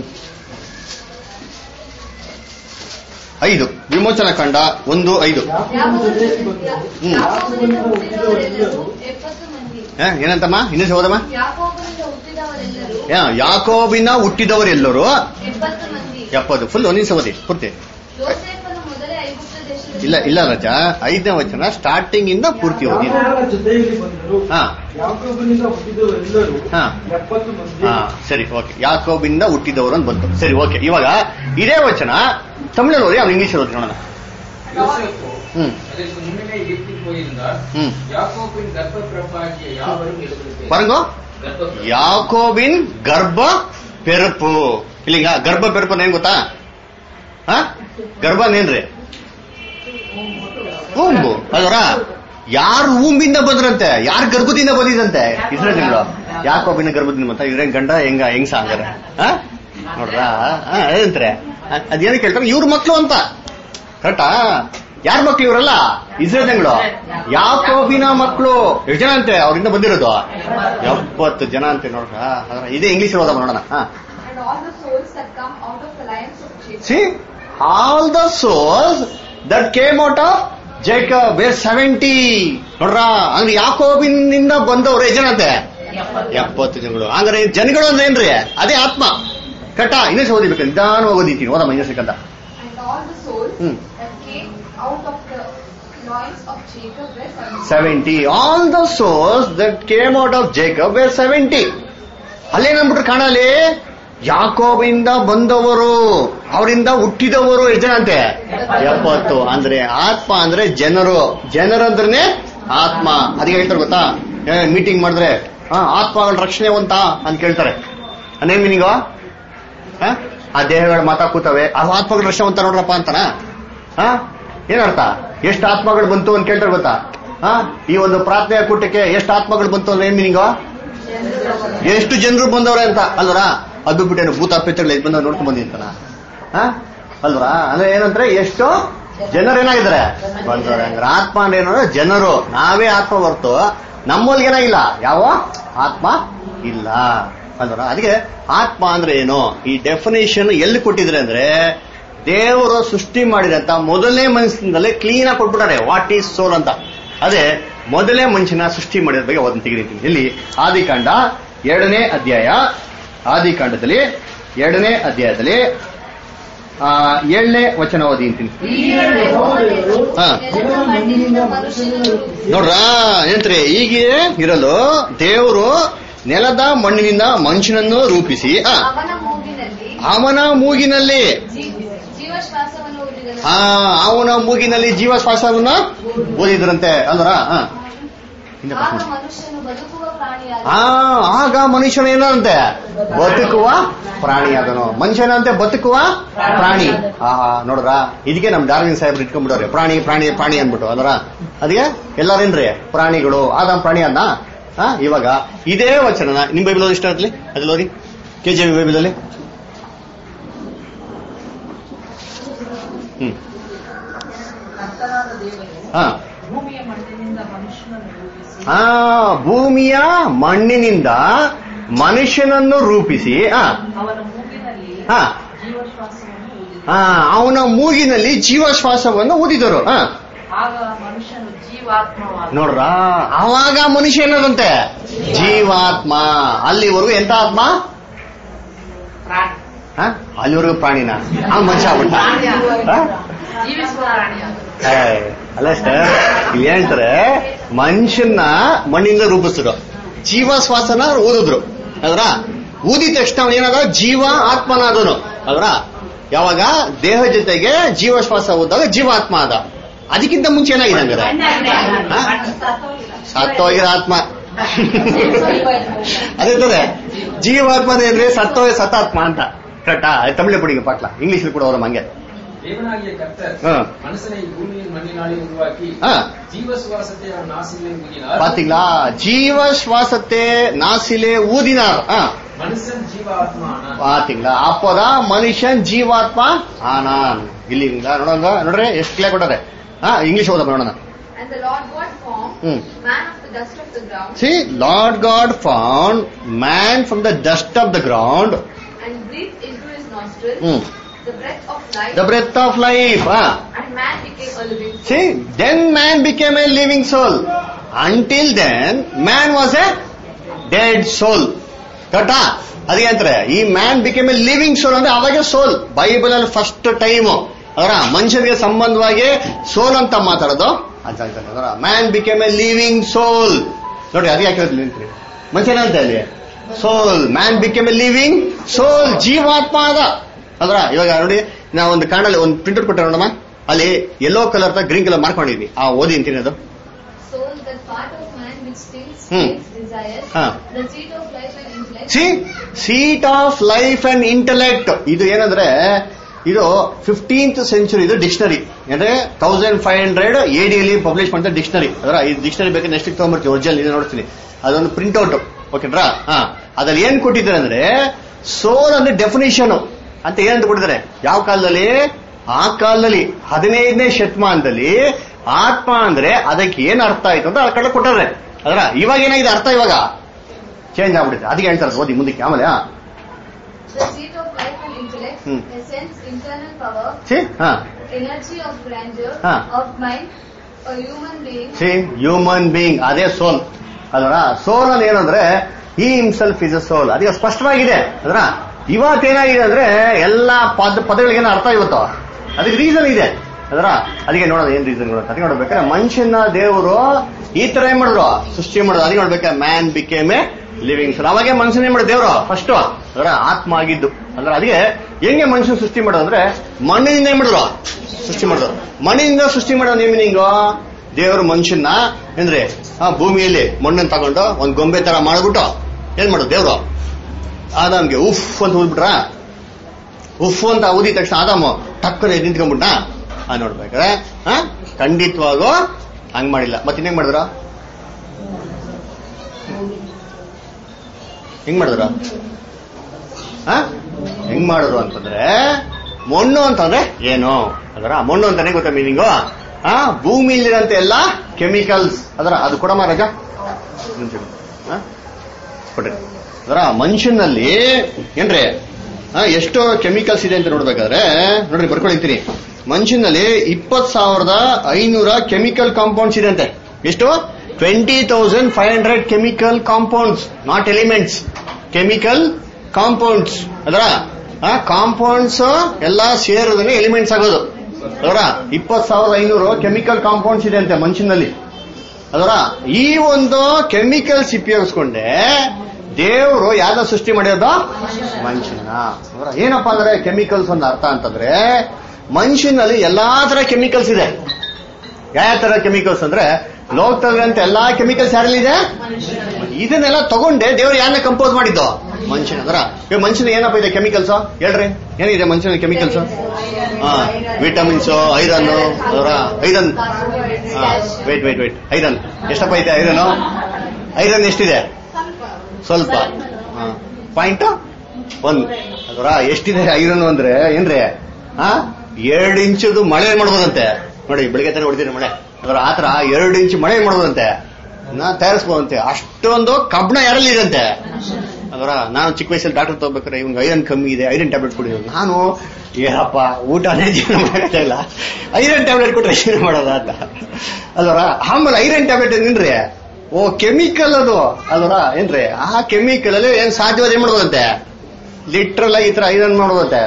ಐದು ವಿಮೋಚನಾ ಖಂಡ ಒಂದು ಐದು ಹ್ಮ್. ಯಾಕೋಬನಿಂದ ಹುಟ್ಟಿದವರೆಲ್ಲರೂ ಎಪ್ಪತ್ತು ಮಂದಿ ಹ, ಏನಂತಮ್ಮ ಇನ್ನೂ ಹೋದಮ್ಮ ಯಾಕೋಬನಿಂದ ಹುಟ್ಟಿದವರೆಲ್ಲರೂ ಯಾ- ಯಾಕೋಬಿನ ಹುಟ್ಟಿದವರೆಲ್ಲರೂ ಎಪ್ಪತ್ತು ಮಂದಿ ಎಪ್ಪತ್ತು ಫುಲ್ ಒಂದಿನ ಓದಿ ಪೂರ್ತಿ ಯೋಸೇಫನು ಮೊದಲೇ ಐಗುಪ್ತ ದೇಶದಲ್ಲಿ ಇಲ್ಲ ಇಲ್ಲ ರಜ ಐದನೇ ವಚನ ಸ್ಟಾರ್ಟಿಂಗ್ ಇಂದ ಪೂರ್ತಿ ಓದಿ ಯಾರ ಜೊತೆಯಲ್ಲಿ ಬಂದರು ಹಾ ಯಾಕೋಬನಿಂದ ಹುಟ್ಟಿದವರೆಲ್ಲರೂ ಹಾ ಎಪ್ಪತ್ತು ಮಂದಿ ಹಾ ಸರಿ ಓಕೆ ಯಾಕೋಬಿಂದ ಹುಟ್ಟಿದವರು ಅಂತ ಬಂತು ಸರಿ ಓಕೆ ಇವಾಗ ಇದೇ ವಚನ ತಮಿಳಲ್ಲಿ ಓದಿ ಅವ್ನು ಇಂಗ್ಲಿಷ್ ಓದಿ ನೋಡೋಣ யோசேப்பு ம். அதற்கு முன்னமே எகிப்து போயிருந்தார் ம். யாக்கோபின் கர்ப்பப்பிறப்பாகிய யாவரும் எழுபது பாருங்க கர்ப்பப்பிறப்பு ಯಾಕೋಬಿನ್ ಗರ್ಭ ಪೆರಪು ಇಲ್ಲಿಗ ಗರ್ಭ ಪೆರಪು ಏನ್ ಗೊತ್ತಾ ಹಾ ಗರ್ಭ ಏನ್ರಿ ಊಂಬು ಅದರ ಯಾರು ಊಂಬಿಂದ ಬಂದ್ರಂತೆ ಯಾರು ಗರ್ಭದಿಂದ ಬಂದಿದಂತೆ ಇಸ್ರೇಲ್ಗಳು ಯಾಕೋಬಿನ ಗರ್ಭದಿಂದ ಬಂತ ಇವ್ರೇನ್ ಗಂಡ ಹೆಂಗ ಹೆಂಗ್ಸ ಹಂಗಾರೆ ಹಾ ನೋಡ್ರ ಹಾ ಏನಂತಾರೆ ಅದೇನಕ್ಕೆ ಕೇಳ್ತಾರೆ ಇವ್ರ ಮಕ್ಳು ಅಂತ ಕರೆಕ್ಟಾ ಯಾರ ಮಕ್ಳು ಇವರಲ್ಲ ಇಸ್ರೇಲ್ಗಳು ಯಾಕೋಬಿನ ಮಕ್ಕಳು ಎಷ್ಟು ಜನ ಅಂತೆ ಅವರಿಂದ ಬಂದಿರೋದು ಎಪ್ಪತ್ತು ಜನ ಅಂತೆ ನೋಡ್ರ ಹಾಗಾದ್ರೆ ಇದೇ ಇಂಗ್ಲಿಷ್ ಓದಮ್ಮ ನೋಡೋಣ ಹಾ And all the souls that come out of the lions of Jacob. See all the souls that came out of Jacob were seventy ನೋಡ್ರ ಅಂದ್ರೆ ಯಾಕೋಬಿನಿಂದ ಬಂದವ್ರು ಎಷ್ಟು ಜನ ಅಂತೆ ಎಪ್ಪತ್ತು ಜನಗಳು ಅಂದ್ರೆ ಜನಗಳು ಅಂದ್ರೆ ಏನ್ರಿ ಅದೇ ಆತ್ಮ ಕಟ್ಟ ಇನ್ನೂ ಓದಿಬೇಕು ನಿಧಾನ ಓದಿತೀನಿ ಓದಮ್ಮ ಇನ್ನೂ ಸಿಕ್ಕಂತ And all the souls Hmm. that came out of the loins of Jacob were seventy. Seventy all the souls that came out of Jacob were seventy ಅಲ್ಲೇನಂದ್ಬಿಟ್ರು ಕಾಣಲಿ ಯಾಕೋಬಿಂದ ಬಂದವರು ಅವರಿಂದ ಹುಟ್ಟಿದವರು ಎಷ್ಟು ಜನ ಅಂತೆ ಎಪ್ಪತ್ತು ಅಂದ್ರೆ ಆತ್ಮ ಅಂದ್ರೆ ಜನರು ಜನರಂದ್ರೆ ಆತ್ಮ ಅದಕ್ಕೆ ಹೇಳ್ತಾರೆ ಗೊತ್ತಾ ಮೀಟಿಂಗ್ ಮಾಡಿದ್ರೆ ಹಾ ಆತ್ಮಗಳ ರಕ್ಷಣೆ ಅಂತ ಅಂತ ಕೇಳ್ತಾರೆ ಅದೇನ್ ಮೀನಿಂಗು ಆ? ಆ ದೇಹಗಳು ಮಾತಾ ಕೂತವೆ ಆ ಆತ್ಮಗಳು ರಕ್ಷವಂತ ನೋಡ್ರಪ್ಪ ಅಂತನಾ ಹಾ ಏನರ್ಥ ಎಷ್ಟು ಆತ್ಮಗಳು ಬಂತು ಅಂತ ಕೇಳ್ತಾರೆ ಗೊತ್ತಾ ಹಾ ಈ ಒಂದು ಪ್ರಾರ್ಥನೆಯ ಕೂಟಕ್ಕೆ ಎಷ್ಟು ಆತ್ಮಗಳು ಬಂತು ಅಂದ್ರೆ ಏನ್ ಮೀನಿಂಗು ಎಷ್ಟು ಜನರು ಬಂದವ್ರೆ ಅಂತ ಅಲ್ವರ ಅದು ಬಿಟ್ಟೇನು ಭೂತ ಪೆತ್ತಗಳು ಎದ್ದು ಬಂದವ್ರು ನೋಡ್ಕೊಂಡ್ ಬಂದಿರ್ತಾನ ಹಾ ಅಲ್ವರ ಅಂದ್ರೆ ಏನಂದ್ರೆ ಎಷ್ಟು ಜನರು ಏನಾಗಿದ್ದಾರೆ ಬಂದವ್ರೆ ಅಂದ್ರೆ ಆತ್ಮ ಅಂದ್ರೆ ಏನು ಅಂದ್ರೆ ಜನರು ನಾವೇ ಆತ್ಮ ಹೊರ್ತು ನಮ್ಮಲ್ಲಿ ಏನಾಗಿಲ್ಲ ಯಾವ ಆತ್ಮ ಇಲ್ಲ ಅಲ್ವರ ಅದಕ್ಕೆ ಆತ್ಮ ಅಂದ್ರೆ ಏನು ಈ ಡೆಫಿನೇಷನ್ ಎಲ್ಲಿ ಕೊಟ್ಟಿದ್ರೆ ಅಂದ್ರೆ ದೇವರು ಸೃಷ್ಟಿ ಮಾಡಿದಂತ ಮೊದಲನೇ ಮನುಷ್ಯನಲ್ಲೇ ಕ್ಲೀನ್ ಆಗಿ ಕೊಟ್ಬಿಟ್ಟಾರೆ ವಾಟ್ ಈಸ್ ಸೋಲ್ ಅಂತ ಅದೇ ಮೊದಲನೇ ಮನುಷ್ಯನ ಸೃಷ್ಟಿ ಮಾಡಿದ ಬಗ್ಗೆ ಅದನ್ನು ತೆಗೆದಿದ್ದೀನಿ ಇಲ್ಲಿ ಆದಿಕಾಂಡ ಎರಡನೇ ಅಧ್ಯಾಯ ಆದಿಕಾಂಡದಲ್ಲಿ ಎರಡನೇ ಅಧ್ಯಾಯದಲ್ಲಿ ಆ, ಏಳನೇ ವಚನ ಓದಿ ಅಂತೀನಿ ಹಾ. ನೆಲದ ಮಣ್ಣಿನಿಂದ ಮನುಷ್ಯನನ್ನು ರೂಪಿಸಿ ನೋಡ್ರಾ ಏನಂತ್ರಿ ಹೀಗೆ ಇರಲು ದೇವರು ನೆಲದ ಮಣ್ಣಿನಿಂದ ಮನುಷ್ಯನನ್ನು ರೂಪಿಸಿ ಆ, ಅವನ ಮೂಗಿನಲ್ಲಿ ಅವನ ಮೂಗಿನಲ್ಲಿ ಜೀ- ಜೀವಶ್ವಾಸವನ್ನು ಊದಿದನು ಆ ಅವನ ಮೂಗಿನಲ್ಲಿ ಜೀವಶ್ವಾಸವನ್ನ ಓದಿದ್ರಂತೆ ಅಲ್ವರ ಹಾ ಹಿಂದೆ ಆಗ ಬರ್ತೀನಿ. ಮನುಷ್ಯನು ಬದುಕುವ ಪ್ರಾಣಿಯಾದ ಆ ಆಗ ಮನುಷ್ಯನ ಏನಂತೆ ಬದುಕುವ ಪ್ರಾಣಿಯಾದನು ಮನುಷ್ಯನಂತೆ ಬದುಕುವ ಪ್ರಾಣಿ ಆಹಾ ನೋಡ್ರ ಇದಕ್ಕೆ ನಮ್ ಡಾರ್ವಿನ್ ಸಾಹೇಬ್ರು ಇಟ್ಕೊಂಡ್ಬಿಡವ್ರೆ ಪ್ರಾಣಿ ಪ್ರಾಣಿ ಪ್ರಾಣಿ ಅಂದ್ಬಿಟ್ಟು ಅದರ ಅದಕ್ಕೆ ಎಲ್ಲರೇನ್ರಿ ಪ್ರಾಣಿಗಳು ಆದ ಪ್ರಾಣಿ ಅನ್ನ ಆ, ಇವಾಗ ಇದೇ ವಚನನ ನಿಮ್ ಬೈಬಲ್ ಓದಿ ಇಷ್ಟ ಆಗ್ಲಿ ಅದ್ರಲ್ಲಿ ಓದಿ ಕೆ ಜಿ ಬೈಬಲ್ ಅಲ್ಲಿ ಹ್ಮ್ ಕರ್ತನಾದ ದೇವರು ಹಾ ಭೂಮಿಯ ಮಣ್ಣಿನಿಂದ ಮನುಷ್ಯನನ್ನು ರೂಪಿಸಿ ಆ ಭೂಮಿಯ ಮಣ್ಣಿನಿಂದ ಮನುಷ್ಯನನ್ನು ರೂಪಿಸಿ ಆ ಅವನ ಮೂಗಿನಲ್ಲಿ ಹಾ ಜೀವಶ್ವಾಸವನ್ನು ಊದಿದನು ಆ, ಅವನ ಮೂಗಿನಲ್ಲಿ ಜೀವಶ್ವಾಸವನ್ನು ಊದಿದರು ಆ, ಆಗ ಮನುಷ್ಯನು ಜೀವಾತ್ಮವಾದ ನೋಡ್ರ ಆವಾಗ ಮನುಷ್ಯ ಏನದಂತೆ ಜೀವಾತ್ಮ ಅಲ್ಲಿವರೆಗೂ ಎಂತ ಆತ್ಮ ಪ್ರಾಣಿ ಆ? ಅಲ್ಲಿವರೆಗೂ ಪ್ರಾಣಿನ ಆ ಮನುಷ್ಯ ಆಗ್ಬಿಟ್ಟ ಆ? ಜೀವಿಸುವ ಪ್ರಾಣಿಯಾದ ಏ, ಅಲ್ಲ ಸರ್ ಇಲ್ಲಿ ಹೇಳ್ತಾರೆ ಮನುಷ್ಯನ ಮಣ್ಣಿಂದ ರೂಪಿಸಿದ್ರು ಜೀವ ಶ್ವಾಸನ ಓದಿದ್ರು ಅದ್ರ ಊದಿದ ತಕ್ಷಣ ಅವನು ಏನಾದ ಜೀವ ಆತ್ಮನಾದನು ಅದ್ರ ಯಾವಾಗ ದೇಹ ಜೊತೆಗೆ ಜೀವ ಶ್ವಾಸ ಹೋದಾಗ ಜೀವಾತ್ಮ ಆದ ಅದಕ್ಕಿಂತ ಮುಂಚೆ ಏನಾಗಿದೆ ಹಂಗಾರೆ ಹಾ? ಸತ್ತೋಗಿರೋ ಆತ್ಮ ಅದೇ ತಾನೆ ಜೀವಾತ್ಮ ಅಂದ್ರೆ ಸತ್ತೋಯ ಸತಾತ್ಮ ಅಂತ ಕರೆಕ್ಟಾ ತಮಿಳು ಪಡಿಗೆ ಪಾಟ್ಲ ಇಂಗ್ಲಿಷ್ ಕೂಡ ಅವ್ರ ಹಂಗೆ தேவனாகிய கர்த்தர் ஆ. மனுஷனை பூமியின் மண்ணினாலே உருவாக்கி ஆ. ஜீவ சுவாசத்தை அவன் நாசிலே ஊதினார் பாத்தீங்களா ஜீவ சுவாசத்தை நாசிலே ஊதினார் ஆ, மனுஷன் ஜீவ ஆத்மா ஆனான் பாத்தீங்களா அப்போதான் மனுஷன் ஜೀವಾತ್ಮ ಆನಾನ್ ಇಲ್ಲಿங்களா ನೋಡೋಣ ನೋಡ್ರಿ ಎಷ್ಟು ಕ್ಲಿಯರ್ ಕೊಟ್ಟಾರೆ ಹಾ ಇಂಗ್ಲಿಷ್ ಓದಪ್ಪ ನೋಡೋಣ And the Lord God formed Hmm. man of the dust of the ground see Lord God formed man from the dust of the ground and breathed into his nostrils hmm the breath of life the breath of life and man became a living soul. See then man became a living soul until then man was a dead soul ಕರೆಕ್ಟಾ ಅದಕ್ಕೆ ಅಂತಾರೆ ಈ man became a living soul ಅಂದ್ರೆ ಅವಾಗ soul Bible ಅಲ್ಲಿ first time ಅದರ ಮನುಷ್ಯನಿಗೆ ಸಂಬಂಧವಾಗಿ ಸೋಲ್ ಅಂತ ಮಾತಾಡೋದು ಅಂತ ಹೇಳ್ತಾರೆ ಅದರ man became a living soul ನೋಡಿ ಅದು ಯಾಕೆ ನಿಂತ್ರಿ ಮನುಷ್ಯನ ಅಂತ ಅಲ್ಲಿ soul man became a living soul ಜೀವಾತ್ಮ ಅದ ಅದ್ರ ಇವಾಗ ನೋಡಿ ನಾವು ಒಂದು ಕಾಣಲ್ಲಿ ಒಂದು ಪ್ರಿಂಟರ್ ಕೊಟ್ಟೆ ನೋಡಮ್ಮ ಅಲ್ಲಿ ಯೆಲ್ಲೋ ಕಲರ್ ಗ್ರೀನ್ ಕಲರ್ ಮಾಡ್ಕೊಂಡಿದ್ವಿ ಆ ಓದಿ ಅಂತೀನಿ ಅದು Soul, that part of man which thinks, Hmm. feels, desires, ಹಾ the seat of life and intellect, see seat of life and intellect ಇದು ಏನಂದ್ರೆ ಇದು ಫಿಫ್ಟೀನ್ತ್ ಸೆಂಚುರಿ ಇದು ಡಿಕ್ಷನರಿ ಅಂದ್ರೆ ತೌಸಂಡ್ ಫೈವ್ ಹಂಡ್ರೆಡ್ ಎಡಿಯಲ್ಲಿ ಪಬ್ಲಿಷ್ ಮಾಡಿದ ಡಿಕ್ಷನರಿ ಅದರ ಈ ಡಿಕ್ಷನರಿ ಬೇಕಾದ್ರೆ ನೆಕ್ಸ್ಟ್ ತಗೊಂಡ್ಬರ್ತೀವಿ ಒರಿಜಿನಲ್ ಇದು ನೋಡ್ತೀನಿ ಅದೊಂದು ಪ್ರಿಂಟ್ ಔಟ್ ಓಕೆಟ್ರಾ ಹಾ ಅದ್ರಲ್ಲಿ ಏನ್ ಕೊಟ್ಟಿದ್ದಾರೆ ಅಂದ್ರೆ ಸೋಲ್ ಅಂದ್ರೆ ಡೆಫಿನೇಷನ್ ಅಂತ ಏನಂತ ಕೊಟ್ಟಿದ್ದಾರೆ ಯಾವ ಕಾಲದಲ್ಲಿ ಆ ಕಾಲದಲ್ಲಿ ಹದಿನೈದನೇ ಶತಮಾನದಲ್ಲಿ ಆತ್ಮ ಅಂದ್ರೆ ಅದಕ್ಕೆ ಏನ್ ಅರ್ಥ ಆಯ್ತು ಅಂತ ಆ ಕಡೆ ಕೊಟ್ಟಾರೆ ಅದರ ಇವಾಗ ಏನಾಗಿದೆ ಅರ್ಥ ಇವಾಗ ಚೇಂಜ್ ಆಗ್ಬಿಡುತ್ತೆ ಅದಕ್ಕೆ ಹೇಳ್ತಾರೆ ಓದಿ ಮುಂದಕ್ಕೆ ಆಮೇಲೆ ಹಾ the seat of life and intellect, Hmm. essence, internal power, see ಹಾ energy of grandeur, ಹಾ. of mind, a human being, see human being ಅದೇ ಸೋಲ್ ಅಲ್ವರ ಸೋಲ್ ಅಲ್ಲಿ ಏನಂದ್ರೆ ಈ ಹಿಮ್ಸೆಲ್ಫ್ ಇಸ್ ಅ ಸೋಲ್ ಅದಕ್ಕೆ ಸ್ಪಷ್ಟವಾಗಿದೆ ಅದರ ಇವತ್ತೇನಾಗಿದೆ ಅಂದ್ರೆ ಎಲ್ಲಾ ಪದ ಪದಗಳಿಗೇನು ಅರ್ಥ ಇವತ್ತು ಅದಕ್ಕೆ ರೀಸನ್ ಇದೆ ಅದರ ಅದಕ್ಕೆ ನೋಡೋದು ಏನ್ ರೀಸನ್ ಅದಕ್ಕೆ ನೋಡ್ಬೇಕಾದ್ರೆ ಮನುಷ್ಯನ ದೇವರು ಈ ತರ ಏನ್ ಮಾಡಿದ್ರು ಸೃಷ್ಟಿ ಮಾಡೋದು ಅದಕ್ಕೆ ನೋಡ್ಬೇಕಾದ್ರೆ man became a living soul ಅವಾಗೆ ಮನುಷ್ಯನ ಏನ್ ಮಾಡಿದ್ರು ದೇವರು ಫಸ್ಟ್ ಅದರ ಆತ್ಮ ಆಗಿದ್ದು ಅಂದ್ರೆ ಅದಕ್ಕೆ ಹೆಂಗೆ ಮನುಷ್ಯನ ಸೃಷ್ಟಿ ಮಾಡೋದು ಅಂದ್ರೆ ಮಣ್ಣಿನಿಂದ ಏನ್ ಮಾಡಿದ್ರು ಸೃಷ್ಟಿ ಮಾಡಿದ್ರು ಮಣ್ಣಿನಿಂದ ಸೃಷ್ಟಿ ಮಾಡೋದು ಏನ್ ಮೀನಿಂಗು ದೇವರು ಮನುಷ್ಯನ ಅಂದ್ರೆ ಆ ಭೂಮಿಯಲ್ಲಿ ಮಣ್ಣನ್ನು ತಗೊಂಡು ಒಂದ್ ಗೊಂಬೆ ತರ ಮಾಡ್ಬಿಟ್ಟು ಏನ್ ಮಾಡೋದು ದೇವ್ರು ಆದಾಮ್ಗೆ ಉಫ್ ಅಂತ ಹೋಗ್ಬಿಟ್ರ ಉಫ್ ಅಂತ ಊದಿದ ತಕ್ಷಣ ಆದಾಮು ಟಕ್ಕನೆ ನಿಂತ್ಕೊಂಡ್ಬಿಟ್ಟ ಆ ನೋಡ್ಬೇಕಾದ್ರೆ ಹಾ ಖಂಡಿತವಾಗೂ ಹಂಗ್ ಮಾಡಿಲ್ಲ ಮತ್ತೆ ಇನ್ನೇನ್ ಮಾಡಿದ್ರ ಹೆಂಗ್ ಮಾಡಿದ್ರ ಹಾ ಹೆಂಗ್ ಮಾಡಿದ್ರು ಅಂತಂದ್ರೆ ಮಣ್ಣು ಅಂತಂದ್ರೆ ಏನು ಅದರ ಮಣ್ಣು ಅಂತಾನೆ ಗೊತ್ತಾ ಮೀನಿಂಗು ಆ ಭೂಮಿಲಿರಂತ ಎಲ್ಲ ಕೆಮಿಕಲ್ಸ್ ಅದರ ಅದು ಕೊಡಮ್ಮ ರಜ ಹಾ ಕೊಡ್ರಿ ಅದರ ಮನುಷ್ಯನಲ್ಲಿ ಏನ್ರಿ ಆ, ಎಷ್ಟು ಕೆಮಿಕಲ್ಸ್ ಇದೆ ಅಂತ ನೋಡ್ಬೇಕಾದ್ರೆ ನೋಡ್ರಿ ಬರ್ಕೊಳಿತೀನಿ ಮನುಷ್ಯನಲ್ಲಿ ಇಪ್ಪತ್ ಸಾವಿರದ ಐನೂರ ಕೆಮಿಕಲ್ ಕಾಂಪೌಂಡ್ಸ್ ಇದೆ ಅಂತೆ ಎಷ್ಟು twenty thousand five hundred chemical compounds not elements chemical compounds ಅದರ ಕಾಂಪೌಂಡ್ಸ್ ಎಲ್ಲ ಸೇರಿದ್ರೆ ಎಲಿಮೆಂಟ್ಸ್ ಆಗೋದು ಅದರ ಇಪ್ಪತ್ ಸಾವಿರದ ಐನೂರು ಕೆಮಿಕಲ್ ಕಾಂಪೌಂಡ್ಸ್ ಇದೆ ಅಂತೆ ಮನುಷ್ಯನಲ್ಲಿ ಅದರ ಈ ಒಂದು ಕೆಮಿಕಲ್ಸ್ ಉಪಯೋಗಿಸ್ಕೊಂಡೆ ದೇವರು ಯಾವ್ದ ಸೃಷ್ಟಿ ಮಾಡಿರೋದು ಮನುಷ್ಯನ ಅದರ ಏನಪ್ಪಾ ಅಂದ್ರೆ ಕೆಮಿಕಲ್ಸ್ ಒಂದು ಅರ್ಥ ಅಂತಂದ್ರೆ ಮನುಷ್ಯನಲ್ಲಿ ಎಲ್ಲಾ ತರ ಕೆಮಿಕಲ್ಸ್ ಇದೆ ಯಾವ ತರ ಕೆಮಿಕಲ್ಸ್ ಅಂದ್ರೆ ಲೋಕದಲ್ಲಿರಂತ ಎಲ್ಲಾ ಕೆಮಿಕಲ್ಸ್ ಯಾರಲ್ಲಿದೆ ಇದನ್ನೆಲ್ಲ ತಗೊಂಡೆ ದೇವ್ರು ಯಾರನ್ನ ಕಂಪೋಸ್ ಮಾಡಿದ್ದು ಮನುಷ್ಯನ ಅಂದ್ರ ಇವಾಗ ಮನುಷ್ಯನ ಏನಪ್ಪ ಇದೆ ಕೆಮಿಕಲ್ಸ್ ಹೇಳ್ರಿ ಏನಿದೆ ಮನುಷ್ಯನ ಕೆಮಿಕಲ್ಸ್ ಹಾ ವಿಟಮಿನ್ಸ್ ಐರನ್ ಅವರ iron weight weight weight iron ಎಷ್ಟಪ್ಪ ಇದೆ ಐರನ್ ಐರನ್ ಎಷ್ಟಿದೆ ಸ್ವಲ್ಪ ಪಾಯಿಂಟ್ ಒನ್ ಅದರ ಎಷ್ಟಿದೆ ಐರನ್ ಅಂದ್ರೆ ಏನ್ರಿ ಹಾ ಎರಡು ಇಂಚದು ಮಳೆ ಮಾಡ್ಬೋದಂತೆ ನೋಡಿ ಬೆಳಿಗ್ಗೆ ತಾನೇ ಹೊಡಿತೀನಿ ಮಳೆ ಅದರ ಆತರ ಎರಡು ಇಂಚ್ ಮಳೆ ಮಾಡ್ಬೋದಂತೆ ನಾ ತಯಾರಿಸ್ಬೋದಂತೆ ಅಷ್ಟೊಂದು ಕಬ್ಬಣ ಯಾರಲ್ಲಿ ಇದಂತೆ ಅದರ ನಾನು ಚಿಕ್ಕ ವಯಸ್ಸಲ್ಲಿ ಡಾಕ್ಟರ್ ತಗೋಬೇಕಾದ್ರೆ ಇವ್ನಿಗೆ ಐರನ್ ಕಮ್ಮಿ ಇದೆ ಐರನ್ ಟ್ಯಾಬ್ಲೆಟ್ ಕೊಡಿ ನಾನು ಏನಪ್ಪ ಊಟನೇ ಜೀವನ ಮಾಡಕ್ಕಾಗ್ತಾ ಇಲ್ಲ ಐರನ್ ಟ್ಯಾಬ್ಲೆಟ್ ಕೊಟ್ರೆ ಜೀವನ ಮಾಡೋದ ಅಂತ ಅಲ್ವರ ಆಮೇಲೆ ಐರನ್ ಟ್ಯಾಬ್ಲೆಟ್ ಏನ್ರಿ ಓ ಕೆಮಿಕಲ್ ಅದು ಅಲ್ವರ ಏನ್ರಿ ಆ ಕೆಮಿಕಲ್ ಅಲ್ಲಿ ಏನ್ ಸಾಧ್ಯವಾದ ಏನ್ ಮಾಡೋದಂತೆ ಲಿಟ್ರಲ್ ಆಗಿ ಈ ತರ ಐರನ್ ಮಾಡೋದಂತೆ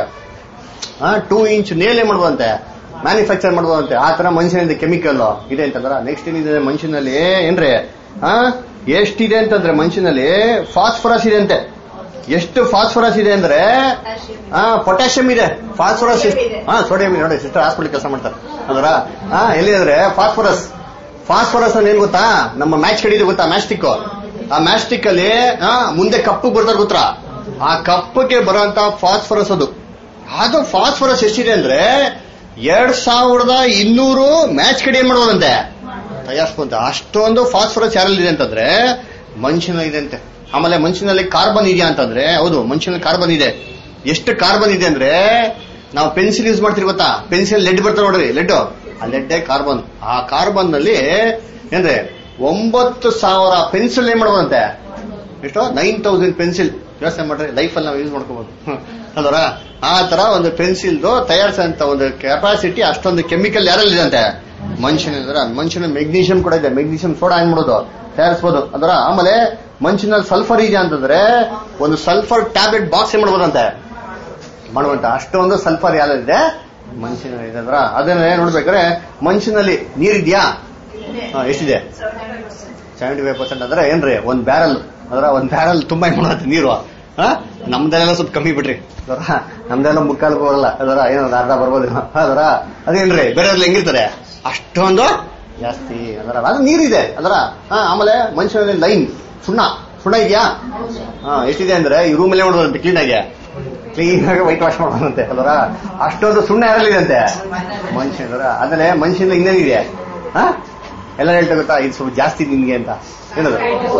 ಟೂ ಇಂಚ್ ನೇಲೆ ಮಾಡುವಂತೆ ಮ್ಯಾನುಫ್ಯಾಕ್ಚರ್ ಮಾಡುವಂತೆ ಆ ತರ ಮನುಷ್ಯನಿಂದ ಕೆಮಿಕಲ್ ಇದೆ ಅಂತಂದ್ರ ನೆಕ್ಸ್ಟ್ ಏನಿದೆ ಮನುಷ್ಯನಲ್ಲಿ ಏನ್ರಿ ಆ ಎಷ್ಟಿದೆ ಅಂತಂದ್ರೆ ಮನುಷ್ಯನಲ್ಲಿ ಫಾಸ್ಫರಸ್ ಇದೆ ಅಂತೆ ಎಷ್ಟು ಫಾಸ್ಫರಸ್ ಇದೆ ಅಂದ್ರೆ ಆ ಪೊಟ್ಯಾಷಿಯಂ ಇದೆ ಫಾಸ್ಫರಸ್ ಹಾ ಸೋಡಿಯಂ ಇದೆ ನೋಡಿ ಸಿಸ್ಟರ್ ಹಾಸ್ಪಿಟಲ್ ಕೆಲಸ ಮಾಡ್ತಾರೆ ಅದರ ಹಾ ಎಲ್ಲಿ ಅಂದ್ರೆ ಫಾಸ್ಫರಸ್ ಫಾಸ್ಫರಸ್ ಅಂದ್ರೆ ಏನ್ ಗೊತ್ತಾ ನಮ್ಮ ಮ್ಯಾಚ್ ಕಡಿದೆ ಗೊತ್ತಾ ಮ್ಯಾಸ್ಟಿಕ್ ಆ ಮ್ಯಾಸ್ಟಿಕ್ ಅಲ್ಲಿ ಆ, ಮುಂದೆ ಕಪ್ಪು ಬರ್ತಾರೆ ಗೊತ್ತಾ ಆ ಕಪ್ಪಕ್ಕೆ ಬರುವಂತ ಫಾಸ್ಫರಸ್ ಅದು ಅದು ಫಾಸ್ಫರಸ್ ಎಷ್ಟಿದೆ ಅಂದ್ರೆ ಎರಡ್ ಸಾವಿರದ ಇನ್ನೂರು ಮ್ಯಾಚ್ ಕಡೆ ಏನ್ ಮಾಡೋದಂತೆ ತಯಾರಿಸ್ಕೊಂತ ಅಷ್ಟೊಂದು ಫಾಸ್ಫರಸ್ ಯಾರಲ್ಲಿ ಇದೆ ಅಂತಂದ್ರೆ ಮನುಷ್ಯನಲ್ಲಿ ಇದೆ ಅಂತೆ ಆಮೇಲೆ ಮನುಷ್ಯನಲ್ಲಿ ಕಾರ್ಬನ್ ಇದೆಯಾ ಅಂತಂದ್ರೆ ಹೌದು ಮನುಷ್ಯನಲ್ಲಿ ಕಾರ್ಬನ್ ಇದೆ ಎಷ್ಟು ಕಾರ್ಬನ್ ಇದೆ ಅಂದ್ರೆ ನಾವು ಪೆನ್ಸಿಲ್ ಯೂಸ್ ಮಾಡ್ತೀವಿ ಗೊತ್ತಾ ಪೆನ್ಸಿಲ್ ಲೆಡ್ ಬರ್ತಾರೆ ನೋಡ್ರಿ ಲೆಡ್ ಆ ಲೆಡ್ಡೇ ಕಾರ್ಬನ್ ಆ ಕಾರ್ಬನ್ ನಲ್ಲಿ ಏನ್ರಿ ಒಂಬತ್ತು ಸಾವಿರ ಪೆನ್ಸಿಲ್ ಏನ್ ಮಾಡ್ಬೋದಂತೆ ಎಷ್ಟು ನೈನ್ ತೌಸಂಡ್ ಪೆನ್ಸಿಲ್ ಯೋಚನೆ ಮಾಡ್ರಿ ಲೈಫ್ ಅಲ್ಲಿ ನಾವು ಯೂಸ್ ಮಾಡ್ಕೋಬಹುದು ಅಲ್ವರ ಆ ತರ ಒಂದು ಪೆನ್ಸಿಲ್ದು ತಯಾರಿಸಂತ ಒಂದು ಕೆಪಾಸಿಟಿ ಅಷ್ಟೊಂದು ಕೆಮಿಕಲ್ ಯಾರಲ್ಲಿ ಅಂತೆ ಮನುಷ್ಯನ ಮನುಷ್ಯನ ಮೆಗ್ನೀಷಿಯಂ ಕೂಡ ಇದೆ ಮೆಗ್ನೀಷಿಯಂ ಸೋಡಾ ಏನ್ ಮಾಡೋದು ತಯಾರಿಸಬಹುದು ಅದರ ಆಮೇಲೆ ಮನುಷ್ಯನಲ್ಲಿ ಸಲ್ಫರ್ ಇದೆ ಅಂತಂದ್ರೆ ಒಂದು ಸಲ್ಫರ್ ಟ್ಯಾಬ್ಲೆಟ್ ಬಾಕ್ಸ್ ಏನ್ ಮಾಡ್ಬೋದಂತೆ ಮಾಡುವಂತ ಅಷ್ಟೊಂದು ಸಲ್ಫರ್ ಯಾವ್ದಿದೆ ಮನುಷ್ಯನಲ್ಲಿ ಇದೆ ಅಂದ್ರ ಅದನ್ನೇ ನೋಡ್ಬೇಕಾದ್ರೆ ಮನುಷ್ಯನಲ್ಲಿ ನೀರಿದ್ಯಾ ಹಾ, ಎಷ್ಟಿದೆ ಸೆವೆಂಟಿ ಫೈವ್ ಪರ್ಸೆಂಟ್ ಅಂದ್ರೆ ಏನ್ರಿ ಒಂದ್ ಬ್ಯಾರಲ್ ಅದರ ಒಂದ್ ಬ್ಯಾರಲ್ ತುಂಬಾ ಏನ್ ಮಾಡತ್ತೆ ನೀರು ಹಾ ನಮ್ದೆಲ್ಲ ಸ್ವಲ್ಪ ಕಮ್ಮಿ ಬಿಡ್ರಿ ಅದರ ನಮ್ದೆಲ್ಲ ಮುಕ್ಕಾಲು ಬರಲ್ಲ ಅದರ ಏನೋ ಒಂದ್ ಅರ್ಧ ಬರ್ಬೋದು ಅದರ ಅದೇನ್ರಿ ಬೇರೆ ಹೆಂಗಿರ್ತಾರೆ ಅಷ್ಟೊಂದು ಜಾಸ್ತಿ ಅದರ ಅದು ನೀರಿದೆ ಅದರ ಹಾ ಆಮೇಲೆ ಮನುಷ್ಯನಲ್ಲಿ ಲೈನ್ ಸುಣ್ಣ ಸುಣ್ಣ ಇದೆಯಾ ಹಾ ಎಷ್ಟಿದೆ ಅಂದ್ರೆ ಈ ರೂಮ್ ಅಲ್ಲೇ ಮಾಡೋದಂತೆ ಕ್ಲೀನ್ ಆಗಿ ಕ್ಲೀನ್ ಆಗಿ ವೈಟ್ ವಾಶ್ ಮಾಡೋದಂತೆ ಅದರ ಅಷ್ಟೊಂದು ಸುಣ್ಣ ಯಾರಲ್ಲಿದೆ ಅಂತೆ ಮನುಷ್ಯನರ ಆದ್ರೆ ಮನುಷ್ಯನ ಇನ್ನೇನಿದೆ ಹಾ ಎಲ್ಲ ಹೇಳ್ತಾ ಗೊತ್ತಾ ಇದು ಸ್ವಲ್ಪ ಜಾಸ್ತಿ ನಿನ್ಗೆ ಅಂತ ಏನದು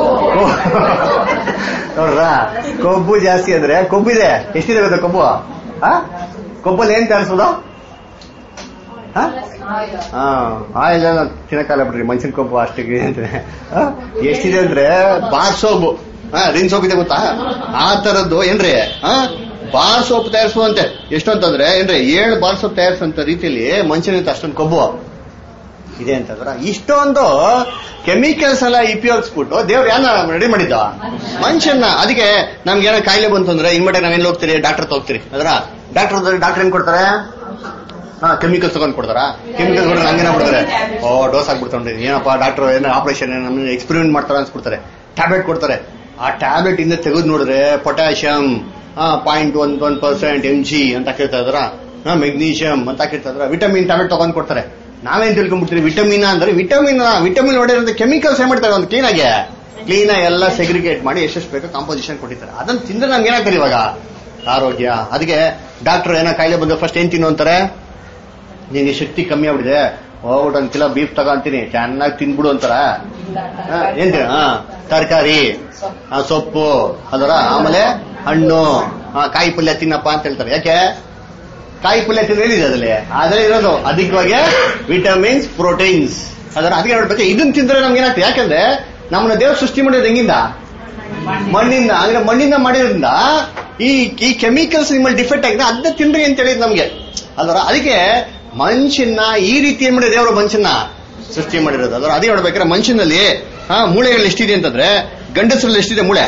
ನೋಡ್ರ ಕೊಬ್ಬು ಜಾಸ್ತಿ ಅಂದ್ರೆ ಕೊಬ್ಬಿದೆ ಎಷ್ಟಿದೆ ಗೊತ್ತಾ ಕೊಬ್ಬು ಹಾ ಕೊಬ್ಬಲ್ಲಿ ಏನ್ ತಯಾರಿಸೋದು ಹಾ ಆಯಿಲ್ ತಿನ್ನಕ್ಕಾಗಲ್ಲ ಬಿಡ್ರಿ ಮನುಷ್ಯನ ಕೊಬ್ಬು ಅಷ್ಟಿಗೆ ಅಂತ ಹಾ? ಎಷ್ಟಿದೆ ಅಂದ್ರೆ ಬಾರ್ ಸೋಪು ಹಾ ರಿನ್ ಸೋಪ್ ಇದೆ ಗೊತ್ತಾ ಆ ತರದ್ದು ಏನ್ರಿ ಹಾ ಬಾರ್ ಸೋಪ್ ತಯಾರಿಸುವಂತೆ ಎಷ್ಟು ಅಂತಂದ್ರೆ ಏನ್ರಿ ಏಳು ಬಾರ್ ಸೋಪ್ ತಯಾರಿಸುವಂತ ರೀತಿಯಲ್ಲಿ ಮನುಷ್ಯನಿಂದ ಅಷ್ಟೊಂದು ಕೊಬ್ಬು ಇದೆ ಅಂತಂದ್ರ ಇಷ್ಟೊಂದು ಕೆಮಿಕಲ್ಸ್ ಎಲ್ಲ ಉಪಯೋಗಿಸ್ಬಿಟ್ಟು ದೇವ್ರು ಯಾರ ರೆಡಿ ಮಾಡಿದ್ದ ಮನುಷ್ಯನ ಅದಕ್ಕೆ ನಮ್ಗೆ ಏನೋ ಕಾಯಿಲೆ ಬಂತು ಅಂದ್ರೆ ಇನ್ಮಟ್ಟೆ ನಾವೇನ್ ಹೋಗ್ತೀರಿ ಡಾಕ್ಟರ್ ಹೋಗ್ತೀರಿ ಅದರ ಡಾಕ್ಟರ್ ಡಾಕ್ಟರ್ ಏನ್ ಕೊಡ್ತಾರೆ ಹಾ ಕೆಮಿಕಲ್ಸ್ ತಗೊಂಡ್ ಕೊಡ್ತಾರ ಕೆಮಿಕಲ್ಸ್ ಕೊಡ್ತಾರೆ ಹಂಗೇನ ಕೊಡ್ತಾರೆ ಓ ಡೋಸ್ ಆಗ್ಬಿಡ್ತಾರೆ ಏನಪ್ಪ ಡಾಕ್ಟರ್ ಏನೋ ಆಪರೇಷನ್ ನಮ್ಗೆ ಎಕ್ಸ್ಪೆರಿಮೆಂಟ್ ಮಾಡ್ತಾರೆ ಅನ್ಸ್ಬಿಡ್ತಾರೆ ಟ್ಯಾಬ್ಲೆಟ್ ಕೊಡ್ತಾರೆ ಆ ಟ್ಯಾಬ್ಲೆಟ್ ಇಂದ ತೆಗೆದು ನೋಡಿದ್ರೆ potassium point one one percent M G ಅಂತ ಕೇಳ್ತಾ ಇದ್ರ ಮೆಗ್ನೀಷಿಯಂ ಅಂತ ಕೇಳ್ತಾ ಇದ್ರ ವಿಟಮಿನ್ ಟ್ಯಾಬ್ಲೆಟ್ ತಗೊಂಡ್ ಕೊಡ್ತಾರೆ ನಾವೇನ್ ತಿಳ್ಕೊಂಡ್ಬಿಡ್ತೀವಿ ವಿಟಮಿನ್ ಅಂದ್ರೆ ವಿಟಮಿನ್ ವಿಟಮಿನ್ ಹೊಡೆಯೋದು ಕೆಮಿಕಲ್ಸ್ ಏನ್ ಮಾಡ್ತಾರೆ ಒಂದು ಕ್ಲೀನ್ ಆಗಿ ಕ್ಲೀನ್ ಆಗಿ ಎಲ್ಲ ಸೆಗ್ರಿಗೇಟ್ ಮಾಡಿ ಎಷ್ಟೆಷ್ಟು ಬೇಕೋ ಕಾಂಪೋಸಿಷನ್ ಕೊಟ್ಟಿರ್ತಾರೆ ಅದನ್ನ ತಿಂದ್ರೆ ನಮ್ಗೆ ಏನಾಗ್ತಾರೆ ಇವಾಗ ಆರೋಗ್ಯ ಅದಕ್ಕೆ ಡಾಕ್ಟರ್ ಏನೋ ಕಾಯಿಲೆ ಬಂದ ಫಸ್ಟ್ ಏನ್ ತಿನ್ನು ಅಂತಾರೆ ನಿನಗೆ ಶಕ್ತಿ ಕಮ್ಮಿ ಆಗ್ಬಿಡಿದೆ ಹೋಗ್ಬಿಟ್ಟು ಒಂದ್ ಕಿಲೋ ಬೀಫ್ ತಗೊಂತೀನಿ ಚೆನ್ನಾಗಿ ತಿನ್ಬಿಡು ಅಂತಾರ ಹಾ, ಏನ್ ತಿನ್ನ ಹಾ ತರಕಾರಿ ಸೊಪ್ಪು ಅದರ ಆಮೇಲೆ ಹಣ್ಣು ಆ, ಕಾಯಿ ಪಲ್ಯ ತಿನ್ನಪ್ಪ ಅಂತ ಹೇಳ್ತಾರೆ ಯಾಕೆ ಕಾಯಿ ಪಲ್ಯ ತಿಂದ್ರೆ ಏನಿದೆ ಅದ್ರಲ್ಲಿ ಅದ್ರಲ್ಲಿ ಇರೋದು ಅಧಿಕವಾಗಿ ವಿಟಮಿನ್ಸ್ ಪ್ರೋಟೀನ್ಸ್ ಅದರ ಅದಕ್ಕೆ ನೋಡ್ಬೇಕು ಇದನ್ನ ತಿಂದ್ರೆ ನಮ್ಗೆ ಏನಾಗ್ತದೆ ಯಾಕಂದ್ರೆ ನಮ್ಮನ್ನ ದೇವ್ರ ಸೃಷ್ಟಿ ಮಾಡಿರೋದು ಹೆಂಗಿಂದ ಮಣ್ಣಿಂದ ಅಂದ್ರೆ ಮಣ್ಣಿಂದ ಮಾಡಿರೋದ್ರಿಂದ ಈ ಈ ಕೆಮಿಕಲ್ಸ್ ನಿಮ್ಮಲ್ಲಿ ಡಿಫೆಕ್ಟ್ ಆಗಿದೆ ಅದನ್ನ ತಿನ್ರಿ ಅಂತ ಹೇಳಿದ್ ನಮ್ಗೆ ಅದರ ಅದಕ್ಕೆ ಮನುಷ್ಯನ ಈ ರೀತಿ ಏನ್ ಮಾಡಿದ್ರೆ ದೇವರು ಮನುಷ್ಯನ ಸೃಷ್ಟಿ ಮಾಡಿರೋದು ಅದರ ಅದೇ ನೋಡ್ಬೇಕಾದ್ರೆ ಮನುಷ್ಯನಲ್ಲಿ ಹಾ ಮೂಳೆಗಳು ಎಷ್ಟಿದೆ ಅಂತಂದ್ರೆ ಗಂಡಸರಲ್ಲಿ ಎಷ್ಟಿದೆ ಮೂಳೆ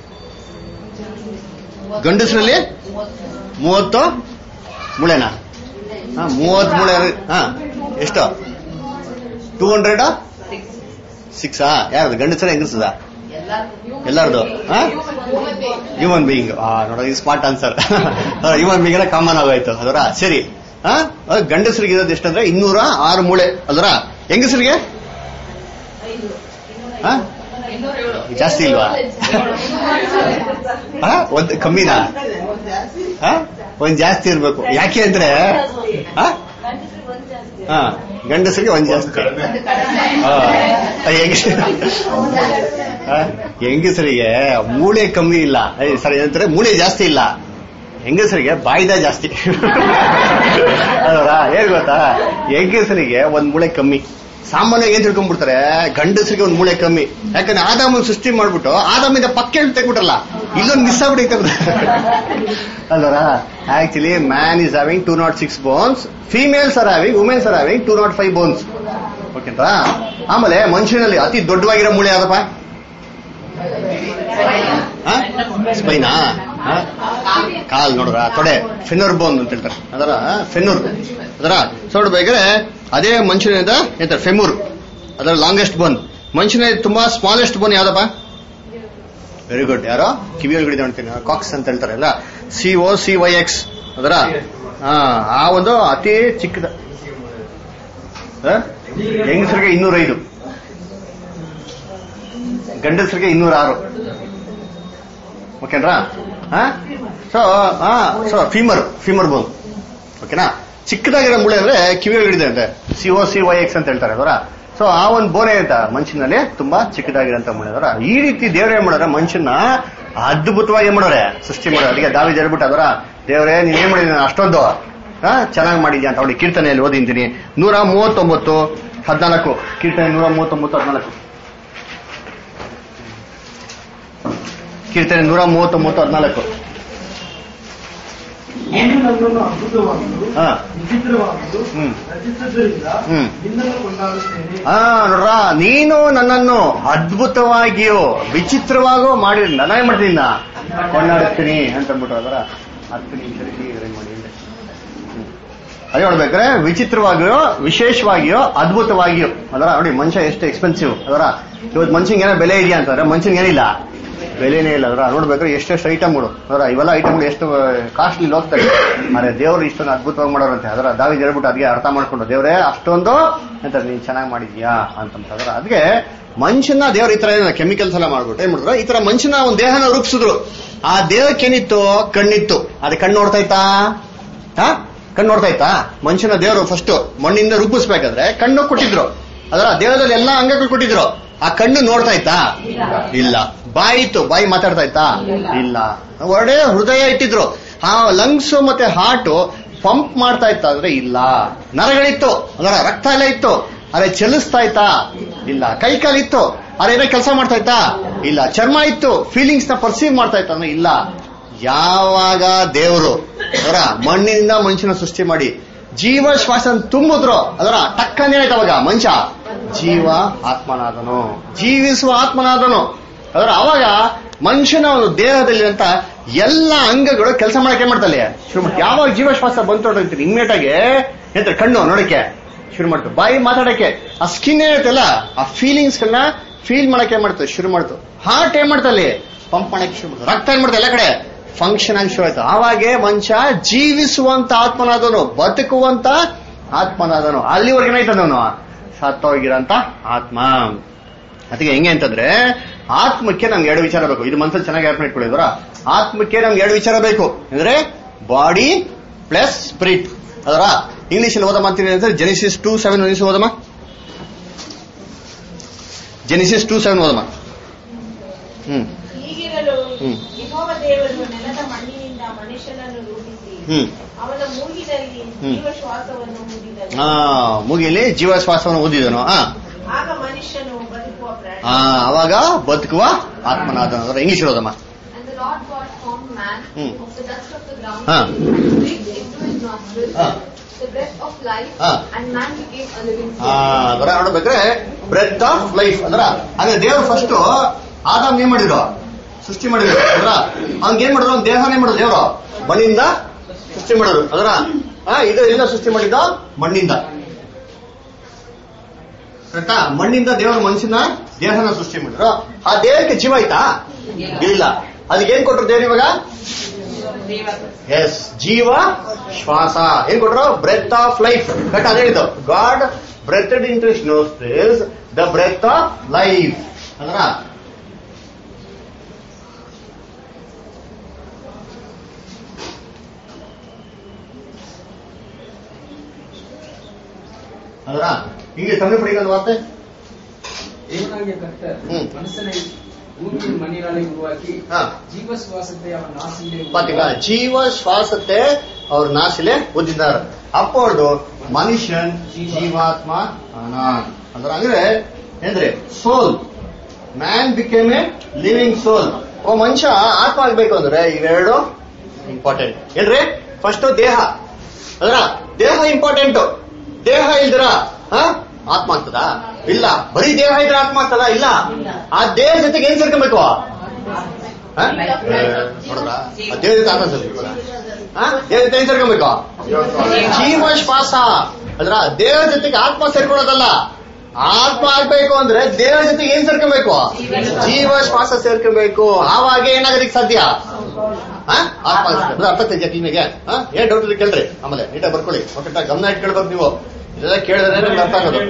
ಗಂಡಸರಲ್ಲಿ ಮೂವತ್ತು ಮೂಳೆನಾ ಹಾ ಮೂವತ್ ಮೂಳೆ ಹಾ ಎಷ್ಟು ಟೂ ಹಂಡ್ರೆಡ್ ಸಿಕ್ಸಾ ಯಾರದು ಗಂಡಸರ ಹೆಂಗಸದ ಎಲ್ಲಾರ್ದು ಹ್ಯೂಮನ್ ಬೀಯಿಂಗ್ ನೋಡ ಈ smart answer human being common ಆಗೋಯ್ತು ಅದರ ಸರಿ ಹಾ ಗಂಡಸರಿಗೆ ಇರೋದು ಎಷ್ಟಂದ್ರೆ ಇನ್ನೂರ ಆರು ಮೂಳೆ ಅದರ ಹೆಂಗಸರಿಗೆ ಹಾ ಜಾಸ್ತಿ ಇಲ್ವಾ ಹಾ ಒಂದ್ ಕಮ್ಮಿನಾ ಹಾ ಒಂದ್ ಜಾಸ್ತಿ ಇರ್ಬೇಕು ಯಾಕೆ ಅಂದ್ರೆ ಹಾ ಗಂಡಸ್ರಿಗೆ ಒಂದ್ ಜಾಸ್ತಿ ಹಾ ಗಂಡಸರಿಗೆ ಒಂದ್ ಜಾಸ್ತಿ ಹಾ. ಹೆಂಗಸ- ಹಾ? ಹೆಂಗಸರಿಗೆ ಮೂಳೆ ಕಮ್ಮಿ ಇಲ್ಲ ಏ, ಸರಿ ಏನಂತಾರೆ ಮೂಳೆ ಜಾಸ್ತಿ ಇಲ್ಲ ಹೆಂಗಸರಿಗೆ ಬಾಯ್ದ ಜಾಸ್ತಿ ಅಲ್ವಾ ಏನ್ ಗೊತ್ತಾ ಹೆಂಗಸರಿಗೆ ಒಂದ್ ಮೂಳೆ ಕಮ್ಮಿ ಸಾಮಾನ್ಯ ಏನ್ ತಿಳ್ಕೊಂಡ್ಬಿಡ್ತಾರೆ ಗಂಡಸರಿಗೆ ಒಂದ್ ಮೂಳೆ ಕಮ್ಮಿ ಯಾಕಂದ್ರೆ ಆದಾಮನ್ ಸೃಷ್ಟಿ ಮಾಡ್ಬಿಟ್ಟು ಆದಾಮಿಂದ ಪಕ್ಕ ತೆಗ್ಬಿಟ್ರಲ್ಲ ಇಲ್ಲೊಂದು ಮಿಸ್ ಆಗ್ಬಿಟ್ಟೈತೆ ಅಲ್ವರಾ actually man is having two nought six bones females are having womens are having two nought five bones ಓಕೆಂತಾ ಆಮೇಲೆ ಮನುಷ್ಯನಲ್ಲಿ ಅತಿ ದೊಡ್ಡವಾಗಿರೋ ಮೂಳೆ ಯಾವ್ದಪ್ಪ ಸ್ಪೈನಾ ಕಾಲ್ ನೋಡ್ರ ತೊಡೆ ಫೆನ್ನರ್ ಬೋನ್ ಅಂತ ಹೇಳ್ತಾರೆ ಅದರ ಫೆನ್ನೂರ್ ಅದರ ಸೊ ನೋಡ್ಬೇಕಾದ್ರೆ ಅದೇ ಮನುಷ್ಯನಿಂದ ಹೇಳ್ತಾರೆ ಫೆಮೂರ್ ಅದರ ಲಾಂಗೆಸ್ಟ್ ಬೋನ್ ಮನುಷ್ಯನ ತುಂಬಾ ಸ್ಮಾಲೆಸ್ಟ್ ಬೋನ್ ಯಾವ್ದಪ್ಪ ವೆರಿ ಗುಡ್ ಯಾರೋ ಕಿವಿ ಒಳಗಡೆ ಅಂತೀನಿ ಕಾಕ್ಸ್ ಅಂತ ಹೇಳ್ತಾರೆ ಅಲ್ಲ C O C Y X ಅದರ ಹಾ ಆ ಒಂದು ಅತಿ ಚಿಕ್ಕದ ಆ? ಹೆಂಗಸರಿಗೆ ಇನ್ನೂರೈದು ಗಂಡಸರಿಗೆ ಇನ್ನೂರ ಆರು ಓಕೆನಾ ಸೊ ಹಾ ಸೊ ಫೀಮರ್ ಫೀಮರ್ ಬೋನ್ ಓಕೆನಾ ಚಿಕ್ಕದಾಗಿರೋ ಮೂಳೆ ಅಂದ್ರೆ ಕಿವಿ ಒಳಗಡೆ ಅಂತೆ C O C Y X ಅಂತ ಹೇಳ್ತಾರೆ ಅದರ ಸೊ ಆ ಒಂದು ಬೋನೆ ಅಂತ ಮನುಷ್ಯನಲ್ಲಿ ತುಂಬಾ ಚಿಕ್ಕದಾಗಿರೋಂತ ಮೂಳೆ ಅದರ ಈ ರೀತಿ ದೇವ್ರ ಏನ್ ಮಾಡೋರೆ ಮನುಷ್ಯನ ಅದ್ಭುತವಾಗಿ ಏನ್ ಮಾಡೋರೆ ಸೃಷ್ಟಿ ಮಾಡೋರೆ ಅದಕ್ಕೆ ದಾವಿ ಜರ್ಬಿಟ್ಟು ಅದರ ದೇವರೇ ನೀನ್ ಏನ್ ಮಾಡಿದ ಅಷ್ಟೊಂದು ಹಾ ಚೆನ್ನಾಗಿ ಮಾಡಿದ್ಯಾ ಅಂತ ನೋಡಿ ಕೀರ್ತನೆಯಲ್ಲಿ ಓದಿಂತೀನಿ ನೂರ ಮೂವತ್ತೊಂಬತ್ತು ಹದಿನಾಲ್ಕು ಕೀರ್ತನೆ ನೂರ ಮೂವತ್ತೊಂಬತ್ತು ಹದಿನಾಲ್ಕು ಕೀರ್ತನೆ ನೂರ ಮೂವತ್ತೊಂಬತ್ತು ಹದಿನಾಲ್ಕು ನೀನು ನನ್ನನ್ನು ಅದ್ಭುತವಾಗಲು ಹಾ ವಿಚಿತ್ರವಾಗಲು ಹ್ಮ್. ರಚಿಸಿದ್ದರಿಂದ ಹ್ಮ್. ನಿನ್ನನ್ನು ಕೊಂಡಾಡುತ್ತೇನೆ ಆ ನೋಡ್ರ ನೀನು ನನ್ನನ್ನು ಅದ್ಭುತವಾಗಿಯೋ ವಿಚಿತ್ರವಾಗೋ ಮಾಡಿ ನಾನು ಏನ್ ಮಾಡ್ತೀನಿ ನಾ? ಕೊಂಡಾಡ್ತೀನಿ ಅಂತ ಅಂದ್ಬಿಟ್ಟು ಅದರ ಹತ್ತು ನಿಮಿಷಕ್ಕೆ ಇದನ್ನ ಮಾಡಿ ಅಂದೆ. ಹ್ಮ್. ಅದೇ ನೋಡ್ಬೇಕಾದ್ರೆ ವಿಚಿತ್ರವಾಗಿಯೋ ವಿಶೇಷವಾಗಿಯೋ ಅದ್ಭುತವಾಗಿಯೋ ಅದರ ನೋಡಿ ಮನುಷ್ಯ ಎಷ್ಟು ಎಕ್ಸ್ಪೆನ್ಸಿವ್ ಅದರ ಇವತ್ತು ಮನುಷ್ಯಂಗೆ ಏನೋ ಬೆಲೆ ಇದೆಯಾ ಅಂತಂದ್ರೆ ಮನುಷ್ಯನ್ಗೆ ಏನಿಲ್ಲ ಬೆಲೆನೇ ಇಲ್ಲ ಅದರ ನೋಡ್ಬೇಕಾದ್ರೆ ಎಷ್ಟೆಷ್ಟು ಐಟಮ್ಗಳು ಅದರ ಇವೆಲ್ಲ ಐಟಮ್ಗಳು ಎಷ್ಟು ಕಾಸ್ಟ್ಲಿ ಹೋಗ್ತಾರೆ ಆದ್ರೆ ದೇವರು ಇಷ್ಟೊಂದು ಅದ್ಭುತವಾಗಿ ಮಾಡೋರಂತೆ ಅದರ ದಾವಿ ಹೇಳ್ಬಿಟ್ಟು ಅದಕ್ಕೆ ಅರ್ಥ ಮಾಡ್ಕೊಂಡು ದೇವರೇ ಅಷ್ಟೊಂದು ಅಂತ ನೀನ್ ಚೆನ್ನಾಗಿ ಮಾಡಿದ್ಯಾ ಅಂತಂದ್ರೆ ಅದಕ್ಕೆ ಮನುಷ್ಯನ ದೇವ್ರ ಈ ತರ ಕೆಮಿಕಲ್ಸ್ ಎಲ್ಲ ಮಾಡ್ಬಿಟ್ಟು ಏನ್ ಮಾಡಿದ್ರು ಈ ತರ ಮನುಷ್ಯನ ಒಂದು ದೇಹನ ರೂಪಿಸಿದ್ರು ಆ ದೇಹಕ್ಕೆ ಏನಿತ್ತು ಕಣ್ಣಿತ್ತು ಅದೇ ಕಣ್ಣು ನೋಡ್ತಾ ಇತ್ತಾ ಹಾ ಕಣ್ಣು ನೋಡ್ತಾ ಇತ್ತಾ ಮನುಷ್ಯನ ದೇವರು ಫಸ್ಟ್ ಮಣ್ಣಿಂದ ರೂಪಿಸ್ಬೇಕಾದ್ರೆ ಕಣ್ಣು ಕೊಟ್ಟಿದ್ರು ಅದರ ದೇಹದಲ್ಲಿ ಎಲ್ಲಾ ಅಂಗಗಳು ಕೊಟ್ಟಿದ್ರು ಆ ಕಣ್ಣು ನೋಡ್ತಾ ಇತ್ತಾ ಇಲ್ಲ ಬಾಯಿ ಇತ್ತು ಬಾಯಿ ಮಾತಾಡ್ತಾ ಇತ್ತಾ ಇಲ್ಲ ಒಳ್ಳೆ ಹೃದಯ ಇಟ್ಟಿದ್ರು ಆ ಲಂಗ್ಸ್ ಮತ್ತೆ ಹಾರ್ಟ್ ಪಂಪ್ ಮಾಡ್ತಾ ಇತ್ತ ಅಂದ್ರೆ ಇಲ್ಲ ನರಗಳಿತ್ತು ಅದರ ರಕ್ತ ಎಲ್ಲ ಇತ್ತು ಅರೆ ಚಲಿಸ್ತಾ ಇತ್ತಾ ಇಲ್ಲ ಕೈ ಕಾಲಿತ್ತು ಅರೆ ಏನೋ ಕೆಲಸ ಮಾಡ್ತಾ ಇತ್ತಾ ಇಲ್ಲ ಚರ್ಮ ಇತ್ತು ಫೀಲಿಂಗ್ಸ್ ನ ಪರ್ಸೀವ್ ಮಾಡ್ತಾ ಇತ್ತ ಅಂದ್ರೆ ಇಲ್ಲ ಯಾವಾಗ ದೇವರು ಅವರ ಮಣ್ಣಿನಿಂದ ಮನುಷ್ಯನ ಸೃಷ್ಟಿ ಮಾಡಿ ಜೀವ ಶ್ವಾಸ ತುಂಬಿದ್ರು ಅದರ ಟಕ್ಕನೆ ಆಯ್ತು ಅವಾಗ ಮನುಷ್ಯ ಜೀವ ಆತ್ಮನಾದನು ಜೀವಿಸುವ ಆತ್ಮನಾದನು ಅದರ ಅವಾಗ ಮನುಷ್ಯನ ಒಂದು ದೇಹದಲ್ಲಿರಂತ ಎಲ್ಲ ಅಂಗಗಳು ಕೆಲಸ ಮಾಡಕ್ಕೆ ಏನ್ ಮಾಡ್ತಲ್ಲ ಶುರು ಮಾಡ್ತಾರೆ ಯಾವಾಗ ಜೀವ ಶ್ವಾಸ ಬಂತು ಅಂತೀನಿ ಇಮ್ಮಿಡಿಯೇಟ್ ಆಗಿ ಎಂತ ಕಣ್ಣು ನೋಡಕ್ಕೆ ಶುರು ಮಾಡ್ತು ಬಾಯಿ ಮಾತಾಡಕ್ಕೆ ಆ ಸ್ಕಿನ್ ಏನೈತಲ್ಲ ಆ ಫೀಲಿಂಗ್ಸ್ ಗಳನ್ನ ಫೀಲ್ ಮಾಡಕ್ಕೆ ಏನ್ ಮಾಡ್ತು ಶುರು ಮಾಡ್ತು ಹಾರ್ಟ್ ಏನ್ ಮಾಡ್ತಲ್ಲಿ ಪಂಪ್ ಮಾಡಕ್ಕೆ ಶುರು ಮಾಡ್ತು ರಕ್ತ ಏನ್ ಮಾಡ್ತು ಎಲ್ಲ ಕಡೆ ಫಂಕ್ಷನ್ ಆಗಿ ಶುರು ಆಯ್ತು ಆವಾಗೆ ಮನುಷ್ಯ ಜೀವಿಸುವಂತ ಆತ್ಮನಾದನು ಬದುಕುವಂತ ಆತ್ಮನಾದನು ಅಲ್ಲಿವರೆಗೆ ಏನಾಯ್ತದವನು ಸತ್ತೋಗಿರಂತ ಆತ್ಮ ಅದಕ್ಕೆ ಹೆಂಗೆ ಅಂತಂದ್ರೆ ಆತ್ಮಕ್ಕೆ ನಮ್ಗೆ ಎರಡು ವಿಚಾರ ಬೇಕು ಇದು ಮನಸ್ಸಲ್ಲಿ ಚೆನ್ನಾಗಿ ಅರ್ಥ ಇಟ್ಕೊಳ್ಳಿದ್ರ ಆತ್ಮಕ್ಕೆ ನಮ್ಗೆ ಎರಡು ವಿಚಾರ ಬೇಕು ಅಂದ್ರೆ ಬಾಡಿ ಪ್ಲಸ್ ಸ್ಪಿರಿಟ್ ಅದರ ಇಂಗ್ಲಿಷ್ ಅಲ್ಲಿ ಓದಮ್ಮ ಅಂತೀನಿ ಅಂದ್ರೆ ಜೆನಿಸಿಸ್ ಟೂ ಸೆವೆನ್ ಇಂಗ್ಲಿಷ್ ಓದಮ್ಮ ಜೆನಿಸಿಸ್ ಟೂ ಸೆವೆನ್ ಓದಮ್ಮ ಹ್ಮ್ ಹೀಗಿರಲು ಹ್ಮ್. ಯೆಹೋವ ದೇವರು ನೆಲದ ಮಣ್ಣಿನಿಂದ ಮನುಷ್ಯನನ್ನು ರೂಪಿಸಿ ಹ್ಮ್ ಅವನ ಮೂಗಿನಲ್ಲಿ ಹ್ಮ್. ಜೀವಶ್ವಾಸವನ್ನು ಊದಿದನು ಆ ಮುಗಿಲಿ ಜೀವಶ್ವಾಸವನ್ನು ಓದಿದನು ಆ ಆಗ ಮನುಷ್ಯನು ಬದುಕುವ ಪ್ರಾಣಿ ಆ, ಅವಾಗ ಬದುಕುವ ಆತ್ಮನಾದ ಇಂಗ್ಲಿಷ್ ಓದಮ್ಮ And the Lord God formed man Hmm. of the dust of the ground, Ah. breathed into his nostrils Ah. the breath of life, Ah. and man became a living ಆ, soul. ಅದರ ನೋಡ್ಬೇಕ್ರೆ breath of life ಅಂದ್ರ ಹಾಗೆ ದೇವ್ರು first Adam ಏನ್ ಮಾಡಿದ್ರು ಸೃಷ್ಟಿ ಮಾಡಿದ್ರು ಅಂದ್ರ ಅವ್ನಿಗೆ ಏನ್ ಮಾಡಿದ್ರು ಅವ್ನ್ ದೇಹನೇ ಮಾಡಿದ್ರು ದೇವ್ರು ಮಣ್ಣಿಂದ ಸೃಷ್ಟಿ ಮಾಡಿದ್ರು ಅದರ ಇದು ಎಲ್ಲ ಸೃಷ್ಟಿ ಮಾಡಿದ್ದ ಮಣ್ಣಿಂದ ಕರೆಕ್ಟಾ ಮಣ್ಣಿಂದ ದೇವರು ಮನುಷ್ಯನ ದೇಹನ ಸೃಷ್ಟಿ ಮಾಡಿದ್ರು ಆ ದೇಹಕ್ಕೆ ಜೀವ ಆಯ್ತಾ ಇಲ್ಲ ಅದಕ್ಕೆ ಏನ್ ಕೊಟ್ರು ದೇವ್ರು ಇವಾಗ ಎಸ್ ಜೀವ ಶ್ವಾಸ ಏನ್ ಕೊಟ್ರು ಬ್ರೆತ್ ಆಫ್ ಲೈಫ್ ಕರೆಕ್ಟ್ ಅದೇ ಹೇಳಿದ್ದು God breath into nostrils the breath of life ಅಂದ್ರ ಅದರ ಹಿಂಗೆ தமிழ் படிக்கிற வார்த்தை தேவனாகிய கர்த்தர் ம். மனுஷனை பூமியின் மண்ணினாலே உருவாக்கி ஆ. ஜீவ சுவாசத்தை அவன் நாசியிலே பாத்தீங்களா ஜீவ சுவாசத்தை அவர் நாசிலே ஊதினார் அப்பொழுது ಮನುಷ್ಯನ್ ಜೀವಾತ್ಮ ಆನಾನ್ ಅಂದ್ರೆ ಅಂದ್ರೆ ಏನ್ರಿ soul man became a living soul ಓ ಮನುಷ್ಯ ಆತ್ಮ ಆಗ್ಬೇಕು ಅಂದ್ರೆ ಇವೆರಡು ಇಂಪಾರ್ಟೆಂಟ್ ಏನ್ರಿ ಫಸ್ಟ್ ದೇಹ ಅದ್ರ ದೇಹ ಇಂಪಾರ್ಟೆಂಟ್ ದೇಹ ಇಲ್ದಿರ ಹ? ಆತ್ಮ ಆಗ್ತದ ಇಲ್ಲ ಬರೀ ದೇಹ ಇದ್ರೆ ಆತ್ಮ ಆಗ್ತದ ಇಲ್ಲ ಆ ದೇಹ ಜೊತೆಗೆ ಏನ್ ಸೇರ್ಕೊಬೇಕು ಹ? ಏ, ನೋಡ್ರಾ ಆ ದೇಹ ಜೊತೆ ಆತ್ಮ ಸೇರ್ಕೊಬೇಕಾ? ಹ? ದೇಹ ಜೊತೆ ಏನ್ ಸೇರ್ಕೊಬೇಕು ಜೀವ ಶ್ವಾಸ ಅದ್ರ ದೇಹ ಜೊತೆಗೆ ಆತ್ಮ ಸೇರ್ಕೊಳ್ಳೋದಲ್ಲ ಆತ್ಮ ಆಗ್ಬೇಕು ಅಂದ್ರೆ ದೇಹ ಜೊತೆಗೆ ಏನ್ ಸೇರ್ಕೊಬೇಕು ಜೀವ ಶ್ವಾಸ ಸೇರ್ಕೊಬೇಕು ಆವಾಗ ಏನಾಗೋದಕ್ಕೆ ಸಾಧ್ಯ ಹ? ಆತ್ಮ ಅದು ಅರ್ಥ ಆಗ್ತೈತೆ ನಿಮಗೆ ಏನ್ ಡೌಟ್ ಇಲ್ಲ ಕೇಳ್ರಿ ಆಮೇಲೆ ನೀಟಾಗಿ ಬರ್ಕೊಳ್ಳಿ ಒಟ್ಟ ಗಮನ ಇಟ್ಟು ಕೇಳ್ಬೇಕು ನೀವು ಇದೆಲ್ಲ ಕೇಳಿದ್ರೆ ನಿಮ್ಗೆ ಅರ್ಥ ಆಗೋದು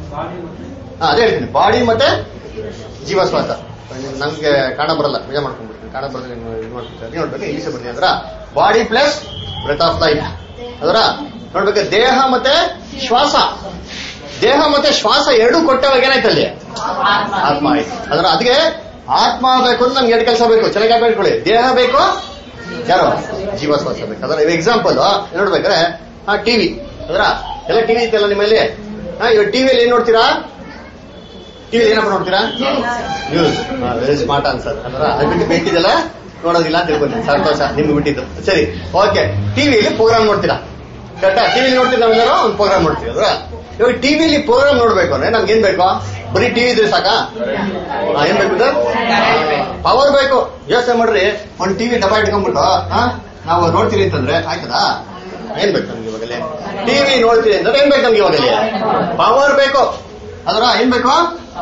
ಹಾ ಅದೇ ಹೇಳ್ತೀನಿ ಬಾಡಿ ಮತ್ತೆ ಜೀವ ಶ್ವಾಸ ನಮ್ಗೆ ಕಾಣ ಬರಲ್ಲ ನಿಜ ಮಾಡ್ಕೊಂಡ್ಬಿಡ್ತೀನಿ ಕಾಣ ಬರಲ್ಲ ಇದು ಮಾಡ್ಕೊಳ್ತಾರೆ ನೋಡ್ಬೇಕು ಇಂಗ್ಲೀಷ್ ಬರ್ತೀನಿ ಅಂದ್ರ body plus breath of life ಅದರ ನೋಡ್ಬೇಕು ದೇಹ ಮತ್ತೆ ಶ್ವಾಸ ದೇಹ ಮತ್ತೆ ಶ್ವಾಸ ಎರಡೂ ಕೊಟ್ಟವಾಗ ಏನಾಯ್ತು ಅಲ್ಲಿ ಆತ್ಮ ಆಯ್ತು ಅದರ ಅದಕ್ಕೆ ಆತ್ಮ ಬೇಕು ಅಂದ್ರೆ ನಮ್ಗೆ ಎರಡು ಕೆಲಸ ಬೇಕು ಚೆನ್ನಾಗಿ ಹಾಕೊಳ್ಕೊಳ್ಳಿ ದೇಹ ಬೇಕು ಯಾರು ಜೀವ ಶ್ವಾಸ ಬೇಕು ಅದರ ಎಕ್ಸಾಂಪಲ್ ನೋಡ್ಬೇಕಾದ್ರೆ ಆ ಟಿವಿ ಅದರ ಎಲ್ಲ ಟಿವಿ ಐತಲ್ಲ ನಿಮ್ಮಲ್ಲಿ ಹಾ ಇವಾಗ ಟಿವಿಯಲ್ಲಿ ಏನ್ ನೋಡ್ತೀರಾ ಟಿವಿಲಿ ಏನಪ್ಪ ನೋಡ್ತೀರಾ ನ್ಯೂಸ್ ವೆರಿ ಸ್ಮಾರ್ಟ್ ಆನ್ಸರ್ ಅಂದ್ರೆ ಅದು ಬಿಟ್ಟು ಬೇಕಿದೆಲ್ಲ ನೋಡೋದಿಲ್ಲ ಅಂತ ತಿಳ್ಕೊಂತೀನಿ ಸಂತೋಷ ನಿಮ್ಗೆ ಬಿಟ್ಟಿದ್ದು ಸರಿ ಓಕೆ ಟಿವಿಯಲ್ಲಿ ಪ್ರೋಗ್ರಾಮ್ ನೋಡ್ತೀರಾ ಕರೆಕ್ಟಾ ಟಿವಿಲಿ ನೋಡ್ತೀರಾ ನಾವೆಲ್ಲರೂ ಒಂದು ಪ್ರೋಗ್ರಾಮ್ ನೋಡ್ತೀವಿ ಅಲ್ವಾ ಇವಾಗ ಟಿವಿಲಿ ಪ್ರೋಗ್ರಾಮ್ ನೋಡ್ಬೇಕು ಅಂದ್ರೆ ನಮ್ಗೆ ಏನ್ ಬೇಕು ಬರೀ ಟಿವಿ ಇದ್ರೆ ಸಾಕಾ ಹಾ, ಏನ್ ಬೇಕು ಪವರ್ ಬೇಕು ಯೋಚನೆ ಮಾಡ್ರಿ ಒಂದ್ ಟಿವಿ ಡಬ್ಬ ಇಟ್ಕೊಂಡ್ಬಿಟ್ಟು ಹಾ ನಾವು ನೋಡ್ತೀವಿ ಅಂತಂದ್ರೆ ಆಯ್ತದಾ ಏನ್ ಬೇಕು ನಮ್ಗೆ ಇವಾಗಲೇ ಟಿವಿ ನೋಡ್ತೀವಿ ಅಂದ್ರೆ ಏನ್ ಬೇಕು ನಮ್ಗೆ ಇವಾಗಲೇ ಪವರ್ ಬೇಕು ಅದರ ಏನ್ ಬೇಕು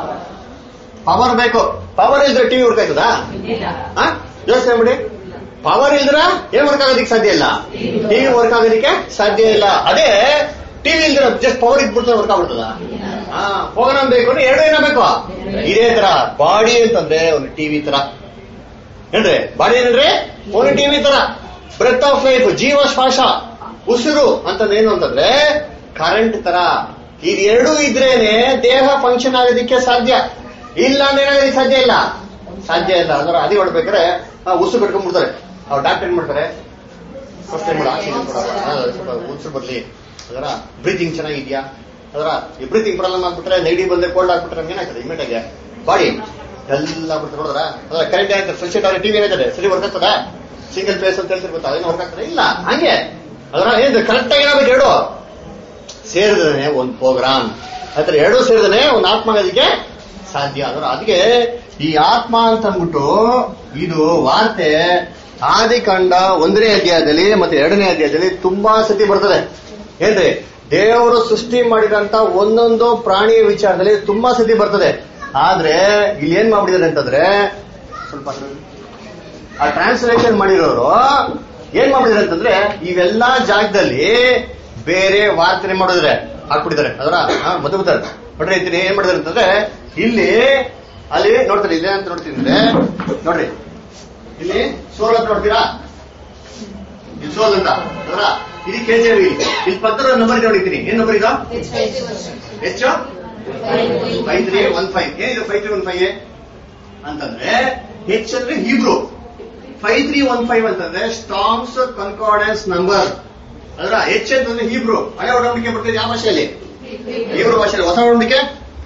ಪವರ್ ಬೇಕು ಪವರ್ ಇಲ್ದ್ರೆ ಟಿವಿ ವರ್ಕ್ ಆಯ್ತದಾ ಹಾ? ಯೋಚನೆ ಮಾಡಿ ಪವರ್ ಇಲ್ದ್ರ ಏನ್ ವರ್ಕ್ ಆಗೋದಕ್ಕೆ ಸಾಧ್ಯ ಇಲ್ಲ ಟಿವಿ ವರ್ಕ್ ಆಗೋದಕ್ಕೆ ಸಾಧ್ಯ ಇಲ್ಲ ಅದೇ ಟಿವಿ ಇಲ್ದಿರ ಜಸ್ಟ್ ಪವರ್ ಇದ್ಬಿಡ್ತಾರೆ ವರ್ಕ್ ಆಗ್ಬಿಡ್ತದ ಹಾ ಪ್ರೋಗ್ರಾಮ್ ಬೇಕು ಅಂದ್ರೆ ಎರಡು ಏನ ಬೇಕು ಇದೇ ತರ ಬಾಡಿ ಅಂತಂದ್ರೆ ಒಂದು ಟಿವಿ ತರ ಏನ್ರಿ ಬಾಡಿ ಏನಂದ್ರೆ ಒಂದು ಟಿವಿ ತರ ಬ್ರೆತ್ ಆಫ್ ಲೈಫ್ ಜೀವ ಶ್ವಾಸ ಉಸಿರು ಅಂತಂದ್ರೆ ಏನು ಅಂತಂದ್ರೆ ಕರೆಂಟ್ ತರ ಇದು ಎರಡೂ ಇದ್ರೇನೆ ದೇಹ ಫಂಕ್ಷನ್ ಆಗೋದಕ್ಕೆ ಸಾಧ್ಯ ಇಲ್ಲ ಅಂದ್ರೆ ಏನಾಗೋದಕ್ಕೆ ಸಾಧ್ಯ ಇಲ್ಲ ಸಾಧ್ಯ ಇಲ್ಲ ಅದರ ಅದೇ ಹೊಡ್ಬೇಕಾದ್ರೆ ಆ, ಉಸಿರು ಕಟ್ಕೊಂಡ್ಬಿಡ್ತಾರೆ ಅವ್ರು ಡಾಕ್ಟರ್ ಏನ್ ಮಾಡ್ತಾರೆ ಫಸ್ಟ್ ಟೈಮ್ ಮಾಡಿ ಆಕ್ಸಿಜನ್ ಸ್ವಲ್ಪ ಉಸಿರು ಬರ್ಲಿ ಅದರ ಬ್ರೀತಿಂಗ್ ಚೆನ್ನಾಗಿದ್ಯಾ ಅದರ ಈ ಬ್ರೀತಿಂಗ್ ಪ್ರಾಬ್ಲಮ್ ಆಗ್ಬಿಟ್ರೆ ನೆಗಡಿ ಬಂದ್ರೆ ಕೋಲ್ಡ್ ಆಗ್ಬಿಟ್ರೆ ನಮ್ಗೆ ಏನಾಗ್ತದೆ ಇಮಿಡಿಯೇಟ್ ಆಗಿ ಬಾಡಿ ಎಲ್ಲ ಬಿಡ್ತಾರೆ ನೋಡಿದ್ರ ಅದರ ಕರೆಂಟ್ ಏನಾಗ್ತದೆ ಫ್ರೆಶ್ ಅವ್ರಿಗೆ ಟಿವಿ ಏನಾಗ್ತದೆ ಸರಿ ವರ್ಕ್ ಆಗ್ತದ ಸಿಂಗಲ್ ಪ್ಲೇಸ್ ಅಂತ ಹೇಳ್ತಿರ್ ಗೊತ್ತಾ ಅದೇನು ವರ್ಕ್ ಆಗ್ತದೆ ಇಲ್ಲ ಹಂಗೆ ಅದರ ಏನು ಕರೆಕ್ಟ್ ಆಗಿ ಏನಾಗಬೇಕು ಎರಡು ಸೇರಿದ್ರೆ ಒಂದು ಪ್ರೋಗ್ರಾಮ್ ಆತರ ಎರಡೂ ಸೇರಿದ್ರೆ ಒಂದು ಆತ್ಮ ಆಗೋದಕ್ಕೆ ಸಾಧ್ಯ ಅದರ ಅದಕ್ಕೆ ಈ ಆತ್ಮ ಅಂತ ಅಂದ್ಬಿಟ್ಟು ಇದು ವಾರ್ತೆ ಆದಿಕಾಂಡ ಒಂದನೇ ಅಧ್ಯಾಯದಲ್ಲಿ ಮತ್ತೆ ಎರಡನೇ ಅಧ್ಯಾಯದಲ್ಲಿ ತುಂಬಾ ಸತಿ ಬರ್ತದೆ ಏನ್ರಿ ದೇವರು ಸೃಷ್ಟಿ ಮಾಡಿದಂತ ಒಂದೊಂದು ಪ್ರಾಣಿಯ ವಿಚಾರದಲ್ಲಿ ತುಂಬಾ ಸತಿ ಬರ್ತದೆ ಆದ್ರೆ ಇಲ್ಲಿ ಏನ್ ಮಾಡ್ಬಿಟ್ಟಿದ್ದಾರೆ ಅಂತಂದ್ರೆ ಸ್ವಲ್ಪ ಆ ಟ್ರಾನ್ಸ್ಲೇಷನ್ ಮಾಡಿರೋರು ಏನ್ ಮಾಡಿದ್ರೆ ಅಂತಂದ್ರೆ ಇವೆಲ್ಲಾ ಜಾಗದಲ್ಲಿ ಬೇರೆ ವಾರ್ತೆ ಮಾಡಿದ್ರೆ ಹಾಕ್ಬಿಟ್ಟಿದ್ದಾರೆ ಅದರ ಮದ್ದು ಬಿಡ್ತಾರೆ ನೋಡ್ರಿ ಅಂತೀನಿ ಏನ್ ಮಾಡಿದಾರೆ ಅಂತಂದ್ರೆ ಇಲ್ಲಿ ಅಲ್ಲಿ ನೋಡ್ತಾರೆ ಇದೇ ಅಂತ ನೋಡ್ತೀನಿ ಅಂದ್ರೆ ನೋಡ್ರಿ ಇಲ್ಲಿ ಸೋಲ್ ಅಂತ ನೋಡ್ತೀರಾ ಇದು ಸೋಲ್ ಅಂತ ಅದರ ಇದು ಕೆ ಜೆ ಇಲ್ಲಿ ಪಕ್ಕದ ನಂಬರ್ ನೋಡಿದ್ದೀನಿ ಏನ್ ನಂಬರ್ ಇದು ಹೆಚ್ಚು ಫೈವ್ ತ್ರೀ ಒನ್ ಫೈವ್ ಏನಿದೆ ಫೈವ್ ತ್ರೀ ಒನ್ ಫೈವ್ ಅಂತಂದ್ರೆ ಹೆಚ್ ಅಂದ್ರೆ Hebrew five three one five ಅಂತಂದ್ರೆ ಸ್ಟಾಂಗ್ಸ್ ಕನ್ಕಾರ್ಡೆನ್ಸ್ ನಂಬರ್ ಅದರ ಹೆಚ್ ಅಂತಂದ್ರೆ ಹೀಬ್ರು ಹಳೆ ಒಡಂಬಡಿಕೆ ಬರ್ತಿದೆ ಯಾವ ಭಾಷೆಯಲ್ಲಿ ಹೀಬ್ರು ಭಾಷೆಯಲ್ಲಿ ಹೊಸ ಒಡಂಬಡಿಕೆ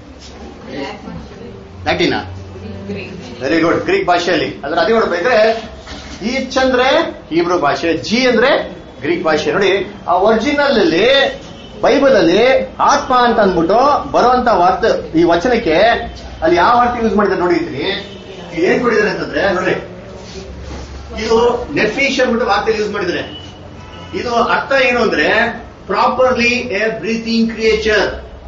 ಲ್ಯಾಟಿನಾ ವೆರಿ ಗುಡ್ ಗ್ರೀಕ್ ಭಾಷೆಯಲ್ಲಿ ಅದ್ರ ಅದೇ ನೋಡ್ಬೇಕ್ರೆ ಈಚ್ ಅಂದ್ರೆ ಹೀಬ್ರು ಭಾಷೆ ಜಿ ಅಂದ್ರೆ ಗ್ರೀಕ್ ಭಾಷೆ ನೋಡಿ ಆ ಒರಿಜಿನಲ್ ಅಲ್ಲಿ ಬೈಬಲ್ ಅಲ್ಲಿ ಆತ್ಮ ಅಂತ ಅಂದ್ಬಿಟ್ಟು ಬರುವಂತ ವಾರ್ತೆ ಈ ವಚನಕ್ಕೆ ಅಲ್ಲಿ ಯಾವ ವಾರ್ತೆ ಯೂಸ್ ಮಾಡಿದ್ದಾರೆ ನೋಡಿದ್ರಿ ಏನ್ ಕೊಡಿದ್ದಾರೆ ಅಂತಂದ್ರೆ ನೋಡ್ರಿ ಇದು ನೆಫಿಶ್ ಅಂದ್ಬಿಟ್ಟು ವಾರ್ತೆ ಯೂಸ್ ಮಾಡಿದ್ರೆ ಇದು ಅರ್ಥ ಏನು ಅಂದ್ರೆ ಪ್ರಾಪರ್ಲಿ ಎ ಬ್ರೀತಿಂಗ್ ಕ್ರಿಯೇಚರ್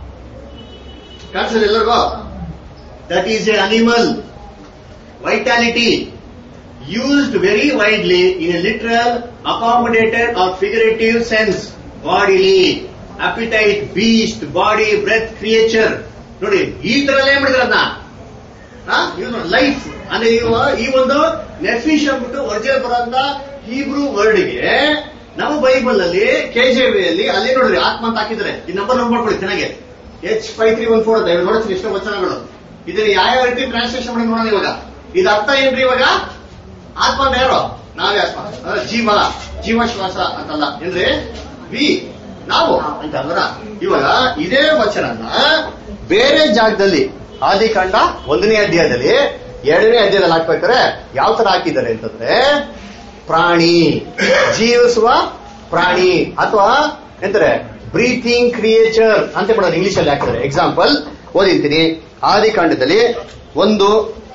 ಕಾಣಿಸ್ತದೆ ಎಲ್ಲರಿಗೂ that is a animal vitality used very widely in a literal, accommodated or figurative sense. Bodily, appetite, beast, body, breath, creature. ನೋಡಿ ಈ ತರ ಏನ್ ಮಾಡಿದ್ರೆ ಅದನ್ನ ಲೈಫ್ ಅಂದ್ರೆ ಇವ ಈ ಒಂದು ನೆಫಿಶ್ ಅಂದ್ಬಿಟ್ಟು ಒರಿಜಿನಲ್ ಬರೋಂತ ಹೀಬ್ರೂ ವರ್ಡ್ಗೆ ನಮ್ಮ ಬೈಬಲ್ ಅಲ್ಲಿ ಕೆಜೆವಿಯಲ್ಲಿ ಅಲ್ಲಿ ನೋಡ್ರಿ ಆತ್ಮ ಅಂತ ಹಾಕಿದ್ರೆ ಈ ನಂಬರ್ ನೋಟ್ ಮಾಡ್ಕೊಳ್ಳಿ ಚೆನ್ನಾಗಿ H five three one four ಅಂತ ನೋಡ್ತೀನಿ ಎಷ್ಟೋ ವಚನಗಳು ಇದನ್ನ ಯಾವ ರೀತಿ ಟ್ರಾನ್ಸ್ಲೇಷನ್ ಮಾಡಿ ನೋಡೋಣ ಇವಾಗ ಇದು ಅರ್ಥ ಏನ್ರಿ ಇವಾಗ ಆತ್ಮ ಅಂದ್ರೆ ಯಾರು ನಾವೇ ಆತ್ಮ ಅಂದ್ರೆ ಜೀವ ಜೀವಶ್ವಾಸ ಅಂತಲ್ಲ ಏನ್ರಿ ವಿ ನಾವು ಅಂತ ಅಂದ್ರ ಇವಾಗ ಇದೇ ವಚನನ ಬೇರೆ ಜಾಗದಲ್ಲಿ ಆದಿಕಾಂಡ ಒಂದನೇ ಅಧ್ಯಾಯದಲ್ಲಿ ಎರಡನೇ ಅಧ್ಯಾಯದಲ್ಲಿ ಹಾಕ್ಬೇಕಾದ್ರೆ ಯಾವ ತರ ಹಾಕಿದ್ದಾರೆ ಅಂತಂದ್ರೆ ಪ್ರಾಣಿ ಜೀವಿಸುವ ಪ್ರಾಣಿ ಅಥವಾ ಎಂತಾರೆ ಬ್ರೀತಿಂಗ್ ಕ್ರಿಯೇಚರ್ ಅಂತ ಮಾಡೋದು ಇಂಗ್ಲಿಷ್ ಅಲ್ಲಿ ಹಾಕಿದ್ದಾರೆ ಎಕ್ಸಾಂಪಲ್ ಓದಿರ್ತೀನಿ ಆದಿಕಾಂಡದಲ್ಲಿ ಒಂದು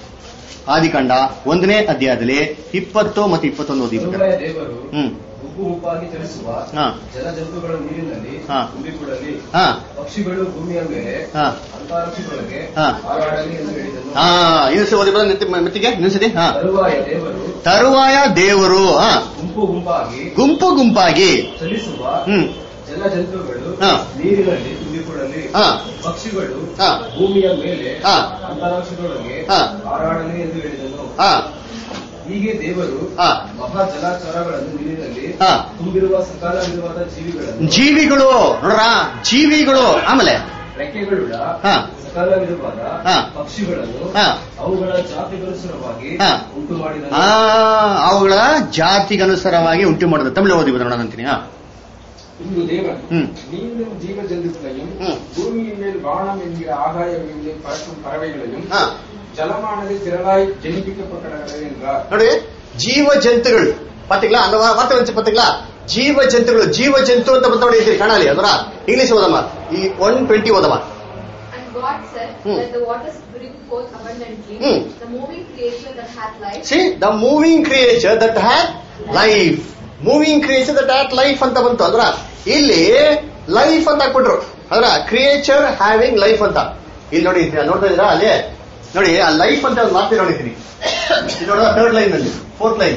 ಆದಿಕಾಂಡ ಒಂದನೇ ಅಧ್ಯಾಯದಲ್ಲಿ ಇಪ್ಪತ್ತು ಮತ್ತು ಇಪ್ಪತ್ತೊಂದು ಓದಿಬಿಟ್ಟು ತಿರುಮಲೆಯ ದೇವರು ಹ್ಮ್ ಗುಂಪು ಗುಂಪಾಗಿ ಚಲಿಸುವ ಹಾ. ಜಲಜಂತುಗಳ ನೀರಿನಲ್ಲಿ ಹಾ. ತುಂಬಿಕೊಡಲಿ ಹಾ ಪಕ್ಷಿಗಳು ಭೂಮಿಯ ಮೇಲೆ ಹಾ ಅಂತಾರಾಕ್ಷಿಗಳೊಳಗೆ ಹಾ. ಹಾರಾಡಲಿ ಎಂದು ಹೇಳಿದನು ಹಾ ಇನ್ನೊಂದ್ಸತಿ ಓದಿ ಬರೋದು ನಿಂತಿ- ಮೆತ್ತಿಗೆ ನಿಲ್ಸಿದಿ ಹಾ ತರುವಾಯ ದೇವರು ತರುವಾಯ ದೇವರು ಹಾ ಗುಂಪು ಗುಂಪಾಗಿ ಗುಂಪು ಗುಂಪಾಗಿ ಚಲಿಸುವ ಹ್ಮ್ ಜಲಜಂತುಗಳು ಹಾ. ನೀರಿನಲ್ಲಿ ತುಂಬಿಕೊಡಲಿ ಹಾ. ಪಕ್ಷಿಗಳು ಹಾ. ಭೂಮಿಯ ಮೇಲೆ ಹಾ. ಅಂತಾರಾಕ್ಷಿಗಳೊಳಗೆ ಹಾ. ಹಾರಾಡಲಿ ಎಂದು ಹೇಳಿದನು ಹಾ ಹೀಗೆ ದೇವರು ಹಾ. ಮಹಾ ಜಲಾಚರಗಳನ್ನು ನೀರಿನಲ್ಲಿ ಹಾ. ತುಂಬಿರುವ ಸಕಾಲ ವಿಧವಾದ ಜೀವಿಗಳನ್ನು ಜೀವಿಗಳು ನೋಡ್ರ ಜೀವಿಗಳು ಆಮೇಲೆ ರೆಕ್ಕೆಗಳುಳ್ಳ ಹಾ. ಸಕಾಲ ವಿಧವಾದ ಹಾ. ಪಕ್ಷಿಗಳನ್ನು ಹಾ. ಅವುಗಳ ಜಾತಿಗನುಸಾರವಾಗಿ ಹಾ. ಉಂಟು ಮಾಡಿದ ಆ ಅವುಗಳ ಜಾತಿಗನುಸಾರವಾಗಿ ಉಂಟು ಮಾಡಿದ ತಮಿಳು ಓದಿ ನೋಡೋಣ ಅಂತೀನಿ ಹಾ இங்கு தேவன் ம். நீந்தும் ஜீவ ஜந்துக்களையும் ம். பூமியின் மேல் வானம் என்கிற ஆகாய மேலே பறக்கும் பறவைகளையும் ಹಾ ஜலமானது திரளாய் ஜனிப்பிக்கப்பட்டது என்றார் ನೋಡಿ ಜೀವ ಜಂತುಗಳು ಪಾತಿங்களா அந்த வா- வார்த்தை வந்து பாத்தீங்களா ಜೀವ ಜಂತುಗಳು ಜೀವ ಜಂತು ಅಂತ ಬಂದ ನೋಡಿ ಕಾಣಲಿ ಅದರ ಇಂಗ್ಲಿಷ್ ಓದಮ್ಮ ಈ ಒನ್ ಟ್ವೆಂಟಿ ಓದಮ್ಮ And God said, Hmm. Let the waters bring forth abundantly Hmm. the moving creature that hath life, see the moving creature that had life moving creature that had life ಅಂತ ಬಂತು ಅದ್ರ ಇಲ್ಲಿ life ಅಂತ ಹಾಕ್ಬಿಟ್ರು ಅದ್ರ creature having life ಅಂತ ಇಲ್ಲಿ ನೋಡಿ ಇದ್ನ ನೋಡ್ತಾ ಇದ್ದೀರಾ ಅಲ್ಲಿ ನೋಡಿ ಆ ಲೈಫ್ ಅಂತ ಒಂದು ಮಾತು ನೋಡಿದ್ದೀನಿ ಇದು ನೋಡಿದ ಥರ್ಡ್ ಲೈನ್ ನಲ್ಲಿ ಫೋರ್ತ್ ಲೈನ್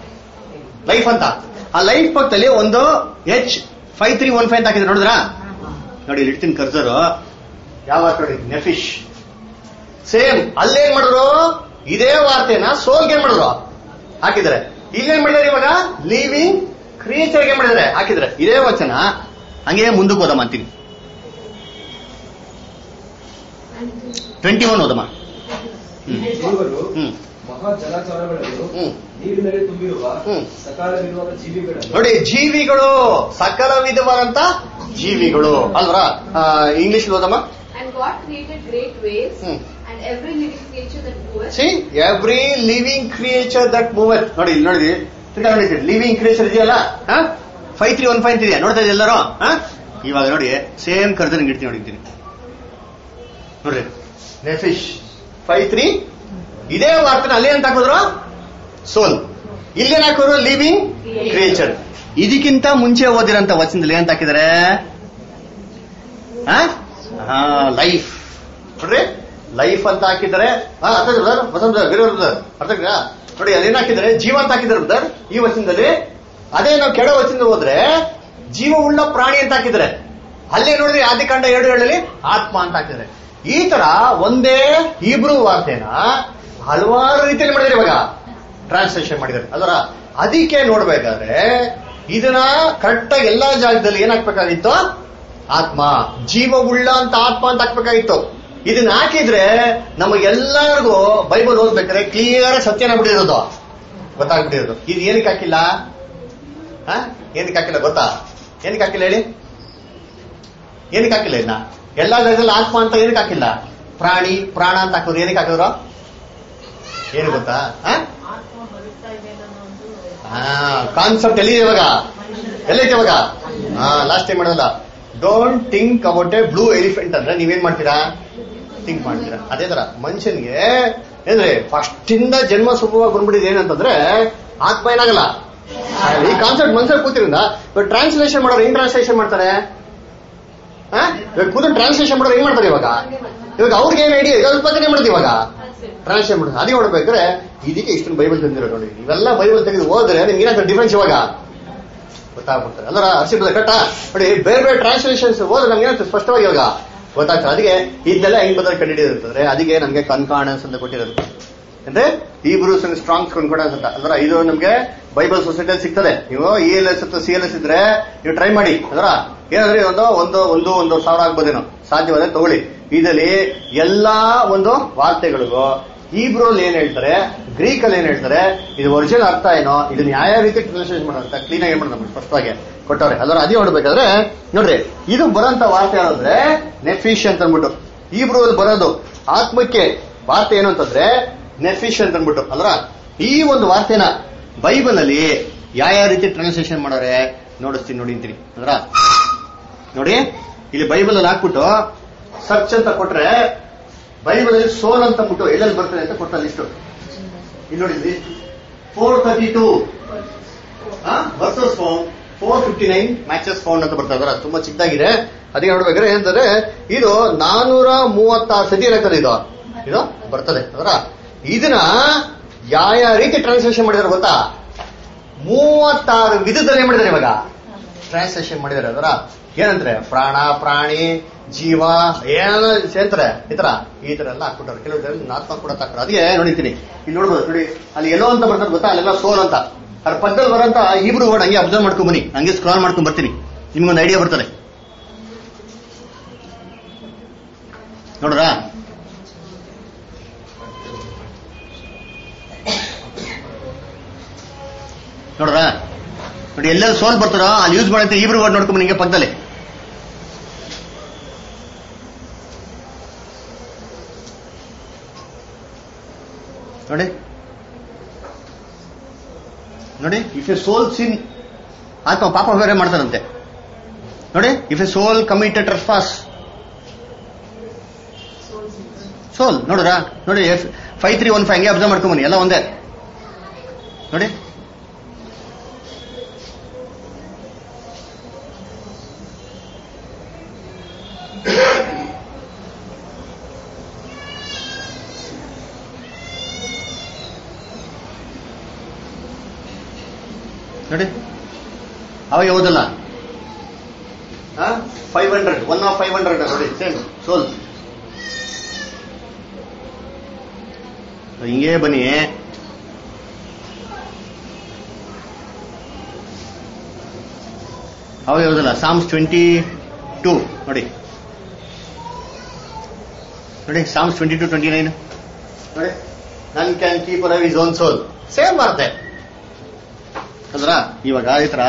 ಲೈಫ್ ಅಂತ ಆ ಲೈಫ್ ಪಕ್ಕದಲ್ಲಿ ಒಂದು H five three one five ಅಂತ ಹಾಕಿದ್ರೆ ನೋಡಿದ್ರಾ ನೋಡಿ ಇಲ್ಲಿ ಇಡ್ತೀನಿ ಕರ್ಸರ್ ಯಾವ ವಾರ್ತೆ ನೋಡಿ ನೆಫಿಶ್ ಸೇಮ್ ಅಲ್ಲೇನ್ ಮಾಡಿದ್ರು ಇದೇ ವಾರ್ತೆನ ಸೋಲ್ಗೆ ಏನ್ ಮಾಡಿದ್ರು ಹಾಕಿದ್ರೆ ಇಲ್ಲೇನ್ ಮಾಡಿದಾರೆ ಇವಾಗ ಲಿವಿಂಗ್ ಕ್ರಿಯೇಚರ್ ಏನ್ ಮಾಡಿದಾರೆ ಹಾಕಿದ್ರೆ ಇದೇ ವಚನ ಹಂಗೆ ಮುಂದಕ್ಕೆ ಹೋದಮ್ಮ ಅಂತೀನಿ ಟ್ವೆಂಟಿ ಒನ್ ಹೋದಮ್ಮ ಹ್ಮ್ ದೇವರು ಹ್ಮ್ ಮಹಾ ಜಲಾಚರಗಳನ್ನು ಹ್ಮ್ ನೀರಿನಲ್ಲಿ ತುಂಬಿರುವ ಹ್ಮ್. ಸಕಾಲವಿರುವ ಜೀವಿಗಳನ್ನು ನೋಡಿ ಜೀವಿಗಳು ಸಕಲ ವಿಧವಾದಂತ ಜೀವಿಗಳು ಅಲ್ವರಾ ಇಂಗ್ಲಿಷ್ ಓದಮ್ಮ and God created great waves, Hmm. and every living creature that moveth, see every living creature that moveth ನೋಡಿ ಇಲ್ಲಿ ನೋಡಿ ತಿರ್ಗಾ ನೋಡಿ ಲಿವಿಂಗ್ ಕ್ರಿಯೇಚರ್ ಇದೆಯಲ್ಲ ಫೈವ್ ತ್ರೀ ಒನ್ ಫೈವ್ ಇದೆಯಾ ನೋಡ್ತಾ ಇದ್ದೀವಿ ಎಲ್ಲರೂ ಹಾ? ಇವಾಗ ನೋಡಿ ಸೇಮ್ ಕರೆದ ನಿಂಗೆ ಇಡ್ತೀನಿ ನೋಡಿದ್ದೀನಿ ನೋಡ್ರಿ ನೆಫಿಶ್ ಫೈವ್ ತ್ರೀ ಇದೇ ವಾರ್ತೆನ ಅಲ್ಲೇ ಅಂತ ಹಾಕಿದ್ರು ಸೋಲ್ ಇಲ್ಲೇನ್ ಹಾಕಿದ್ರು ಲಿವಿಂಗ್ ಕ್ರಿಯೇಚರ್ ಇದಕ್ಕಿಂತ ಮುಂಚೆ ಓದಿರೋಂಥ ವಚನದಲ್ಲಿ ಏನಂತ ಹಾಕಿದ್ದಾರೆ ಲೈಫ್ ನೋಡ್ರಿ ಲೈಫ್ ಅಂತ ಹಾಕಿದ್ದಾರೆ ಹಾ ಅರ್ಥ ಆಯ್ತಾ brother? ವಸಂತ ಬೇರೆ ಬ್ರದರ್ ಅರ್ಥ ಆಗ್ತದಾ? ನೋಡಿ ಅದೇನ್ ಹಾಕಿದ್ದಾರೆ ಜೀವ ಅಂತ ಹಾಕಿದ್ದಾರೆ ಬ್ರದರ್ ಈ ವಚನದಲ್ಲಿ ಅದೇ ನಾವು ಕೆಳ ವಚನದಲ್ಲಿ ಹೋದ್ರೆ ಜೀವ ಉಳ್ಳ ಪ್ರಾಣಿ ಅಂತ ಹಾಕಿದ್ದಾರೆ ಅಲ್ಲೇ ನೋಡಿದ್ರೆ ಆದಿಕಾಂಡ ಎರಡು ಏಳಲ್ಲಿ ಆತ್ಮ ಅಂತ ಹಾಕಿದ್ದಾರೆ ಈ ತರ ಒಂದೇ ಹೀಬ್ರೂ ವಾರ್ತೆನ ಹಲವಾರು ರೀತಿಯಲ್ಲಿ ಮಾಡಿದ್ರೆ ಇವಾಗ ಟ್ರಾನ್ಸ್ಲೇಷನ್ ಮಾಡಿದ್ದಾರೆ ಅದರ ಅದಕ್ಕೆ ನೋಡ್ಬೇಕಾದ್ರೆ ಇದನ್ನ ಕರೆಕ್ಟ್ ಆಗಿ ಎಲ್ಲಾ ಜಾಗದಲ್ಲಿ ಏನಾಗ್ಬೇಕಾಗಿತ್ತು ಆತ್ಮ ಜೀವವುಳ್ಳ ಅಂತ ಆತ್ಮ ಅಂತ ಹಾಕ್ಬೇಕಾಗಿತ್ತು ಇದನ್ನ ಹಾಕಿದ್ರೆ ನಮಗೆಲ್ಲರಿಗೂ ಬೈಬಲ್ ಓದ್ಬೇಕಾದ್ರೆ ಕ್ಲಿಯರ್ ಸತ್ಯನ ಬಿಟ್ಟಿರೋದು ಗೊತ್ತಾಗ್ಬಿಟ್ಟಿರೋದು ಇದು ಏನಕ್ಕೆ ಹಾಕಿಲ್ಲ ಹ? ಏನಕ್ಕೆ ಹಾಕಿಲ್ಲ ಗೊತ್ತಾ ಏನಕ್ಕೆ ಹಾಕಿಲ್ಲ ಹೇಳಿ ಏನಕ್ಕೆ ಹಾಕಿಲ್ಲ ಇದನ್ನ ಎಲ್ಲಾ ಜಾಗದಲ್ಲಿ ಆತ್ಮ ಅಂತ ಏನಕ್ಕೆ ಹಾಕಿಲ್ಲ ಪ್ರಾಣಿ ಪ್ರಾಣ ಅಂತ ಹಾಕಿದ್ರು ಏನಕ್ಕೆ ಹಾಕಿದ್ರು ಏನು ಗೊತ್ತಾ ಹ? ಆತ್ಮ ಬರುತ್ತಾ ಇದೆ ಅನ್ನೋ ಒಂದು ಹಾ ಕಾನ್ಸೆಪ್ಟ್ ಎಲ್ಲಿದೆ ಇವಾಗ ಎಲ್ಲೈತೆ ಇವಾಗ ಹಾ ಲಾಸ್ಟ್ ಟೈಮ್ ಮಾಡೋಲ್ಲ don't think about a blue elephant ಅಂದ್ರೆ ನೀವೇನ್ ಮಾಡ್ತೀರಾ ಥಿಂಕ್ ಮಾಡ್ತೀರಾ ಅದೇ ತರ ಮನುಷ್ಯನ್ಗೆ ಏನ್ರಿ ಫಸ್ಟ್ ಇಂದ ಜನ್ಮ ಸುಖವಾಗಿ ಬಂದ್ಬಿಟ್ಟಿದೆ ಏನಂತಂದ್ರೆ ಆತ್ಮ ಏನಾಗಲ್ಲ ಈ ಕಾನ್ಸೆಪ್ಟ್ ಮನುಷ್ಯ ಕೂತಿರಿಂದ ಇವಾಗ ಟ್ರಾನ್ಸ್ಲೇಷನ್ ಮಾಡೋರು ಏನ್ ಟ್ರಾನ್ಸ್ಲೇಷನ್ ಮಾಡ್ತಾರೆ ಹಾ? ಇವಾಗ ಕೂತ್ಕೊಂಡು ಟ್ರಾನ್ಸ್ಲೇಷನ್ ಮಾಡೋರು ಏನ್ ಮಾಡ್ತಾರೆ ಇವಾಗ ಇವಾಗ ಅವ್ರಿಗೆ ಏನ್ ಐಡಿಯಾ ಇದ್ರ ಬಗ್ಗೆ ಮಾಡೋದು ಇವಾಗ ಟ್ರಾನ್ಸ್ಲೇಷನ್ ಮಾಡೋದು ಅದೇ ನೋಡ್ಬೇಕಾದ್ರೆ ಇದಕ್ಕೆ ಇಷ್ಟೊಂದು ಬೈಬಲ್ ತಂದಿರೋ ನೋಡಿ ಇವೆಲ್ಲ ಬೈಬಲ್ ತೆಗೆದು ಹೋದ್ರೆ ನಿಮ್ಗೆ ಏನಾಗ್ತದೆ ಡಿಫ್ರೆನ್ಸ್ ಇವಾಗ ಗೊತ್ತಾಗ್ಬಿಡ್ತಾರೆ ಅಲ್ಲರ ಹರ್ಷಿಪದ ಕಟ್ಟ ನೋಡಿ ಬೇರೆ ಬೇರೆ ಟ್ರಾನ್ಸ್ಲೇಷನ್ಸ್ ಹೋದ್ರೆ ನಮ್ಗೆ ಏನಾಗ್ತದೆ ಸ್ಪಷ್ಟವಾಗಿ ಇವಾಗ ಗೊತ್ತಾಗ್ತದೆ ಅದಕ್ಕೆ ಇದನ್ನೆಲ್ಲ ಹೆಂಗ್ ಬದಲು ಕಂಡುಹಿಡಿದಿರ್ತಂದ್ರೆ ಅದಕ್ಕೆ ನಮ್ಗೆ ಕನ್ಕಾರ್ಡೆನ್ಸ್ ಅಂತ ಕೊಟ್ಟಿರೋದು ಅಂದ್ರೆ ಈ ಬ್ರೂಸ್ ಸ್ಟ್ರಾಂಗ್ ಕನ್ಕಾರ್ಡೆನ್ಸ್ ಅಂತ ಅಂದ್ರೆ ಇದು ನಮ್ಗೆ ಬೈಬಲ್ ಸೊಸೈಟಿಯಲ್ಲಿ ಸಿಗ್ತದೆ ನೀವು ಇ ಎಲ್ ಎಸ್ ಅಥವಾ ಸಿ ಎಲ್ ಎಸ್ ಇದ್ರೆ ನೀವು ಟ್ರೈ ಮಾಡಿ ಅದರ ಏನಂದ್ರೆ ಒಂದು ಒಂದು ಒಂದು ಒಂದು ಸಾವಿರ ಆಗ್ಬೋದೇನೋ ಸಾಧ್ಯವಾದ್ರೆ ತಗೊಳ್ಳಿ ಇದರಲ್ಲಿ ಎಲ್ಲಾ ಒಂದು ವಾರ್ತೆಗಳಿಗೂ ಈಬ್ರೋಲ್ ಏನ್ ಹೇಳ್ತಾರೆ ಗ್ರೀಕ್ ಅಲ್ಲಿ ಏನ್ ಹೇಳ್ತಾರೆ ಇದು ಒರಿಜಿನಲ್ ಅರ್ಥ ಏನೋ ಇದನ್ನ ಯಾವ ರೀತಿ ಟ್ರಾನ್ಸ್ಲೇಷನ್ ಮಾಡೋಂತ ಕ್ಲೀನ್ ಆಗಿ ಮಾಡೋಣ ಸ್ಪಷ್ಟವಾಗಿ ಕೊಟ್ಟವ್ರೆ ಅದರ ಅದೇ ನೋಡ್ಬೇಕಾದ್ರೆ ನೋಡ್ರಿ ಇದು ಬರೋಂತ ವಾರ್ತೆ ಏನಂದ್ರೆ ನೆಫಿಶ್ ಅಂತ ಅಂದ್ಬಿಟ್ಟು ಈಬ್ರೋಲ್ ಬರೋದು ಆತ್ಮಕ್ಕೆ ವಾರ್ತೆ ಏನು ಅಂತಂದ್ರೆ ನೆಫಿಶ್ ಅಂತ ಅಂದ್ಬಿಟ್ಟು ಅಲ್ರ ಈ ಒಂದು ವಾರ್ತೆನ ಬೈಬಲ್ ಅಲ್ಲಿ ಯಾವ ಯಾವ ರೀತಿ ಟ್ರಾನ್ಸ್ಲೇಷನ್ ಮಾಡೋರೆ ನೋಡಿಸ್ತೀನಿ ನೋಡಿ ಅಂತೀನಿ ಅಲ್ರ ನೋಡಿ ಇಲ್ಲಿ ಬೈಬಲ್ ಅಲ್ಲಿ ಹಾಕ್ಬಿಟ್ಟು ಸರ್ಚ್ ಅಂತ ಕೊಟ್ರೆ ಬೈಬಲ್ ಅಲ್ಲಿ ಸೋಲ್ ಅಂತ ಬಿಟ್ಟು ಎಲ್ಲೆಲ್ಲಿ ಬರ್ತದೆ ಅಂತ ಕೊಟ್ಟ ಲಿಸ್ಟು ಇಲ್ಲಿ ನೋಡಿ four thirty two verses found four fifty nine matches found ಅಂತ ಬರ್ತಾ ಇದಾರೆ ತುಂಬಾ ಚಿಕ್ಕದಾಗಿದೆ ಅದಕ್ಕೆ ನೋಡ್ಬೇಕಾದ್ರೆ ಏನಂದ್ರೆ ಇದು ನಾನೂರ ಮೂವತ್ತಾರು ಸತಿ ಏನಾಗ್ತದೆ ಇದು ಇದು ಬರ್ತದೆ ಅದರ ಇದನ್ನ ಯಾವ ರೀತಿ ಟ್ರಾನ್ಸ್ಲೇಷನ್ ಮಾಡಿದಾರೆ ಗೊತ್ತಾ ಮೂವತ್ತಾರು ವಿಧದಲ್ಲಿ ಏನ್ ಮಾಡಿದ್ದಾರೆ ಇವಾಗ ಟ್ರಾನ್ಸ್ಲೇಷನ್ ಮಾಡಿದ್ದಾರೆ ಅದರ ಏನಂದ್ರೆ ಪ್ರಾಣ ಪ್ರಾಣಿ ಜೀವ ಏನೋ ಸೇರ್ತಾರೆ ಈ ತರ ಈ ತರ ಎಲ್ಲ ಹಾಕ್ಬಿಟ್ಟಾರೆ ಕೆಲವು ಆತ್ಮ ಕೂಡ ಹಾಕ್ತಾರೆ ಅದಕ್ಕೆ ನೋಡಿತೀನಿ ಇಲ್ಲಿ ನೋಡ್ಬೋದು ನೋಡಿ ಅಲ್ಲಿ ಎಲ್ಲೋ ಅಂತ ಬರ್ತಾರೆ ಗೊತ್ತಾ ಅಲ್ಲೆಲ್ಲ ಸೋಲ್ ಅಂತ ಅದ್ರ ಪಕ್ಕದಲ್ಲಿ ಬರೋಂತ ಇಬ್ರು ವರ್ಡ್ ಹಂಗೆ ಅಬ್ಸರ್ವ್ ಮಾಡ್ಕೊಂಡ್ ಬನ್ನಿ ಹಂಗೆ ಸ್ಕ್ರಾಲ್ ಮಾಡ್ಕೊಂಡ್ ಬರ್ತೀನಿ ನಿಮ್ಗೊಂದು ಐಡಿಯಾ ಬರ್ತದೆ ನೋಡ್ರಾ ನೋಡ್ರ ನೋಡಿ ಎಲ್ಲೆಲ್ಲಿ ಸೋಲ್ ಬರ್ತಾರೋ ಅಲ್ಲಿ ಯೂಸ್ ಮಾಡಂತ ಇಬ್ರು ವರ್ಡ್ ನೋಡ್ಕೊಂಡ್ ನಿಂಗೆ ಪಕ್ಕದಲ್ಲಿ ನೋಡಿ ನೋಡಿ ಇಫ್ ಎ ಸೋಲ್ ಸಿನ್ ಆತ್ಮ ಪಾಪ ಬೇರೆ ಮಾಡ್ತಾರಂತೆ ನೋಡಿ if a soul committed trespass soul ನೋಡ್ರ ನೋಡಿ ಫೈವ್ ತ್ರೀ ಒನ್ ಫೈವ್ ಹಂಗೆ ಅಬ್ಸರ್ವ್ ಮಾಡ್ಕೊಂಬನಿ ಎಲ್ಲ ಒಂದೇ ನೋಡಿ ನೋಡಿ ಅವಾಗ ಓದಲ್ಲ five hundred one of five hundred ನೋಡಿ ಸೇಮ್ ಸೋಲ್ ಹಿಂಗೇ ಬನ್ನಿ ಅವಾಗ ಯಾವ್ದಲ್ಲ ಸಾಮ್ಸ್ ಟ್ವೆಂಟಿ ಟೂ ನೋಡಿ ನೋಡಿ Psalms twenty two twenty nine ನೋಡಿ none can keep alive his own soul same ಬರುತ್ತೆ ಅಲ್ರ ಇವಾಗ ಈ ತರ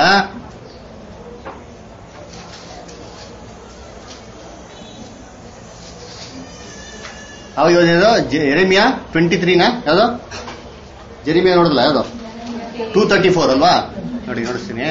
ಅವಾಗ ಯಾವ್ದು ಜೆರೆಮಿಯಾ ಟ್ವೆಂಟಿ ತ್ರೀನಾ ಯಾವ್ದು ಜೆರೆಮಿಯಾ ನೋಡಿದ್ಲ ಯಾವ್ದು ಟೂ ತರ್ಟಿ ಫೋರ್ ಅಲ್ವಾ ನೋಡಿ ನೋಡಿಸ್ತೀನಿ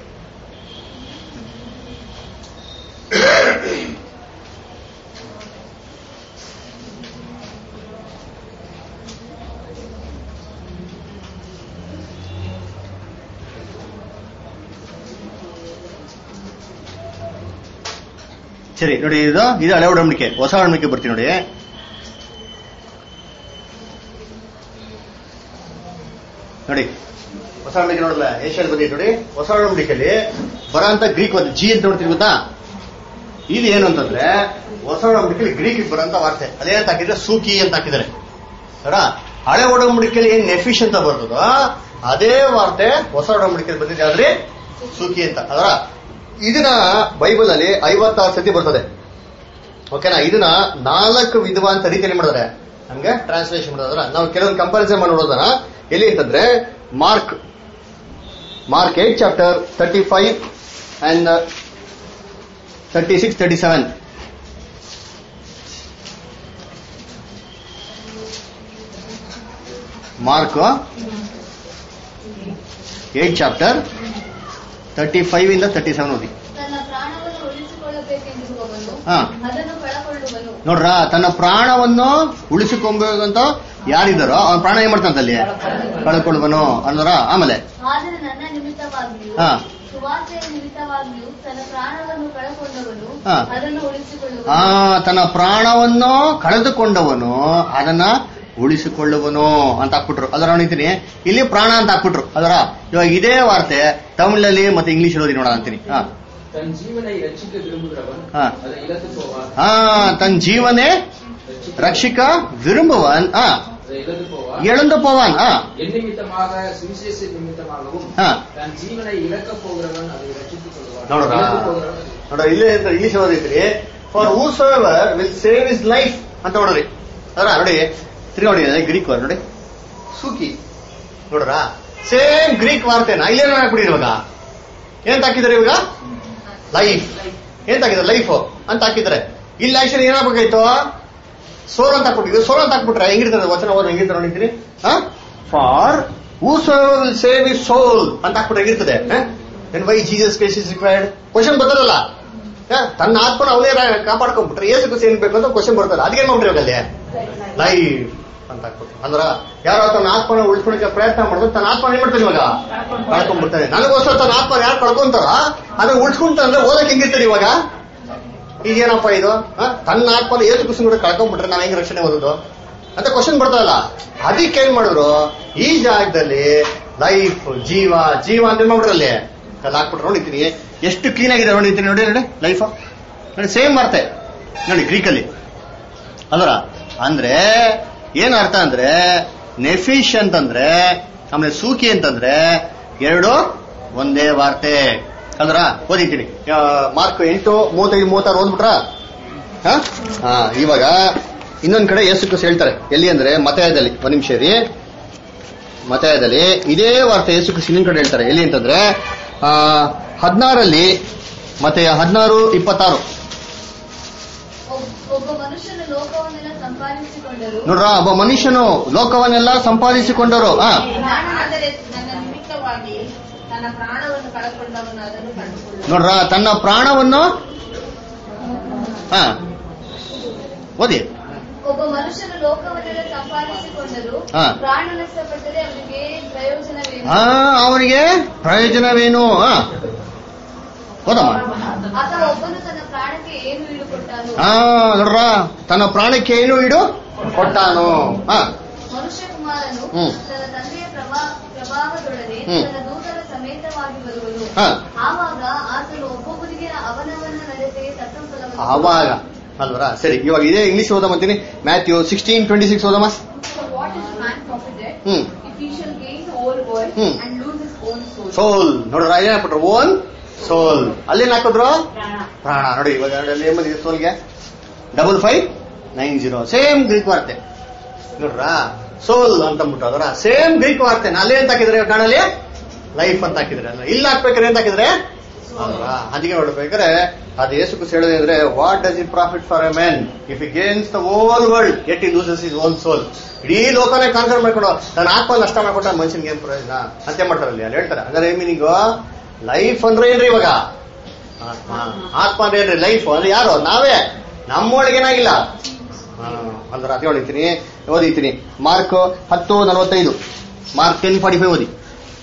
ಸರಿ ನೋಡಿ ಇದು ಇದು ಹಳೆ ಒಡಂಬಡಿಕೆ ಹೊಸ ಒಡಂಬಡಿಕೆ ಬರ್ತೀನಿ ನೋಡಿ ನೋಡಿ ಹೊಸ ಒಡಂಬಡಿಕೆ ನೋಡಲ್ಲ ಏಷ್ಯಾಲ್ ಬಂದಿ ನೋಡಿ ಹೊಸ ಒಡಂಬಡಿಕೆಯಲ್ಲಿ ಬರೋಂತ ಗ್ರೀಕ್ ಒಂದು ಜಿ ಅಂತ ನೋಡ್ತೀವಿ ಗೊತ್ತಾ ಇದು ಏನು ಅಂತಂದ್ರೆ ಹೊಸ ಒಡಂಬಡಿಕೆಯಲ್ಲಿ ಗ್ರೀಕ್ ಬರೋಂತ ವಾರ್ತೆ ಅದೇ ಅಂತ ಹಾಕಿದ್ರೆ ಸೂಕಿ ಅಂತ ಹಾಕಿದ್ದಾರೆ ಅರ ಹಳೆ ಒಡಂಬಡಿಕೆಯಲ್ಲಿ ಏನ್ ನೆಫಿಶ್ ಅಂತ ಬರ್ತದೋ ಅದೇ ವಾರ್ತೆ ಹೊಸ ಒಡಂಬಡಿಕೆಯಲ್ಲಿ ಬಂದಿದೆ ಆದ್ರೆ ಸೂಕಿ ಅಂತ ಅದರ ಇದನ್ನ ಬೈಬಲ್ ಅಲ್ಲಿ ಐವತ್ತಾರು ಸತಿ ಬರ್ತದೆ ಓಕೆನಾ ಇದನ್ನ ನಾಲ್ಕು ವಿಧವಾದ ರೀತಿಯಲ್ಲಿ ಮಾಡಿದ್ರೆ ನಮ್ಗೆ ಟ್ರಾನ್ಸ್ಲೇಷನ್ ಮಾಡೋದ್ರ ನಾವು ಕೆಲವೊಂದು ಕಂಪಾರಿಸನ್ ಮಾಡಿ ನೋಡೋದನ್ನ ಎಲ್ಲಿ ಅಂತಂದ್ರೆ Mark Mark eight chapter thirty five and thirty six thirty seven Mark eight chapter thirty five ಇಂದ ತರ್ಟಿ ಸೆವೆನ್ ಓದಿ ತನ್ನ ಪ್ರಾಣವನ್ನು ಉಳಿಸಿಕೊಳ್ಳಬೇಕೆಂದಿರುವವನು ಹಾ. ಅದನ್ನು ಕಳಕೊಳ್ಳುವನು ನೋಡ್ರ ತನ್ನ ಪ್ರಾಣವನ್ನು ಉಳಿಸಿಕೊಂಬೇಕಂತ ಯಾರಿದ್ದಾರೋ ಅವನ ಪ್ರಾಣ ಏನ್ ಮಾಡ್ತಾನಂತ ಅಲ್ಲಿ ಕಳ್ಕೊಳ್ವನು ಅಂದ್ರ ಆಮೇಲೆ ಆದರೆ ನನ್ನ ನಿಮಿತ್ತವಾಗಿಯೂ ಹಾ. ಸುವಾರ್ತೆಯ ನಿಮಿತ್ತವಾಗಿಯೂ ತನ್ನ ಪ್ರಾಣವನ್ನು ಕಳಕೊಂಡವನು ಹಾ. ಅದನ್ನು ಆ ಉಳಿಸಿಕೊಳ್ಳುವನು ತನ್ನ ಪ್ರಾಣವನ್ನು ಕಳೆದುಕೊಂಡವನು ಅದನ್ನ ಉಳಿಸಿಕೊಳ್ಳುವನು ಅಂತ ಹಾಕ್ಬಿಟ್ರು ಅದರ ನೋಡಿತೀನಿ ಇಲ್ಲಿ ಪ್ರಾಣ ಅಂತ ಹಾಕ್ಬಿಟ್ರು ಅದರ ಇವಾಗ ಇದೇ ವಾರ್ತೆ ತಮಿಳಲ್ಲಿ ಮತ್ತೆ ಇಂಗ್ಲಿಷ್ ಓದಿ ನೋಡೋಣ ಅಂತೀನಿ ಹಾ தன் ஜீவனை ரட்சிக்க விரும்புகிறவன் ஆ. அதை இழந்து போவான் ಹಾ ತನ್ನ ಜೀವನೇ ரட்சிக்க ರಕ್ಷಿಕ ವಿರುಂಬುವನ್ ಹಾ அதை இழந்து போவான் ಎಳಂದು ಪವನ್ ಹಾ என் நிமித்தமாக சுவிசேஷ நிமித்தமாகவும் ಹಾ தன் ஜீவனை இழக்கப் போகிறவன் அதை ரட்சித்துக் கொள்வான் ನೋಡ್ರಾ? இழந்து போகிறவன் ನೋಡ ಇಲ್ಲೇ ಅಂತ ಇಂಗ್ಲಿಷ್ ಓದಿದ್ರಿ for whoso will save his life ಅಂತ ನೋಡ್ರಿ ಅದರ ನೋಡಿ ತಿರ್ಗಿ ನೋಡಿ ಗ್ರೀಕ್ ವಾರ್ ನೋಡಿ ಸೂಕಿ ನೋಡ್ರ ಸೇಮ್ ಗ್ರೀಕ್ ವಾರ್ತೆನ ಇಲ್ಲೇನ ಹಾಕ್ಬಿಡಿ ಇವಾಗ ಏನ್ ಹಾಕಿದಾರೆ ಇವಾಗ ಲೈಫ್ ಏನ್ ಹಾಕಿದ್ರೆ ಲೈಫ್ ಅಂತ ಹಾಕಿದ್ರೆ ಇಲ್ಲಿ ಆಕ್ಚುಲಿ ಏನಾಗಬೇಕಾಯ್ತು ಸೋಲ್ ಅಂತ ಹಾಕ್ಬಿಟ್ಟಿದ್ರು ಸೋಲ್ ಅಂತ ಹಾಕ್ಬಿಟ್ರೆ ಹೆಂಗಿರ್ತದೆ ವಚನ ಓದ್ ಹೆಂಗಿರ್ತಾರೆ ನೋಡಿದ್ದೀನಿ for whoso will save his soul ಅಂತ ಹಾಕ್ಬಿಟ್ರೆ ಹೆಂಗಿರ್ತದೆ then why Jesus case is required question ಬರ್ತದಲ್ಲ ಹ? ತನ್ನ ಆತ್ಮನ ಅವನೇ ಕಾಪಾಡ್ಕೊಂಡ್ಬಿಟ್ರೆ ಏಸು ಕುಸಿ ಏನ್ ಬೇಕು ಅಂತ ಕ್ವಶನ್ ಬರ್ತದೆ ಅದಕ್ಕೆ ಮಾಡ್ಬಿಟ್ರಿ ಅಲ್ಲಿ ಲೈಫ್ ಅಂತ ಹಾಕ್ಬಿಟ್ರು ಅಂದ್ರ ಯಾರೋ ತನ್ನ ಆತ್ಮನ ಉಳಿಸ್ಕೊಳಕ್ಕೆ ಪ್ರಯತ್ನ ಮಾಡಿದ್ರೆ ತನ್ನ ಆತ್ಮ ಏನ್ ಮಾಡ್ತಾನೆ ಇವಾಗ ಕಳ್ಕೊಂಡ್ಬಿಡ್ತಾನೆ ನನಗೋಸ್ಕರ ತನ್ನ ಆತ್ಮ ಯಾರು ಕಳ್ಕೊಂತಾರ ಅದನ್ನ ಉಳಿಸ್ಕೊಂತಾನೆ ಓದಕ್ಕೆ ಹೆಂಗಿರ್ತಾರೆ ಇವಾಗ ಈಗೇನಪ್ಪ ಇದು ಹ? ತನ್ನ ಆತ್ಮನ ಏಸು ಕುಸಿ ಕೂಡ ಕಳ್ಕೊಂಡ್ಬಿಟ್ರೆ ನಾವ್ ಹೆಂಗ್ ರಕ್ಷಣೆ ಓದೋದು ಅಂತ ಕ್ವಶನ್ ಬರ್ತದಲ್ಲ ಅದಕ್ಕೆ ಏನ್ ಮಾಡಿದ್ರು ಈ ಜಾಗದಲ್ಲಿ ಲೈಫ್ ಜೀವ ಜೀವ ಅಂತ ಏನ್ ಮಾಡ್ಬಿಟ್ರು ಅಲ್ಲಿ ಅಲ್ಲಿ ಹಾಕ್ಬಿಟ್ರು ನೋಡಿದ್ದೀನಿ ಎಷ್ಟು ಕ್ಲೀನ್ ಆಗಿದೆ ನೋಡಿದ್ದೀನಿ ನೋಡಿ ನೋಡಿ ಲೈಫ್ ನೋಡಿ ಸೇಮ್ ವಾರ್ತೆ ನೋಡಿ ಗ್ರೀಕಲ್ಲಿ ಅಲ್ವರ ಅಂದ್ರೆ ಏನ್ ಅರ್ಥ ಅಂದ್ರೆ ನೆಫಿಶ್ ಅಂತಂದ್ರೆ ಆಮೇಲೆ ಸೂಕಿ ಅಂತಂದ್ರೆ ಎರಡು ಒಂದೇ ವಾರ್ತೆ ಅಲ್ವರ ಓದಿದ್ದೀನಿ ಆ, ಮಾರ್ಕ್ ಎಂಟು ಮೂವತ್ತೈದು ಮೂವತ್ತಾರು ಓದ್ಬಿಟ್ರ ಹ? ಹಾ ಇವಾಗ ಇನ್ನೊಂದ್ ಕಡೆ ಯೇಸು ಕ್ರಿಸ್ತ ಹೇಳ್ತಾರೆ ಎಲ್ಲಿ ಅಂದ್ರೆ ಮತಯದಲ್ಲಿ ಒಂದ್ ನಿಮಿಷ ರೀ ಮತಯದಲ್ಲಿ ಇದೇ ವಾರ್ತೆ ಯೇಸು ಕ್ರಿಸ್ತ ಇನ್ನೊಂದ್ ಕಡೆ ಹೇಳ್ತಾರೆ ಎಲ್ಲಿ ಅಂತಂದ್ರೆ ಆ ಹದಿನಾರಲ್ಲಿ ಮತ್ತೆ ಹದಿನಾರು ಇಪ್ಪತ್ತಾರು ಒಬ್- ಒಬ್ಬ ಮನುಷ್ಯನು ಲೋಕವನ್ನೆಲ್ಲ ಸಂಪಾದಿಸಿಕೊಂಡರು ನೋಡ್ರ ಒಬ್ಬ ಮನುಷ್ಯನು ಲೋಕವನ್ನೆಲ್ಲ ಸಂಪಾದಿಸಿಕೊಂಡರು ಆ ಪ್ರಾಣನಾದರೆ ನನ್ನ ನಿಮಿತ್ತವಾಗಿ ತನ್ನ ಪ್ರಾಣವನ್ನು ಕಳಕೊಂಡವನು ಅದನ್ನು ಕಂಡುಕೊಳ್ಳುವ ನೋಡ್ರ ತನ್ನ ಪ್ರಾಣವನ್ನು ಹಾ ಓದಿ ಒಬ್ಬ ಮನುಷ್ಯನು ಲೋಕವನ್ನೆಲ್ಲ ಸಂಪಾದಿಸಿಕೊಂಡರು ಹಾ. ಪ್ರಾಣ ನಷ್ಟಪಟ್ಟರೆ ಅವನಿಗೆ ಪ್ರಯೋಜನವೇನು ಆ ಅವನಿಗೆ ಪ್ರಯೋಜನವೇನು ಆ ಓದಮ್ಮ ಅಥವಾ ಒಬ್ಬನು ತನ್ನ ಪ್ರಾಣಕ್ಕೆ ಏನು ಈಡುಕೊಟ್ಟಾನು ಆ ನೋಡ್ರ ತನ್ನ ಪ್ರಾಣಕ್ಕೆ ಏನು ಇಡು ಕೊಟ್ಟಾನು ಆ ಮನುಷ್ಯ ಕುಮಾರನು ಹ್ಮ್. ತನ್ನ ತಂದೆಯ ಪ್ರಭಾ- ಪ್ರಭಾವದೊಡನೆ ಹ್ಮ್. ತನ್ನ ದೂತರ ಸಮೇತವಾಗಿ ಬರುವನು ಹಾ. ಆವಾಗ ಆತನು ಒಬ್ಬೊಬ್ಬರಿಗೆ ಅವನವನ ನಡತೆಗೆ ತಕ್ಕ ಫಲವನ್ನು ಆವಾಗ ಅಲ್ವರ ಸರಿ ಇವಾಗ ಇದೇ ಇಂಗ್ಲಿಷ್ ಓದಮ್ಮಂತೀನಿ ಮ್ಯಾಥ್ಯೂ ಸಿಕ್ಸ್ಟೀನ್ ಟ್ವೆಂಟಿ ಸಿಕ್ಸ್ ಓದಮ್ಮ So what is man profited hmm if he shall gain the whole world Hmm. and lose his own soul? Soul ನೋಡ್ರ ಏನ್ ಹಾಕ್ಬಿಟ್ರು ಓನ್ ಸೋಲ್ ಅಲ್ಲೇನ್ ಹಾಕಿದ್ರು ಪ್ರಾಣ ನೋಡಿ ಇವಾಗ ಅಲ್ಲಿ ಏನ್ ಬಂದಿದೆ ಸೋಲ್ಗೆ double five nine zero same Greek ವಾರ್ತೆ ನೋಡ್ರ ಸೋಲ್ ಅಂತ ಅಂದ್ಬಿಟ್ಟು ಅದರ ಸೇಮ್ ಗ್ರೀಕ್ ವಾರ್ತೆ ಅಲ್ಲೇ ಅಂತ ಹಾಕಿದ್ರೆ ಕಣ್ಣಲ್ಲಿ ಲೈಫ್ ಅಂತ ಹಾಕಿದ್ರೆ ಅಲ್ಲ ಇಲ್ಲಿ ಹಾಕ್ಬೇಕಾದ್ರೆ ಅಂತ ಹಾಕಿದ್ರೆ ಅಲ್ವಾ ಅದಕ್ಕೆ ನೋಡ್ಬೇಕಾದ್ರೆ ಅದು ಏಸು ಕುಸ್ ಹೇಳೋದು ಅಂದ್ರೆ what does it profit for a man if he gains the whole world and he loses his own soul ಇಡೀ ಲೋಕನೇ ಕಾನ್ಸರ್ ಮಾಡ್ಕೊಂಡು ತನ್ನ ಆತ್ಮ ನಷ್ಟ ಮಾಡ್ಕೊಂಡ ಮನುಷ್ಯನಿಗೆ ಏನ್ ಪ್ರಯೋಜನ ಅಂತ ಮಾಡ್ತಾರೆ ಅಲ್ಲಿ ಅಲ್ಲಿ ಹೇಳ್ತಾರೆ ಅಂದ್ರೆ ಮೀನಿಂಗ್ ಲೈಫ್ ಅಂದ್ರೆ ಏನ್ರಿ ಇವಾಗ ಆತ್ಮ ಆತ್ಮ ಅಂದ್ರೆ ಏನ್ರಿ ಲೈಫ್ ಅಂದ್ರೆ ಯಾರು ನಾವೇ ನಮ್ಮೊಳಗೆ ಏನಾಗಿಲ್ಲ ಹಾ, ಅಂದ್ರೆ ಅದೇ ಹೊಡಿತೀನಿ ಓದಿತೀನಿ ಮಾರ್ಕ್ ಹತ್ತು ನಲವತ್ತೈದು ಮಾರ್ಕ್ ಟೆನ್ ಫಾರ್ಟಿ ಫೈವ್ ಓದಿ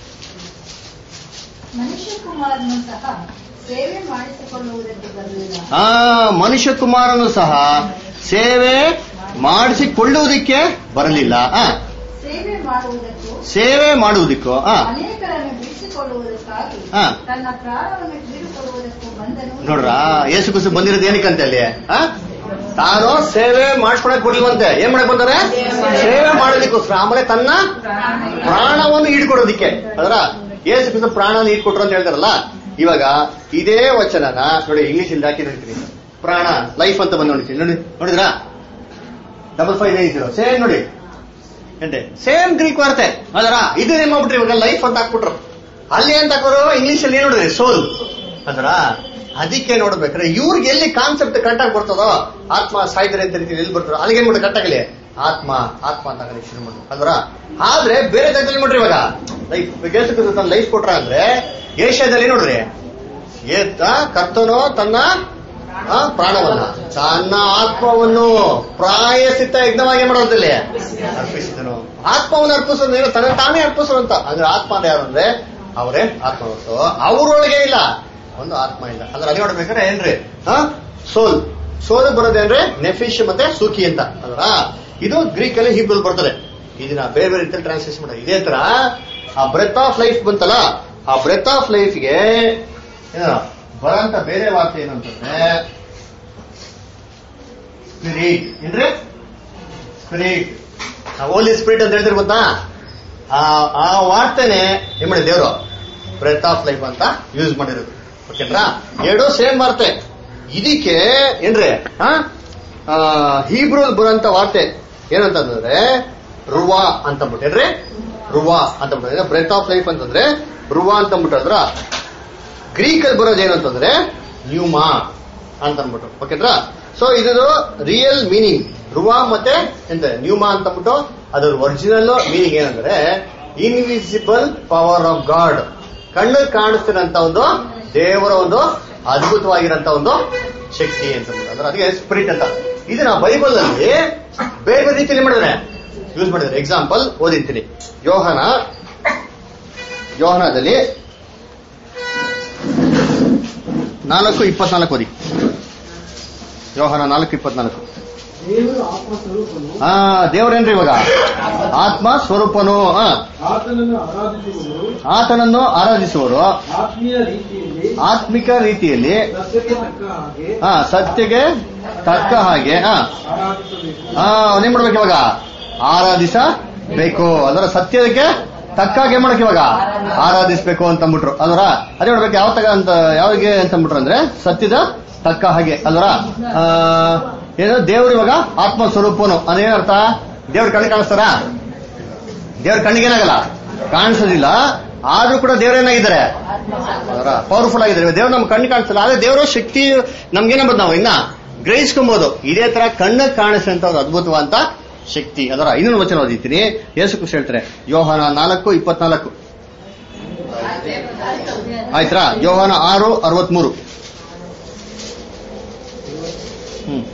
ಮನುಷ್ಯ ಕುಮಾರನು ಸಹ ಸೇವೆ ಮಾಡಿಸಿಕೊಳ್ಳುವುದಕ್ಕೆ ಬರಲಿಲ್ಲ ಆ ಮನುಷ್ಯ ಕುಮಾರನು ಸಹ ಸೇವೆ ಮಾಡಿಸಿಕೊಳ್ಳುವುದಕ್ಕೆ ಬರಲಿಲ್ಲ ಆ ಸೇವೆ ಮಾಡುವುದಕ್ಕೂ ಸೇವೆ ಮಾಡುವುದಕ್ಕೂ ಆ ಅನೇಕರನ್ನು ಬಿಡಿಸಿಕೊಳ್ಳುವುದಕ್ಕಾಗಿ ಹಾ. ತನ್ನ ಪ್ರಾಣವನ್ನು ಬೀಳುಕೊಡುವುದಕ್ಕೂ ಬಂದನು ನೋಡ್ರ ಯೇಸು ಕುಸು ಬಂದಿರೋದು ಏನಕ್ಕಂತೆ ಅಲ್ಲಿ ಆ ತಾನು ಸೇವೆ ಮಾಡ್ಕೊಳಕ್ ಕೊಡ್ಲಿವಂತೆ ಏನ್ ಮಾಡಕ್ ಬಂತಾರೆ ಸೇವೆ ಮಾಡೋದಕ್ಕೋಸ್ಕರ ಆಮೇಲೆ ತನ್ನ ಪ್ರಾಣವನ್ನು ಈಡ್ಕೊಡೋದಿಕ್ಕೆ ಅದರ ಏಸು ಕ್ರಿಸ್ತ ಪ್ರಾಣವನ್ನು ಈಡ್ಕೊಟ್ರು ಅಂತ ಹೇಳ್ತಾರಲ್ಲ ಇವಾಗ ಇದೇ ವಚನನ ನೋಡಿ ಇಂಗ್ಲಿಷ್ ಇಲ್ಲಿ ಹಾಕಿ ನೋಡ್ತೀನಿ ಪ್ರಾಣ ಲೈಫ್ ಅಂತ ಬಂದು ನೋಡ್ತೀನಿ ನೋಡಿ ನೋಡಿದ್ರಾ double five nine zero same ನೋಡಿ ಎಂತೆ ಸೇಮ್ ಗ್ರೀಕ್ ವಾರ್ತೆ ಅದರ ಇದು ಏನ್ ಮಾಡ್ಬಿಟ್ರಿ ಇವಾಗ ಲೈಫ್ ಅಂತ ಹಾಕ್ಬಿಟ್ರು ಅಲ್ಲಿ ಅಂತ ಹಾಕೋರು ಇಂಗ್ಲಿಷ್ ಅಲ್ಲಿ ಏನ್ ನೋಡಿದ್ರಿ ಸೋಲ್ ಅಂದ್ರ ಅದಕ್ಕೆ ನೋಡ್ಬೇಕ್ರೆ ಇವ್ರಿಗೆ ಎಲ್ಲಿ ಕಾನ್ಸೆಪ್ಟ್ ಕರೆಕ್ಟ್ ಆಗಿ ಬರ್ತದೋ ಆತ್ಮ ಸಾಯ್ತಾರೆ ಅಂತ ರೀತಿ ಎಲ್ಲಿ ಬರ್ತದೋ ಅಲ್ಲಿಗೆ ಏನ್ ಮಾಡಿ ಕರೆಕ್ಟ್ ಆಗಲಿ ಆತ್ಮ ಆತ್ಮ ಅಂತ ಹಾಕಲಿಕ್ಕೆ ಶುರು ಮಾಡ್ರು ಅಲ್ವರ ಆದ್ರೆ ಬೇರೆ ಜಾಗದಲ್ಲಿ ಮಾಡ್ರಿ ಇವಾಗ ಲೈಫ್ ಯೇಸು ಕ್ರಿಸ್ತ ತನ್ನ ಲೈಫ್ ಕೊಟ್ರ ಅಂದ್ರೆ ಏಷ್ಯಾದಲ್ಲಿ ನೋಡ್ರಿ ಏತ ಕರ್ತನೋ ತನ್ನ ಆ, ಪ್ರಾಣವನ್ನ ತನ್ನ ಆತ್ಮವನ್ನು ಪ್ರಾಯಸಿತ ಯಜ್ಞವಾಗಿ ಮಾಡೋದಿಲ್ಲ ಅರ್ಪಿಸಿದನು ಆತ್ಮವನ್ನು ಅರ್ಪಿಸೋದು ಏನು ತನ್ನ ತಾನೇ ಅರ್ಪಿಸೋದು ಅಂತ ಅಂದ್ರೆ ಆತ್ಮ ಅಂದ್ರೆ ಯಾರು ಅಂದ್ರೆ ಅವರೇ ಆತ್ಮ ಹೊರತು ಅವ್ರೊಳಗೆ ಇಲ್ಲ ಒಂದು ಆತ್ಮ ಇಲ್ಲ ಅಂದ್ರೆ ಅದೇ ನೋಡ್ಬೇಕಾದ್ರೆ ಏನ್ರಿ ಸೋಲ್ ಸೋಲ್ ಬರೋದೇನ್ರಿ ನೆಫಿಶ್ ಮತ್ತೆ ಸೂಕಿ ಅಂತ ಅಲ್ವಾ ಇದು ಗ್ರೀಕ್ ಅಲ್ಲಿ ಹೀಬ್ರಲ್ ಬರ್ತದೆ ಇದನ್ನ ಬೇರೆ ಬೇರೆ ರೀತಿಯಲ್ಲಿ ಟ್ರಾನ್ಸ್ಲೇಷನ್ ಮಾಡೋದು ಇದೇ ತರ ಆ ಬ್ರೆತ್ ಆಫ್ ಲೈಫ್ ಬಂತಲ್ಲ ಆ ಬ್ರೆತ್ ಆಫ್ ಲೈಫ್ಗೆ ಬರಂತ ಬೇರೆ ವಾರ್ತೆ ಏನಂತಂದ್ರೆ ಸ್ಪಿರಿಟ್ ಏನ್ರಿ ಸ್ಪಿರಿಟ್ ಹೋಲಿ ಸ್ಪಿರಿಟ್ ಅಂತ ಹೇಳ್ತೀರಿ ಗೊತ್ತಾ ಆ ಆ ವಾರ್ತೆನೆ ಏನ್ ಮಾಡಿ ದೇವರು ಬ್ರೆತ್ ಆಫ್ ಲೈಫ್ ಅಂತ ಯೂಸ್ ಮಾಡಿರೋದು ಓಕೆನ್ರಾ ಎರಡು ಸೇಮ್ ವಾರ್ತೆ ಇದಕ್ಕೆ ಏನ್ರಿ ಹೀಬ್ರೂಲ್ ಬರೋಂತ ವಾರ್ತೆ ಏನಂತಂದ್ರೆ ರುವಾ ಅಂತ ಏನ್ರಿ ರುವಾ ಅಂತ ಬ್ರೆತ್ ಆಫ್ ಲೈಫ್ ಅಂತಂದ್ರೆ ರುವಾ ಅಂತ ಅಂದ್ಬಿಟ್ರೆ ಗ್ರೀಕ್ ಅಲ್ಲಿ ಬರೋದು ಏನಂತಂದ್ರೆ ನ್ಯೂಮಾ ಅಂತ ಅಂದ್ಬಿಟ್ಟು ಓಕೆನ್ರಾ ಸೊ ಇದು ರಿಯಲ್ ಮೀನಿಂಗ್ ರುವಾ ಮತ್ತೆ ಎಂತ ನ್ಯೂಮಾ ಅಂತ ಅಂದ್ಬಿಟ್ಟು ಅದ್ರ ಒರಿಜಿನಲ್ ಮೀನಿಂಗ್ ಏನಂದ್ರೆ ಇನ್ವಿಸಿಬಲ್ ಪವರ್ ಆಫ್ ಗಾಡ್ ಕಣ್ಣು ಕಾಣಿಸ್ತಿರಂತ ಒಂದು ದೇವರ ಒಂದು ಅದ್ಭುತವಾಗಿರಂತ ಒಂದು ಶಕ್ತಿ ಅಂತ ಅಂದ್ಬಿಟ್ಟು. ಅಂದ್ರೆ ಅದಕ್ಕೆ ಸ್ಪಿರಿಟ್ ಅಂತ ಇದನ್ನ ಬೈಬಲ್ ಅಲ್ಲಿ ಬೇರೆ ಬೇರೆ ರೀತಿಯಲ್ಲಿ ಮಾಡಿದ್ರೆ ಯೂಸ್ ಮಾಡಿದ್ರೆ ಎಕ್ಸಾಂಪಲ್ ಓದಿರ್ತೀನಿ ಯೋಹನ ಯೋಹನದಲ್ಲಿ ನಾಲ್ಕು ಇಪ್ಪತ್ನಾಲ್ಕು ಓದಿ ಯೋಹನ ನಾಲ್ಕು ಇಪ್ಪತ್ನಾಲ್ಕು ದೇವರ ಆತ್ಮ ಸ್ವರೂಪನು ಹಾ ದೇವರೇನ್ರಿ ಇವಾಗ ಆತ್ಮ ಸ್ವರೂಪನು ಆ, ಆತನನ್ನು ಆರಾಧಿಸುವವರು ಆತನನ್ನು ಆರಾಧಿಸುವರು ಆತ್ಮೀಯ ರೀತಿಯಲ್ಲಿ ಆತ್ಮಿಕ ರೀತಿಯಲ್ಲಿ ಸತ್ಯಕ್ಕೆ ತಕ್ಕ ಹಾಗೆ ಹಾ ಸತ್ಯಗೆ ತಕ್ಕ ಹಾಗೆ ಹಾ ಆರಾಧಿಸಬೇಕು ಹಾ ಏನ್ ಮಾಡ್ಬೇಕು ಇವಾಗ ಆರಾಧಿಸಬೇಕು ಅದರ ಸತ್ಯಕ್ಕೆ ತಕ್ಕ ಹಾಗೆ ಏನ್ ಮಾಡಕ್ ಇವಾಗ ಆರಾಧಿಸ್ಬೇಕು ಅಂತ ಅಂದ್ಬಿಟ್ರು ಅದರ ಅದೇ ನೋಡ್ಬೇಕು ಯಾವ ತಗ ಅಂತ ಯಾವಾಗ ಅಂತ ಅಂದ್ಬಿಟ್ರು ಅಂದ್ರೆ ಸತ್ಯದ ತಕ್ಕ ಹಾಗೆ ಅಲ್ವರ ಆ, ಏನು ದೇವ್ರು ಇವಾಗ ಆತ್ಮ ಸ್ವರೂಪನು ಅದೇನರ್ಥ ದೇವ್ರ ಕಣ್ಣಿಗೆ ಕಾಣಿಸ್ತಾರ ದೇವ್ರ ಕಣ್ಣಿಗೆ ಏನಾಗಲ್ಲ ಕಾಣಿಸೋದಿಲ್ಲ ಆದ್ರೂ ಕೂಡ ದೇವ್ರೇನಾಗಿದ್ದಾರೆ ಅದರ ಪವರ್ಫುಲ್ ಆಗಿದ್ದಾರೆ ದೇವ್ರು ನಮ್ ಕಣ್ಣು ಕಾಣಿಸಲ್ಲ ಆದ್ರೆ ದೇವರ ಶಕ್ತಿ ನಮ್ಗೇನಬೋದು ನಾವು ಇನ್ನ ಗ್ರಹಿಸ್ಕೊಬಹುದು ಇದೇ ತರ ಕಣ್ಣಿಗೆ ಕಾಣಿಸಂತ ಒಂದು ಅದ್ಭುತವಾದಂತ ಶಕ್ತಿ ಅದರ ಇನ್ನೊಂದು ವಚನ ಓದಿತೀನಿ ಯೇಸು ಕೃಷ್ಣ ಹೇಳ್ತಾರೆ ಯೋಹಾನ ನಾಲ್ಕು ಇಪ್ಪತ್ನಾಲ್ಕು ಆಯ್ತಾ ಯೋಹಾನ ಆರು ಅರವತ್ಮೂರು ಹ್ಮ್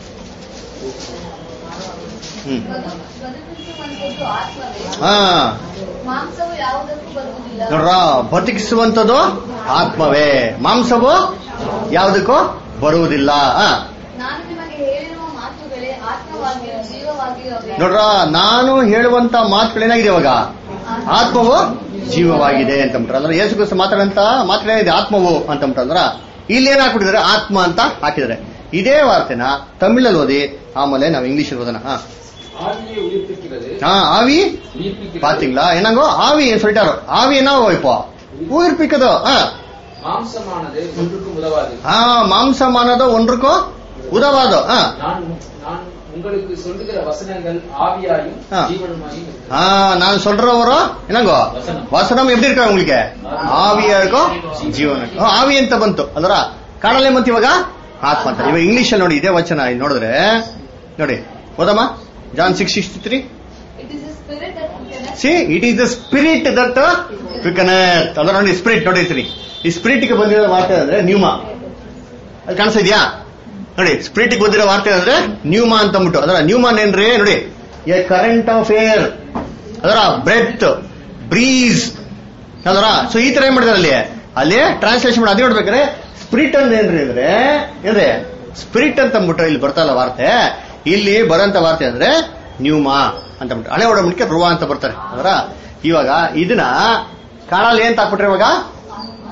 ಹ್ಮ್ ಬದು- ಬದುಕಿಸುವಂಥದ್ದು ಆತ್ಮವೇ ಹಾ ಮಾಂಸವು ಯಾವುದಕ್ಕೂ ಬರುವುದಿಲ್ಲ ನೋಡ್ರ ಬದುಕಿಸುವಂಥದ್ದು ಆತ್ಮವೇ ಮಾಂಸವು ಯಾವುದಕ್ಕೂ ಬರುವುದಿಲ್ಲ ಆ. ನಾನು ನಿಮಗೆ ಹೇಳಿರುವ ಮಾತುಗಳೇ ಆತ್ಮವಾಗಿಯೂ ಜೀವವಾಗಿಯೂ ಅವೆ. ನೋಡ್ರ ನಾನು ಹೇಳುವಂತ ಮಾತುಗಳೇನಾಗಿದೆ ಇವಾಗ ಆತ್ಮವು ಜೀವವಾಗಿದೆ ಅಂತ ಅಂದ್ಬಿಟ್ರೆ ಅಂದ್ರೆ ಯೇಸು ಕ್ರಿಸ್ತ ಮಾತಾಡಂತ ಮಾತುಗಳೇನಿದೆ ಆತ್ಮವು ಅಂತ ಅಂದ್ಬಿಟ್ರೆ ಇಲ್ಲಿ ಏನ್ ಹಾಕ್ಬಿಟ್ಟಿದ್ದಾರೆ ಆತ್ಮ ಅಂತ ಹಾಕಿದ್ದಾರೆ ಇದೇ ವಾರ್ತೆನ ತಮಿಳಲ್ಲಿ ಓದಿ ಆಮೇಲೆ ನಾವು ಇಂಗ್ಲಿಷ್ ಓದೋಣ ಹಾ ஆவியை உயிர்ப்பிக்கிறது ಹಾ ಆವಿ உயிர்ப்பிக்கிறது பாத்தீங்களா என்னங்கோ ஆவி சொல்லிட்டாரு ஆவி என்ன இப்போ உயிர்ப்பிக்குதோ ஆ. மாம்சமானது ஒன்றுக்கும் உதவாது ஆ மாம்சமானதோ ஒன்றுக்கோ உதவாதோ ஆ. நான் நான் உங்களுக்கு சொல்லுகிற வசனங்கள் ஆவியாயும் ஆ. ஜீவனுமாயும் இருக்கிறது. ஆ, நான் சொல்றவரோ என்னங்கೋ ವಸನಂ ಎಬ್ಡಿ ಇರ್ತಾರೆ ಉಂಗ್ಲಿಕ್ಕೆ ಆವಿಯ ಇರ್ಕೋ ಜೀವನ ಇರ್ಕೋ. ಆ, ಆವಿ ಅಂತ ಬಂತು ಅಂದ್ರ ಕಾಣಲೆ ಬಂತು ಇವಾಗ ಆತ್ಮ ಅಂತ ಇವಾಗ ಇಂಗ್ಲಿಷ್ ಅಲ್ಲಿ ನೋಡಿ ಇದೇ ವಚನ ಇಲ್ಲಿ ನೋಡಿದ್ರೆ ನೋಡಿ ಓದಮ್ಮ John six sixty three It is the spirit that connects see it is the spirit that quickeneth ಅದ್ರ ನೋಡಿ ಸ್ಪಿರಿಟ್ ನೋಡಿರ್ತೀನಿ ಈ ಸ್ಪಿರಿಟ್ ಗೆ ಬಂದಿರೋ ವಾರ್ತೆ ಅಂದ್ರೆ ನ್ಯೂಮ ಅದು ಕಾಣಿಸ್ತಾ ಇದೆಯಾ ನೋಡಿ ಸ್ಪಿರಿಟ್ ಗೆ ಬಂದಿರೋ ವಾರ್ತೆ ಅಂದ್ರೆ ನ್ಯೂಮಾ ಅಂತ ಅಂದ್ಬಿಟ್ಟು ಅದರ ನ್ಯೂಮಾನ್ ಏನ್ರಿ ನೋಡಿ ಎ ಕರೆಂಟ್ ಆಫ್ ಏರ್ ಅದರ ಬ್ರೆತ್ ಬ್ರೀಸ್ ಅದರ ಸೊ ಈ ತರ ಏನ್ ಮಾಡಿದಾರೆ ಅಲ್ಲಿ ಅಲ್ಲಿ ಟ್ರಾನ್ಸ್ಲೇಷನ್ ಮಾಡಿ ಅದೇ ನೋಡ್ಬೇಕಾದ್ರೆ ಸ್ಪಿರಿಟ್ ಅಂದ್ರೆ ಏನ್ರಿ ಅಂದ್ರೆ ಏನ್ರಿ ಸ್ಪಿರಿಟ್ ಅಂತ ಅಂದ್ಬಿಟ್ಟು ಇಲ್ಲಿ ಬರ್ತಾರಲ್ಲ ವಾರ್ತೆ ಇಲ್ಲಿ ಬರೋಂತ ವಾರ್ತೆ ಅಂದ್ರೆ ನ್ಯೂಮಾ ಅಂತ ಅಂದ್ಬಿಟ್ಟು ಹಳೆ ಒಡಂಬಡಿಕೆ ಧ್ರುವ ಅಂತ ಬರ್ತಾರೆ ಅದರ ಇವಾಗ ಇದನ್ನ ಕಾಣಲ್ಲಿ ಏನ್ ಹಾಕ್ಬಿಟ್ರೆ ಇವಾಗ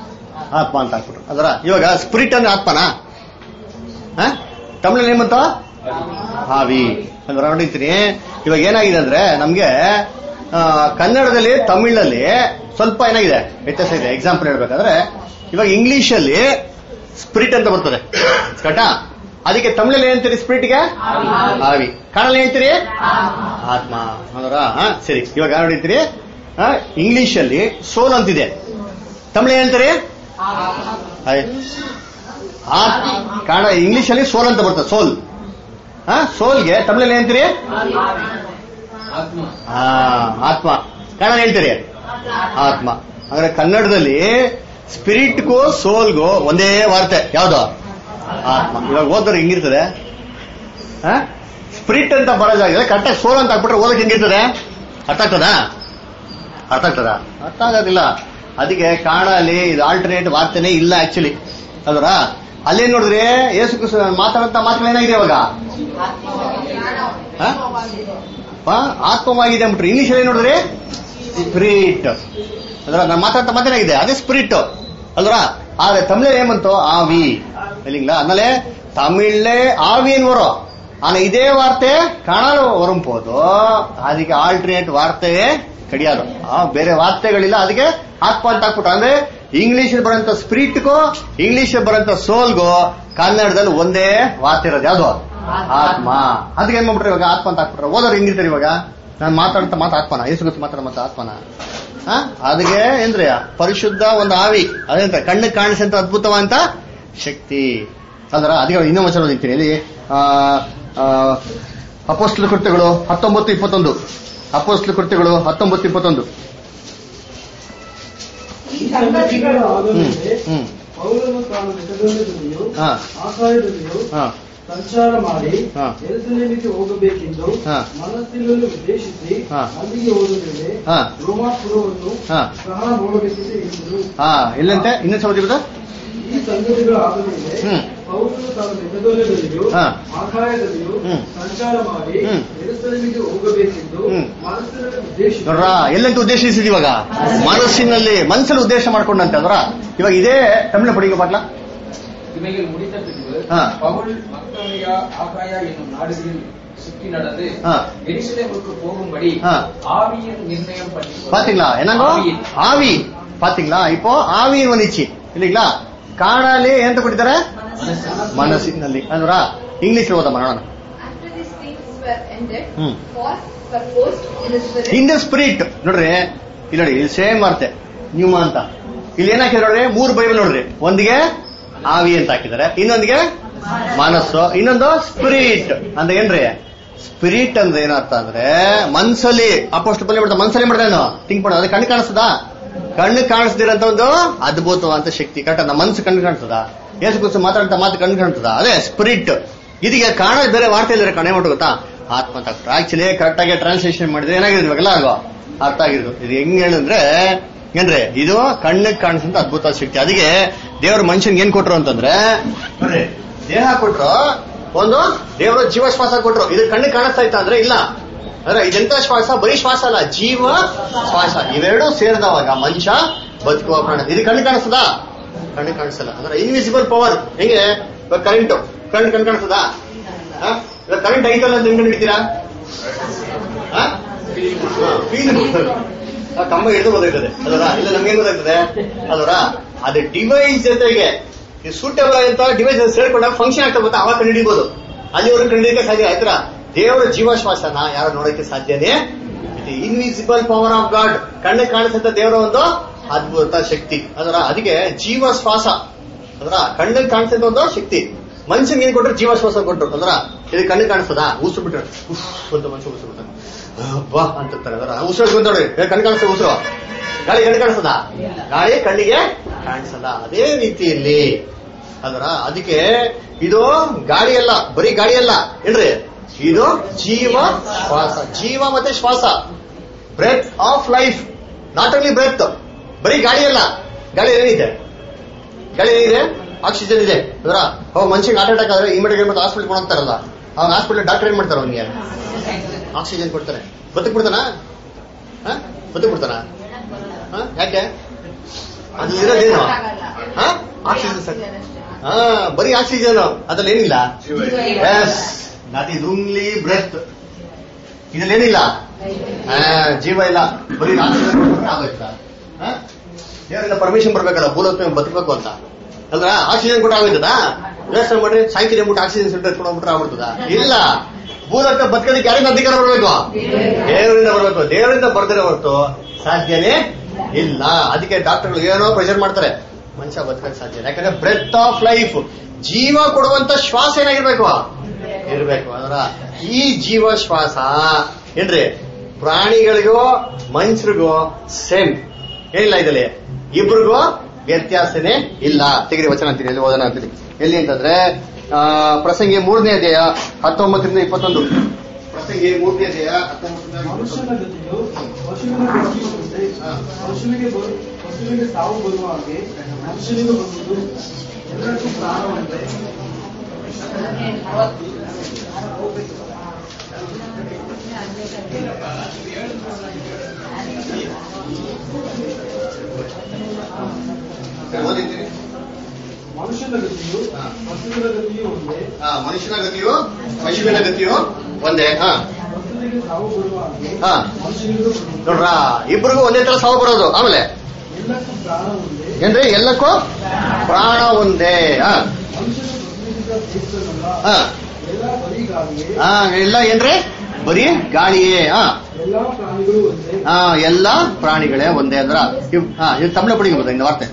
ಆತ್ಮ ಅಂತ ಹಾಕ್ಬಿಟ್ರು ಅದರ ಇವಾಗ ಸ್ಪಿರಿಟ್ ಅಂದ್ರೆ ಆತ್ಮನಾ ತಮಿಳಲ್ಲಿ ಏನ್ ಬಂತ ಹಾವಿ ಅಂತ ಹೊರಡಿತೀನಿ ಇವಾಗ ಏನಾಗಿದೆ ಅಂದ್ರೆ ನಮ್ಗೆ ಆ, ಕನ್ನಡದಲ್ಲಿ ತಮಿಳಲ್ಲಿ ಸ್ವಲ್ಪ ಏನಾಗಿದೆ ವ್ಯತ್ಯಾಸ ಇದೆ ಎಕ್ಸಾಂಪಲ್ ಹೇಳ್ಬೇಕಾದ್ರೆ ಇವಾಗ ಇಂಗ್ಲಿಷ್ ಅಲ್ಲಿ ಸ್ಪಿರಿಟ್ ಅಂತ ಬರ್ತದೆ ಕಟ ಅದಕ್ಕೆ ತಮಿಳಲ್ಲಿ ಏನಂತೀರಿ ಸ್ಪಿರಿಟ್ಗೆ ಹಾವಿ ಕನ್ನಡ ಹೇಳ್ತೀರಿ ಆತ್ಮ ಅಂದ್ರ ಸರಿ ಇವಾಗ ಯಾರು ಹೊಡಿತೀರಿ ಇಂಗ್ಲಿಷ್ ಅಲ್ಲಿ ಸೋಲ್ ಅಂತಿದೆ ತಮಿಳು ಏನಂತೀರಿ ಹಾಯ್. ಆತ್- ಕನ್ನಡ ಇಂಗ್ಲಿಷ್ ಅಲ್ಲಿ ಸೋಲ್ ಅಂತ ಬರ್ತದೆ ಸೋಲ್ ಹಾ ಸೋಲ್ಗೆ ತಮಿಳಲ್ಲಿ ಏನಂತೀರಿ ಆತ್ಮ ಆ, ಆತ್ಮ ಕನ್ನಡ ಹೇಳ್ತೀರಿ ಆತ್ಮ ಅಂದ್ರೆ ಕನ್ನಡದಲ್ಲಿ ಸ್ಪಿರಿಟ್ಗೂ ಸೋಲ್ಗೂ ಒಂದೇ ವಾರ್ತೆ ಯಾವ್ದು ಆತ್ಮ ಇವಾಗ ಓದೋರು ಹೆಂಗಿರ್ತದೆ ಸ್ಪಿರಿಟ್ ಅಂತ ಬರೋ ಜಾಗದಲ್ಲಿ ಕರೆಕ್ಟಾಗಿ ಸೋಲ್ ಅಂತ ಹಾಕ್ಬಿಟ್ರೆ ಓದಕ್ಕೆ ಹೆಂಗಿರ್ತದೆ ಅರ್ಥ ಆಗ್ತದಾ ಅರ್ಥ ಆಗ್ತದ ಅರ್ಥ ಆಗೋದಿಲ್ಲ ಅದಕ್ಕೆ ಕಾಣಲ್ಲಿ ಇದು ಆಲ್ಟರ್ನೇಟ್ ವಾರ್ತೆನೇ ಇಲ್ಲ ಆಕ್ಚುಲಿ ಅದರ ಅಲ್ಲೇನ್ ನೋಡಿದ್ರೆ ಯೇಸು ಕ್ರಿಸ್ತ ಮಾತಾಡಂತ ಮಾತುಗಳು ಏನಾಗಿದೆ ಇವಾಗ ಹ? ಹ? ಆತ್ಮವಾಗಿದೆ ಅಂದ್ಬಿಟ್ರು ಇಂಗ್ಲಿಷ್ ಅಲ್ಲಿ ನೋಡಿದ್ರೆ ಸ್ಪಿರಿಟ್ ಅದ್ರ ನಾನು ಮಾತಾಡ್ತಾ ಮಾತೇನಾಗಿದೆ ಅದೇ ಸ್ಪಿರಿಟ್ ಅಲ್ರ ಆದ್ರೆ ತಮಿಳಲ್ಲಿ ಏಮಂತು ಆವಿ இல்லைங்களா அதனால தமிழ்ல ஆவின்னு வரும் ஆனா இதே வார்த்தை ಕಾಣಲು வரும் போதும் ಅದಕ್ಕೆ ಆಲ್ಟರ್ನೇಟ್ ವಾರ್ತೆಯೇ ಕಡಿಯಾದು ಆ ಬೇರೆ ವಾರ್ತೆಗಳಿಲ್ಲ ಅದಕ್ಕೆ ಆತ್ಮ ಅಂತ ಹಾಕ್ಬಿಟ್ಟು ಅಂದ್ರೆ ಇಂಗ್ಲಿಷ್ ಬರೋಂಥ ಸ್ಪಿರಿಟ್ಗೂ ಇಂಗ್ಲಿಷ್ ಬರೋಂಥ ಸೋಲ್ಗೂ ಕನ್ನಡದಲ್ಲಿ ಒಂದೇ ವಾರ್ತೆ ಇರೋದು ಯಾವ್ದು ಆತ್ಮ ಅದಕ್ಕೆ ಏನ್ ಮಾಡ್ಬಿಟ್ರೆ ಇವಾಗ ಆತ್ಮ ಅಂತ ಹಾಕ್ಬಿಟ್ರೆ ಓದೋರು ಹೆಂಗಿರ್ತಾರೆ ಇವಾಗ ನಾನು ಮಾತಾಡಂತ ಮಾತು ಆತ್ಮನ ಯೇಸು ಗೊತ್ತು ಮಾತಾಡೋ ಮಾತು ಆತ್ಮನ ಆ? ಅದಕ್ಕೆ ಏನ್ರಿ ಪರಿಶುದ್ಧ ಒಂದು ಆವಿ ಅದೇಂತ ಕಣ್ಣಿಗೆ ಕಾಣಿಸಂತ ಅದ್ಭುತವಂತ ಶಕ್ತಿ ಅಲ್ದ್ರ ಅದಕ್ಕೆ ಇನ್ನೊಂದು ವಚನ ಓದಿರ್ತೀನಿ ಇಲ್ಲಿ ಆ, ಆ, ಅಪೋಸ್ತಲ ಕೃತ್ಯಗಳು ಹತ್ತೊಂಬತ್ತು ಇಪ್ಪತ್ತೊಂದು ಅಪೋಸ್ತಲ ಕೃತ್ಯಗಳು ಹತ್ತೊಂಬತ್ತು ಇಪ್ಪತ್ತೊಂದು ಈ ಸಂಗತಿಗಳ ಆದ ಮೇಲೆ ಹ್ಮ್ ಪೌಲನು ತಾನು ಮೆಸದೋನ್ಯದಲ್ಲಿಯೂ ಹಾ ಆಕಾಯದಲ್ಲಿಯೂ ಹಾ ಸಂಚಾರ ಮಾಡಿ ಹಾ. ಎರುಸಲೇಮಿಗೆ ಹೋಗಬೇಕೆಂದು ಹಾ. ಮನಸ್ಸಿನಲ್ಲಿ ಉದ್ದೇಶಿಸಿ ಹಾ. ಅಲ್ಲಿಗೆ ಹೋದ ಮೇಲೆ ಹಾ. ರೋಮಾಪುರವನ್ನು ಹಾ. ಸಹ ನೋಡಬೇಕಿದೆ ಎಂದರು ಹಾ ಎಲ್ಲಂತೆ ಇನ್ನೊಂದು ಸಲ ಓದಿರೋದು ಈ ಸಂಗತಿಗಳು ಆದ ಮೇಲೆ ಹ್ಮ್. ಪೌಲನು ತಾನು ಮೆಸದೋನ್ಯದಲ್ಲಿಯೂ ಹಾ. ಆಕಾಯದಲ್ಲಿಯೂ ಹ್ಮ್. ಸಂಚಾರ ಮಾಡಿ ಹ್ಮ್. ಎರುಸಲೇಮಿಗೆ ಹೋಗಬೇಕೆಂದು ಹ್ಮ್. ಮನಸ್ಸಿನಲ್ಲಿ ಉದ್ದೇಶಿಸಿ ನೋಡ್ರ ಎಲ್ಲಂತ ಉದ್ದೇಶಿಸಿದ್ ಇವಾಗ ಮನಸ್ಸಿನಲ್ಲಿ ಮನಸ್ಸಲ್ಲಿ ಉದ್ದೇಶ ಮಾಡ್ಕೊಂಡಂತೆ ಅದ್ರ ಇವಾಗ ಇದೇ ತಮಿಳು ಪಡಿಗೆ ಪಾಟ್ಲ இவைகள் முடித்த பின்பு ஆ. பவுல் மக்களியா ஆகாயா என்னும் நாடுகளில் சுற்றி நடந்து ஆ. எருசலேமுக்கு போகும்படி ஆ. ஆவியின் நிர்ணயம் பண்ணி பாத்தீங்களா என்னங்கோ ஆவியின். ஆவி பாத்தீங்களா இப்போ ಆವಿ வந்துச்சு இல்லைங்களா ಕಾಣಲಿ ಎಂತ ಕೊಟ್ಟಿದ್ದಾರೆ ಮನಸ್ಸಿನಲ್ಲಿ ಅಂದ್ರ ಇಂಗ್ಲಿಷ್ ಓದಮ್ಮ ನೋಡೋಣ After these things were ended, Hmm. for purposed in the spirit in the spirit ನೋಡ್ರಿ ಇಲ್ಲಿ ನೋಡಿ ಇಲ್ಲಿ ಸೇಮ್ ವಾರ್ತೆ ನ್ಯೂಮ ಅಂತ ಇಲ್ಲಿ ಏನ್ ಹಾಕಿದ್ರೆ ನೋಡ್ರಿ ಮೂರು ಬೈಬಲ್ ನೋಡ್ರಿ ಒಂದಿಗೆ ಆವಿ ಅಂತ ಹಾಕಿದ್ದಾರೆ ಇನ್ನೊಂದಿಗೆ ಮನಸ್ಸು ಇನ್ನೊಂದು ಸ್ಪಿರಿಟ್ ಅಂದ್ರೆ ಏನ್ರಿ ಸ್ಪಿರಿಟ್ ಅಂದ್ರೆ ಏನರ್ಥ ಅಂದ್ರೆ ಮನ್ಸಲ್ಲಿ ಅಪೋಸ್ಟ್ ಪಲ್ಯ ಮಾಡ್ತಾ ಮನ್ಸಲ್ಲಿ ಮಾಡ್ತಾನೆ ಥಿಂಕ್ ಮಾಡೋದು ಅದು ಕಣ್ಣು ಕಾಣಿಸ್ತದ ಕಣ್ಣು ಕಾಣಿಸ್ದಿರಂತ ಒಂದು ಅದ್ಭುತವಾದ ಶಕ್ತಿ ಕರೆಕ್ಟ್ ನಮ್ಮ ಮನ್ಸು ಕಣ್ಣು ಕಾಣಿಸ್ತದ ಏಸು ಕುರಿತು ಮಾತಾಡ್ತಾ ಮಾತು ಕಣ್ಣು ಕಾಣಿಸ್ತದ ಅದೇ ಸ್ಪಿರಿಟ್ ಇದೀಗ ಕಾಣೋದು ಬೇರೆ ವಾರ್ತೆ ಇದ್ರೆ ಕಣೆ ಮಾಡ್ತು ಗೊತ್ತಾ ಆತ್ಮ ಅಂತ ಆಕ್ಚುಲಿ ಕರೆಕ್ಟ್ ಆಗಿ ಟ್ರಾನ್ಸ್ಲೇಷನ್ ಮಾಡಿದ್ರೆ ಏನಾಗಿದೆ ಇವಾಗೆಲ್ಲ ಆಗೋ ಅರ್ಥ ಆಗಿರೋದು ಇದು ಹೆಂಗ್ ಹೇಳಿದ್ರೆ ಏನ್ರಿ ಇದು ಕಣ್ಣಿಗೆ ಕಾಣಿಸಂತ ಅದ್ಭುತ ಶಕ್ತಿ ಅದಕ್ಕೆ ದೇವ್ರ ಮನುಷ್ಯನ್ಗೆ ಏನ್ ಕೊಟ್ರು ಅಂತಂದ್ರೆ ನೋಡ್ರಿ ದೇಹ ಕೊಟ್ರು ಒಂದು ದೇವರ ಜೀವ ಶ್ವಾಸ ಕೊಟ್ರು ಇದು ಕಣ್ಣಿಗೆ ಕಾಣಿಸ್ತಾ ಇತ್ತ ಅಂದ್ರೆ ಇಲ್ಲ ಅಂದ್ರೆ ಇದೆಂತ ಶ್ವಾಸ ಬರೀ ಶ್ವಾಸ ಅಲ್ಲ ಜೀವ ಶ್ವಾಸ ಇವೆರಡು ಸೇರಿದವಾಗ ಮನುಷ್ಯ ಬದುಕುವ ಪ್ರಾಣ ಇದು ಕಣ್ಣು ಕಾಣಿಸ್ತದ ಕಣ್ಣು ಕಾಣಿಸಲ್ಲ ಅಂದ್ರೆ ಇನ್ವಿಸಿಬಲ್ ಪವರ್ ಹೆಂಗೆ ಇವಾಗ ಕರೆಂಟ್ ಕರೆಂಟ್ ಕಣ್ಣು ಕಾಣಿಸ್ತದ ಇವಾಗ ಕರೆಂಟ್ ಐತಲ್ಲ ಅಂತ ಹೆಂಗ್ ಹಿಡಿತೀರಾ ಕಂಬ ಹಿಡಿದು ಗೊತ್ತಾಗ್ತದೆ ಅಲ್ವರ ಇಲ್ಲ ನಮ್ಗೆ ಏನ್ ಗೊತ್ತಾಗ್ತದೆ ಅಲ್ವರ ಅದು ಡಿವೈಸ್ ಜೊತೆಗೆ ಸೂಟಬಲ್ ಅಂತ ಡಿವೈಸ್ ಸೇರ್ಕೊಂಡಾಗ ಫಂಕ್ಷನ್ ಆಗ್ತಾ ಗೊತ್ತಾ ಅವಾಗ ಕಂಡು ಹಿಡಿಬೋದು ಅಲ್ಲಿವರೆಗೂ ಕಂಡಿಡಿಯಕ್ಕೆ ಸಾಧ್ಯ ಆಯ್ತರ ದೇವರ ಜೀವಶ್ವಾಸನ ಯಾರು ನೋಡಕ್ಕೆ ಸಾಧ್ಯನೇ ಇನ್ವಿಸಿಬಲ್ ಪವರ್ ಆಫ್ ಗಾಡ್ ಕಣ್ಣಿಗೆ ಕಾಣಿಸಂತ ದೇವರ ಒಂದು ಅದ್ಭುತ ಶಕ್ತಿ ಅದರ ಅದಕ್ಕೆ ಜೀವ ಶ್ವಾಸ ಅದರ ಕಣ್ಣಿಗೆ ಕಾಣಿಸಂತ ಒಂದು ಶಕ್ತಿ ಮನುಷ್ಯನಿಗೆ ಏನ್ ಕೊಟ್ರು ಜೀವ ಶ್ವಾಸ ಕೊಟ್ರು ಅಂದ್ರ ಇದು ಕಣ್ಣಿಗೆ ಕಾಣಿಸ್ತದ ಉಸಿರು ಬಿಟ್ರೆ ಉಫ್ ಅಂತ ಮನುಷ್ಯ ಉಸಿರು ಬಿಡ್ತಾನೆ ಬಾ ಅಂತಾರೆ ಅದರ ಉಸಿರು ಬಂದೋಡಿ ಕಣ್ಣು ಕಾಣಿಸ್ತದೆ ಉಸಿರು ಗಾಳಿ ಕಣ್ಣು ಕಾಣಿಸ್ತದ ಗಾಳಿ ಕಣ್ಣಿಗೆ ಕಾಣಿಸಲ್ಲ ಅದೇ ರೀತಿಯಲ್ಲಿ ಅದರ ಅದಕ್ಕೆ ಇದು ಗಾಳಿ ಅಲ್ಲ ಬರೀ ಗಾಳಿ ಅಲ್ಲ ಏನ್ರಿ ಇದು ಜೀವ ಶ್ವಾಸ ಜೀವ ಮತ್ತೆ ಶ್ವಾಸ breath of life not only breath ಬರೀ ಗಾಳಿ ಅಲ್ಲ ಗಾಳಿ ಏನಿದೆ ಗಾಳಿ ಏನಿದೆ ಆಕ್ಸಿಜನ್ ಇದೆ ಅದರ ಅವ್ ಮನುಷ್ಯಗೆ ಹಾರ್ಟ್ ಅಟ್ಯಾಕ್ ಆದ್ರೆ ಇಮಿಡಿಯೇಟ್ ಏನ್ ಮಾಡ್ತಾರೆ ಹಾಸ್ಪಿಟಲ್ ಹೋಗ್ತಾರಲ್ಲ ಅವ್ನ ಹಾಸ್ಪಿಟಲ್ ಡಾಕ್ಟರ್ ಏನ್ ಮಾಡ್ತಾರೆ ಅವನಿಗೆ ಆಕ್ಸಿಜನ್ ಕೊಡ್ತಾರೆ ಬದುಕ್ ಬಿಡ್ತಾನ ಬದುಕ್ ಬಿಡ್ತಾನ ಹ? ಯಾಕೆ ಅದು ಇರೋದೇನು ಆಕ್ಸಿಜನ್ ಸರ್ ಹಾ ಬರೀ ಆಕ್ಸಿಜನ್ ಅದ್ರಲ್ಲಿ ಏನಿಲ್ಲ yes that is only breath ಇದ್ರಲ್ಲಿ ಏನಿಲ್ಲ ಆ, ಜೀವ ಇಲ್ಲ ಬರೀ ಆಕ್ಸಿಜನ್ ಕೊಟ್ರೆ ಆಗೋಯ್ತಾ ಆ? ದೇವರಿಂದ ಪರ್ಮಿಷನ್ ಬರ್ಬೇಕಲ್ಲ ಭೂಲೋಕ ಮೇಲೆ ಬದುಕಬೇಕು ಅಂತ ಅಲ್ರ ಆಕ್ಸಿಜನ್ ಕೂಡ ಆಗೋಯ್ತದ ಯೋಚನೆ ಮಾಡ್ರಿ ಸಾಯಂಕಾಲ ಬಿಟ್ಟು ಆಕ್ಸಿಜನ್ ಸಿಲಿಂಡರ್ ಎತ್ಕೊಂಡು ಹೋಗ್ಬಿಟ್ರೆ ಆಗ್ಬಿಡ್ತದ ಇಲ್ಲ ಭೂಲೋಕ ಬದುಕೋದಕ್ಕೆ ಯಾರಿಂದ ಅಧಿಕಾರ ಬರಬೇಕು ದೇವರಿಂದ ಬರಬೇಕು ದೇವರಿಂದ ಬರ್ದಿರೋ ಹೊರತು ಸಾಧ್ಯನೇ ಇಲ್ಲ ಅದಕ್ಕೆ ಡಾಕ್ಟರ್ಗಳು ಏನೋ ಪ್ರೆಷರ್ ಮಾಡ್ತಾರೆ ಮನುಷ್ಯ ಬದುಕಕ್ಕೆ ಸಾಧ್ಯ ಇಲ್ಲ ಯಾಕಂದ್ರೆ ಬ್ರೆತ್ ಆಫ್ ಲೈಫ್ ಜೀವ ಕೊಡುವಂತ ಶ್ವಾಸ ಏನಾಗಿರ್ಬೇಕು ಇರ್ಬೇಕು ಅದರ ಈ ಜೀವ ಶ್ವಾಸ ಏನ್ರಿ ಪ್ರಾಣಿಗಳಿಗೂ ಮನುಷ್ಯರಿಗೂ ಸೇಮ್ ಏನಿಲ್ಲ ಇದಲ್ಲಿ ಇಬ್ರಿಗೂ ವ್ಯತ್ಯಾಸನೇ ಇಲ್ಲ ತೆಗಿರಿ ವಚನ ಅಂತೀನಿ ಎಲ್ಲಿ ಓದೋಣ ಅಂತೀನಿ ಎಲ್ಲಿ ಅಂತಂದ್ರೆ ಆ, ಪ್ರಸಂಗಿ ಮೂರನೇ ಅಧ್ಯಾಯ ಹತ್ತೊಂಬತ್ತರಿಂದ ಇಪ್ಪತ್ತೊಂದು ಪ್ರಸಂಗಿ ಮೂರನೇ ಅಧ್ಯಾಯ ಹತ್ತೊಂಬತ್ತರಿಂದ ಮನುಷ್ಯನ ಇಪ್ಪತ್ತೊಂದು. ಗತಿಯು ಪಶುವಿನ ಗತಿಯುಂಟೆ ಪಶುವಿಗೆ ಬರು ಪಶುವಿಗೆ ಸಾವು ಬರುವ ಹಾಗೆ ಮನುಷ್ಯನಿಗೆ ಬರುವುದು ಎಲ್ಲರಿಗೂ ಪ್ರಾಣವಂತೆ ಓದಿದ್ದೀನಿ ಮನುಷ್ಯನ ಗತಿಯು ಹಾ. ಪಶುವಿನ ಗತಿಯು ಒಂದೇ ಆ, ಮನುಷ್ಯನ ಗತಿಯು ಪಶುವಿನ ಗತಿಯು ಒಂದೇ ಹಾ ಪಶುವಿಗೆ ಸಾವು ಬರುವ ಹಾಗೆ ಹಾ. ಮನುಷ್ಯನಿಗೂ ಬರುವುದು ನೋಡ್ರ ಇಬ್ರಿಗೂ ಒಂದೇ ತರ ಸಾವು ಬರೋದು ಆಮೇಲೆ ಎಲ್ಲಕ್ಕೂ ಪ್ರಾಣ ಒಂದೇ ಏನ್ರಿ ಎಲ್ಲಕ್ಕೂ ಪ್ರಾಣ ಒಂದೇ ಹಾ ಮನುಷ್ಯನು ಪ್ರತಿನಿಧಿಸಿದ ದೇಶದಲ್ಲ ಹಾ ಎಲ್ಲ ಬರಿಗಾಗಿಯೇ ಹಾ ಎಲ್ಲ ಏನ್ರಿ ಬರೀ ಗಾಳಿಯೇ ಹಾ ಎಲ್ಲಾ ಪ್ರಾಣಿಗಳು ಒಂದೇ ಹಾ ಎಲ್ಲ ಪ್ರಾಣಿಗಳೇ ಒಂದೇ ಅಂದ್ರ ಇವ್- ಹಾ ಇದು ತಮಿಳ படிக்கும்போது இந்த வார்த்தை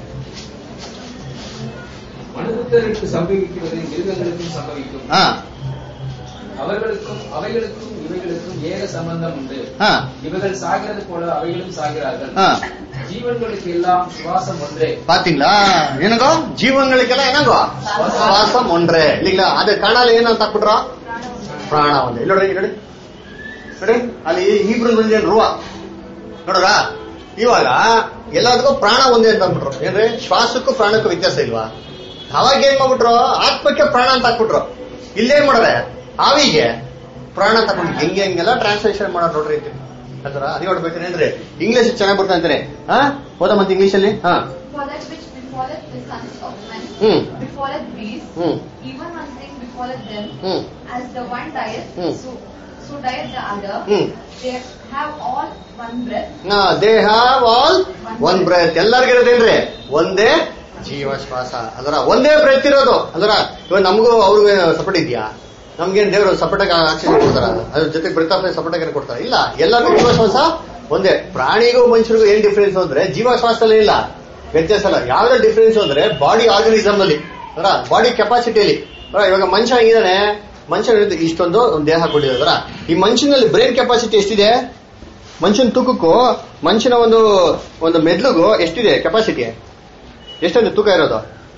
மனிதருக்கு சம்பவிக்கிறது மிருகங்களுக்கும் சம்பவிக்கும் ஆ அவர்களுக்கும் அவைகளுக்கும் இவைகளுக்கும் ஏக சம்பந்தம் உண்டு ஆ இவைகள் சாகிறது போல அவைகளும் சாகிறார்கள் ஆ ஜீவன்களுக்கு எல்லாம் சுவாசம் ஒன்றே பாத்தீங்களா ಏನಗೋ ಜೀವನಗಳಿಗೆಲ್ಲ ಏನಗೋ ಶ್ವಾಸ ಒಂಡ್ರೆ இல்லைங்களா ಅದು ಕಣಾಲ ಏನಂತ ಹಾಕ್ಬಿಟ್ರ ಪ್ರಾಣ ಒಂದೇ ಇಲ್ಲಿ ನೋಡ್ರಿ ಇಲ್ಲಿ ನೋಡಿ ನೋಡಿ ಅಲ್ಲಿ ಹೀಬ್ರು ಬಂದಿದೆ ರುವ ನೋಡ್ರ ಇವಾಗ ಎಲ್ಲದಕ್ಕೂ ಪ್ರಾಣ ಒಂದೇ ಅಂತ ಅಂದ್ಬಿಟ್ರು ಏನ್ರಿ ಶ್ವಾಸಕ್ಕೂ ಪ್ರಾಣಕ್ಕೂ ವ್ಯತ್ಯಾಸ ಇಲ್ವಾ ಅವಾಗ ಏನ್ ಮಾಡ್ಬಿಟ್ರು ಆತ್ಮಕ್ಕೆ ಪ್ರಾಣ ಅಂತ ಹಾಕ್ಬಿಟ್ರು ಇಲ್ಲೇನ್ ಮಾಡ್ರೆ ಆವಿಗೆ ಪ್ರಾಣ ಅಂತ ಹಾಕ್ಬಿಟ್ಟು ಹೆಂಗೆ ಹೆಂಗೆಲ್ಲ ಟ್ರಾನ್ಸ್ಲೇಷನ್ ಮಾಡೋದು ನೋಡ್ರಿ ಅಂತೀನಿ ಅದರ ಅದು ನೋಡ್ಬೇಕ್ರಿ ಅಂದ್ರೆ ಇಂಗ್ಲಿಷ್ ಚೆನ್ನಾಗಿ ಬರ್ತಾ ಅಂತಾರೆ ಹಾ ಹೋದ ಮತ್ತೆ ಇಂಗ್ಲಿಷ್ ಅಲ್ಲಿ ಹಾ For that which befalleth the sons of men, Hmm. befalleth beasts, hmm even one thing befalleth them, hmm as the one dieth, Hmm. so, so dieth the other. Hmm. They have all one breath. They have all one breath ಎಲ್ಲರಿಗಿರೋದೇನ್ರಿ ಒಂದೇ ಜೀವ ಶ್ವಾಸ ಅದರ ಒಂದೇ breath ಇರೋದು ಅದರ ಇವಾಗ ನಮಗೂ ಅವ್ರಿಗೆ ಸಪೋರ್ಟ್ ಇದೆಯಾ ನಮ್ಗೇನ್ ದೇವರು ಸಪೋರ್ಟ್ ಆಕ್ಸಿಜನ್ ಕೊಡ್ತಾರ ಅದ್ರ ಜೊತೆ ಬ್ರೆತ್ ಆಫ್ ಸಪೋರ್ಟ್ ಏನ್ ಕೊಡ್ತಾರ ಇಲ್ಲ ಎಲ್ಲರಿಗೂ ಜೀವ ಶ್ವಾಸ ಒಂದೇ ಪ್ರಾಣಿಗೂ ಮನುಷ್ಯರಿಗೂ ಏನ್ ಡಿಫ್ರೆನ್ಸ್ ಅಂದ್ರೆ ಜೀವ ಶ್ವಾಸದಲ್ಲಿ ಇಲ್ಲ ವ್ಯತ್ಯಾಸ ಇಲ್ಲ ಯಾವ್ದು ಡಿಫ್ರೆನ್ಸ್ ಅಂದ್ರೆ ಬಾಡಿ ಆರ್ಗನಿಸಮ್ ಅಲ್ಲಿ ಅದರ ಬಾಡಿ ಕೆಪಾಸಿಟಿಯಲ್ಲಿ ಇವಾಗ ಮನುಷ್ಯ ಹೆಂಗಿದಾನೆ ಮನುಷ್ಯ ಇಷ್ಟೊಂದು ಒಂದು ದೇಹ ಕೊಟ್ಟಿದ್ದಾರೆ ಈ ಮನುಷ್ಯನಲ್ಲಿ ಬ್ರೈನ್ ಕೆಪಾಸಿಟಿ ಎಷ್ಟಿದೆ ಮನುಷ್ಯನ ತೂಕಕ್ಕೂ ಮನುಷ್ಯನ ಒಂದು ಒಂದು ಮೆದ್ಲಿಗೂ ಎಷ್ಟಿದೆ ಕೆಪಾಸಿಟಿ ಎಷ್ಟಿದೆ ತೂಕ ಇರೋದು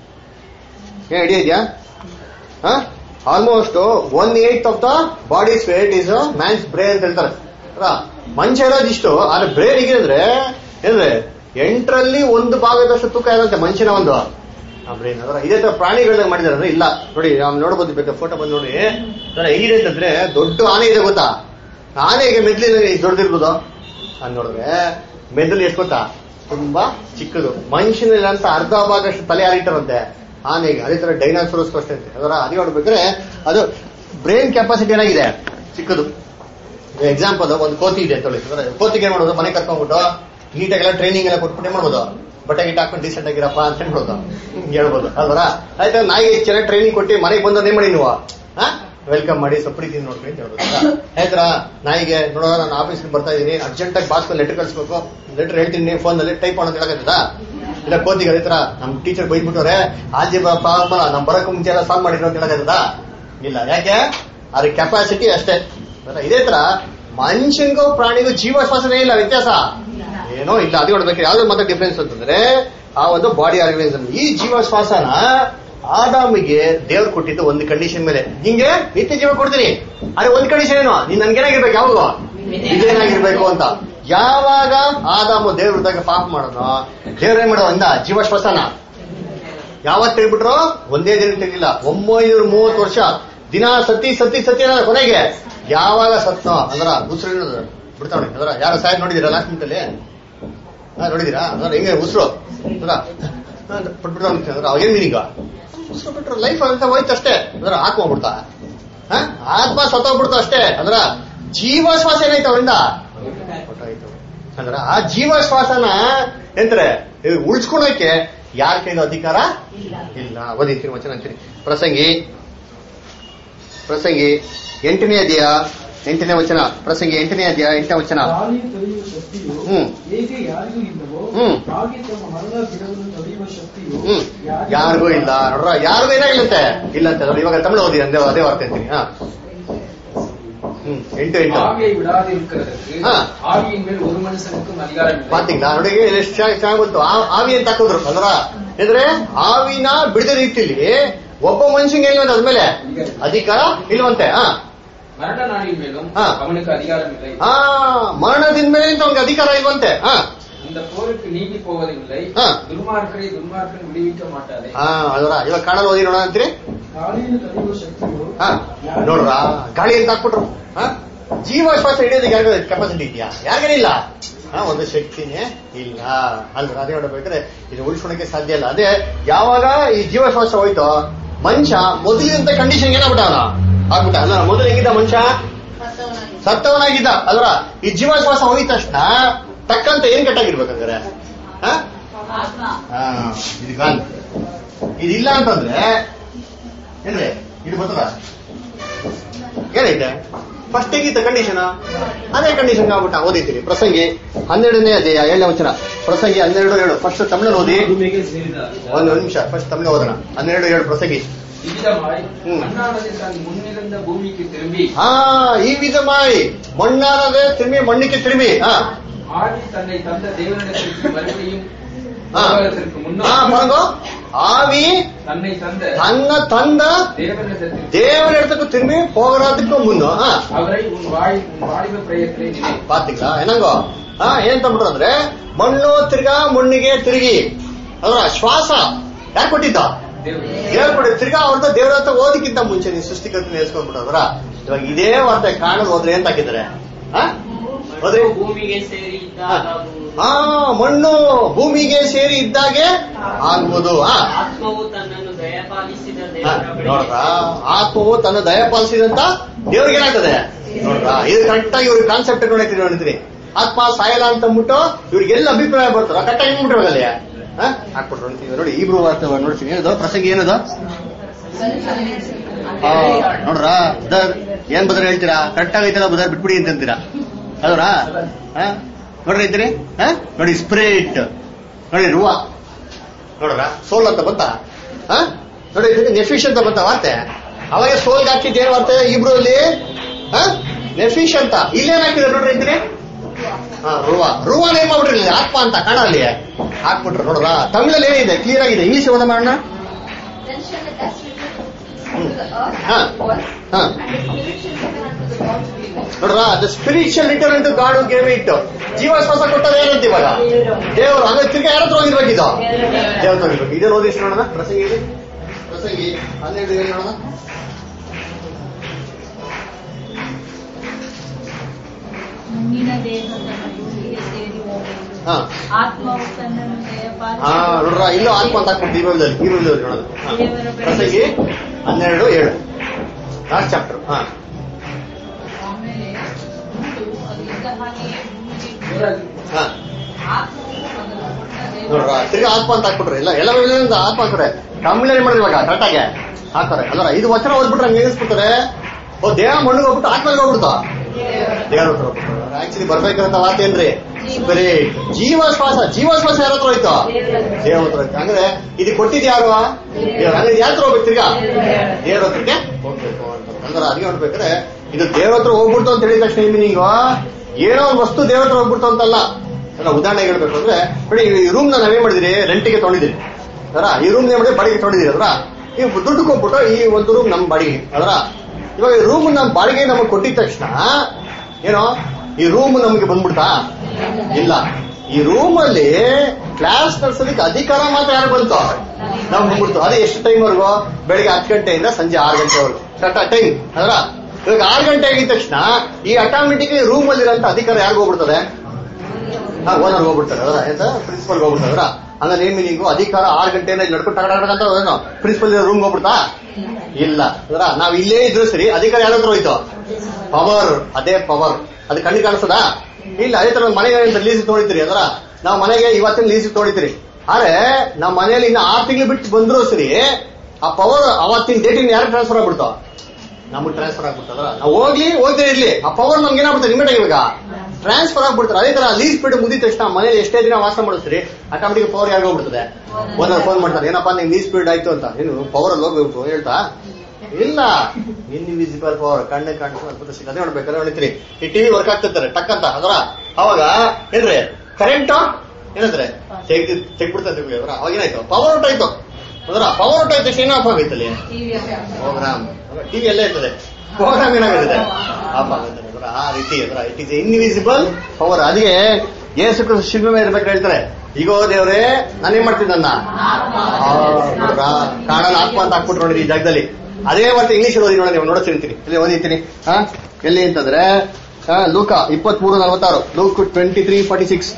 ಏನ್ ಐಡಿಯಾ ಇದೆಯಾ almost one eight of the body's weight is man's brain ಅಂತ ಹೇಳ್ತಾರೆ ಅಲ್ಲ ಮನುಷ್ಯ ಇರೋದು ಇಷ್ಟು ಆದ್ರೆ ಬ್ರೇನ್ ಹೇಗಿದ್ರೆ ಏನ್ರೆ ಎಂಟರಲ್ಲಿ ಒಂದು ಭಾಗದಷ್ಟು ತೂಕ ಇರುತ್ತೆ ಮನುಷ್ಯನ ಒಂದು ಬ್ರೇನ್ ಅದರ ಇದೇ ತರ ಪ್ರಾಣಿಗಳನ್ನ ಮಾಡಿದಾರೆ ಇಲ್ಲ ನೋಡಿ ನಾವು ನೋಡ್ಬೋದು ಬೇಕಾ ಫೋಟೋ ಬಂದು ನೋಡಿ ಅದರ ಹೇಗಿದೆ ಅಂತಂದ್ರೆ ದೊಡ್ಡ ಆನೆ ಇದೆ ಗೊತ್ತಾ ಆನೆಗೆ ಮೆದ್ಲಿನ ದೊಡ್ಡದಿರ್ಬೋದು ಅಂತ ನೋಡಿದ್ರೆ ಮೆದುಳು ಎಷ್ಟು ಗೊತ್ತಾ ತುಂಬಾ ಚಿಕ್ಕದು ಮನುಷ್ಯನಲ್ಲಿ ಅಂತ ಅರ್ಧ ಭಾಗಷ್ಟು ತಲೆ ಹಾರಿಟ್ಟಿರುತ್ತೆ ಆನೆಗೆ ಅದೇ ತರ ಡೈನಾಸೋರಸ್ ಅಷ್ಟೇ ಅಂತೆ ಅದರ ಅದೇ ನೋಡ್ಬೇಕಾದ್ರೆ ಅದು ಬ್ರೈನ್ ಕೆಪಾಸಿಟಿ ಏನಾಗಿದೆ ಚಿಕ್ಕದು ಎಕ್ಸಾಂಪಲ್ ಒಂದು ಕೋತಿ ಇದೆ ಅಂತ ಹೇಳಿ ಅಂದ್ರೆ ಕೋತಿಗೆ ಏನ್ ಮಾಡೋದು ಮನೆ ಕರ್ಕೊಂಡ್ಬಿಟ್ಟು ನೀಟಾಗೆಲ್ಲ ಟ್ರೈನಿಂಗ್ ಎಲ್ಲ ಕೊಟ್ಬಿಟ್ಟು ಏನ್ ಮಾಡ್ಬೋದು ಬಟ್ಟೆ ಗಿಟ್ಟ ಹಾಕೊಂಡು ಡೀಸೆಂಟ್ ಆಗಿರಪ್ಪ ಅಂತ ಹೇಳ್ಬೋದು ಹಿಂಗ್ ಹೇಳ್ಬೋದು ಅಲ್ವರ ಆಯ್ತಾ ನಾಯಿಗೆ ಚೆನ್ನಾಗಿ ಟ್ರೈನಿಂಗ್ ಕೊಟ್ಟು ಮನೆಗೆ ಬಂದೋದು ಏನ್ ಮಾಡಿ ನೀವು ವೆಲ್ಕಮ್ ಮಾಡಿ ಸೊಪ್ಪಡಿ ತಿಂದು ನೋಡ್ರಿ ಅಂತ ಹೇಳ್ಬೋದು ಆಯ್ತರ ನಾಯಿಗೆ ನೋಡೋ ನಾನು ಆಫೀಸ್ಗೆ ಬರ್ತಾ ಇದೀನಿ ಅರ್ಜೆಂಟ್ ಆಗಿ ಬಾಸ್ಗೆ ಲೆಟರ್ ಕಳಿಸ್ಬೇಕು ಲೆಟರ್ ಹೇಳ್ತೀನಿ ಫೋನ್ ನಲ್ಲಿ ಟೈಪ್ ಮಾಡೋದು ಹೇಳಕತ್ತದ ಇಲ್ಲ ಕೋತಿಗೆ ಅದೇ ತರ ನಮ್ ಟೀಚರ್ ಬೈದ್ಬಿಟ್ಟವ್ರೆ ಆಜಿ ಪ್ರಾಬ್ಲಮ್ ನಮ್ ಬರಕ್ ಮುಂಚೆ ಎಲ್ಲ ಸಾಲ್ವ್ ಮಾಡಿರೋ ಅಂತ ಹೇಳಕತ್ತದ ಇಲ್ಲ ಯಾಕೆ ಅದ್ರ ಕೆಪಾಸಿಟಿ ಅಷ್ಟೇ ಅಲ್ಲ, ಇದೇ ತರ ಮನುಷ್ಯನಿಗೂ ಪ್ರಾಣಿಗೂ ಜೀವ ಶ್ವಾಸನೇ ಇಲ್ಲ ವ್ಯತ್ಯಾಸ ಏನೋ ಇಲ್ಲ ಅದು ನೋಡ್ಬೇಕು ಯಾವ್ದು ಮತ್ತೆ ಡಿಫ್ರೆನ್ಸ್ ಅಂತಂದ್ರೆ ಆ ಒಂದು ಬಾಡಿ ಆರ್ಗನೈಸಮ್ ಈ ಜೀವ ಶ್ವಾಸನ ಆದಾಮಿಗೆ ದೇವ್ರು ಕೊಟ್ಟಿದ್ದು ಒಂದು ಕಂಡೀಷನ್ ಮೇಲೆ ಹಿಂಗೆ ನಿತ್ಯ ಜೀವ ಕೊಡ್ತೀನಿ ಅದೇ ಒಂದ್ ಕಂಡೀಷನ್ ಏನು ನೀನ್ ನನ್ಗೇನಾಗಿರ್ಬೇಕು ಯಾವಾಗ ಇದೇನಾಗಿರ್ಬೇಕು ಅಂತ ಯಾವಾಗ ಆದಾಮು ದೇವ್ರದಾಗ ಪಾಪ ಮಾಡೋದು ದೇವ್ರ ಏನ್ ಮಾಡೋ ಅಂದ ಜೀವ ಶ್ವಾಸನ ಯಾವತ್ತು ಹೇಳ್ಬಿಟ್ರು ಒಂದೇ ದಿನ ತೆಗಿಲ್ಲ ಒಂಬೈನೂರ ಮೂವತ್ತು ವರ್ಷ ದಿನ ಸತಿ ಸತಿ ಸತಿ ಅನ್ನೋದು ಕೊನೆಗೆ ಯಾವಾಗ ಸತ್ನೋ ಅಂದ್ರ ಉಸಿರು ಬಿಡ್ತಾವಣಿ ಅಂದ್ರ ಯಾರು ಸಾಯ್ ನೋಡಿದಿರಾ ಲಾಸ್ಟ್ ಮಿನಿಟ್ ಅಲ್ಲಿ ಹಾ ನೋಡಿದಿರಾ ಅಂದ್ರೆ ಹೆಂಗೆ ಉಸಿರು ಅಂದ್ರ ಬಿಟ್ಬಿಡ್ತಾವ ಅಂದ್ರೆ ಅವಾಗೇನ್ ಮೀನಿಂಗ ಉಸಿರು ಬಿಟ್ರೆ ಲೈಫ್ ಅಂತ ಹೋಯ್ತು ಅಷ್ಟೇ ಅಂದ್ರೆ ಹಾಕೊಂಡ್ಬಿಡ್ತಾ ಹ? ಆತ್ಮ ಸತ್ತೋಗ್ಬಿಡ್ತು ಅಷ್ಟೇ ಅಂದ್ರ ಜೀವ ಶ್ವಾಸ ಏನಾಯ್ತು ಅವರಿಂದ ಹೊರ್ಟೋಯ್ತು. ಅಂದ್ರ ಆ ಜೀವ ಶ್ವಾಸನ ಎಂತಾರೆ ಉಳಿಸ್ಕೊಳಕ್ಕೆ ಯಾರ ಕೈಲೂ ಅಧಿಕಾರ ಇಲ್ಲ ಓದಿರ್ತೀನಿ ವಚನ ಅಂತೀನಿ ಪ್ರಸಂಗಿ ಪ್ರಸಂಗಿ ಎಂಟನೇ ಅಧ್ಯಾಯ ಎಂಟನೇ ವಚನ ಪ್ರಸಂಗಿ ಎಂಟನೇ ಅಧ್ಯಾಯ ಎಂಟನೇ ವಚನ ಗಾಳಿ ತಡೆಯುವ ಶಕ್ತಿಯು ಹ್ಮ್. ಹೇಗೆ ಯಾರಿಗೂ ಇಲ್ಲವೋ ಹ್ಮ್. ಹಾಗೆ ತಮ್ಮ ಮರಣ ಗಿಡವನ್ನು ತಡೆಯುವ ಶಕ್ತಿಯು ಹ್ಮ್ ಯಾರಿಗೂ ಇಲ್ಲ ನೋಡ್ರ ಯಾರಿಗೂ ಏನಾಗಿಲ್ಲಂತೆ ಇಲ್ಲಂತೆ ನೋಡಿ ಇವಾಗ ತಮಿಳು ಓದಿ ಅಂದೇ ಅದೇ ವಾರ್ತೆ ಅಂತೀನಿ ಹಾ ಹ್ಮ್ ಎಂಟು ಎಂಟು ஆவியை விடாது இருக்கிறதற்கு ஆ. ஆவியின் மேல் ஒரு மனுஷனுக்கும் அதிகாரம் இல்லை ಪಾತಿಂಗ್ಲಾ ನೋಡಿ ಎಷ್ಟು ಚೆನ್ನಾಗಿ ಚೆನ್ನಾಗಿ ಬಂತು ಆ- ಆವಿ ಅಂತ ಹಾಕಿದ್ರು ಅಂದ್ರ ಅಂದ್ರೆ ಆವಿನ ಬಿಡದ ರೀತಿಲಿ ಒಬ್ಬ ಮನುಷ್ಯಂಗೆ ಇಲ್ವಂತೆ ಅದ್ಮೇಲೆ ಅಧಿಕಾರ ಇಲ್ವಂತೆ ಹಾ மரண நாளின் மேலும் ஆ. அவனுக்கு அதிகாரம் இல்லை ಆ ಮರಣದಿಂದ ಮೇಲೆ ಅಂತ ಅವ್ನಿಗೆ ಅಧಿಕಾರ ಇಲ್ವಂತೆ ಹಾ அந்த போருக்கு நீங்கி போவதில்லை ஆ. துர்மார்க்கரை துர்மார்க்கன் விடுவிக்க மாட்டாதே ಹಾ ಅದರ ಇವಾಗ ಕಾಣಲ್ ಓದಿ ನೋಡೋಣ ಅಂತೀರಿ ಗಾಳಿಯನ್ನು ತಡೆಯುವ ಶಕ್ತಿಯು ಹಾ ನೋಡ್ರ ಗಾಳಿ ಅಂತ ಹಾಕ್ಬಿಟ್ರು ಹಾ ಜೀವ ಶ್ವಾಸ ಹಿಡಿಯೋದಕ್ಕೆ ಯಾರಿಗೂ ಕೆಪಾಸಿಟಿ ಇದೆಯಾ ಯಾರಿಗೇನಿಲ್ಲ ಹಾ ಒಂದು ಶಕ್ತಿನೇ ಇಲ್ಲ ಅಲ್ರ ಅದೇ ನೋಡ್ಬೇಕಾದ್ರೆ ಇದು ಉಳಿಸ್ಕೊಳಕ್ಕೆ ಸಾಧ್ಯ ಇಲ್ಲ ಅದೇ ಯಾವಾಗ ಈ ಜೀವ ಶ್ವಾಸ ಹೋಯ್ತೋ ಮನುಷ್ಯ ಮೊದಲಿನಂತ ಕಂಡೀಷನ್ ಏನಾಗ್ಬಿಟ್ಟ ಅವನ ಆಗ್ಬಿಟ್ಟ ಅಲ್ಲ ಮೊದಲು ಹೆಂಗಿದ್ದ ಮನುಷ್ಯ ಸತ್ತವನಾಗಿ ಸತ್ತವನಾಗಿದ್ದ ಅಲ್ರ ಈ ಜೀವ ಶ್ವಾಸ ಹೋಗಿದ ತಕ್ಷಣ ತಕ್ಕಂತ ಏನ್ ಕೆಟ್ಟಾಗಿರ್ಬೇಕಂದ್ರೆ ಹಾ ಆತ್ಮ ಹಾ, ಇದು ಗಾನ್ ಇದಿಲ್ಲ ಅಂತಂದ್ರೆ ಏನ್ರಿ ಇದು ಬರ್ತದ ಏನೈತೆ ಫಸ್ಟ್ ಹೇಗಿತ್ತ ಕಂಡೀಷನ್ ಅದೇ ಕಂಡೀಷನ್ ಆಗ್ಬಿಟ್ಟ ಓದಿದ್ದೀರಿ ಪ್ರಸಂಗಿ ಹನ್ನೆರಡನೇ ಅಧ್ಯಾಯ ಏಳನೇ ವಚನ ಪ್ರಸಂಗಿ ಹನ್ನೆರಡು ಏಳು ಫಸ್ಟ್ ತಮಿಳು ಓದಿ ಒಂದು ನಿಮಿಷ ಫಸ್ಟ್ ತಮಿಳು ಓದೋಣ ಹನ್ನೆರಡು ಏಳು ಪ್ರಸಂಗಿ இவ்விதமாய் ம். மண்ணானது தன் முன்னிருந்த பூமிக்கு திரும்பி ಹಾ ಈ ವಿಧಮಾಯಿ ಮಣ್ಣಾನದೇ ತಿರುಮಿ ಮಣ್ಣಿಗೆ ತಿರುಮಿ ಹಾ ஆவி தன்னை தந்த தேவனிடத்திற்கு மறுபடியும் ஆ. போவதற்கு ಹಾ முன்னால் பாருங்க ஆவி தன்னை தந்த ತನ್ನ ತಂದ தேவனிடத்திற்கு ದೇವರ இடத்துக்கு திரும்பி போகிறதுக்கு முன்ன ಹಾ அவரை உன் வாய் உன் வாலிப பிரயத்திலே நினை ಪಾತಿங்களா ಏನಂಗೋ ಹಾ ಏನ್ ತಂದ್ಬಿಟ್ರು ಅಂದ್ರೆ ಮಣ್ಣು ತಿರ್ಗಾ ಮಣ್ಣಿಗೆ ತಿರುಗಿ ಅದರ ಶ್ವಾಸ ಯಾರು ಕೊಟ್ಟಿದ್ದ தேவன் ದೇವ್ರು ಕೊಡಿ ತಿರ್ಗಾ ಅವ್ರದ್ದು ದೇವ್ರ ಹತ್ರ ಓದಕ್ಕಿಂತ ಮುಂಚೆ ನೀವು ಸೃಷ್ಟಿಕರ್ತನ ನೇಸ್ಕೊಂಡ್ಬಿಟ್ಟು ಅದ್ರ ಇವಾಗ ಇದೇ ವಾರ್ತೆ ಕಾಣಲು ಹೋದ್ರೆ ಏನ್ ಹಾಕಿದ್ದಾರೆ ಹಾ ಹೋದ್ರಿ ಭೂಮಿಗೆ ಸೇರಿ ಹಾ. ಇದ್ದಾಗ ಹಾ ಮಣ್ಣು ಭೂಮಿಗೆ ಸೇರಿ ಇದ್ದಾಗೆ ಆಗ್ಬೋದು ಹಾ ಆತ್ಮವು ತನ್ನನ್ನು ದಯಪಾಲಿಸಿದ ಹಾ, ದೇವರ ನೋಡ್ರ ಬಳಿಗೆ ಆತ್ಮವು ತನ್ನ ದಯ ಪಾಲಿಸಿದಂತ ದೇವ್ರಿಗೆ ಏನಾಗ್ತದೆ ನೋಡ್ರ ಇದು ಕರೆಕ್ಟ್ ಆಗಿ ಇವ್ರಿಗೆ ಕಾನ್ಸೆಪ್ಟ್ ನೋಡಕ್ಕೆ ನೋಡಿದ್ರಿ ಆತ್ಮ ಸಾಯಲ್ಲ ಅಂತ ಅಂದ್ಬಿಟ್ಟು ಇವ್ರಿಗೆಲ್ಲ ಅಭಿಪ್ರಾಯ ಬರ್ತಾರ ಕರೆಕ್ಟ್ ಆಗಿ ಬಿಟ್ರು ಅಲ್ಲಿ ಹಾಕ್ಬಿಟ್ರು ನೋಡ್ತೀವಿ ನೋಡಿ ಇಬ್ರು ವಾರ್ತೆ ನೋಡ್ತೀನಿ ಏನದು ಪ್ರಸಂಗ ಏನದು ಆ, ನೋಡ್ರ ಬುಧರ್ ಏನ್ ಬದರ್ ಹೇಳ್ತೀರಾ ಕರೆಕ್ಟ್ ಆಗೈತಲ್ಲ ಬುಧರ್ ಬಿಟ್ಬಿಡಿ ಅಂತ ಅಂತೀರಾ ಅದರಾ ನೋಡ್ರಿ ಐತ್ರಿ ಹಾ? ನೋಡಿ ಸ್ಪಿರಿಟ್ ನೋಡಿ ರುವ ನೋಡ್ರ ಸೋಲ್ ಅಂತ ಬಂತ ಹಾ? ನೋಡಿ ಇದಕ್ಕೆ ನೆಫಿಶ್ ಅಂತ ಬಂತ ವಾರ್ತೆ ಅವಾಗ ಸೋಲ್ಗೆ ಹಾಕಿದ್ದು ಏನ್ ವಾರ್ತೆ ಇಬ್ರು ಅಲ್ಲಿ ನೆಫಿಶ್ ಅಂತ ಇಲ್ಲೇನ್ ಹಾಕಿದ್ರೆ ನೋಡ್ರಿ ಐತ್ರಿ ಹಾ ರುವ ರುವಾನ ಏನ್ ಮಾಡ್ಬಿಟ್ರಿ ಇಲ್ಲಿ? ಆತ್ಮ ಅಂತ ಕಾಣ ಅಲ್ಲಿ ಹಾಕ್ಬಿಟ್ರು ನೋಡ್ರ ತಮಿಳಲ್ಲಿ ಏನಿದೆ ಕ್ಲಿಯರ್ ಆಗಿದೆ ಇಂಗ್ಲಿಷ್ ಓದ ಮಾಡೋಣ Then shall the dust return unto the earth Huh. as it was, Huh. and the spirit shall return unto the God who gave it. ನೋಡ್ರ the spiritual return to God gave it ಜೀವ ಶ್ವಾಸ ಕೊಟ್ಟದ ಏನಂತ ಇವಾಗ ದೇವರು ಅಂದ್ರೆ ತಿರ್ಗಾ ಯಾರ ಹತ್ರ ಹೋಗಿರ್ಬೇಕು ಇದು ದೇವ್ರ ಹತ್ರ ಹೋಗಿರ್ಬೇಕು ಇದನ್ನ ಓದಿಷ್ಟು ನೋಡೋಣ ಪ್ರಸಂಗಿ ಇದೆ ಪ್ರಸಂಗಿ ಹನ್ನೆರಡು ಹೇಳಿ ನೋಡೋಣ ಮುಂದಿನ ದೇಹ ತನ್ನ ಭೂಮಿಗೆ ಸೇರಿ ಹೋಗುವುದು ಹಾ ಆತ್ಮವು ತನ್ನನ್ನು ಹಾ ನೋಡ್ರ ಇಲ್ಲೂ ಆತ್ಮ ಅಂತ ಹಾಕ್ಬಿಟ್ಟು ಈರುಳ್ಳಿ ಈರುಳ್ಳಿ ನೋಡೋಣ ಹಾ. ಪ್ರಸಂಗಿ ಹನ್ನೆರಡು ಏಳು ಲಾಸ್ಟ್ ಚಾಪ್ಟರ್ ಹಾ ಆಮೇಲೆ ಉಂಟು ಅದು ಇದ್ದ ಹಾಗೆಯೇ ಭೂಮಿಗೆ ಹಾ ಆತ್ಮವು ಅದನ್ನು ಕೊಟ್ಟ ದೇವರ ನೋಡ್ರ ತಿರ್ಗಾ ಆತ್ಮ ಅಂತ ಹಾಕ್ಬಿಟ್ರೆ ಇಲ್ಲ ಎಲ್ಲ ವಿಧದಿಂದ ಆತ್ಮ ಹಾಕ್ತಾರೆ ತಮಿಳಲ್ಲಿ ಮಾಡಿದ್ರೆ ಇವಾಗ ಕರೆಕ್ಟಾಗೆ ಹಾಕ್ತಾರೆ ಅಲ್ರ ಇದು ವಚನ ಓದ್ಬಿಟ್ರೆ ಹಂಗೆ ಏನಿಸ್ಬಿಡ್ತಾರೆ ಓ ದೇಹ ಮಣ್ಣಿಗೆ ಹೋಗ್ಬಿಟ್ಟು ಆತ್ಮಲ್ಲಿ ಹೋಗ್ಬಿಡ್ತಾ ದೇವ್ರ ಹತ್ರ ಆಕ್ಚುಲಿ ಬರ್ಬೇಕಂತ ವಾರ್ತೆ ಏನ್ರಿ ಸ್ಪಿರಿಟ್ ಜೀವ ಶ್ವಾಸ ಜೀವ ಶ್ವಾಸ ಯಾರ ಹತ್ರ ಹೋಯ್ತು ದೇವ್ರ ಹತ್ರ ಹೋಯ್ತು ಅಂದ್ರೆ ಇದು ಕೊಟ್ಟಿದ್ ಯಾರು ದೇವ್ರ ಅಂದ್ರೆ ಯಾರ ಹತ್ರ ಹೋಗ್ಬೇಕು ತಿರ್ಗಾ ದೇವ್ರ ಹತ್ರಕ್ಕೆ ಹೋಗ್ಬೇಕು ಅಂತ ಅಂದ್ರೆ ಅದಕ್ಕೆ ನೋಡ್ಬೇಕಾದ್ರೆ ಇದು ದೇವ್ರ ಹತ್ರ ಹೋಗ್ಬಿಡ್ತು ಅಂತ ಹೇಳಿದ ತಕ್ಷಣ ಮೀನಿಂಗ್ ಏನೋ ಒಂದು ವಸ್ತು ದೇವ್ರ ಹತ್ರ ಹೋಗ್ಬಿಡ್ತು ಅಂತಲ್ಲ ಅಲ್ಲ ಉದಾಹರಣೆ ಹೇಳ್ಬೇಕು ಅಂದ್ರೆ ನೋಡಿ ಈ ರೂಮ್ ನಾವೇ ಮಾಡಿದಿರಿ ರೆಂಟಿಗೆ ತೊಗೊಂಡಿದ್ದೀರಿ ಅದರ ಈ ರೂಮ್ ಮಾಡಿ ಬಾಡಿಗೆ ತೊಗೊಂಡಿದ್ದೀರಿ ಅದರ ನೀವು ದುಡ್ಡು ಕೊಟ್ಬಿಟ್ಟು ಈ ಒಂದು ರೂಮ್ ನಮ್ ಬಾಡಿಗೆ ಅದರ ಇವಾಗ ಈ ರೂಮ್ ನಮ್ ಬಾಡಿಗೆ ನಮಗೆ ಕೊಟ್ಟಿದ ತಕ್ಷಣ ಏನೋ ಈ ರೂಮ್ ನಮ್ಗೆ ಬಂದ್ಬಿಡ್ತಾ ಇಲ್ಲ ಈ ರೂಮ್ ಅಲ್ಲಿ ಕ್ಲಾಸ್ ನಡೆಸೋದಕ್ಕೆ ಅಧಿಕಾರ ಮಾತ್ರ ಯಾರು ಬಂತು ನಮ್ಗೆ ಬಂದ್ಬಿಡ್ತು ಅದೇ ಎಷ್ಟು ಟೈಮ್ ವರ್ಗು ಬೆಳಿಗ್ಗೆ ಹತ್ತು ಗಂಟೆಯಿಂದ ಸಂಜೆ ಆರು ಗಂಟೆವರೆಗೂ ಕರೆಕ್ಟ್ ಟೈಮ್ ಅದರ ಇವಾಗ ಆರು ಗಂಟೆ ಆಗಿದ ತಕ್ಷಣ ಈ ಆಟೋಮೆಟಿಕ್ ರೂಮ್ ಅಲ್ಲಿರೋಂಥ ಅಧಿಕಾರ ಯಾರಿಗೂ ಹೋಗ್ಬಿಡ್ತದೆ ಹಾ ಓನರ್ ಹೋಗ್ಬಿಡ್ತಾರೆ ಅದರ ಎಂತ ಪ್ರಿನ್ಸಿಪಲ್ ಹೋಗ್ಬಿಡ್ತಾರೆ ಅದರ ಹಂಗ ನೇಮ್ ಮೀನಿಂಗು ಅಧಿಕಾರ ಆರು ಗಂಟೆಯಿಂದ ಇಲ್ಲಿ ನಡ್ಕೊಂಡು ಟಗಡ ಅಂತ ಏನು ಪ್ರಿನ್ಸಿಪಲ್ ರೂಮ್ ಹೋಗ್ಬಿಡ್ತಾ ಇಲ್ಲ ಅಂದ್ರ ನಾವ್ ಇಲ್ಲೇ ಇದ್ರು ಸರಿ ಅಧಿಕಾರ ಯಾರಾದ್ರೂ ಹೋಯ್ತು ಪವರ್ ಅದೇ ಪವರ್ ಅದು ಕಣ್ಣು ಕಾಣಿಸ್ತದಾ ಇಲ್ಲ ಅದೇ ತರ ಮನೆಗೆ ಲೀಸ್ ತೊಳಿತೀರಿ ಅದರ ನಾವು ಮನೆಗೆ ಇವತ್ತಿನ ಲೀಸ್ ತೊಳಿತೀರಿ ಆದ್ರೆ ನಮ್ಮ ಮನೆಯಲ್ಲಿ ಇನ್ನು ಆರು ತಿಂಗಳು ಬಿಟ್ಟು ಬಂದ್ರು ಸರಿ ಆ ಪವರ್ ಅವತ್ತಿನ ಡೇಟಿನ ಯಾರು ಟ್ರಾನ್ಸ್ಫರ್ ಆಗ್ಬಿಡ್ತಾವ ನಮಗೆ ಟ್ರಾನ್ಸ್ಫರ್ ಆಗ್ಬಿಡ್ತದ ನಾವು ಹೋಗ್ಲಿ ಹೋಗದೆ ಇರ್ಲಿ ಆ ಪವರ್ ನಮ್ಗೆ ಏನಾಗ್ಬಿಡ್ತದೆ ಇಮಿಡಿಯೇಟ್ ಇವಾಗ ಟ್ರಾನ್ಸ್ಫರ್ ಆಗ್ಬಿಡ್ತಾರೆ ಅದೇ ತರ ಲೀಸ್ ಪೀರಿಯಡ್ ಮುಗಿದ ತಕ್ಷಣ ಮನೇಲಿ ಎಷ್ಟೇ ದಿನ ವಾಸ ಮಾಡಿಸ್ರಿ ಆಟೋಮೆಟಿಕ್ ಪವರ್ ಯಾರು ಹೋಗ್ಬಿಡ್ತದೆ ಓನರ್ ಫೋನ್ ಮಾಡ್ತಾರೆ ಏನಪ್ಪಾ ನಿಂಗೆ ಲೀಸ್ ಪೀರಿಯಡ್ ಆಯ್ತು ಅಂತ ನೀನು ಪವರ್ ಅಲ್ಲಿ ಹೋಗ್ಬೇಕು ಹೇಳ್ತಾ ಇಲ್ಲ ಇನ್ವಿಸಿಬಲ್ ಪವರ್ ಕಣ್ಣೆ ಕಾಣಿಸೋ ಅದ್ಭುತ ಸಿಗ ಅದೇ ನೋಡ್ಬೇಕಾದ್ರೆ ನೋಡ್ತೀರಿ ಈ ಟಿವಿ ವರ್ಕ್ ಆಗ್ತಿರ್ತಾರೆ ಟಕ್ ಅಂತ ಅದರ ಅವಾಗ ಏನ್ರಿ ಕರೆಂಟ್ ಏನಂದ್ರೆ ತೆಗ್ದು ತೆಗ್ಬಿಡ್ತಾರೆ ಅವರ ಅವಾಗ ಏನಾಯ್ತು ಪವರ್ ಔಟ್ ಆಯ್ತು ಅದರ ಪವರ್ ಔಟ್ ಆಯ್ತು ಏನು ಆಫ್ ಆಗೈತೆ ಅಲ್ಲಿ ಪ್ರೋಗ್ರಾಮ್ ಟಿವಿ ಎಲ್ಲ ಇರ್ತದೆ ಪ್ರೋಗ್ರಾಮ್ ಏನಾಗಿರ್ತದೆ ಆಫ್ ಆಗುತ್ತೆ ಅದರ ಆ ರೀತಿ ಅದರ ಇಟ್ ಇಸ್ ಇನ್ವಿಸಿಬಲ್ ಪವರ್ ಅದಕ್ಕೆ ಯೇಸು ಕ್ರಿಸ್ತ ಶಿಲ್ಪೆ ಮೇಲೆ ಇರ್ಬೇಕು ಹೇಳ್ತಾರೆ ಈಗೋ ದೇವ್ರೆ ನಾನೇನ್ ಮಾಡ್ತೀನಿ ನನ್ನ ಕಾಣನ ಆತ್ಮ ಅಂತ ಹಾಕ್ಬಿಟ್ರು ನೋಡಿರಿ ಈ ಜಾಗದಲ್ಲಿ ಅದೇ ಮತ್ತೆ ಇಂಗ್ಲಿಷ್ ಓದಿ ನೋಡಿ ನೀವು ನೋಡ್ತಿರ್ತೀನಿ ಇಲ್ಲಿ ಓದಿರ್ತೀನಿ ಹಾ ಎಲ್ಲಿ ಅಂತಂದ್ರೆ ಹಾ, ಲೂಕ ಇಪ್ಪತ್ತ್ ಮೂರು ನಲವತ್ತಾರು Luke twenty three forty six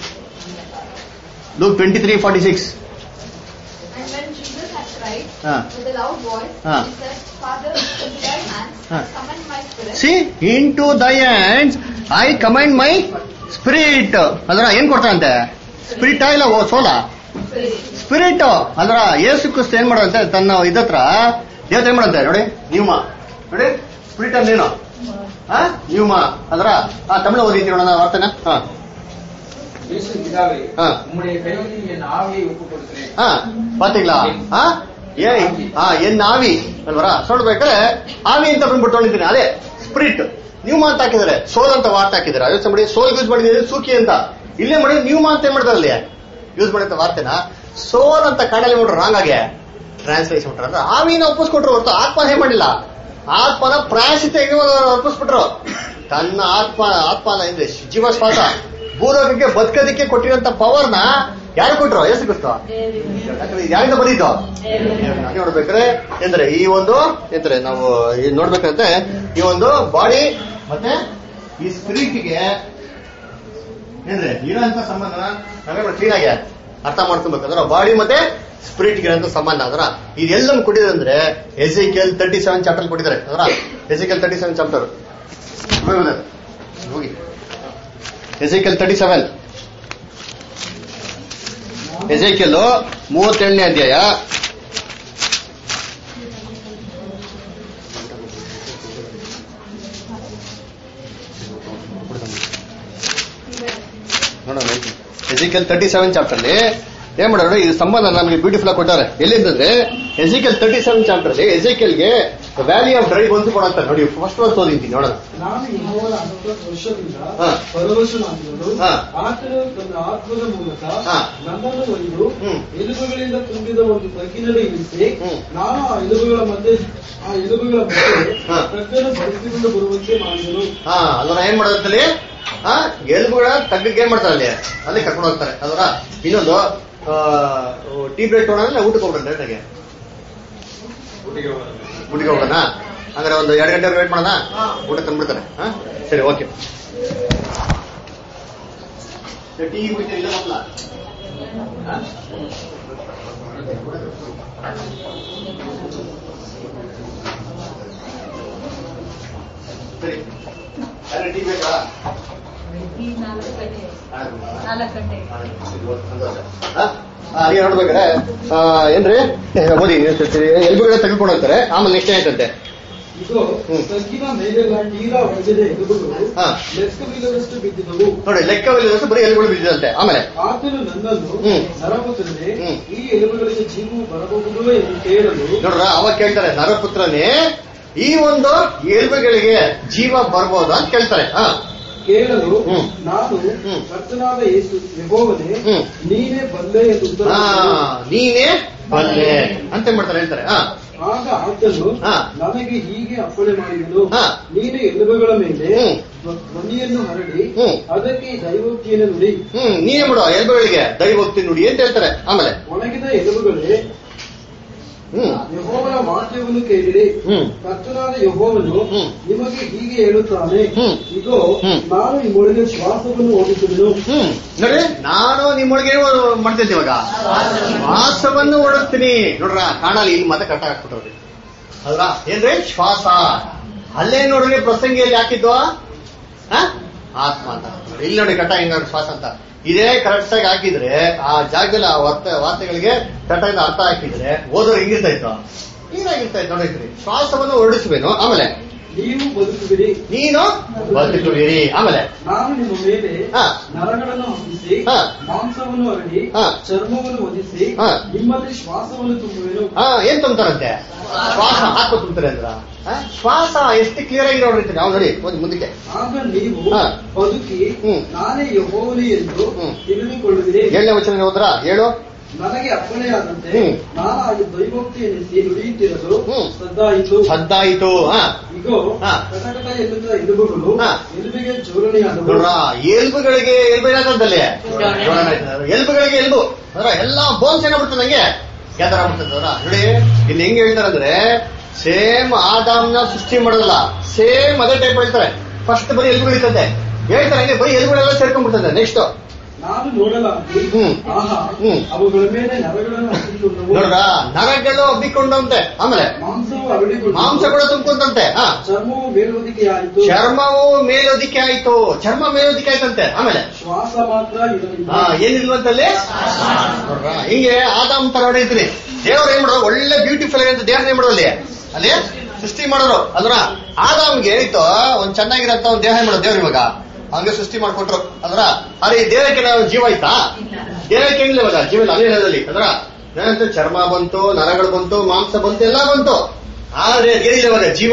Luke twenty three forty six And when Jesus had cried Ah. with a loud voice, Ah. he said, Father, into thy hands Ah. I commend my spirit. See into thy hands I commend my spirit ಅದರ ಏನ್ ಕೊಡ್ತಾರಂತೆ spirit ಇಲ್ಲ ಓ ಸೋಲ spirit ಅದರ ಯೇಸು ಕ್ರಿಸ್ತ ಏನ್ ಮಾಡಂತೆ ತನ್ನ ಇದತ್ರ ದೇವತೆ ಏನ್ ಮಾಡಂತೆ ನೋಡಿ ನ್ಯೂಮ ನೋಡಿ ಸ್ಪಿರಿಟ್ ಅಂದ್ರೆ ಏನು ಆ? ನ್ಯೂಮ ಅದರ ಆ ತಮಿಳು ಓದಿದ್ದೀನಿ ನೋಡೋಣ ವಾರ್ತೆನ ಹಾ இயேசு பிதாவே ஆ. உம்முடைய கையில் என் ஆவியை ஒப்புக் கொடுக்கிறேன் ಹಾ ಪಾತಿங்களா ಹಾ ಏ ಹಾ ಏನ್ ಆವಿ ಅಲ್ವರ ನೋಡ್ಬೇಕಾದ್ರೆ ಆವಿ ಅಂತ ಬಂದ್ಬಿಟ್ಟು ತೊಳಿತೀನಿ ಅದೇ ಸ್ಪಿರಿಟ್ ನ್ಯೂಮ ಅಂತ ಹಾಕಿದ್ದಾರೆ ಸೋಲ್ ಅಂತ ವಾರ್ತೆ ಹಾಕಿದ್ದಾರೆ ಯೋಚನೆ ಮಾಡಿ ಸೋಲ್ ಯೂಸ್ ಮಾಡಿದ್ರೆ ಸೂಕಿ ಅಂತ ಇಲ್ಲೇ ಮಾಡಿ ನ್ಯೂಮ ಅಂತ ಏನ್ ಮಾಡ್ತಾರೆ ಅಲ್ಲಿ ಯೂಸ್ ಮಾಡಿದ ವಾರ್ತೆನ ಸೋಲ್ ಅಂತ ಕಡಲೆ ಮಾಡ್ರು ರಾಂಗ್ ಆಗಿ ಟ್ರಾನ್ಸ್ಲೇಷನ್ ಮಾಡ್ತಾರೆ ಅಂದ್ರೆ ಆವಿನ ಒಪ್ಪಿಸ್ಕೊಟ್ರು ಹೊರತು ಆತ್ಮ ಏನ್ ಮಾಡಿಲ್ಲ ಆತ್ಮನ ಪ್ರಾಯಶ್ಚಿತ ಒಪ್ಪಿಸ್ಬಿಟ್ರು ತನ್ನ ಆತ್ಮ ಆತ್ಮನ ಅಂದ್ರೆ ಜೀವ ಶ್ವಾಸ ಭೂಲೋಕಕ್ಕೆ ಬದುಕೋದಕ್ಕೆ ಕೊಟ್ಟಿರೋಂತ ಪವರ್ನ ಯಾರು ಕೊಟ್ರು ಯೇಸು ಕ್ರಿಸ್ತ ಯಾಕಂದ್ರೆ ಇದು ಯಾರಿಂದ ಬಂದಿದ್ದು ಹಾಗೆ ನೋಡ್ಬೇಕಾದ್ರೆ ಎಂದ್ರೆ ಈ ಒಂದು ಎಂದ್ರೆ ನಾವು ಈ ನೋಡ್ಬೇಕಂದ್ರೆ ಈ ಒಂದು ಬಾಡಿ ಮತ್ತೆ ಈ ಸ್ಪಿರಿಟ್ಗೆ ಏನ್ರೆ ಇರೋಂತ ಸಂಬಂಧನ ನಾವೇ ಕ್ಲೀನ್ ಆಗಿ ಅರ್ಥ ಮಾಡ್ಕೊಬೇಕಂದ್ರೆ ಬಾಡಿ ಮತ್ತೆ ಸ್ಪಿರಿಟ್ ಇರೋಂತ ಸಂಬಂಧ ಅದರ ಇದೆಲ್ಲ ಕೊಟ್ಟಿದೆ ಅಂದ್ರೆ ಎಸಿಕೆಲ್ ತರ್ಟಿ ಸೆವೆನ್ ಚಾಪ್ಟರ್ ಕೊಟ್ಟಿದ್ದಾರೆ ಅದರ ಎಸಿಕೆಲ್ ತರ್ಟಿ ಸೆವೆನ್ ಚಾಪ್ಟರ್ ಹೋಗಿ ಎಸಿಕೆಲ್ ತರ್ಟಿ ಸೆವೆನ್ ಎಸೈಕೆಲ್ ಮೂವತ್ತೇಳನೇ ಅಧ್ಯಾಯ ನೋಡೋಣ ಎಸಿಕಲ್ ತರ್ಟಿ ಸೆವೆನ್ ಚಾಪ್ಟರ್ ಅಲ್ಲಿ ಏನ್ ಮಾಡೋಣ ಈ ಸಂಬಂಧ ನಮಗೆ ಬ್ಯೂಟಿಫುಲ್ ಆಗಿ ಕೊಟ್ಟಾರೆ ಎಲ್ಲಿಂತಂದ್ರೆ ಎಸಿಕಲ್ ತರ್ಟಿ ಸೆವೆನ್ ಚಾಪ್ಟರ್ ಅಲ್ಲಿ ಎಸಿಕಲ್ಗೆ ವ್ಯಾಲಿ ಆಫ್ ಡ್ರೈ ಬಂದು ಕೊಡಂತ ನೋಡಿ ಫಸ್ಟ್ ವರ್ಷ ಓದಿದ್ದೀನಿ ನೋಡೋಣ ನಾನು ಯೆಹೋವನ ಅನಂತ ವರ್ಷದಿಂದ ಹಾ. ಪರವಶನಾಗಿರಲು ಹಾ. ಆತನು ತನ್ನ ಆತ್ಮದ ಮೂಲಕ ಹಾ. ನನ್ನನ್ನು ಒಯ್ದು ಹ್ಮ್. ಎಲುಬುಗಳಿಂದ ತುಂಬಿದ ಒಂದು ತಗ್ಗಿನಲ್ಲಿ ಇರಿಸಿ ಹ್ಮ್. ನಾನು ಆ ಎಲುಬುಗಳ ಮಧ್ಯೆ ಆ ಎಲುಬುಗಳ ಮಧ್ಯೆ ಹಾ. ತಗ್ಗನ್ನು ಬಳಸಿಕೊಂಡು ಬರುವಂತೆ ಮಾಡಿದನು ಹಾ ಅದನ್ನ ಏನ್ ಮಾಡೋದಲ್ಲಿ ಹಾ ಎಲ್ಬುಗಳ ತಗ್ಗಕ್ಕೆ ಏನ್ ಮಾಡ್ತಾರೆ ಅಲ್ಲಿ ಅಲ್ಲಿ ಕರ್ಕೊಂಡು ಹೋಗ್ತಾರೆ ಅದರ ಇನ್ನೊಂದು ಟೀ ಬ್ರೇಕ್ ತೊಗೊಂಡ್ರೆ ಊಟಕ್ಕೆ ಹೋಗ್ಬಿಡ್ತಾರೆ ನನಗೆ ಊಟಿಗೆ ಹೋಗೋಣ ಅಂದ್ರೆ ಒಂದು ಎರಡು ಗಂಟೆ ವೇಟ್ ಮಾಡೋಣ ಊಟ ತಂದ್ಬಿಡ್ತಾರೆ ಹಾ ಸರಿ ಓಕೆ ಟೀ ಕುಡಿತೀರಿ ಇಲ್ಲ ಮಕ್ಕಳ ಸರಿ ಯಾರು ಟೀ ಬೇಕಾ ನಾಲ್ಕು ಗಂಟೆ ಆಯ್ತು. ನಾಲ್ಕು ಗಂಟೆ ಅದೇ ನೋಡ್ಬೇಕಾರೆ ಆ, ಏನ್ರಿ ಓದಿ ಎಲ್ಬುಗಳ ತೆಗೆದುಕೊಂಡು ಹೋಗ್ತಾರೆ ಆಮೇಲೆ ನೆಕ್ಸ್ಟ್ ಏನಾಯ್ತಂತೆ ಇದು ಹ್ಮ್. ತಗ್ಗಿನ ಮೇಲೆಲ್ಲ ತೀರಾ ಒಡೆದ ಎಲುಬುಗಳು ಹಾ. ಲೆಕ್ಕವಿಲ್ಲದಷ್ಟು ಬಿದ್ದಿದ್ದವು ನೋಡಿ ಲೆಕ್ಕವಿಲ್ಲದಷ್ಟು ಬರೀ ಎಲ್ಬುಗಳು ಬಿದ್ದಿದಂತೆ ಆಮೇಲೆ ಆತನು ನನ್ನನ್ನು ಹ್ಮ್. ನರಪುತ್ರನೇ ಹ್ಮ್. ಈ ಎಲುಬುಗಳಿಗೆ ಜೀವವು ಬರಬಹುದು ಎಂದು ಕೇಳಲು ನೋಡ್ರ ಅವಾಗ ಕೇಳ್ತಾರೆ ನರಪುತ್ರನೇ ಈ ಒಂದು ಎಲ್ಬುಗಳಿಗೆ ಜೀವ ಬರ್ಬೋದಾ ಅಂತ ಕೇಳ್ತಾರೆ ಹಾ ಕೇಳಲು ಹ್ಮ್. ನಾನು ಹ್ಮ್. ಕರ್ತನಾದ ಯೇಸು ಯೆಹೋವನೇ ಹ್ಮ್. ನೀನೇ ಬಲ್ಲೆ ಎಂದು ಉತ್ತರ ಹಾ, ಕೊಟ್ಟನು. ನೀನೇ ಬಲ್ಲೆ ಅಂತ ಏನ್ ಮಾಡ್ತಾರೆ ಹೇಳ್ತಾರೆ ಹಾ ಆಗ ಆತನು ಹಾ. ನನಗೆ ಹೀಗೆ ಅಪ್ಪಣೆ ಮಾಡಿದನು ಹಾ. ನೀನು ಎಲುಬುಗಳ ಮೇಲೆ ಹ್ಮ್. ಧ್ವ- ಧ್ವನಿಯನ್ನು ಹರಡಿ ಹ್ಮ್. ಅದಕ್ಕೆ ದೈವೋಕ್ತಿಯನ್ನು ನುಡಿ ಹ್ಮ್ ನೀನೇ ಬಿಡು ಎಲ್ಬುಗಳಿಗೆ ದೈವೋಕ್ತಿ ನುಡಿ ಅಂತ ಹೇಳ್ತಾರೆ ಆಮೇಲೆ ಒಣಗಿದ ಎಲುಬುಗಳೇ ಹ್ಮ್ ಯೆಹೋವನ ವಾಕ್ಯವನ್ನು ಕೇಳಿರಿ ಹ್ಮ್ ಕರ್ತನಾದ ಯೆಹೋವನು ಹ್ಮ್. ನಿಮಗೆ ಹೀಗೆ ಹೇಳುತ್ತಾನೆ ಹ್ಮ್. ಇಗೋ ಹ್ಮ್. ನಾನು ನಿಮ್ಮೊಳಗೆ ಶ್ವಾಸವನ್ನು ಓಡಿಸುವೆನು ಹ್ಮ್ ನೋಡಿ ನಾನು ನಿಮ್ಮೊಳಗೆ ಮಾಡ್ತಿದ್ದೆ ಇವಾಗ ವಾಸವನ್ನು ಓಡಿಸ್ತೀನಿ ನೋಡ್ರ ಕಾಣಲ್ಲಿ ಇಲ್ಲಿ ಮತ್ತೆ ಕಟ್ಟ ಹಾಕ್ಬಿಟ್ರಿ ಅಲ್ವಾ ಏನ್ರಿ ಶ್ವಾಸ ಅಲ್ಲೇ ನೋಡ್ರಿ ಪ್ರಸಂಗಿಯಲ್ಲಿ ಹಾಕಿದ್ದು ಆ? ಆತ್ಮ ಅಂತ ಇಲ್ಲಿ ನೋಡಿ ಕಟ್ಟ ಹೆಂಗ ಶ್ವಾಸ ಅಂತ ಇದೇ ಕರೆಕ್ಟ್ ಆಗಿ ಹಾಕಿದ್ರೆ ಆ ಜಾಗದಲ್ಲಿ ಆ ವಾರ್ತೆ ವಾರ್ತೆಗಳಿಗೆ ಕರೆಕ್ಟ್ ಆಗಿ ಅರ್ಥ ಹಾಕಿದ್ರೆ ಓದೋರು ಹೆಂಗಿರ್ತಾ ಇತ್ತು ಏನಾಗಿರ್ತಾ ಇತ್ತು ನೋಡಿದ್ರಿ ಶ್ವಾಸವನ್ನು ಹೊರಡಿಸ್ಬೇನು ಆಮೇಲೆ ನೀವು ಬದುಕುವಿರಿ ನೀನು ಬದುಕುವಿರಿ ಆಮೇಲೆ ನಾನು ನಿಮ್ಮ ಮೇಲೆ ಹಾ. ನರಗಳನ್ನು ಹೊಂದಿಸಿ ಹಾ. ಮಾಂಸವನ್ನು ಹರಡಿ ಹಾ. ಚರ್ಮವನ್ನು ಒದಿಸಿ ಹಾ. ನಿಮ್ಮಲ್ಲಿ ಶ್ವಾಸವನ್ನು ತುಂಬುವೆನು ಹಾ ಏನ್ ತುಂಬ್ತಾರಂತೆ ಶ್ವಾಸ ಹಾಕೋ ತುಂಬ್ತಾರೆ ಅಂದ್ರ ಆ? ಶ್ವಾಸ ಎಷ್ಟು ಕ್ಲಿಯರ್ ಆಗಿ ನೋಡ್ರಿ ನಾವು ನೋಡಿ ಒಂದು ಮುಂದಕ್ಕೆ ಆಗ ನೀವು ಹಾ. ಬದುಕಿ ಹ್ಮ್. ನಾನೇ ಯಹೋವನು ಎಂದು ಹ್ಮ್. ತಿಳಿದುಕೊಳ್ಳುವಿರಿ ಏಳನೇ ವಚನ ಹೋದ್ರ ಹೇಳು ನನಗೆ ಅಪ್ಪಣೆಯಾದಂತೆ ಹ್ಮ್. ನಾನಾಗಿ ದೈವೋಕ್ತಿ ಎನಿಸಿ ನುಡಿಯುತ್ತಿರಲು ಹ್ಮ್. ಸದ್ದಾಯಿತು ಸದ್ದಾಯಿತು ಹಾ ಇಗೋ ಹಾ. ಕಟಕಟ ಎನ್ನುತ್ತ ಎಲುಬುಗಳು ಹಾ. ಎಲುಬಿಗೆ ಜೋಡಣೆಯಾದವು ನೋಡ್ರ ಎಲ್ಬುಗಳಿಗೆ ಎಲ್ಬು ಏನಾಗ್ತದಲ್ಲಿ ಎಲ್ಬುಗಳಿಗೆ ಎಲ್ಬು ಅದ್ರ ಎಲ್ಲಾ ಬೋನ್ಸ್ ಏನಾಗ್ಬಿಡ್ತದೆ ನಂಗೆ ಯಾತರ ಆಗ್ಬಿಡ್ತದೆ ಅದ್ರ ನೋಡಿ ಇಲ್ಲಿ ಹೆಂಗ್ ಹೇಳ್ತಾರೆ ಅಂದ್ರೆ ಸೇಮ್ ಆದಾಮ್ನ ಸೃಷ್ಟಿ ಮಾಡೋದಲ್ಲ ಸೇಮ್ ಅದೇ ಟೈಪ್ ಹೇಳ್ತಾರೆ ಫಸ್ಟ್ ಬರೀ ಎಲ್ಬುಗಳಿರ್ತದೆ ಹೇಳ್ತಾರೆ ಹಂಗೆ ಬರೀ ಎಲ್ಬುಗಳೆಲ್ಲ ಸೇರ್ಕೊಂಡ್ಬಿಡ್ತದೆ ನೆಕ್ಸ್ಟ್ ನಾನು ನೋಡಲಾಗಿ ಹ್ಮ್. ಆಹಾ ಹ್ಮ್. ಅವುಗಳ ಮೇಲೆ ನರಗಳನ್ನು ಹತ್ತಿಕೊಂಡವು ನೋಡ್ರ ನರಗಳು ಹಬ್ಬಿಕೊಂಡಂತೆ ಆಮೇಲೆ ಮಾಂಸವು ಹರಡಿಕೊಂಡು ಮಾಂಸ ಕೂಡ ತುಂಬ್ಕೊಂಡಂತೆ ಹಾ ಚರ್ಮವು ಮೇಲ್ವದಿಕೆಯಾಯಿತು ಚರ್ಮವು ಮೇಲೋದಿಕೆ ಆಯ್ತು ಚರ್ಮ ಮೇಲೋದಿಕೆ ಆಯ್ತಂತೆ ಆಮೇಲೆ ಶ್ವಾಸ ಮಾತ್ರ ಇರಲಿಲ್ಲ ಹಾ ಏನಿಲ್ವಂತಲ್ಲಿ ನೋಡ್ರಾ ಹಿಂಗೆ ಆದಾಮ್ ತರ ಹೊಡೀತೀನಿ ದೇವ್ರು ಏನ್ ಮಾಡೋದು ಒಳ್ಳೆ ಬ್ಯೂಟಿಫುಲ್ ಅಂತ ದೇವ್ರ ಏನ್ ಮಾಡೋದು ಅಲ್ಲಿ ಅಲ್ಲಿ ಸೃಷ್ಟಿ ಮಾಡೋರು ಅಲ್ರ ಆದಾಮ್ಗೆ ಏನಿತ್ತು ಒಂದ್ ಚೆನ್ನಾಗಿರಂತ ಒಂದ್ ದೇಹ ಏನ್ ಮಾಡೋದು ದೇವ್ರು ಇವಾಗ ಹಂಗೆ ಸೃಷ್ಟಿ ಮಾಡ್ಕೊಟ್ರು ಅಲ್ರ ಅರೆ ಈ ದೇಹಕ್ಕೆ ನಾವು ಜೀವ ಆಯ್ತಾ ದೇಹಕ್ಕೆ ಏನಿಲ್ಲ ಇವಾಗ ಜೀವ ಇಲ್ಲ ಅದೇ ಹೇಳೋದಲ್ಲಿ ಅಲ್ರ ಏನಂತ ಚರ್ಮ ಬಂತು ನರಗಳು ಬಂತು ಮಾಂಸ ಬಂತು ಎಲ್ಲ ಬಂತು ಆದ್ರೆ ಏನಿಲ್ಲ ಇವಾಗ ಜೀವ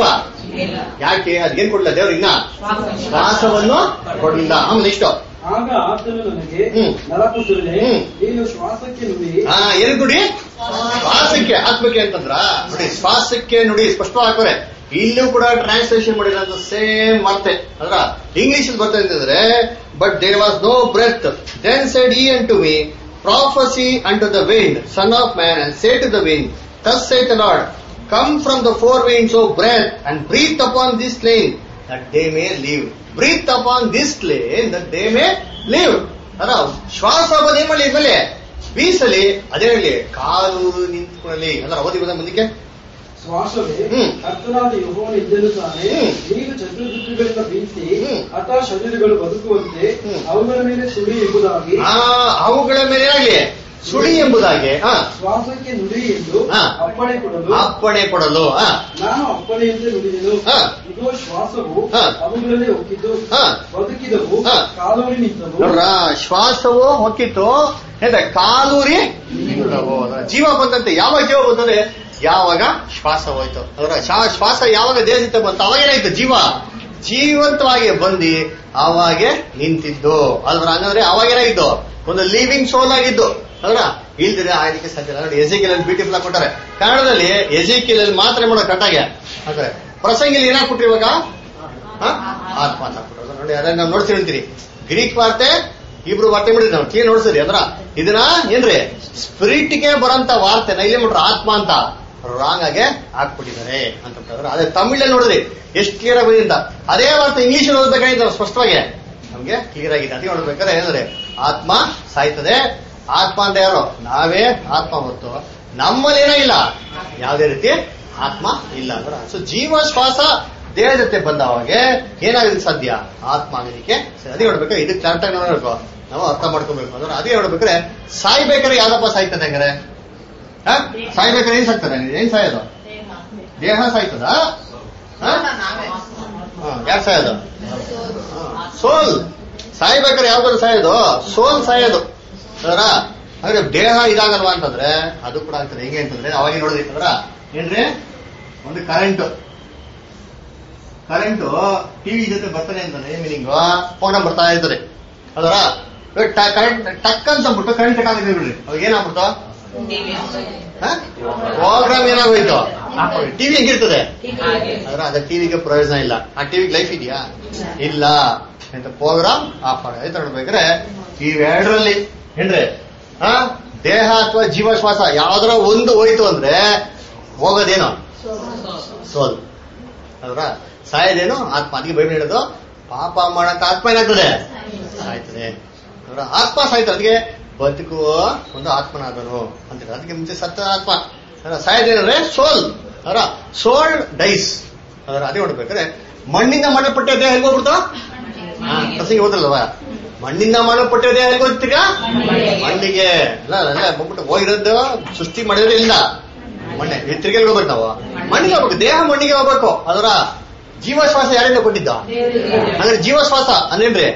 ಯಾಕೆ ಅದ್ಗೇನ್ ಕೊಡ್ಲಿಲ್ಲ ದೇವ್ರು ಇನ್ನ ಶ್ವಾಸವನ್ನು ಕೊಡ್ಲಿಲ್ಲ ಆಮೇಲೆ ಇಷ್ಟು ಆಗ ಆತನು ನನಗೆ ಹ್ಮ್. ನರಪುತ್ರನೇ ಹ್ಮ್. ನೀನು ಶ್ವಾಸಕ್ಕೆ ನುಡಿ ಹಾ ಏನು ನುಡಿ ಶ್ವಾಸಕ್ಕೆ ಆತ್ಮಕ್ಕೆ ಅಂತಂದ್ರ ನೋಡಿ ಶ್ವಾಸಕ್ಕೆ ನುಡಿ ಸ್ಪಷ್ಟವಾಗಿ ಹಾಕೋರೆ ಇಲ್ಲೂ ಕೂಡ ಟ್ರಾನ್ಸ್ಲೇಷನ್ ಮಾಡಿರೋದು ಸೇಮ್ ವಾರ್ತೆ ಅದ್ರ ಇಂಗ್ಲಿಷ್ ಬರ್ತಾ ಅಂತಂದ್ರೆ but there was no breath then said he unto me prophesy and to the wind son of man and say to the wind thus say the Lord come from the four winds of breath and breathe upon this slain that they may live breathe upon this slain that they may live ಅದ ಶ್ವಾಸ ಬಂದ್ ಏನ್ ಮಾಡಲಿ ಇದ್ಮೇಲೆ ಬೀಸಲಿ ಅದೇ ಹೇಳಿ ಕಾಲು ನಿಂತ್ಕೊಳ್ಳಲಿ ಅಂದ್ರೆ ಅವಧಿ ಬಂದ ಮುಂದಕ್ಕೆ ಶ್ವಾಸವೇ ಹ್ಮ್. ಕರ್ತನಾದ ಯಹೋವನು ಎದ್ದೇಳುತ್ತಾನೆ ಹ್ಮ್. ನೀನು ಚತುರ್ದಿಕ್ಕುಗಳಿಂದ ಬೀಸಿ ಹ್ಮ್. ಹತ ಶರೀರಗಳು ಬದುಕುವಂತೆ ಹ್ಮ್. ಅವುಗಳ ಮೇಲೆ ಸುಳಿ ಎಂಬುದಾಗಿ ಆ ಅವುಗಳ ಮೇಲೆ ಏನಾಗ್ಲಿ ಸುಳಿ ಎಂಬುದಾಗಿ ಆ, ಶ್ವಾಸಕ್ಕೆ ನುಡಿ ಎಂದು ಹಾ. ಅಪ್ಪಣೆ ಕೊಡಲು ಅಪ್ಪಣೆ ಕೊಡಲು ಆ, ನಾನು ಅಪ್ಪಣೆಯಂತೆ ನುಡಿದೆನು ಹಾ. ಇದೋ ಶ್ವಾಸವು ಹಾ. ಅವುಗಳಲ್ಲಿ ಒಕ್ಕಿದ್ದು ಹಾ. ಬದುಕಿದವು ಹಾ. ಕಾಲೋರಿ ನಿಂತವು ನೋಡ್ರ ಶ್ವಾಸವು ಹೊಕ್ಕಿತ್ತು ಎಂತ ಕಾಲೂರಿ ನಿಂತವು. ಅದ್ರ ಜೀವ ಬಂದಂತೆ ಯಾವಾಗ ಜೀವ ಬಂತಂದ್ರೆ ಯಾವಾಗ ಶ್ವಾಸ ಹೋಯ್ತು ಅದರ ಶ್ವಾಸ ಯಾವಾಗ ದೇಹದಿಂದ ಬಂತು ಅವಾಗ ಏನಾಯ್ತು ಜೀವ ಜೀವಂತವಾಗಿ ಬಂದು ಅವಾಗೆ ನಿಂತಿದ್ದು ಅದ್ರ ಹಂಗಂದ್ರೆ ಅವಾಗ ಏನಾಗಿದ್ದು ಒಂದು ಲಿವಿಂಗ್ ಸೋಲ್ ಆಗಿದ್ದು ಅದ್ರ ಇಲ್ದಿರೆ ಆಯ್ಲಿಕ್ಕೆ ಸಾಧ್ಯ ಇಲ್ಲ ನೋಡಿ ಎಜಿಕೆಲ್ ಅಲ್ಲಿ ಬ್ಯೂಟಿಫುಲ್ ಆಗಿ ಕೊಟ್ಟಾರೆ ಕನ್ನಡದಲ್ಲಿ ಎಜಿಕೆಲ್ ಅಲ್ಲಿ ಮಾತ್ರ ಮಾಡೋ ಕಟ್ಟಾಗೆ ಅಂದ್ರೆ ಪ್ರಸಂಗಿಲಿ ಏನಾಗ್ಬಿಟ್ರಿ ಇವಾಗ ಹ? ಆತ್ಮ ಅಂತ ಹಾಕ್ಬಿಟ್ರು. ನೋಡಿ ಅದನ್ನ ನಾವು ನೋಡ್ತೀವಿ ಅಂತೀರಿ ಗ್ರೀಕ್ ವಾರ್ತೆ ಇಬ್ರು ವಾರ್ತೆ ಮಾಡಿದ್ವಿ ನಾವು ಕ್ಲಿಯರ್ ನೋಡ್ಸಿರಿ ಅಂದ್ರ ಇದನ್ನ ಏನ್ರಿ ಸ್ಪಿರಿಟ್ಗೆ ಬರೋಂತ ವಾರ್ತೆನ ಇಲ್ಲಿ ಮಾಡ್ರ ಆತ್ಮ ಅಂತ ರಾಂಗ್ ಆಗಿ ಹಾಕ್ಬಿಟ್ಟಿದ್ದಾರೆ ಅಂತ ಬಿಟ್ಟಂದ್ರೆ ಅದೇ ತಮಿಳಲ್ಲಿ ನೋಡಿದ್ರಿ ಎಷ್ಟು ಕ್ಲಿಯರ್ ಆಗಿ ಬಂದಿದ್ದ ಅದೇ ವಾರ್ತೆ ಇಂಗ್ಲಿಷ್ ಓದಬೇಕಾಗಿತ್ತು ನಾವು ಸ್ಪಷ್ಟವಾಗಿ ನಮ್ಗೆ ಕ್ಲಿಯರ್ ಆಗಿದೆ ಅದಕ್ಕೆ ನೋಡ್ಬೇಕಾದ್ರೆ ಏನಂದ್ರೆ ಆತ್ಮ ಸಾಯ್ತದೆ ಆತ್ಮ ಅಂತ ಯಾರು ನಾವೇ ಆತ್ಮ ಹೊತ್ತು ನಮ್ಮಲ್ಲಿ ಏನಾಗಿಲ್ಲ ಯಾವುದೇ ರೀತಿ ಆತ್ಮ ಇಲ್ಲ ಅಂದ್ರೆ ಸೊ ಜೀವ ಶ್ವಾಸ ದೇಹ ಜೊತೆ ಬಂದವಾಗೆ ಏನಾಗೋದಕ್ಕೆ ಸಾಧ್ಯ ಆತ್ಮ ಆಗೋದಕ್ಕೆ ಸಾಧ್ಯ. ಅದೇ ಹೇಳ್ಬೇಕು ಇದಕ್ಕೆ ಕರೆಕ್ಟ್ ಆಗಿ ನೋಡ್ಬೇಕು ನಾವು ಅರ್ಥ ಮಾಡ್ಕೊಬೇಕು ಅಂದ್ರೆ ಅದೇ ಹೇಳ್ಬೇಕಾದ್ರೆ ಸಾಯ್ಬೇಕಾದ್ರೆ ಯಾವ್ದಪ್ಪ ಸಾಯ್ತದೆ ಹಂಗಾರೆ ಹ? ಸಾಯ್ಬೇಕಾದ್ರೆ ಏನ್ ಸಾಯ್ತದೆ ಏನ್ ಸಾಯೋದು ದೇಹ ಸಾಯ್ತದ ಯಾರು ಸಾಯೋದು ಸೋಲ್ ಸಾಯ್ಬೇಕಾದ್ರೆ ಯಾವ್ದಾದ್ರು ಸಾಯೋದು ಸೋಲ್ ಸಾಯೋದು ಅದರ ಅಂದ್ರೆ ದೇಹ ಇದಾಗಲ್ವಾ ಅಂತಂದ್ರೆ ಅದು ಕೂಡ ಆಗ್ತದೆ ಹೆಂಗೆ ಅಂತಂದ್ರೆ ಅವಾಗ ನೋಡಿದ್ರಿ ಅಂದ್ರ ಏನ್ರಿ ಒಂದು ಕರೆಂಟ್ ಕರೆಂಟು ಟಿವಿ ಜೊತೆ ಬರ್ತಾನೆ ಅಂತಾನೆ ಮೀನಿಂಗ್ ಫೋನ್ ಬರ್ತಾ ಇರ್ತದೆ ಅದರ ಕರೆಂಟ್ ಟಕ್ ಅಂತ ಅಂದ್ಬಿಟ್ಟು ಕರೆಂಟ್ ಕಟ್ ಆಗಿದೆ ಬಿಡ್ರಿ ಅವಾಗ ಏನಾಗ್ಬಿಡ್ತು ಪ್ರೋಗ್ರಾಮ್ ಏನಾಗೋಯ್ತು ಟಿವಿ ಹೆಂಗಿರ್ತದೆ ಅದ್ರ ಅದ ಟಿವಿಗೆ ಪ್ರಯೋಜನ ಇಲ್ಲ ಆ ಟಿವಿಗೆ ಲೈಫ್ ಇದೆಯಾ ಇಲ್ಲ ಅಂತ ಪ್ರೋಗ್ರಾಮ್ ಆಫ್ ಮಾಡಿ ಆಯ್ತು ನೋಡ್ಬೇಕಾದ್ರೆ ಇವೆರಡರಲ್ಲಿ ಏನ್ರಿ ಆ ದೇಹ ಅಥವಾ ಜೀವ ಶ್ವಾಸ ಯಾವ್ದಾರ ಒಂದು ಹೋಯ್ತು ಅಂದ್ರೆ ಹೋಗೋದೇನು ಸೋಲ್ ಅಲ್ರ ಸಾಯೋದೇನು ಆತ್ಮ ಅದಕ್ಕೆ ಬೈಬಲ್ ಹೇಳೋದು ಪಾಪ ಮಾಡಕ್ ಆತ್ಮ ಏನಾಗ್ತದೆ ಸಾಯ್ತದೆ ಅಲ್ರ ಆತ್ಮ ಸಾಯ್ತದೆ ಅದಕ್ಕೆ ಬದುಕುವ ಒಂದು ಆತ್ಮನಾದನು ಅಂತ ಅದಕ್ಕೆ ಮುಂಚೆ ಸತ್ತ ಆತ್ಮ ಅಲ್ರ ಸಾಯೋದೇನಂದ್ರೆ ಸೋಲ್ ಅದರ ಸೋಲ್ಡ್ ಡೈಸ್ ಅದರ ಅದೇ ನೋಡ್ಬೇಕಾದ್ರೆ ಮಣ್ಣಿಂದ ಮಾಡಲ್ಪಟ್ಟ ದೇಹ ಎಲ್ಲಿ ಹೋಗ್ಬಿಡ್ತು ಪ್ರಸಂಗಿ ಹೋದ್ರಲ್ವ ಮಣ್ಣಿಂದ ಮಾಡಲ್ಪಟ್ಟ ದೇಹ ಎಲ್ಲಿ ಹೋಗ್ತೀಗ ಮಣ್ಣಿಗೆ ಅಲ್ಲ ಅಲ್ಲ ಬಂದ್ಬಿಟ್ಟು ಹೋಗಿರೋದು ಸೃಷ್ಟಿ ಮಾಡಿದ್ರೆ ಇಲ್ಲ ಮಣ್ಣೆ ಈ ತಿರ್ಗಿ ಎಲ್ಲಿಗೆ ಹೋಗ್ಬೇಕು ನಾವು ಮಣ್ಣಿಗೆ ಹೋಗ್ಬೇಕು ದೇಹ ಮಣ್ಣಿಗೆ ಹೋಗ್ಬೇಕು ಅದರ ಜೀವಶ್ವಾಸ ಯಾರಿಂದ ಕೊಟ್ಟಿದ್ದ ಅಂದ್ರೆ ಜೀವಶ್ವಾಸ ಅಂದ್ರೇನ್ರಿ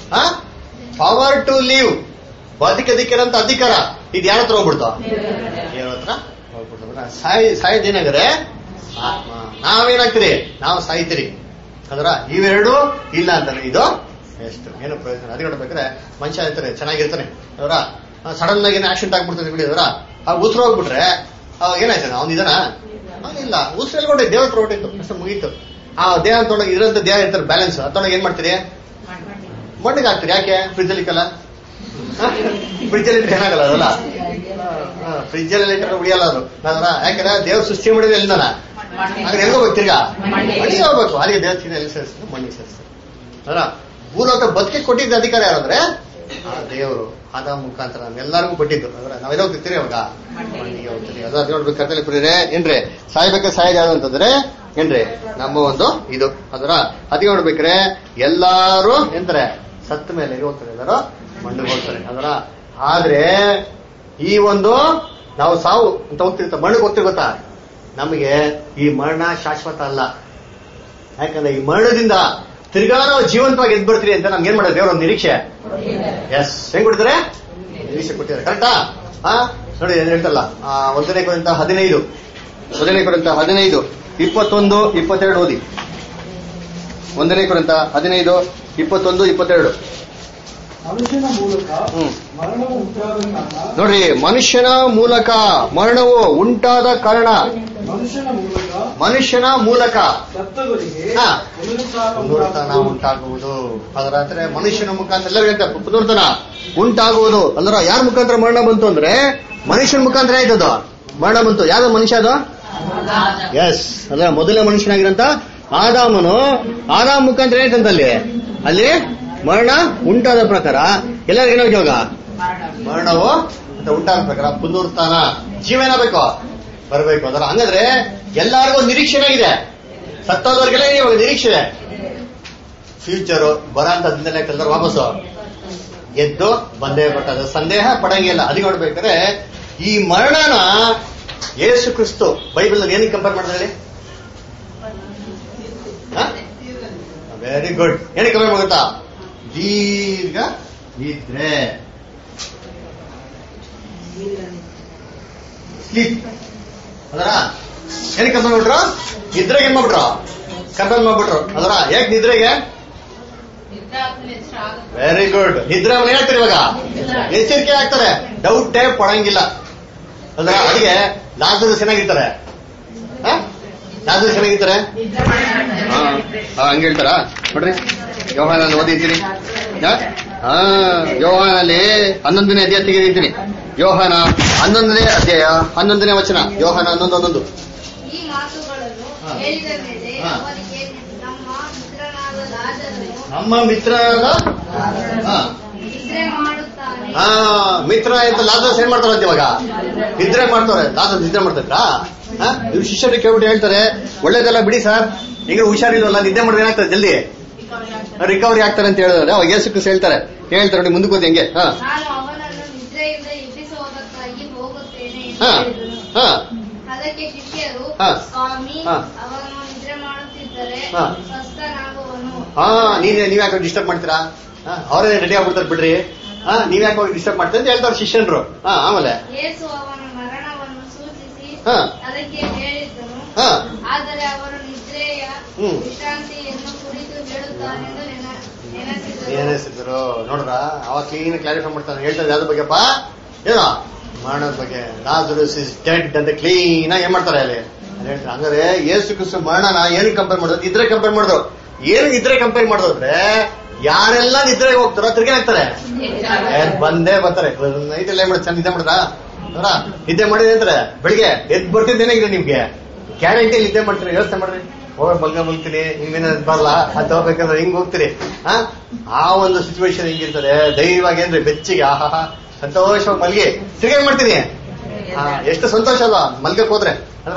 ಪವರ್ ಟು ಲೀವ್ ಬದುಕದಿಕ್ಕಿರಂತ ಅಧಿಕಾರ ಇದು ಯಾರ ಹತ್ರ ಹೋಗ್ಬಿಡ್ತಾವ ದೇವ್ರ ಹತ್ರ ಹೋಗ್ಬಿಡ್ತಾವ ಸಾಯ್ ಸಾಯ್ದೇನಾಗ್ರೆ ಆತ್ಮ ನಾವೇನಾಗ್ತೀರಿ ನಾವು ಸಾಯ್ತೀರಿ ಅದರ ಇವೆರಡು ಇಲ್ಲ ಅಂತಾನೆ ಇದು ಎಷ್ಟು ಏನು ಪ್ರಯೋಜನ ಅದು ನೋಡ್ಬೇಕಾದ್ರೆ ಮನುಷ್ಯ ಇರ್ತಾರೆ ಚೆನ್ನಾಗಿರ್ತಾನೆ ಅವರ ಸಡನ್ ಆಗಿ ಏನು ಆಕ್ಸಿಡೆಂಟ್ ಆಗ್ಬಿಡ್ತದೆ ಬಿಡಿ ಅದರ ಆ ಉಸಿರು ಹೋಗ್ಬಿಟ್ರೆ ಅವಾಗ ಏನಾಯ್ತಾನೆ ಅವ್ನು ಇದನ ಇಲ್ಲ ಉಸಿರು ಎಲ್ಕೊಂಡೆ ದೇವ್ರ ಹತ್ರ ಹೊಟ್ಟಿತ್ತು ಅಷ್ಟು ಮುಗೀತು ಆ ದೇಹ ತೊಗೊಂಡೋಗಿ ಇರೋಂಥ ದೇಹ ಇರ್ತಾರೆ ಬ್ಯಾಲೆನ್ಸ್ ಅದೊಳಗೆ ಏನ್ ಮಾಡ್ತೀರಿ ಮಣ್ಣಿಗೆ ಹಾಕ್ತೀರಿ ಯಾಕೆ ಫ್ರಿಜ್ ಅಲ್ಲಿ ಇಕ್ಕಲ್ಲ ಫ್ರಿಜ್ ಅಲ್ಲಿ ಇಟ್ಟರೆ ಏನಾಗಲ್ಲ ಅದಲ್ಲ ಫ್ರಿಜ್ ಅಲ್ಲಿ ಇಟ್ಟರೆ ಉಳಿಯಲ್ಲ ಅದು ಅದರ ಯಾಕಂದ್ರೆ ದೇವ್ರ ಸೃಷ್ಟಿ ಮಾಡಿದ್ರೆ ಎಲ್ಲಿಂದನ ಹಾಗಾದ್ರೆ ಎಲ್ಲಿ ಹೋಗ್ಬೇಕು ತಿರ್ಗಾ ಮಣ್ಣಿಗೆ ಹೋಗ್ಬೇಕು ಅದಕ್ಕೆ ದೇವಸ್ಥಾನ ಎಲ್ಲಿ ಸೇರಿಸ್ತಾರೆ ಮಣ್ಣಿಗೆ ಸೇರಿಸ್ತಾರೆ ಅದರ ಭೂಲೋಕ ಬದುಕಿ ಕೊಟ್ಟಿದ್ದ ಅಧಿಕಾರ ಯಾರಂದ್ರೆ ಆ ದೇವರು ಆದ ಮುಖಾಂತರ ಎಲ್ಲರಿಗೂ ಕೊಟ್ಟಿದ್ದು ಅದರ ನಾವೆಲ್ಲ ಹೋಗ್ತಿರ್ತೀರಿ ಅವಾಗ ಮಣ್ಣಿಗೆ ಹೋಗ್ತೀರಿ ಅದು ಅದು ನೋಡ್ಬೇಕು ಕರ್ತಲ್ಲಿ ಬಿಡಿದ್ರೆ ಏನ್ರಿ ಸಾಯ್ಬೇಕಾದ್ರೆ ಸಾಯೋದು ಯಾವ್ದು ಅಂತಂದ್ರೆ ಏನ್ರಿ ನಮ್ಮ ಒಂದು ಇದು ಅದರ ಅದಕ್ಕೆ ನೋಡ್ಬೇಕ್ರೆ ಎಲ್ಲಾರು ಎಂತಾರೆ ಸತ್ತ ಮೇಲೆ ಎಲ್ಲಿ ಹೋಗ್ತಾರೆ ಎಲ್ಲರೂ ಮಣ್ಣಿಗೆ ಹೋಗ್ತಾರೆ ಅದರ ಆದ್ರೆ ಈ ಒಂದು ನಾವು ಸಾವು ಅಂತ ಹೋಗ್ತಿರ್ತ ಮಣ್ಣಿಗೆ ಹೋಗ್ತಿರ್ ಗೊತ್ತಾ ನಮಗೆ ಈ ಮರಣ ಶಾಶ್ವತ ಅಲ್ಲ ಯಾಕಂದ್ರೆ ಈ ಮರಣದಿಂದ ತಿರ್ಗಾ ನಾವು ಜೀವಂತವಾಗಿ ಎದ್ ಬರ್ತೀರಿ ಅಂತ ನಮ್ಗೆ ಏನ್ ಮಾಡೋದು ದೇವ್ರ ಒಂದು ನಿರೀಕ್ಷೆ ಎಸ್ ಹೆಂಗ್ ಕೊಡ್ತಾರೆ ನಿರೀಕ್ಷೆ ಕೊಟ್ಟಿದ್ದಾರೆ ಕರೆಕ್ಟಾ ಹಾ ನೋಡಿ ಏನ್ ಹೇಳ್ತಲ್ಲ ಆ, ಒಂದನೇ ಕೊರಂತ ಹದಿನೈದು ಒಂದನೇ ಕೊರಂತ ಹದಿನೈದು ಇಪ್ಪತ್ತೊಂದು ಇಪ್ಪತ್ತೆರಡು ಓದಿ ಒಂದನೇ ಕೊರಂತ ಹದಿನೈದು ಇಪ್ಪತ್ತೊಂದು ಇಪ್ಪತ್ತೆರಡು ಮನುಷ್ಯನ ಮೂಲಕ ಹ್ಮ್ ಮರಣವು ಉಂಟಾದ ಕಾರಣ ನೋಡ್ರಿ ಮನುಷ್ಯನ ಮೂಲಕ ಮರಣವು ಉಂಟಾದ ಕಾರಣ ಮನುಷ್ಯನ ಮೂಲಕ ಮನುಷ್ಯನ ಮೂಲಕ ಸತ್ತವರಿಗೆ ಹಾ. ಪುನರುತ್ಥಾನ ಪುನರುತ್ಥಾನ ಉಂಟಾಗುವುದು. ಉಂಟಾಗುವುದು ಅದರ ಅಂದ್ರೆ ಮನುಷ್ಯನ ಮುಖಾಂತರ ಎಲ್ಲರಿಗೂ ಅಂತ ಪುನರುತ್ಥಾನ ಉಂಟಾಗುವುದು ಅಲ್ಲರ ಯಾರ ಮುಖಾಂತರ ಮರಣ ಬಂತು ಅಂದ್ರೆ ಮನುಷ್ಯನ ಮುಖಾಂತರ ಆಯ್ತದು ಮರಣ ಬಂತು ಯಾವ್ದು ಮನುಷ್ಯ ಅದು ಎಸ್ ಅಲ್ಲ ಮೊದಲನೇ ಮನುಷ್ಯನಾಗಿರಂತ ಆದಾಮನು ಆದಾಮ ಮುಖಾಂತರ ಏನಾಯ್ತಂತ ಅಲ್ಲಿ ಅಲ್ಲಿ ಮರಣ ಉಂಟಾದ ಪ್ರಕಾರ ಎಲ್ಲರಿಗೂ ಏನಾಗಿ ಇವಾಗ ಮರಣವು ಅಂತ ಉಂಟಾದ ಪ್ರಕಾರ ಪುನರುತ್ಥಾನ ಜೀವ ಏನಾಗಬೇಕು ಬರಬೇಕು ಅದರ ಹಂಗಂದ್ರೆ ಎಲ್ಲರಿಗೂ ಒಂದು ನಿರೀಕ್ಷೆನಾಗಿದೆ ಸತ್ತೋದವ್ರಿಗೆಲ್ಲ ಇವಾಗ ನಿರೀಕ್ಷೆ ಇದೆ ಫ್ಯೂಚರು ಬರಂತದಿಂದಲೇ ಎಲ್ಲರೂ ವಾಪಸ್ಸು ಎದ್ದು ಬಂದೇ ಬರ್ತದೆ ಸಂದೇಹ ಪಡಂಗಿಲ್ಲ ಅದಕ್ಕೆ ನೋಡ್ಬೇಕಾದ್ರೆ ಈ ಮರಣನ ಯೇಸು ಕ್ರಿಸ್ತು ಬೈಬಲ್ ಏನಕ್ಕೆ ಕಂಪೇರ್ ಮಾಡಿದ್ರೆ ವೆರಿ ಗುಡ್ ಏನಕ್ಕೆ ಕಂಪೇರ್ ಮಾಡುತ್ತಾ ದೀರ್ಘ ನಿದ್ರೆ ಸ್ಲೀಪ್ ಅದರ ಏನಕ್ಕೆ ಕಂಪೇರ್ ಮಾಡ್ಬಿಟ್ರು ನಿದ್ರೆಗೆ ಏನ್ ಮಾಡ್ಬಿಟ್ರು ಕಂಪೇರ್ ಮಾಡ್ಬಿಟ್ರು ಅದರ ಯಾಕೆ ನಿದ್ರೆಗೆ ವೆರಿ ಗುಡ್ ನಿದ್ರೆ ಅವನು ಏನಾಗ್ತಾರೆ ಇವಾಗ ಎಚ್ಚರಿಕೆ ಆಗ್ತಾರೆ ಡೌಟೇ ಪಡಂಗಿಲ್ಲ ಅದ್ರ ಅದಕ್ಕೆ ಲಾಸರು ಚೆನ್ನಾಗಿರ್ತಾರೆ ಲಾಸರು ಚೆನ್ನಾಗಿರ್ತಾರೆ ಹಾ, ಹಾ, ಹಂಗೆ ಹೇಳ್ತಾರ ನೋಡ್ರಿ ಯೋಹಾನಲ್ಲಿ ಓದಿದ್ದೀನಿ ಹಾ ಯೋಹಾನಲ್ಲಿ ಹನ್ನೊಂದನೇ ಅಧ್ಯಾಯ ತೆಗೆದಿದ್ದೀನಿ ಯೋಹಾನ ಹನ್ನೊಂದನೇ ಅಧ್ಯಾಯ ಹನ್ನೊಂದನೇ ವಚನ ಯೋಹಾನ ಹನ್ನೊಂದು ಹನ್ನೊಂದು ಈ ಮಾತುಗಳನ್ನು ಹಾ. ಹೇಳಿದ ಮೇಲೆ ಹಾ. ಅವರಿಗೆ ನಮ್ಮ ಮಿತ್ರನಾದ ಲಾಜರನು ನಮ್ಮ ಮಿತ್ರನಾದ ಹಾ ನಿದ್ರೆ ಮಾಡುತ್ತಾನೆ ಹಾ ಮಿತ್ರ ಅಂತ ಲಾಸಸ್ ಏನ್ ಮಾಡ್ತಾರಂತ ಇವಾಗ ನಿದ್ರೆ ಮಾಡ್ತಾರೆ ಲಾಸಸ್ ನಿದ್ರೆ ಮಾಡ್ತಾರ ಇವ್ರು ಶಿಷ್ಯರಿಗೆ ಕೇಳ್ಬಿಟ್ಟು ಹೇಳ್ತಾರೆ ಒಳ್ಳೇದೆಲ್ಲ ಬಿಡಿ ಸರ್ ಈಗ ಹುಷಾರಿಲ್ವಲ್ಲ ನಿದ್ದೆ ಮಾಡಿದ್ರೆ ಏನಾಗ್ತದೆ ಜಲ್ದಿ ರಿಕವರಿ ಆಗ್ತಾರೆ ಅಂತ ಹೇಳಿದ್ರೆ ಅವಾಗ ಯೇಸು ಕ್ರಿಸ್ತ ಹೇಳ್ತಾರೆ ಹೇಳ್ತಾರೆ ನೋಡಿ ಮುಂದಕ್ಕೆ ಹೋಗಿ ಹೆಂಗೆ ಹಾ ನಾನು ಅವನನ್ನು ನಿದ್ರೆಯಿಂದ ಎಬ್ಬಿಸುವುದಕ್ಕಾಗಿ ಹೋಗುತ್ತೇನೆ ಎಂದು ಹಾ ಹೇಳಿದನು. ಹಾ ಅದಕ್ಕೆ ಶಿಷ್ಯರು ಹಾ. ಸ್ವಾಮಿ ಹಾ. ಅವನು ನಿದ್ರೆ ಮಾಡುತ್ತಿದ್ದರೆ ಹಾ. ಸ್ವಸ್ಥನಾಗುವನು ಹಾ ನೀವ್ ನೀವ್ ಯಾಕೆ ಡಿಸ್ಟರ್ಬ್ ಮಾಡ್ತೀರಾ ಹಾ, ಅವರೇ ರೆಡಿ ಆಗ್ಬಿಡ್ತಾರೆ ಬಿಡ್ರಿ ಹಾ ನೀವ್ ಯಾಕೆ ಹೋಗಿ ಡಿಸ್ಟರ್ಬ್ ಮಾಡ್ತೀರಾ ಅಂತ ಹೇಳ್ತಾರೆ ಶಿಷ್ಯನ್ರು ಹಾ ಆಮೇಲೆ ಯೇಸು ಅವನ ಮರಣವನ್ನು ಸೂಚಿಸಿ ಹಾ. ಅದಕ್ಕೆ ಹೇಳಿದ್ದನು ಹಾ ಆದರೆ ಅವರು ನಿದ್ರೆಯ ಹ್ಮ್. ವಿಶ್ರಾಂತಿಯನ್ನು ಕುರಿತು ಹೇಳುತ್ತಾರೆಂದು ನೆನ- ನೆನೆಸಿದರು ಏನಿಸಿದ್ರು ನೋಡ್ರ ಅವ ಕ್ಲೀನ್ ಕ್ಲಾರಿಫೈ ಮಾಡ್ತಾನೆ ಹೇಳ್ತಾರೆ ಯಾವ್ದ್ರ ಬಗ್ಗೆಪ್ಪ ಏನೋ ಮರಣದ ಬಗ್ಗೆ ಲಾಜರಸ್ ಇಸ್ ಡೆಡ್ ಅಂತ ಕ್ಲೀನ್ ಆಗಿ ಏನ್ ಮಾಡ್ತಾರೆ ಅಲ್ಲಿ ಅಲ್ಲಿ ಹೇಳ್ತಾರೆ ಹಂಗಾರೆ ಯೇಸು ಕ್ರಿಸ್ತು ಮರಣನ ಏನಕ್ಕೆ ಕಂಪೇರ್ ಮಾಡೋದು ಇದ್ರೆ ಕಂಪೇರ್ ಮಾಡಿದ್ರು ಏನು ಇದ್ರೆ ಕಂಪೇರ್ ಮಾಡೋದ್ರೆ ಯಾರೆಲ್ಲ ನಿದ್ರೆಗೆ ಹೋಗ್ತಾರೋ ತಿರ್ಗಿ ಹಾಕ್ತಾರೆ ಎದ್ ಬಂದೇ ಬರ್ತಾರೆ ನೈಟ್ ಎಲ್ಲ ಏನ್ ಮಾಡಿ ಚೆಂದ ನಿದ್ದೆ ಮಾಡಿದ್ರಾ ನೋಡ ನಿದ್ದೆ ಮಾಡಿದ್ರೆ ಅಂತಾರೆ ಬೆಳಿಗ್ಗೆ ಎದ್ ಬರ್ತಿದ್ದೇನೆ ನಿಮ್ಗೆ ಗ್ಯಾರಂಟಿ ನಿದ್ದೆ ಮಾಡ್ತೀರಿ ವ್ಯವಸ್ಥೆ ಮಾಡ್ರಿ ಹೋಗ ಬಂಗ ಮಲ್ತೀನಿ ಹಿಂಗಿನ ಬರಲ್ಲ ಅಂತ ಹೋಗ್ಬೇಕಂದ್ರೆ ಹಿಂಗ್ ಹೋಗ್ತೀರಿ ಆ? ಆ ಒಂದು ಸಿಚುವೇಶನ್ ಹಿಂಗಿರ್ತದೆ ಧೈರ್ಯವಾಗಿ ಏನ್ರಿ ಬೆಚ್ಚಿಗೆ ಆಹಾ ಸಂತೋಷವಾಗಿ ಮಲ್ಗಿ ತಿರ್ಗಿ ಏನ್ ಮಾಡ್ತೀನಿ ಆ, ಎಷ್ಟು ಸಂತೋಷ ಅಲ್ವಾ ಮಲ್ಗಕ್ ಹೋದ್ರೆ ಅಂದ್ರ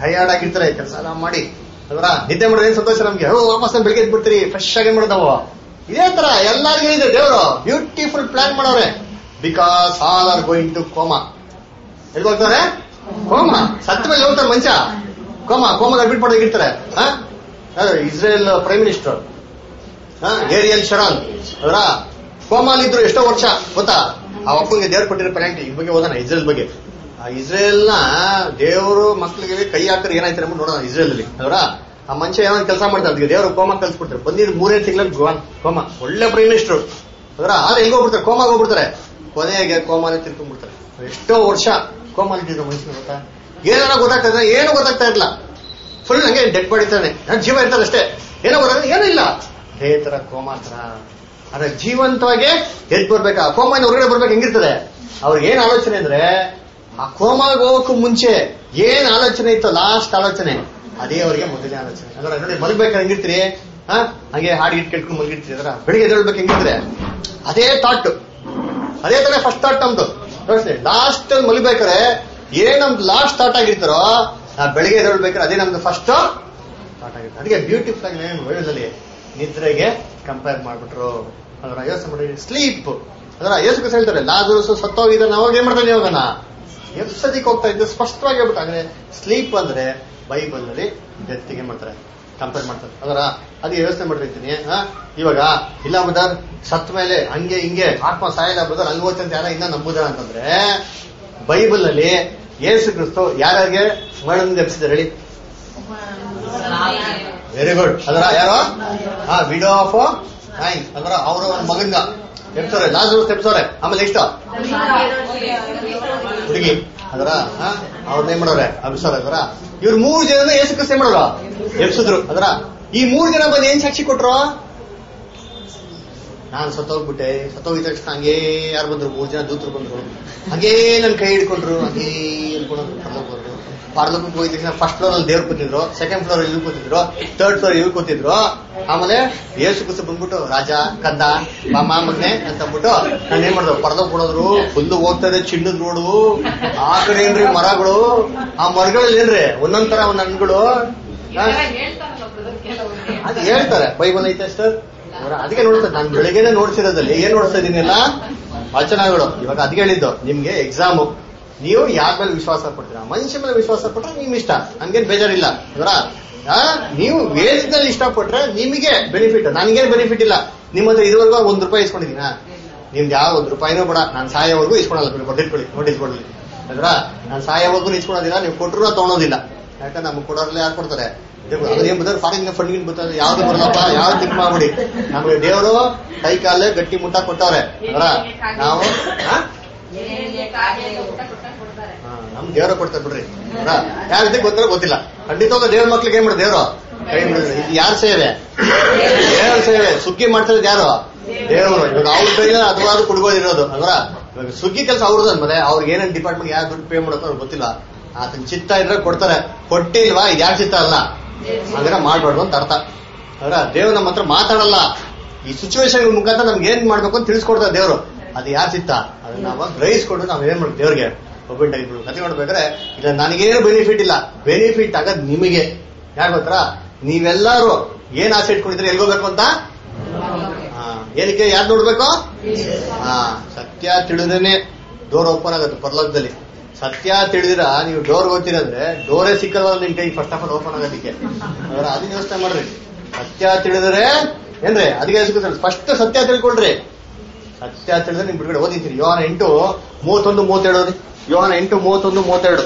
ಟಯರ್ಡ್ ಆಗಿರ್ತಾರೆ ಕೆಲಸ ಎಲ್ಲ ಮಾಡಿ ಅಲ್ವಾ ನಿದ್ದೆ ಮಾಡಿದ್ರೆ ಏನ್ ಸಂತೋಷ ನಮ್ಗೆ ಓ ವಾಪಸ್ ಬೆಳಿಗ್ಗೆ ಎದ್ಬಿಡ್ತೀರಿ ಫ್ರೆಶ್ ಆಗಿ ಏನ್ ಮಾಡ್ತಾವ ಇದೇ ತರ ಎಲ್ಲರಿಗೂ ಇದೆ ದೇವರು ಬ್ಯೂಟಿಫುಲ್ ಪ್ಲಾನ್ ಮಾಡವ್ರೆ because all are going to coma ಎಲ್ಲಿ ಹೋಗ್ತಾರೆ ಕೋಮ ಸತ್ತ ಮೇಲೆ ಹೋಗ್ತಾರೆ ಮಂಚ ಕೋಮ ಕೋಮ ಬಿಟ್ಬಿಡೋಗಿರ್ತಾರೆ Israel prime minister Ariel Sharon ಅವರ ಕೋಮಾಲಿದ್ರು ಎಷ್ಟೋ ವರ್ಷ ಗೊತ್ತಾ ಆ ಅಪ್ಪಂಗೆ ದೇವ್ರು ಕೊಟ್ಟಿರೋ ಪೆನಾಲ್ಟಿ ಈ ಬಗ್ಗೆ ಓದೋಣ ಇಸ್ರೇಲ್ ಬಗ್ಗೆ ಆ ಇಸ್ರೇಲ್ ನ ದೇವರು ಮಕ್ಳಿಗೆ ಕೈ ಹಾಕಿದ್ರೆ ಏನಾಯ್ತಾರೆ ಅಂದ್ಬಿಟ್ಟು ನೋಡೋಣ ಇಸ್ರೇಲ್ ಅಲ್ಲಿ ಅವರ ಆ ಮನುಷ್ಯ ಏನೋ ಕೆಲಸ ಮಾಡ್ತಾರೆ ಅದಕ್ಕೆ ದೇವರು ಕೋಮ ಕಲ್ಸ್ಬಿಡ್ತಾರೆ ಬಂದಿದ್ದು ಮೂರೇ ತಿಂಗಳ ಕೋಮ ಒಳ್ಳೆ ಪ್ರೈಮ್ ಮಿನಿಸ್ಟರ್ ಅದರ ಆದ್ರೆ ಹೆಂಗ್ ಹೋಗ್ಬಿಡ್ತಾರೆ ಕೋಮಾಗ ಹೋಗ್ಬಿಡ್ತಾರೆ ಕೊನೆಗೆ ಕೋಮಾಲಿ ತಿರ್ಕೊಂಡ್ಬಿಡ್ತಾರೆ ಎಷ್ಟೋ ವರ್ಷ ಕೋಮಾಲಿ ಇಟ್ಟಿದ್ರು ಮನುಷ್ಯನ ಗೊತ್ತಾ ಏನಾರ ಗೊತ್ತಾಗ್ತಾ ಇದೆ ಏನು ಗೊತ್ತಾಗ್ತಾ ಇರಲ್ಲ ಫುಲ್ ಹಂಗೆ ಡೆಡ್ ಬಾಡಿತಾನೆ ಜೀವ ಇರ್ತಾರೆ ಅಷ್ಟೇ ಏನೋ ಗೊತ್ತಾಗ ಏನೂ ಇಲ್ಲ ಅದೇ ತರ ಕೋಮಾ ತರ ಅದ್ರ ಜೀವಂತವಾಗಿ ಎದ್ ಬರ್ಬೇಕಾ ಕೋಮಾನ ಹೊರಗಡೆ ಬರ್ಬೇಕು ಹೆಂಗಿರ್ತದೆ ಅವ್ರಿಗೆ ಏನ್ ಆಲೋಚನೆ ಅಂದ್ರೆ ಆ ಕೋಮಾಗ ಹೋಗಕ್ಕೂ ಮುಂಚೆ ಏನ್ ಆಲೋಚನೆ ಇತ್ತು ಲಾಸ್ಟ್ ಆಲೋಚನೆ ಅದೇ ಅವ್ರಿಗೆ ಮೊದಲನೇ ಆಲೋಚನೆ ಅಂದ್ರೆ ನೋಡಿ ಮಲ್ಬೇಕಾದ್ರೆ ಹೆಂಗಿರ್ತೀರಿ ಹಾ ಹಾಗೆ ಹಾಡು ಇಟ್ಟು ಕೇಳ್ಕೊಂಡು ಮಲಗಿರ್ತೀರಿ ಅದರ ಬೆಳಿಗ್ಗೆ ಎದ್ದೇಳ್ಬೇಕು ಹೆಂಗಿದ್ರೆ ಅದೇ ಥಾಟ್ ಅದೇ ತರ ಫಸ್ಟ್ ಥಾಟ್ ನಮ್ದು ಲಾಸ್ಟ್ ಅಲ್ಲಿ ಮಲಿಬೇಕಾರೆ ಏನ್ ನಮ್ದು ಲಾಸ್ಟ್ ಥಾಟ್ ಆಗಿರ್ತಾರೋ ಆ ಬೆಳಿಗ್ಗೆ ಎದ್ದೇಳ್ಬೇಕಾದ್ರೆ ಅದೇ ನಮ್ದು ಫಸ್ಟ್ ಥಾಟ್ ಆಗಿರುತ್ತೆ ಅದಕ್ಕೆ ಬ್ಯೂಟಿಫುಲ್ ಆಗಿ ಏನು ವೇಳದಲ್ಲಿ ನಿದ್ರೆಗೆ ಕಂಪೇರ್ ಮಾಡ್ಬಿಟ್ರು ಅದರ ಯೋಚನೆ ಮಾಡಿ ಸ್ಲೀಪ್ ಅದರ ಯೇಸು ಹೇಳ್ತಾರೆ ಲಾಜರಸ್ ಸತ್ತೋಗಿದ್ರೆ ಅವಾಗ ಏನ್ ಮಾಡ್ತಾನೆ ಇವಾಗನ ಎಪ್ಸದಿಕ್ ಹೋಗ್ತಾ ಇದ್ದು ಸ್ಪಷ್ಟವಾಗಿ ಹೇಳ್ಬಿಟ್ಟು ಅಂದ್ರೆ ಸ್ಲೀಪ್ ಅಂದ್ರೆ ಬೈಬಲ್ ನಲ್ಲಿ ಡೆತ್ಗೆ ಮಾಡ್ತಾರೆ ಕಂಪೇರ್ ಮಾಡ್ತಾರೆ ಅದರ ಅದಕ್ಕೆ ಯೋಚನೆ ಮಾಡಿರ್ತೀನಿ ಇವಾಗ ಇಲ್ಲ ಬದರ್ ಸತ್ ಮೇಲೆ ಹಂಗೆ ಹಿಂಗೆ ಆತ್ಮ ಸಾಯಲ್ಲ ಬದರ್ ಹಂಗ ಹೋಗ್ತಂತ ಯಾರ ಇನ್ನ ನಂಬುದಾರ ಅಂತಂದ್ರೆ ಬೈಬಲ್ ನಲ್ಲಿ ಯೇಸು ಕ್ರಿಸ್ತು ಯಾರ್ಯಾರಿಗೆ ಮರಣದಿಂದ ಎಬ್ಸಿದ್ದಾರೆ ಹೇಳಿ ವೆರಿ ಗುಡ್ ಅದರ ಯಾರೋ ಹಾ ವಿಡೋ ಆಫ್ ನೈನ್ ಅದರ ಅವರ ಮಗನ್ಗ ಎಪ್ಸೋರೆ ಲಾಜರಸ್ ಎಪ್ಸೋರೆ ಆಮೇಲೆ ನೆಕ್ಸ್ಟ್ ಹುಡುಗಿ ಅದರ ಅವ್ರನ್ನೇ ಮಾಡೋರೆ ಅಭಿಸೋರ ಅದರ ಇವ್ರು ಮೂರು ಜನ ಏಸು ಕ್ರಿಸ್ತ ಮಾಡೋರು ಎಪ್ಸಿದ್ರು ಅದರ ಈ ಮೂರು ಜನ ಬಂದು ಏನ್ ಸಾಕ್ಷಿ ಕೊಟ್ರು ನಾನ್ ಸತ್ತೋಗ್ಬಿಟ್ಟೆ ಸತ್ತೋಗಿದ ತಕ್ಷಣ ಹಂಗೇ ಯಾರು ಬಂದ್ರು ಮೂರು ಜನ ದೂತರು ಬಂದ್ರು ಹಂಗೇ ನನ್ ಕೈ ಹಿಡ್ಕೊಂಡ್ರು ಹಂಗೇ ಅನ್ಕೊಂಡು ಪರ್ಲೋಕ್ ಹೋದ್ರು ಪಾರ್ಲೋಕಕ್ಕೆ ಹೋಗಿದ ತಕ್ಷಣ ಫಸ್ಟ್ ಫ್ಲೋರ್ ಅಲ್ಲಿ ದೇವ್ರು ಕೂತಿದ್ರು ಸೆಕೆಂಡ್ ಫ್ಲೋರ್ ಇವ್ರು ಕೂತಿದ್ರು ಥರ್ಡ್ ಫ್ಲೋರ್ ಇವ್ರು ಕೂತಿದ್ರು ಆಮೇಲೆ ಏಸು ಕುಸು ಬಂದ್ಬಿಟ್ಟು ರಾಜ ಕಂದ ಮಾಮ ಮಗ್ನೆ ಅಂತ ಅಂದ್ಬಿಟ್ಟು ನಾನು ಏನ್ ಮಾಡ್ದು ಪರ್ದ ಕೊಡೋದ್ರು ಫುಲ್ ಹೋಗ್ತಾ ಇದೆ ಚಿನ್ನದ ರೋಡು ಆ ಕಡೆ ಏನ್ರಿ ಮರಗಳು ಆ ಮರಗಳಲ್ಲಿ ಏನ್ರಿ ಒಂದೊಂದ್ ತರ ಒಂದ್ ಹಣ್ಣುಗಳು ಆ, ಅದು ಹೇಳ್ತಾರೆ ಬೈಬಲ್ ಐತೆ ಸರ್ ಅದಕ್ಕೆ ನೋಡ್ತಾರೆ ನಾನು ಬೆಳಿಗ್ಗೆನೆ ನೋಡ್ಸಿರೋದಲ್ಲಿ ಏನ್ ನೋಡ್ತಾ ಇದೀನಿಲ್ಲ ವಚನಗಳು ಇವಾಗ ಅದಕ್ಕೆ ಹೇಳಿದ್ದು ನಿಮ್ಗೆ ಎಕ್ಸಾಮು ನೀವು ಯಾರ ಮೇಲೆ ವಿಶ್ವಾಸ ಪಡ್ತೀರಾ ಮನುಷ್ಯ ಮೇಲೆ ವಿಶ್ವಾಸ ಪಟ್ರೆ ನಿಮ್ ಇಷ್ಟ ನನ್ಗೇನ್ ಬೇಜಾರಿಲ್ಲ ಅದರ ನೀವು ವೇದದಲ್ಲಿ ಇಷ್ಟಪಟ್ರೆ ನಿಮಗೆ ಬೆನಿಫಿಟ್ ನನಗೇನು ಬೆನಿಫಿಟ್ ಇಲ್ಲ ನಿಮ್ಮ ಹತ್ರ ಇದುವರೆಗೂ ಒಂದ್ ರೂಪಾಯಿ ಇಸ್ಕೊಂಡಿದ್ದೀನಾ ನಿಮ್ದು ಯಾವ ಒಂದ್ ರೂಪಾಯಿನೂ ಬೇಡ ನಾನು ಸಾಯೋವರೆಗೂ ಇಸ್ಕೊಳಲ್ಲ ನೀವು ಕೊಟ್ಟಿಟ್ಕೊಳ್ಳಿ ನೋಟಿಸ್ ಕೊಡ್ಲಿ ಅದ್ರ ನಾನು ಸಾಯೋವರೆಗೂ ಇಸ್ಕೊಳೋದಿಲ್ಲ ನೀವು ಕೊಟ್ಟರು ತಗೊಳೋದಿಲ್ಲ ಯಾಕಂದ್ರೆ ನಮ್ಗೆ ಕೊಡೋರ್ಲೆ ಯಾರು ಕೊಡ್ತಾರೆ ಅದ್ರ ಏನ್ ಬರ್ತಾರೆ ಫಾರಿನ್ ಫಂಡ್ ಬರ್ತದೆ ಯಾವ್ದು ಬರಲ್ಲಪ್ಪ ಯಾವ್ದು ತಿಂಕ್ ಮಾಡ್ಬಿಡಿ ನಮ್ಗೆ ದೇವರು ಕೈ ಕಾಲೇ ಗಟ್ಟಿ ಮುಟ್ಟ ಕೊಟ್ಟವ್ರೆ ಅದ್ರ ನಾವು ಹಾ? ಹಾ, ನಮ್ ದೇವರ ಕೊಡ್ತಾರೆ ಬಿಡ್ರಿ ಯಾರ ಇದಕ್ಕೆ ಗೊತ್ತಿಲ್ಲ ಗೊತ್ತಿಲ್ಲ ಖಂಡಿತವಾಗ ದೇವ್ರ ಮಕ್ಳಿಗೆ ಏನ್ ಮಾಡಿ ದೇವ್ರು ಕೈ ಮುಗಿದ್ರೆ ಇದು ಯಾರ ಸೇವೆ ದೇವ್ರ ಸೇವೆ ಸುಗ್ಗಿ ಮಾಡ್ತಿರೋದು ಯಾರು ದೇವರು ಇವಾಗ ಅವ್ರ ಕೈಲ ಅಥವಾ ಕುಡ್ಗೋದಿರೋದು ಅಲ್ವ ಇವಾಗ ಸುಗ್ಗಿ ಕೆಲಸ ಅವ್ರದ್ದು ಅಂದ್ರೆ ಅವ್ರಿಗೆ ಏನೇನ್ ಡಿಪಾರ್ಟ್ಮೆಂಟ್ ಯಾರು ದುಡ್ಡು ಪೇ ಮಾಡೋದು ಅವ್ರಿಗೆ ಗೊತ್ತಿಲ್ಲ ಆತನ ಚಿತ್ತ ಇದ್ರೆ ಕೊಡ್ತಾರೆ ಕೊಟ್ಟಿಲ್ವಾ ಇದು ಯಾರ ಚಿತ್ತ ಅಲ್ಲ ಅಂದ್ರೆ ಮಾಡ್ಬಾರ್ದು ಅಂತ ಅರ್ಥ ಅವರ ದೇವ್ರು ನಮ್ಮ ಹತ್ರ ಮಾತಾಡಲ್ಲ ಈ ಸಿಚುವೇಶನ್ ಮುಖಾಂತರ ನಮ್ಗೆ ಏನ್ ಮಾಡ್ಬೇಕು ಅಂತ ತಿಳಿಸ್ಕೊಡ್ತಾರೆ ದೇವ್ರು ಅದು ಯಾರ ಚಿತ್ತ ಅದನ್ನ ನಾವು ಗ್ರಹಿಸ್ಕೊಂಡು ನಾವ್ ಏನ್ ಮಾಡ್ತೀವಿ ದೇವ್ರಿಗೆ ಒಬ್ಬಂಟ ಇದ್ರು ಕತೆ ನೋಡ್ಬೇಕಾದ್ರೆ ಇಲ್ಲ ನನಗೇನು ಬೆನಿಫಿಟ್ ಇಲ್ಲ ಬೆನಿಫಿಟ್ ಆಗದ್ ನಿಮಗೆ ಯಾರು ಗೊತ್ತಾ ನೀವೆಲ್ಲರೂ ಏನ್ ಆಸೆ ಇಟ್ಕೊಂಡಿದ್ರೆ ಎಲ್ಗೋಬೇಕು ಅಂತ ಹಾ, ಏನಕ್ಕೆ ಯಾರು ನೋಡ್ಬೇಕು ಹಾ ಸತ್ಯ ತಿಳಿದೇನೆ ಡೋರ್ ಓಪನ್ ಆಗುತ್ತೆ ಪರ್ಲೋಕದಲ್ಲಿ ಸತ್ಯ ತಿಳಿದಿರ ನೀವು ಡೋರ್ ಗೊತ್ತಿರಂದ್ರೆ ಡೋರೇ ಸಿಕ್ಕಲ್ಲ ನಿಮ್ ಕೈ ಫಸ್ಟ್ ಆಫ್ ಆಲ್ ಓಪನ್ ಆಗೋದಕ್ಕೆ ಅದರ ಅದನ್ನ ಯೋಚನೆ ಮಾಡ್ರಿ ಸತ್ಯ ತಿಳಿದರೆ ಏನ್ರಿ ಅದಕ್ಕೆ ಫಸ್ಟ್ ಸತ್ಯ ತಿಳ್ಕೊಳ್ರಿ ಸತ್ಯ ತಿಳಿದ್ರೆ ನಿಮ್ ಬಿಡುಗಡೆ ಓದಿದ್ದೀರಿ ಯೋಹನ ಎಂಟು ಮೂವತ್ತೊಂದು ಮೂವತ್ತೆರಡು ಓದಿ ಯೋಹನ ಎಂಟು ಮೂವತ್ತೊಂದು ಮೂವತ್ತೆರಡು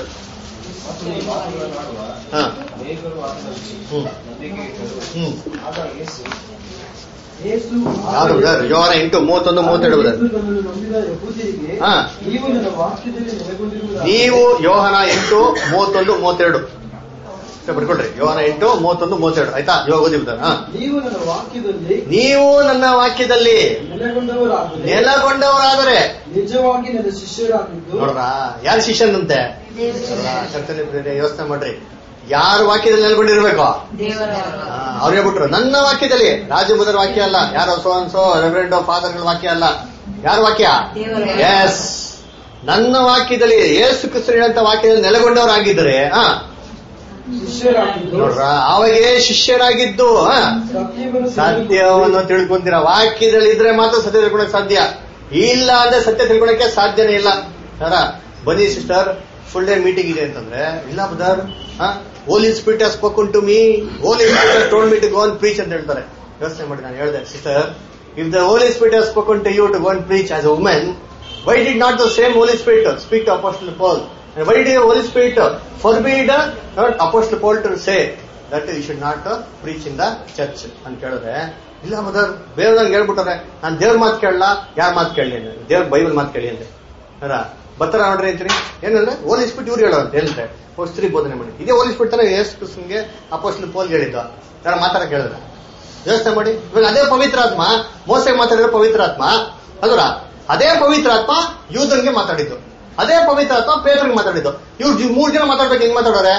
ಹಾ ಅನೇಕರು ಆತನಲ್ಲಿ ಹ್ಮ್ ನಂಬಿಕೆ ಇಟ್ಟರು ಹ್ಮ್ ಆಗ ಯೇಸು ಯೇಸು ಯಾವ್ದು ಬ್ರದರ್? ಯೋಹನ ಎಂಟು ಮೂವತ್ತೊಂದು ಮೂವತ್ತೆರಡು ಬ್ರದರ್. ಯೇಸು ತನ್ನನ್ನು ನಂಬಿದ ಯಹೂದ್ಯರಿಗೆ ಹಾ. ನೀವು ನನ್ನ ವಾಕ್ಯದಲ್ಲಿ ನೆಲೆಗೊಂಡಿರುವುದಾದರೆ ನೀವು ಯೋಹನ ಎಂಟು ಮೂವತ್ತೊಂದು ಮೂವತ್ತೆರಡು ಇಷ್ಟ ಬರ್ಕೊಳ್ರಿ ಯೋಹನ ಎಂಟು ಮೂವತ್ತೊಂದು ಮೂವತ್ತೆರಡು ಆಯ್ತಾ ಇವಾಗ ಓದಿ ಬಿಡ್ತಾರೆ ಹಾ ನೀವು ನನ್ನ ವಾಕ್ಯದಲ್ಲಿ ನೀವು ನನ್ನ ವಾಕ್ಯದಲ್ಲಿ ನೆಲೆಗೊಂಡವರಾದರೆ ನೆಲಗೊಂಡವರಾದರೆ ನಿಜವಾಗಿ ನನ್ನ ಶಿಷ್ಯರಾಗಿದ್ದು ನೋಡ್ರ ಯಾರು ಶಿಷ್ಯನಂತೆ ಕರ್ತನೆ ಪ್ರೇರೆ ಯೋಚನೆ ಮಾಡ್ರಿ ಯಾರ ವಾಕ್ಯದಲ್ಲಿ ನೆಲೆಗೊಂಡಿರ್ಬೇಕು ಆ, ಅವ್ರು ಹೇಳ್ಬಿಟ್ರು ನನ್ನ ವಾಕ್ಯದಲ್ಲಿ ರಾಜಬುದರ ವಾಕ್ಯ ಅಲ್ಲ ಯಾರೋ ಸೋನ್ಸೋ ರೆವರೆಂಡ್ ಫಾದರ್ಗಳ ವಾಕ್ಯ ಅಲ್ಲ ಯಾರ ವಾಕ್ಯ ಎಸ್ ನನ್ನ ವಾಕ್ಯದಲ್ಲಿ ಏಸು ಕ್ರಿಸ್ತರು ಹೇಳಂತ ವಾಕ್ಯದಲ್ಲಿ ನೆಲೆಗೊಂಡವರಾಗಿದ್ದರೆ ಆ ಶಿಷ್ಯರಾಗಿದ್ದು ನೋಡ್ರ ಅವಾಗೇ ಶಿಷ್ಯರಾಗಿದ್ದು ಹ? ಸತ್ಯವನ್ನು ಸತ್ಯವನ್ನು ತಿಳ್ಕೊಂತೀರ ವಾಕ್ಯದಲ್ಲಿ ಇದ್ರೆ ಮಾತ್ರ ಸತ್ಯ ತಿಳ್ಕೊಳಕ್ ಸಾಧ್ಯ ಇಲ್ಲ ಅಂದ್ರೆ ಸತ್ಯ ತಿಳ್ಕೊಳಕ್ಕೆ ಸಾಧ್ಯನೇ ಇಲ್ಲ ಸರ ಬನ್ನಿ ಸಿಸ್ಟರ್ ಫುಲ್ ಡೇ ಮೀಟಿಂಗ್ ಇದೆ ಅಂತಂದ್ರೆ ಇಲ್ಲ brother holy spirit has spoken to me holy spirit told me to go preach ಅಂತ ಹೇಳ್ತಾರೆ ಯೋಚನೆ ಮಾಡಿ ನಾನು ಹೇಳಿದೆ sister if the holy spirit has spoken to you to go preach as a woman why did not the same holy spirit speak to apostle Paul why the holy spirit forbid apostle Paul to say that you should not preach in the church ಅಂತ ಕೇಳಿದ್ರೆ ಇಲ್ಲ mother ಬೇರೆದಂಗೆ ಹೇಳ್ಬಿಟ್ಟಾರೆ ನಾನು ದೇವ್ರ ಮಾತು ಕೇಳಲ್ಲ ಯಾರ ಮಾತು ಕೇಳಲಿ ಅಂದ್ರೆ ದೇವ್ರ ಬೈಬಲ್ ಮಾತು ಕೇಳಿ ಅಂದ್ರೆ ಅಲ್ಲ ಬತ್ತರ ನೋಡ್ರಿ ಅಂತೀರಿ ಏನಂದ್ರೆ ಹೋಲಿ ಸ್ಪಿಟ್ ಇವ್ರು ಹೇಳೋ ಅಂತ ಹೇಳಿದ್ರೆ ಓ ಸ್ತ್ರೀ ಬೋಧನೆ ಮಾಡಿ ಇದೇ ಹೋಲಿ ಸ್ಪಿಟ್ ತಾನೆ ಯೇಸು ಕ್ರಿಸ್ತನ್ಗೆ ಅಪೋಸ್ಟಲ್ ಪೋಲ್ ಹೇಳಿದ್ದು ಯಾರ ಮಾತಾಡ ಕೇಳಿದ್ರೆ ಯೋಚನೆ ಮಾಡಿ ಇವಾಗ ಅದೇ ಪವಿತ್ರ ಆತ್ಮ ಮೋಸಗೆ ಮಾತಾಡಿರೋ ಪವಿತ್ರ ಆತ್ಮ ಅಲ್ವರ ಅದೇ ಪವಿತ್ರ ಆತ್ಮ ಯೂದನ್ಗೆ ಮಾತಾಡಿದ್ದು ಅದೇ ಪವಿತ್ರ ಆತ್ಮ ಪೇತ್ರಗೆ ಮಾತಾಡಿದ್ದು ಇವ್ರು ಮೂರ್ ಜನ ಮಾತಾಡ್ಬೇಕು ಹೆಂಗ್ ಮಾತಾಡೋರೆ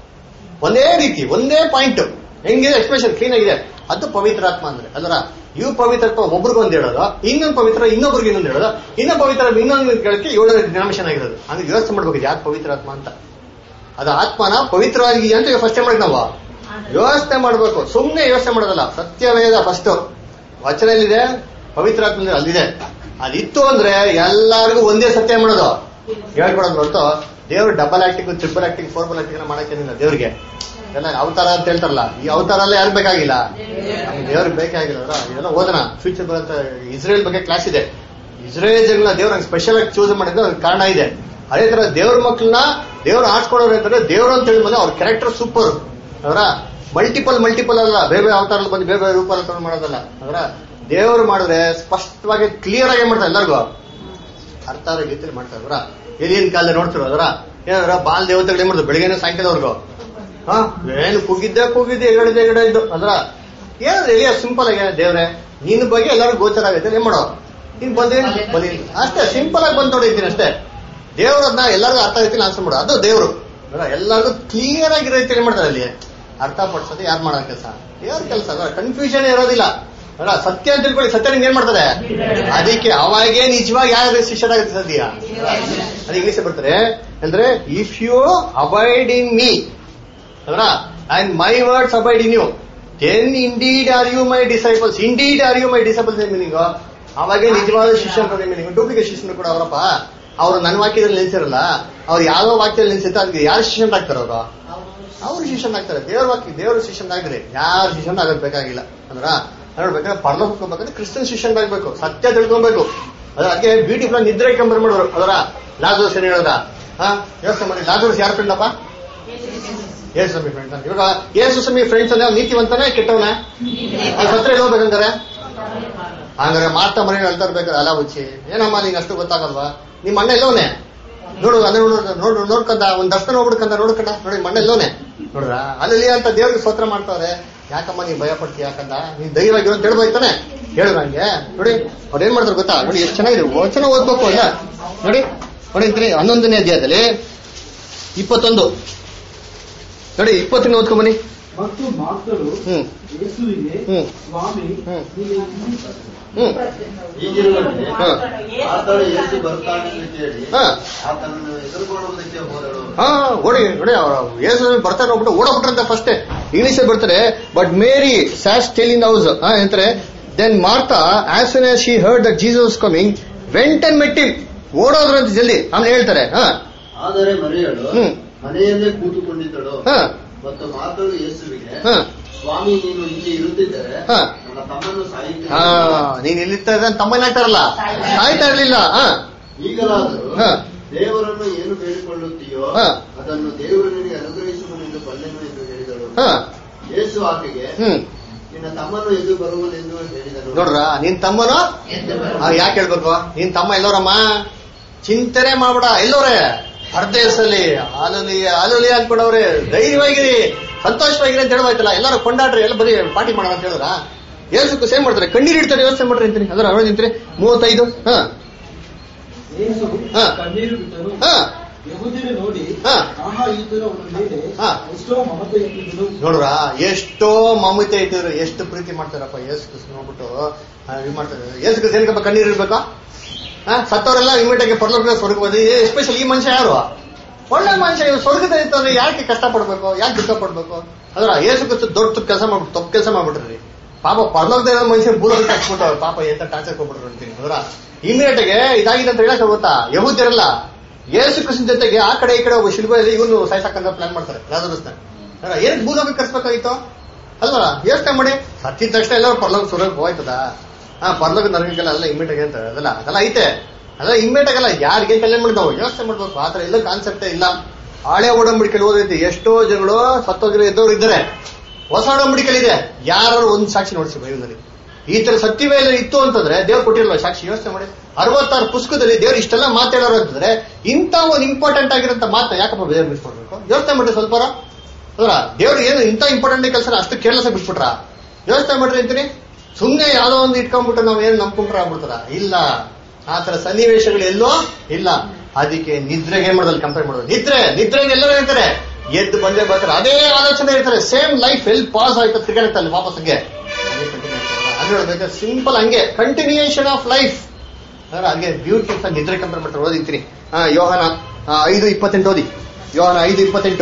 ಒಂದೇ ರೀತಿ ಒಂದೇ ಪಾಯಿಂಟ್ ಹೆಂಗಿದೆ ಎಕ್ಸ್ಪ್ರೆಷನ್ ಕ್ಲೀನ್ ಆಗಿದೆ ಅದು ಪವಿತ್ರಾತ್ಮ ಅಂದ್ರೆ ಅಲ್ಲರ ಇವು ಪವಿತ್ರಾತ್ಮ ಒಬ್ರಿಗೊಂದು ಹೇಳೋದು ಇನ್ನೊಂದು ಪವಿತ್ರ ಇನ್ನೊಬ್ರಿಗೆ ಇನ್ನೊಂದು ಹೇಳೋದು ಇನ್ನೊಂದು ಪವಿತ್ರ ಇನ್ನೊಂದು ಕೇಳಕ್ಕೆ ಏಳು ಡಿನಾಮಿಷನ್ ಆಗಿರೋದು ಹಂಗೆ ಯೋಚನೆ ಮಾಡ್ಬೇಕು ಯಾಕೆ ಪವಿತ್ರಾತ್ಮ ಅಂತ ಅದು ಆತ್ಮನ ಪವಿತ್ರವಾಗಿ ಅಂತ ಫಸ್ಟ್ ಮಾಡಿ ನಾವು ಯೋಚನೆ ಮಾಡ್ಬೇಕು ಸುಮ್ಮನೆ ಯೋಚನೆ ಮಾಡೋದಲ್ಲ ಸತ್ಯವೇದ ಫಸ್ಟ್ ವಚನಲ್ಲಿದೆ ಪವಿತ್ರಾತ್ಮ ಅಂದ್ರೆ ಅಲ್ಲಿದೆ ಅದಿತ್ತು ಅಂದ್ರೆ ಎಲ್ಲರಿಗೂ ಒಂದೇ ಸತ್ಯ ಮಾಡೋದು ಹೇಳ್ಕೊಡೋದು ಹೊರತು ದೇವ್ರು ಡಬಲ್ ಆಕ್ಟಿಂಗ್ ಟ್ರಿಪಲ್ ಆಕ್ಟಿಂಗ್ ಫೋರ್ಬಲ್ ಆಕ್ಟಿಂಗ್ ಮಾಡಕ್ಕೇನಿಲ್ಲ ದೇವ್ರಿಗೆ ಎಲ್ಲ ಅವತಾರ ಅಂತ ಹೇಳ್ತಾರಲ್ಲ ಈ ಅವತಾರ ಎಲ್ಲ ಯಾರು ಬೇಕಾಗಿಲ್ಲ ನಮ್ಗೆ ದೇವ್ರಿಗೆ ಬೇಕಾಗಿಲ್ಲ ಅಲ್ಲ ಇದೆಲ್ಲ ಓದನ ಫ್ಯೂಚರ್ ಬರುತ್ತೆ ಇಸ್ರೇಲ್ ಬಗ್ಗೆ ಕ್ಲಾಸ್ ಇದೆ ಇಸ್ರೇಲ್ ಜಗಳ ದೇವ್ರ ಸ್ಪೆಷಲ್ ಆಗಿ ಚೂಸ್ ಮಾಡಿದ್ರೆ ಅದಕ್ಕೆ ಕಾರಣ ಇದೆ ಅದೇ ತರ ದೇವ್ರ ಮಕ್ಕಳನ್ನ ದೇವ್ರು ಆಡ್ಸ್ಕೊಳೋರು ಅಂತಂದ್ರೆ ದೇವ್ರು ಅಂತ ಹೇಳಿದ್ಮೇಲೆ ಅವ್ರ ಕ್ಯಾರೆಕ್ಟರ್ ಸೂಪರ್ ಅವರ ಮಲ್ಟಿಪಲ್ ಮಲ್ಟಿಪಲ್ ಅಲ್ಲ ಬೇರೆ ಬೇರೆ ಅವತಾರ ಬಂದು ಬೇರೆ ಬೇರೆ ರೂಪ ಮಾಡೋದಲ್ಲ ಅವರ ದೇವ್ರು ಮಾಡಿದ್ರೆ ಸ್ಪಷ್ಟವಾಗಿ ಕ್ಲಿಯರ್ ಆಗಿ ಮಾಡ್ತಾರೆ ಎಲ್ಲರಿಗೂ ಅರ್ಥ ಆಗೋ ರೀತಿಯಲ್ಲಿ ಮಾಡ್ತಾರೆ ಅವರ ಹಿರಿಯನ್ ಕಾಲದಲ್ಲಿ ನೋಡ್ತಿರೋ ಅದರ ಏನಾದ್ರ ಬಾಲ್ ದೇವತೆಗಳು ಏನ್ ಮಾಡ್ತಾರೆ ಬೆಳಗ್ಗೆ ಸಾಯಂಕಾಲವರೆಗೂ ಹಾ ಏನು ಕೂಗಿದ್ದೆ ಕೂಗಿದ್ದೆ ಎಗಡಿದೆ ಎಗಡೆ ಇದ್ದು ಅದ್ರ ಏನಾದ್ರೆ ಎಲಿಯ ಸಿಂಪಲ್ ಆಗಿ ದೇವ್ರೆ ನಿನ್ನ ಬಗ್ಗೆ ಎಲ್ಲರೂ ಗೋಚರ ಆಗೈತೆ ಏನ್ ಮಾಡೋ ನೀನ್ ಬಂದೇನು ಬನ್ನಿ ಅಷ್ಟೇ ಸಿಂಪಲ್ ಆಗಿ ಬಂದ್ ನೋಡಿದ್ದೀನಿ ಅಷ್ಟೇ ದೇವ್ರನ್ನ ಎಲ್ಲರಿಗೂ ಅರ್ಥ ರೀತಿಯಲ್ಲಿ ಆನ್ಸರ್ ಮಾಡೋ ಅದು ದೇವ್ರು ಅದ್ರ ಎಲ್ಲರಿಗೂ ಕ್ಲಿಯರ್ ಆಗಿರೋ ರೀತಿಯಲ್ಲಿ ಮಾಡ್ತಾರೆ ಅಲ್ಲಿ ಅರ್ಥ ಪಡಿಸೋದು ಯಾರು ಮಾಡೋ ಕೆಲಸ ದೇವ್ರ ಕೆಲಸ ಅದರ ಕನ್ಫ್ಯೂಷನ್ ಇರೋದಿಲ್ಲ ಅಲ್ಲ ಸತ್ಯ ಅಂತ ತಿಳ್ಕೊಳ್ಳಿ ಸತ್ಯ ನಿಮ್ಗೆ ಏನ್ ಮಾಡ್ತಾರೆ ಅದಕ್ಕೆ ಅವಾಗೇ ನಿಜವಾಗಿ ಯಾರು ಶಿಷ್ಯರಾಗುತ್ತೆ ಸದ್ಯ ಅದು ಇಂಗ್ಲಿಷ್ ಬರ್ತಾರೆ ಅಂದ್ರೆ if you avoid in me ಅವರ and my words abide in you then indeed are you my disciples indeed are you my disciples ಏನ್ ಮೀನಿಂಗ್ ಅವಾಗೆ ನಿಜವಾದ ಶಿಷ್ಯನ ಮೀನಿಂಗ್ ಡೂಪ್ಲಿಕೇಟ್ ಶಿಷ್ಯನು ಕೂಡ ಅವರಪ್ಪ ಅವ್ರು ನನ್ನ ವಾಕ್ಯದಲ್ಲಿ ನಿಲ್ಸಿರಲ್ಲ ಅವ್ರು ಯಾವ ವಾಕ್ಯದಲ್ಲಿ ನಿಲ್ಸಿರ್ತಾರೆ ಅದಕ್ಕೆ ಯಾರು ಶಿಷ್ಯನಾಗ್ತಾರೆ ಅವರು ಅವ್ರು ಶಿಷ್ಯನಾಗ್ತಾರೆ ದೇವ್ರ ವಾಕ್ಯ ದೇವ್ರ ಶಿಷ್ಯನಾಗ್ರಿ ಯಾರು ಶಿಷ್ಯನಾಗೋದ್ ಬೇಕಾಗಿಲ್ಲ ಅಂದ್ರ ನೋಡ್ಬೇಕಾದ್ರೆ ಪರ್ಲೋಕ ಹೋಗ್ಬೇಕಂದ್ರೆ ಕ್ರಿಶ್ಚಿಯನ್ ಶಿಷ್ಯನಾಗ್ಬೇಕು ಸತ್ಯ ತಿಳ್ಕೊಬೇಕು ಅದ್ರ ಅದಕ್ಕೆ ಬ್ಯೂಟಿಫುಲ್ ನಿದ್ರೆ ಕಂಬರ್ ಮಾಡೋರು ಅದರ ಲಾಜೋಸ್ ಏನ್ ಹೇಳೋದ ಹಾ ಯೋಚನೆ ಮಾಡಿ ಲಾಜೋಸ್ ಯಾರು ಫ್ರೆಂಡಪ್ಪ ಯೇಸು ಸ್ವಾಮಿ ಫ್ರೆಂಡ್ಸ್ ಅಂತ ಇವಾಗ ಯೇಸು ಸ್ವಾಮಿ ಫ್ರೆಂಡ್ಸ್ ಅಂದ್ರೆ ಅವ್ನು ನೀತಿವಂತನೇ ಕೆಟ್ಟವನ ಅವ್ರ ಹತ್ರ ಎಲ್ಲಿ ಹೋಗ್ಬೇಕಂತಾರೆ ಹಂಗಾರೆ ಮಾತಾ ಮನೆ ಹೇಳ್ತಾ ಇರ್ಬೇಕಾದ್ರೆ ಅಲ್ಲ ಹುಚ್ಚಿ ಏನಮ್ಮ ನಿಂಗೆ ಅಷ್ಟು ಗೊತ್ತಾಗಲ್ವಾ ನಿಮ್ಮ ಅಣ್ಣ ಎಲ್ಲವನೇ ನೋಡು ಅದೇ ನೋಡು ನೋಡು ನೋಡ್ಕಂದ ಒಂದ್ ದರ್ಶನ ಹೋಗ್ಬಿಡ್ಕಂದ ನೋಡ್ಕಂಡ ನೋಡಿ ಮಣ್ಣ ಎಲ್ಲವನೇ ನೋಡ್ರ ಅಲ್ಲಿ ಅಂತ ದೇವ್ರಿಗೆ ಸ್ತೋತ್ರ ಮಾಡ್ತಾರೆ ಯಾಕಮ್ಮ ನೀನ್ ಭಯ ಪಡ್ತಿ ಯಾಕಂದ ನೀನ್ ಧೈರ್ಯವಾಗಿರೋ ಅಂತ ಹೇಳ್ಬೋಯ್ತಾನೆ ಹೇಳು ನಂಗೆ ನೋಡಿ ಅವ್ರು ಏನ್ ಮಾಡ್ತಾರೆ ಗೊತ್ತಾ ನೋಡಿ ಎಷ್ಟು ಚೆನ್ನಾಗಿದೆ ವಚನ ಓದ್ಬೇಕು ಅಲ್ಲ ನೋಡಿ ನೋಡಿ ಅಂತೀನಿ ಹನ್ನೊಂದನೇ ಅಧ್ಯಾಯದಲ್ಲಿ ಇಪ್ಪತ್ತೊಂದು ನೋಡಿ ಇಪ್ಪತ್ತನೇ ಓದ್ಕೊಂಡ್ ಬನ್ನಿ ಮತ್ತು ಮಾತರು ಹ್ಮ್ ಯೇಸುವಿಗೆ ಹ್ಮ್. ಸ್ವಾಮಿ ಹ್ಮ್. ನೀನು ಇಲ್ಲಿ ಹ್ಮ್ ಹೀಗಿರುವಂತೆ ಹಾ. ಆತಳು ಯೇಸು ಬರ್ತಾನೆಂದು ಕೇಳಿ ಹಾ. ಆತನನ್ನು ಎದುರುಗೊಳ್ಳುವುದಕ್ಕೆ ಹೋದಳು ಹಾ ಓಡಿ ನೋಡಿ ಅವ್ರು ಯೇಸು ಬರ್ತಾರೆ ಹೋಗ್ಬಿಟ್ಟು ಓಡೋಗ್ಬಿಟ್ರಂತೆ ಫಸ್ಟ್ ಇಂಗ್ಲಿಷ್ ಬರ್ತಾರೆ but Mary sat still in house ಅಂತಾರೆ then Martha as soon as she heard that Jesus coming went and met him ಓಡೋದ್ರಂತೆ ಜಲ್ದಿ ಆಮೇಲೆ ಹೇಳ್ತಾರೆ ಹಾ ಆದರೆ ಮರಿಯಳು ಹ್ಮ್. ಮನೆಯಲ್ಲೇ ಕೂತುಕೊಂಡಿದ್ದಳು ಹಾ ಮತ್ತು ಮಾತಳು ಯೇಸುವಿಗೆ ಹಾ ಸ್ವಾಮಿ ನೀನು ಇಲ್ಲಿ ಇರುತ್ತಿದ್ದರೆ ಹಾ. ನನ್ನ ತಮ್ಮನ್ನು ಹಾ ಸಾಯಿತ ನೀನ್ ಇಲ್ಲಿರ್ತಾ ಇದ್ದ ತಮ್ಮನಾಗ್ತಾರಲ್ಲ ಸಾಯ್ತಾ ಇರ್ಲಿಲ್ಲ ಹಾ ಈಗಲಾದರೂ ಹಾ. ದೇವರನ್ನು ಏನು ಬೇಡಿಕೊಳ್ಳುತ್ತೀಯೋ ಹಾ. ಅದನ್ನು ದೇವರು ನಿನಗೆ ಅನುಗ್ರಹಿಸುವನೆಂದು ಬಲ್ಲೆನು ಎಂದು ಹೇಳಿದಳು ಹಾ ಯೇಸು ಆಕೆಗೆ ಹ್ಮ್ ನಿನ್ನ ತಮ್ಮನು ಎದ್ದು ಬರುವನೆಂದು ಹೇಳಿದನು ನೋಡ್ರ ನಿನ್ ತಮ್ಮನು ಆ, ಯಾಕೆ ಹೇಳ್ಬೇಕು ನಿನ್ ತಮ್ಮ ಎಲ್ಲೋರಮ್ಮ ಚಿಂತನೆ ಮಾಡ್ಬೇಡ ಎಲ್ಲೋರೆ ಪರದೇಶಲ್ಲಿ ಆಲುಲಿ ಆಲುಲಿ ಅನ್ಕೊಂಡವ್ರೆ ಧೈರ್ಯವಾಗಿರಿ ಸಂತೋಷವಾಗಿರಿ ಅಂತ ಹೇಳ್ಬೋಯ್ತಲ್ಲ ಎಲ್ಲರೂ ಕೊಂಡಾಡ್ರಿ ಎಲ್ಲ ಬರೀ ಪಾರ್ಟಿ ಮಾಡೋಣ ಅಂತ ಹೇಳಿದ್ರ ಏಸು ಸೇಮ್ ಮಾಡ್ತಾರೆ ಕಣ್ಣೀರ್ ಇಡ್ತಾರೆ ಯೋಚನೆ ಮಾಡ್ರಿ ಅಂತೀನಿ ಅದರ ಅವಳು ನಿಂತ್ರಿ ಮೂವತ್ತೈದು ಹಾ ಯೇಸು ಹಾ. ಕಣ್ಣೀರು ಬಿಟ್ಟನು ಹಾ ಯಹೂದ್ಯರು ನೋಡಿ ಹಾ. ಆಹಾ ಈತನು ಅವನ ಮೇಲೆ ಹಾ. ಎಷ್ಟೋ ಮಮತೆ ಇಟ್ಟಿದ್ದನು ನೋಡ್ರ ಎಷ್ಟೋ ಮಮತೆ ಇಟ್ಟಿದ್ರು ಎಷ್ಟು ಪ್ರೀತಿ ಮಾಡ್ತಾರಪ್ಪ ಯೇಸು ಕ್ರಿಸ್ತ ನೋಡ್ಬಿಟ್ಟು ಆ, ಇದ್ ಮಾಡ್ತಾರೆ ಯೇಸು ಕ್ರಿಸ್ತ ಏನಕ್ಕಪ್ಪ ಕಣ್ಣೀರ್ ಇರ್ಬೇಕಾ ಹಾ ಸತ್ತವರೆಲ್ಲ ಇಮಿಡಿಯೇಟ್ ಆಗಿ ಪರ್ಲೋಕ ಸ್ವರ್ಗ ಹೋದಿ ಎಸ್ಪೆಷಲ್ ಈ ಮನುಷ್ಯ ಯಾರು ಒಳ್ಳೆ ಮನುಷ್ಯ ಇವ್ ಸ್ವರ್ಗದಲ್ಲಿ ಇರ್ತಾನೆ ಯಾಕೆ ಕಷ್ಟ ಪಡ್ಬೇಕು ಯಾಕೆ ದುಃಖ ಪಡ್ಬೇಕು ಅದ್ರ ಏಸು ಕ್ರಿಸ್ತು ದೊಡ್ಡ ಕೆಲಸ ಮಾಡ್ಬಿಟ್ಟು ತಪ್ಪು ಕೆಲಸ ಮಾಡ್ಬಿಟ್ರಿ ಪಾಪ ಪರಲೋಕದ ಮನುಷ್ಯ ಭೂಲೋಕಕ್ಕೆ ಹಾಕ್ಬಿಟ್ಟು ಪಾಪ ಎಂತ ಟಾರ್ಚರ್ ಕೊಟ್ಬಿಟ್ರು ಅಂತೀನಿ ಅದರ ಇಮಿಡಿಯೇಟ್ ಗೆ ಇದಾಗಿದೆ ಅಂತ ಹೇಳಕ್ ಗೊತ್ತಾ ಯಹೂದ್ಯರಲ್ಲ ಏಸು ಕೃಷ್ಣ ಜೊತೆಗೆ ಆ ಕಡೆ ಈ ಕಡೆ ಒಬ್ಬ ಶಿಲ್ಬೆಯಲ್ಲಿ ಇವನು ಸಾಯ್ಸಕ್ಕಂತ ಪ್ಲಾನ್ ಮಾಡ್ತಾರೆ ಲಾಜರಸ್ನ ಅದ್ರ ಏನಕ್ಕೆ ಭೂಲೋಕಕ್ಕೆ ಕರ್ಸ್ಬೇಕಾಗಿತ್ತು ಅಲ್ವಾ ಯೋಚನೆ ಮಾಡಿ ಸತ್ತಿದ ತಕ್ಷಣ ಎಲ್ಲರೂ ಪರಲೋಕ ಸುರಕ್ಕೆ ಹೋಯ್ತದ ಹಾ ಪರಲೋಕ ನರಕಕ್ಕೆಲ್ಲ ಎಲ್ಲ ಇಮ್ಮಿಡಿಯೇಟ್ ಅಂತ ಅದಲ್ಲ ಅದೆಲ್ಲ ಐತೆ ಅದೆಲ್ಲ ಇಮ್ಮಿಡಿಯೇಟ್ ಆಗಲ್ಲ ಯಾರಿಗೆ ಕಲ್ಯಾಣ ಮಾಡಿದವು ಯೋಚನೆ ಮಾಡ್ಬೇಕು ಆತರ ಎಲ್ಲ ಕಾನ್ಸೆಪ್ಟೇ ಇಲ್ಲ ಹಳೆ ಒಡಂಬಡಿಕೆಯಲ್ಲಿ ಓದೈತಿ ಎಷ್ಟೋ ಜನಗಳು ಸತ್ತೋಗಿರೋ ಎದ್ದವ್ರು ಇದ್ದಾರೆ ಹೊಸ ಒಡಂಬಡಿಕೆಯಲ್ಲಿ ಯಾರು ಒಂದ್ ಸಾಕ್ಷಿ ನೋಡಿಸಿ ಬೈಬಲಲ್ಲಿ ಈ ತರ ಸತ್ಯವೇ ಎಲ್ಲ ಇತ್ತು ಅಂತಂದ್ರೆ ದೇವ್ರು ಕೊಟ್ಟಿರಲ್ಲ ಸಾಕ್ಷಿ ಯೋಚನೆ ಮಾಡಿ ಅರವತ್ತಾರು ಪುಸ್ತಕದಲ್ಲಿ ದೇವ್ರು ಇಷ್ಟೆಲ್ಲ ಮಾತಾಡೋರು ಅಂತಂದ್ರೆ ಇಂಥ ಒಂದು ಇಂಪಾರ್ಟೆಂಟ್ ಆಗಿರೋಂಥ ಮಾತನ್ನ ಯಾಕಪ್ಪ ಬೇರೆ ಮಿಸ್ ಮಾಡ್ಬೇಕು ಯೋಚನೆ ಮಾಡ್ರಿ ಸ್ವಲ್ಪ ಅದ್ರ ದೇವ್ರು ಏನು ಇಂಥ ಇಂಪಾರ್ಟೆಂಟ್ ಕೆಲಸ ಅಷ್ಟು ಕೇರ್ಲೆಸ್ ಬಿಟ್ಬಿಟ್ರ ಯೋಚನೆ ಮಾಡ್ರಿ ಅಂತೀನಿ ಸುಮ್ನೆ ಯಾವ್ದೋ ಒಂದು ಇಟ್ಕೊಂಡ್ಬಿಟ್ಟು ನಾವ್ ಏನ್ ನಂಬ್ಕೊಂಡ್ರ ಆಗ್ಬಿಡ್ತಾರ ಇಲ್ಲ ಆ ತರ ಸನ್ನಿವೇಶಗಳು ಎಲ್ಲೋ ಇಲ್ಲ ಅದಕ್ಕೆ ನಿದ್ರೆಗೆ ಏನ್ ಮಾಡೋದಲ್ಲಿ ಕಂಪೇರ್ ಮಾಡೋದು ನಿದ್ರೆ ನಿದ್ರೆಗೆ ಎಲ್ಲರೂ ಹೇಳ್ತಾರೆ ಎದ್ದು ಬಂದೇ ಬರ್ತಾರೆ ಅದೇ ಆಲೋಚನೆ ಇರ್ತಾರೆ ಸೇಮ್ ಲೈಫ್ ಎಲ್ಲಿ ಪಾಸ್ ಆಯ್ತು ತಿರ್ಗಾಡುತ್ತೆ ಅಲ್ಲಿ ವಾಪಸ್ಗೆ ಹಂಗೆ ಸಿಂಪಲ್ ಹಂಗೆ ಕಂಟಿನ್ಯೂಯೇಷನ್ ಆಫ್ ಲೈಫ್ ಹಂಗೆ ಬ್ಯೂಟಿಫುಲ್ ನಿದ್ರೆ ಕಂಪೇರ್ ಮಾಡ್ತಾರೆ ಓದಿರ್ತೀನಿ ಹಾ ಯೋಹನ ಆ, ಐದು ಇಪ್ಪತ್ತೆಂಟು ಓದಿ ಯೋಹನ ಐದು ಇಪ್ಪತ್ತೆಂಟು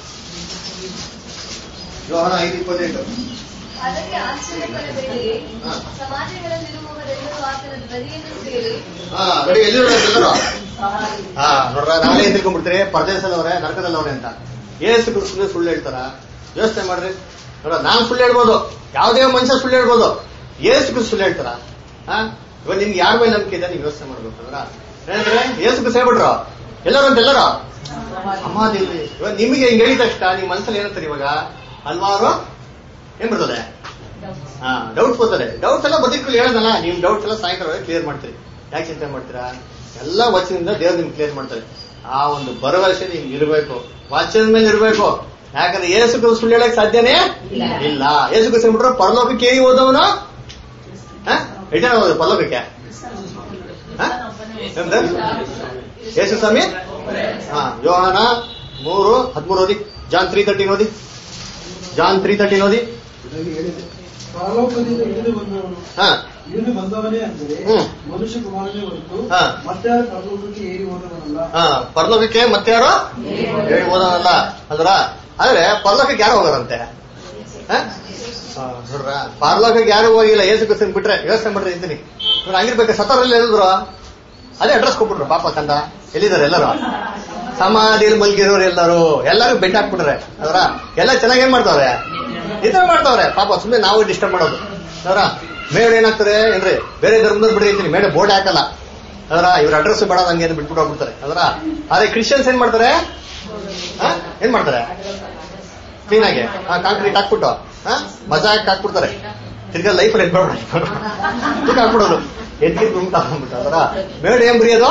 ಯೋಹನ ಐದು ಇಪ್ಪತ್ತೆಂಟು ಅದಕ್ಕೆ ಆಶ್ಚರ್ಯಪಡಬೇಡಿರಿ ಹಾ. ಸಮಾಜಗಳಲ್ಲಿರುವವರೆಲ್ಲರೂ ಆತನ ಧ್ವನಿಯನ್ನು ಕೇಳಿ ಹಾ ನೋಡಿ ಎಲ್ಲಿರೋ ಎಲ್ಲರೂ ಹಾ ನೋಡ್ರ ನಾಳೆ ತಿಳ್ಕೊಂಡ್ಬಿಡ್ತೀರಿ ಪರದೇಶದವ್ರೆ ನರಕದಲ್ಲವ್ರೆ ಅಂತ ಏಸು ಕೃಷ್ಣ ಸುಳ್ಳು ಹೇಳ್ತಾರ ಯೋಚನೆ ಮಾಡ್ರಿ ನೋಡ ನಾನ್ ಸುಳ್ಳು ಹೇಳ್ಬೋದು ಯಾವ್ದೇ ಮನುಷ್ಯ ಸುಳ್ಳು ಹೇಳ್ಬೋದು ಏಸು ಕೃಷ್ಣ ಸುಳ್ಳು ಹೇಳ್ತಾರ ಹಾ ಇವಾಗ ನಿಮ್ಗೆ ಯಾರ ಮೇಲೆ ನಂಬಿಕೆ ಇದೆ ನೀವು ಯೋಚನೆ ಮಾಡ್ಬೇಕು ಅಂದ್ರ ಏನಂದ್ರೆ ಏಸು ಕೃಷ್ಣ ಹೇಳ್ಬಿಟ್ರು ಎಲ್ಲರೂ ಅಂತ ಎಲ್ಲರೂ ಸಮಾಧಿಯಲ್ಲಿ ಇವಾಗ ನಿಮಗೆ ಹಿಂಗ್ ಹೇಳಿದ ತಕ್ಷಣ ನಿಮ್ ಮನಸ್ಸಲ್ಲಿ ಏನಂತಾರೆ ಇವಾಗ ಹಲ್ವಾರು ಏನ್ ಬರ್ತದೆ ಹಾ ಡೌಟ್ಸ್ ಬರ್ತದೆ ಡೌಟ್ಸ್ ಎಲ್ಲ ಬದುಕಲ್ಲಿ ಹೇಳೋದಲ್ಲ ನಿಮ್ ಡೌಟ್ಸ್ ಎಲ್ಲ ಸಾಯಂಕಾಲ ಕ್ಲಿಯರ್ ಮಾಡ್ತೀರಿ ಯಾಕೆ ಚಿಂತೆ ಮಾಡ್ತೀರಾ ಎಲ್ಲ ವಚನದಿಂದ ದೇವ್ರು ನಿಮ್ಗೆ ಕ್ಲಿಯರ್ ಮಾಡ್ತಾರೆ ಆ ಒಂದು ಭರವಸೆ ನಿಮ್ಗೆ ಇರಬೇಕು ವಚನದ ಮೇಲೆ ಇರಬೇಕು ಯಾಕಂದ್ರೆ ಏಸು ಕ್ರಿಸ್ತ ಸುಳ್ಳು ಹೇಳಕ್ ಸಾಧ್ಯನೇ ಇಲ್ಲ ಏಸು ಕ್ರಿಸ್ತ ಬಿಟ್ರೆ ಪರಲೋಕಕ್ಕೆ ಏರಿ ಹೋದವನು ರಿಟರ್ನ್ ಹೋದ ಪರಲೋಕಕ್ಕೆ ಹ? ಎಂತ? ಏಸು ಸ್ವಾಮಿ ಹಾ ಯೋಹಾನ ಮೂರು ಹದಿಮೂರು ಓದಿ ಜಾನ್ ತ್ರೀ ತರ್ಟೀನ್ ಓದಿ ಜಾನ್ ತ್ರೀ ತರ್ಟೀನ್ ಓದಿ ಇದಾಗಿ ಹೇಳಿದೆ ಪರಲೋಕದಿಂದ ಇಳಿದು ಬಂದವನು ಹಾ ಇಳಿದು ಬಂದವನೇ ಅಂದರೆ ಹ್ಮ್. ಮನುಷ್ಯ ಕುಮಾರನೇ ಹೊರತು ಹಾ. ಮತ್ತೆ ಪರಲೋಕಕ್ಕೆ ಏರಿ ಹೋದವನಲ್ಲ ಹಾ ಪರಲೋಕಕ್ಕೆ ಮತ್ತೆ ಯಾರು ಹೇಳಿ ಓದೋನಲ್ಲ ಅಂದ್ರ ಆದ್ರೆ ಪರಲೋಕಕ್ಕೆ ಯಾರು ಹೋಗೋರಂತೆ ಹ? ಹಾ, ನೋಡ್ರ ಪರಲೋಕಕ್ಕೆ ಯಾರು ಹೋಗಿಲ್ಲ ಏಸು ಕ್ರಿಸ್ತನ್ ಬಿಟ್ರೆ ಯೋಚನೆ ಮಾಡ್ರಿ ಅಂತೀನಿ ಇವ್ರು ಹಂಗಿರ್ಬೇಕು ಸತ್ತವರಲ್ಲಿ ಎಲ್ಲಿದ್ರು ಅದೇ ಅಡ್ರೆಸ್ ಕೊಟ್ಬಿಟ್ರು ಪಾಪ ಕಂದ ಎಲ್ಲಿದ್ದಾರೆ ಎಲ್ಲರೂ ಸಮಾಧಿಯಲ್ಲಿ ಮಲ್ಗಿರೋರು ಎಲ್ಲರೂ ಎಲ್ಲರೂ ಬೆಡ್ ಹಾಕ್ಬಿಟ್ರೆ ಅದರ ಎಲ್ಲ ಚೆನ್ನಾಗಿ ಏನ್ ಮಾಡ್ತಾವ್ರೆ ಇದೇ ಮಾಡ್ತಾವ್ರೆ ಪಾಪ ಸುಮ್ಮನೆ ನಾವು ಡಿಸ್ಟರ್ಬ್ ಮಾಡೋದು ಅದರ ಮೇಡ್ ಏನಾಗ್ತದೆ ಏನ್ರಿ ಬೇರೆ ಧರ್ಮದ ಬಿಡ್ರಿ ಅಂತೀನಿ ಮೇಡ ಬೋರ್ಡ್ ಹಾಕಲ್ಲ ಅದರ ಇವ್ರ ಅಡ್ರೆಸ್ ಬೇಡ ಹಂಗೆ ಅಂತ ಬಿಟ್ಬಿಟ್ಟು ಹೋಗ್ಬಿಡ್ತಾರೆ ಅದರ ಆದ್ರೆ ಕ್ರಿಶ್ಚಿಯನ್ಸ್ ಏನ್ ಮಾಡ್ತಾರೆ ಹ? ಏನ್ ಮಾಡ್ತಾರೆ ಕ್ಲೀನ್ ಆಗಿ ಕಾಂಕ್ರೀಟ್ ಹಾಕ್ಬಿಟ್ಟು ಹ? ಮಜಾ ಹಾಕಿ ಹಾಕ್ಬಿಡ್ತಾರೆ ತಿರ್ಗಾ ಲೈಫ್ ಅಲ್ಲಿ ಎದ್ಬಿಡೋದು ಹಾಕ್ಬಿಡೋದು ಎದ್ದಿ ಗುಂಟ ಹಾಕ್ಬಿಟ್ಟು ಅದರ ಮೇಡ್ ಏನ್ ಬರೆಯೋದು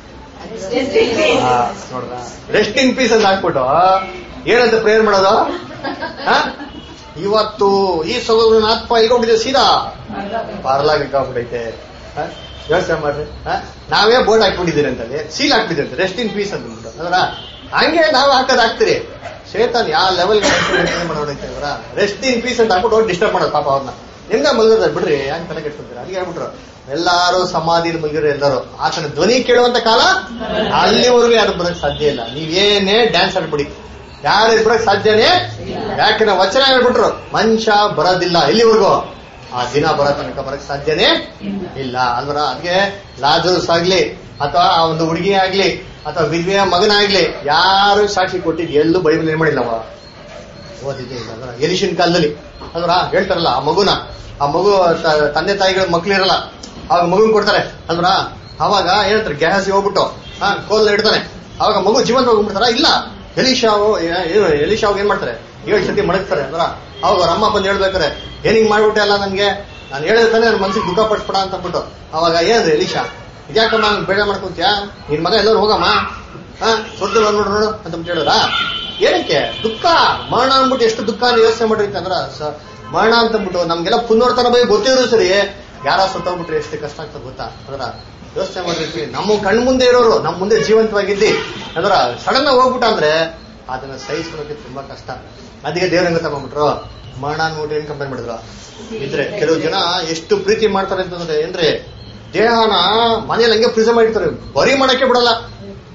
ನೋಡ್ರ ರೆಸ್ಟ್ ಇನ್ ಪೀಸ್ ಅಂತ ಹಾಕ್ಬಿಟ್ಟು ಏನಂತ ಪ್ರೇಯರ್ ಮಾಡೋದು ಹ? ಇವತ್ತು ಈ ಸಹೋದರನ ಆತ್ಮ ಇಲ್ಕೊಂಡಿದೆ ಸೀದಾ ಪಾರ್ಲಾಗೈತೆ ಯೋಚನೆ ಮಾಡ್ರಿ ಹ? ನಾವೇ ಬೋರ್ಡ್ ಹಾಕ್ಬಿಟ್ಟಿದ್ದೀರಿ ಅಂತಲ್ಲಿ ಸೀಲ್ ಹಾಕ್ಬಿಟ್ಟಿದ್ದೀರಿ ರೆಸ್ಟ್ ಇನ್ ಪೀಸ್ ಅಂದ್ಬಿಟ್ಟು ಅದರ ಹಂಗೆ ನಾವು ಹಾಕೋದ್ ಹಾಕ್ತಿರಿ ಶೇತಾನ್ ಯಾವ ಲೆವೆಲ್ ಮಾಡೋದೈತೆ ಅವರ ರೆಸ್ಟ್ ಇನ್ ಪೀಸ್ ಅಂತ ಹಾಕ್ಬಿಟ್ಟು ಹೋಗಿ ಡಿಸ್ಟರ್ಬ್ ಮಾಡೋದು ಪಾಪ ಅವ್ರನ್ನ ನಿಮ್ಗೆ ಮಲಗದ ಬಿಡ್ರಿ ಹಂಗೆ ತಲೆ ಕೆಡ್ಸ್ಕೊಂತೀರ ಅದಕ್ಕೆ ಹೇಳ್ಬಿಟ್ರು ಎಲ್ಲಾರು ಸಮಾಧಿಲಿ ಮಲಗಿರೋ ಎಲ್ಲರೂ ಆತನ ಧ್ವನಿ ಕೇಳುವಂತ ಕಾಲ ಅಲ್ಲಿವರೆಗೂ ಯಾರು ಬರಕ್ ಸಾಧ್ಯ ಇಲ್ಲ ನೀವೇನೇ ಡ್ಯಾನ್ಸ್ ಆಡ್ಬಿಡಿ ಯಾರು ಬರಕ್ ಸಾಧ್ಯನೇ ಯಾಕಂದ್ರೆ ವಚನ ಹೇಳ್ಬಿಟ್ರು ಮನುಷ್ಯ ಬರೋದಿಲ್ಲ ಎಲ್ಲಿವರೆಗೂ ಆ ದಿನ ಬರೋ ತನಕ ಬರಕ್ ಸಾಧ್ಯನೇ ಇಲ್ಲ ಅಲ್ವರ ಅದಕ್ಕೆ ಲಾಜರ್ಸ್ ಆಗ್ಲಿ ಅಥವಾ ಆ ಒಂದು ಹುಡುಗಿ ಆಗ್ಲಿ ಅಥವಾ ವಿದ್ವೆಯ ಮಗನಾಗ್ಲಿ ಯಾರು ಸಾಕ್ಷಿ ಕೊಟ್ಟಿದ್ ಎಲ್ಲೂ ಬೈಬಲ್ ಏನ್ ಮಾಡಿಲ್ಲ ಅವ ಓದಿದ್ದೇ ಇಲ್ಲ ಅಲ್ವರ ಎಲಿಶಿನ ಕಾಲದಲ್ಲಿ ಅಲ್ವರ ಹೇಳ್ತಾರಲ್ಲ ಆ ಮಗುನ ಆ ಮಗು ತ- ತಂದೆ ತಾಯಿಗಳ ಮಕ್ಳಿರಲ್ಲ ಅವಾಗ ಮಗುನ್ ಕೊಡ್ತಾರೆ ಅಲ್ವರ ಅವಾಗ ಹೇಳ್ತಾರೆ ಗ್ಯಾಸ್ ಹೋಗ್ಬಿಟ್ಟು ಹಾ ಕೋಲ್ ಇಡ್ತಾನೆ ಅವಾಗ ಮಗು ಜೀವಂತ ಹೋಗ್ಬಿಡ್ತಾರ ಇಲ್ಲ ಎಲಿಶಾವು ಏ- ಏನು ಎಲಿಶಾವ್ ಏನ್ ಮಾಡ್ತಾರೆ ಏಳು ಸತಿ ಮಡಗ್ತಾರೆ ಅಂದ್ರ ಅವಾಗ ಅವ್ರ ಅಮ್ಮ ಬಂದು ಹೇಳ್ಬೇಕಾರೆ ಏನ್ ಹಿಂಗ್ ಮಾಡ್ಬಿಟ್ಟೆ ಅಲ್ಲ ನನ್ಗೆ ನಾನು ಹೇಳಿದ್ರೆ ತಾನೇ ನನ್ನ ಮನ್ಸಿಗೆ ದುಃಖ ಪಡಿಸ್ಬೇಡ ಅಂತ ಅಂದ್ಬಿಟ್ಟು ಅವಾಗ ಏನಂದ್ರೆ ಎಲಿಶಾ ಇದ್ಯಾಕಮ್ಮ ಹಂಗ್ ಬೇಡ ಮಾಡ್ಕೊಂತ್ಯಾ ನಿನ್ ಮಗ ಎಲ್ಲರೂ ಹೋಗಮ್ಮ ಹಾ ಸುದ್ದಿ ನೋಡು ನೋಡು ಅಂತ ಹೇಳಿದ್ರ ಏನಕ್ಕೆ ದುಃಖ ಮರಣ ಅಂದ್ಬಿಟ್ಟು ಎಷ್ಟು ದುಃಖ ಅಂತ ಯೋಚನೆ ಮಾಡ್ರಿ ಅಂದ್ರ ಸ- ಮರಣ ಅಂತಂದ್ಬಿಟ್ಟು ನಮ್ಗೆಲ್ಲ ಪುನರ್ತನ ಬಗ್ಗೆ ಗೊತ್ತಿದ್ರು ಸರಿ ಯಾರ ಸತ್ತೋಗ್ಬಿಟ್ರೆ ಎಷ್ಟು ಕಷ್ಟ ಆಗ್ತದೆ ಗೊತ್ತಾ ಅದರ ಯೋಚನೆ ಮಾಡಿರ್ತೀವಿ ನಮ್ಮ ಕಣ್ ಮುಂದೆ ಇರೋರು ನಮ್ಮ ಮುಂದೆ ಜೀವಂತವಾಗಿದ್ದಿ ಅದರ ಸಡನ್ ಆಗಿ ಹೋಗ್ಬಿಟ್ಟ ಅಂದ್ರೆ ಅದನ್ನ ಸಹಿಸ್ಕೊಳ್ಳೋಕೆ ತುಂಬಾ ಕಷ್ಟ ಅದಕ್ಕೆ ದೇವ್ರ ಹೆಂಗ ತಗೊಂಡ್ಬಿಟ್ರು ಮರಣ ಅನ್ಬಿಟ್ಟು ಏನ್ ಕಂಪೇರ್ ಮಾಡಿದ್ರು ಇದ್ರೆ ಕೆಲವು ಜನ ಎಷ್ಟು ಪ್ರೀತಿ ಮಾಡ್ತಾರೆ ಅಂತಂದ್ರೆ ಏನ್ರಿ ದೇಹನ ಮನೇಲಿ ಹಂಗೆ ಪ್ರಿಸರ್ವ್ ಮಾಡಿರ್ತಾರೆ ಬರಿ ಮಾಡಕ್ಕೆ ಬಿಡಲ್ಲ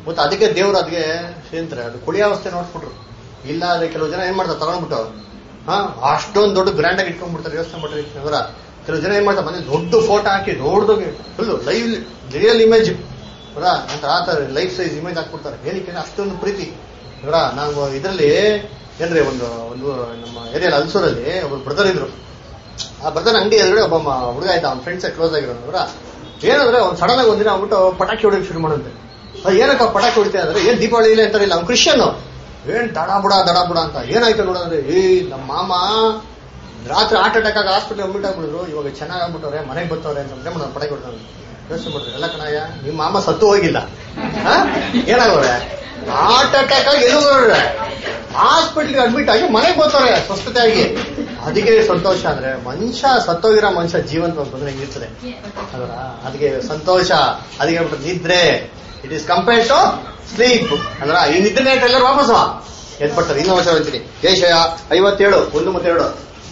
ಮತ್ತೆ ಅದಕ್ಕೆ ದೇವ್ರು ಅದಕ್ಕೆ ಸೇಂತಾರೆ ಅದು ಕುಳಿಯಾವಸ್ಥೆ ನೋಡ್ಬಿಟ್ರು ಇಲ್ಲ ಅದೇ ಕೆಲವು ಜನ ಏನ್ ಮಾಡ್ತಾರೆ ತಗೊಂಡ್ಬಿಟ್ಟು ಹಾ ಅಷ್ಟೊಂದು ದೊಡ್ಡ ಗ್ರ್ಯಾಂಡ್ ಆಗಿ ಇಟ್ಕೊಂಡ್ಬಿಡ್ತಾರೆ ಯೋಚನೆ ಮಾಡ್ರಿ ಅವರ ಕೆಲವು ಜನ ಏನ್ ಮಾಡ್ತಾರೆ ಮನೆ ದೊಡ್ಡ ಫೋಟೋ ಹಾಕಿ ದೊಡ್ಡದಾಗಿ ಫುಲ್ ಲೈವ್ ರಿಯಲ್ ಇಮೇಜ್ ಅವರ ಅಂತ ಆ ತರ ಲೈಫ್ ಸೈಜ್ ಇಮೇಜ್ ಹಾಕ್ಬಿಡ್ತಾರೆ ಏನಕ್ಕೆ ಅಷ್ಟೊಂದು ಪ್ರೀತಿ ಅವರ ನಾವು ಇದರಲ್ಲಿ ಏನ್ರಿ ಒಂದು ಒಂದು ನಮ್ಮ ಏರಿಯಾ ಅಲ್ಸೂರಲ್ಲಿ ಒಬ್ಬರು ಬ್ರದರ್ ಇದ್ರು ಆ ಬ್ರದರ್ ಅಂಗಡಿ ಎದುರುಗಡೆ ಒಬ್ಬ ಮ- ಹುಡುಗ ಆಯ್ತಾ ಅವ್ನ ಫ್ರೆಂಡ್ಸ್ ಕ್ಲೋಸ್ ಆಗಿರೋದ್ರ ಏನಂದ್ರೆ ಅವ್ನು ಸಡನ್ ಆಗಿ ಒಂದಿನ ಆಗ್ಬಿಟ್ಟು ಪಟಾಕಿ ಹೊಡಿಯೋಕೆ ಶುರು ಮಾಡಂತೆ ಅದು ಏನಕ್ಕ ಪಟಾಕಿ ಹೊಡಿತಾ ಅಂದ್ರೆ ಏನ್ ದೀಪಾವಳಿ ಇಲ್ಲ ಅಂತಾರಿಲ್ಲ ಅವ್ನು ಕ್ರಿಶ್ಚಿಯನ್ ಏನ್ ದಡ ಬುಡ ದಡ ಬುಡ ಅಂತ ಏನಾಯ್ತು ನೋಡಂದ್ರೆ ಏ ನಮ್ಮ ಮಾಮ ರಾತ್ರಿ ಹಾರ್ಟ್ ಅಟ್ಯಾಕ್ ಆಗಿ ಹಾಸ್ಪಿಟಲ್ ಅಡ್ಮಿಟ್ ಆಗ್ಬಿಡಿದ್ರು ಇವಾಗ ಚೆನ್ನಾಗ್ ಆಗ್ಬಿಟ್ಟವ್ರೆ ಮನೆಗೆ ಬರ್ತಾವ್ರೆ ಅಂತ ಅಂದ್ರೆ ಮಾಡೋದು ಪಟಾಕಿ ಹೊಡ್ತಾರೆ ಯೋಚನೆ ಮಾಡ್ತಾರೆ ಎಲ್ಲ ಕಣಯ್ಯ ನಿಮ್ಮ ಮಾಮ ಸತ್ತು ಹೋಗಿಲ್ಲ ಹಾ? ಏನಾಗವ್ರೆ ಹಾರ್ಟ್ ಅಟ್ಯಾಕ್ ಆಗಿ ಎಲ್ಲೂ ಹಾಸ್ಪಿಟ್ಲ್ಗೆ ಅಡ್ಮಿಟ್ ಆಗಿ ಮನೆಗೆ ಬರ್ತಾರೆ ಸ್ವಸ್ಥತೆ ಆಗಿ ಅದಕ್ಕೆ ಸಂತೋಷ ಅಂದ್ರೆ ಮನುಷ್ಯ ಸತ್ತೋಗಿರೋ ಮನುಷ್ಯ ಜೀವಂತ ಬಂದ್ರೆ ಹೆಂಗಿರ್ತದೆ ಅದರ ಅದಕ್ಕೆ ಸಂತೋಷ ಅದಕ್ಕೆ ಹೇಳ್ಬಿಟ್ಟು ನಿದ್ರೆ it is compared to sleep ಅಂದ್ರ ಈ ನಿದ್ರೆ ಎಲ್ಲರೂ ವಾಪಸ್ ಎದ್ ಬರ್ತಾರೆ ಇನ್ನೂ ವರ್ಷ ಹೇಳ್ತೀನಿ ಏಷಯ ಐವತ್ತೇಳು ಒಂದು ಮತ್ತೆ ಎರಡು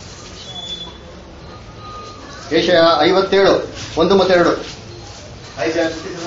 ಏಷಯ ಐವತ್ತೇಳು ಒಂದು ಮತ್ತೆ ಎರಡು ಐದು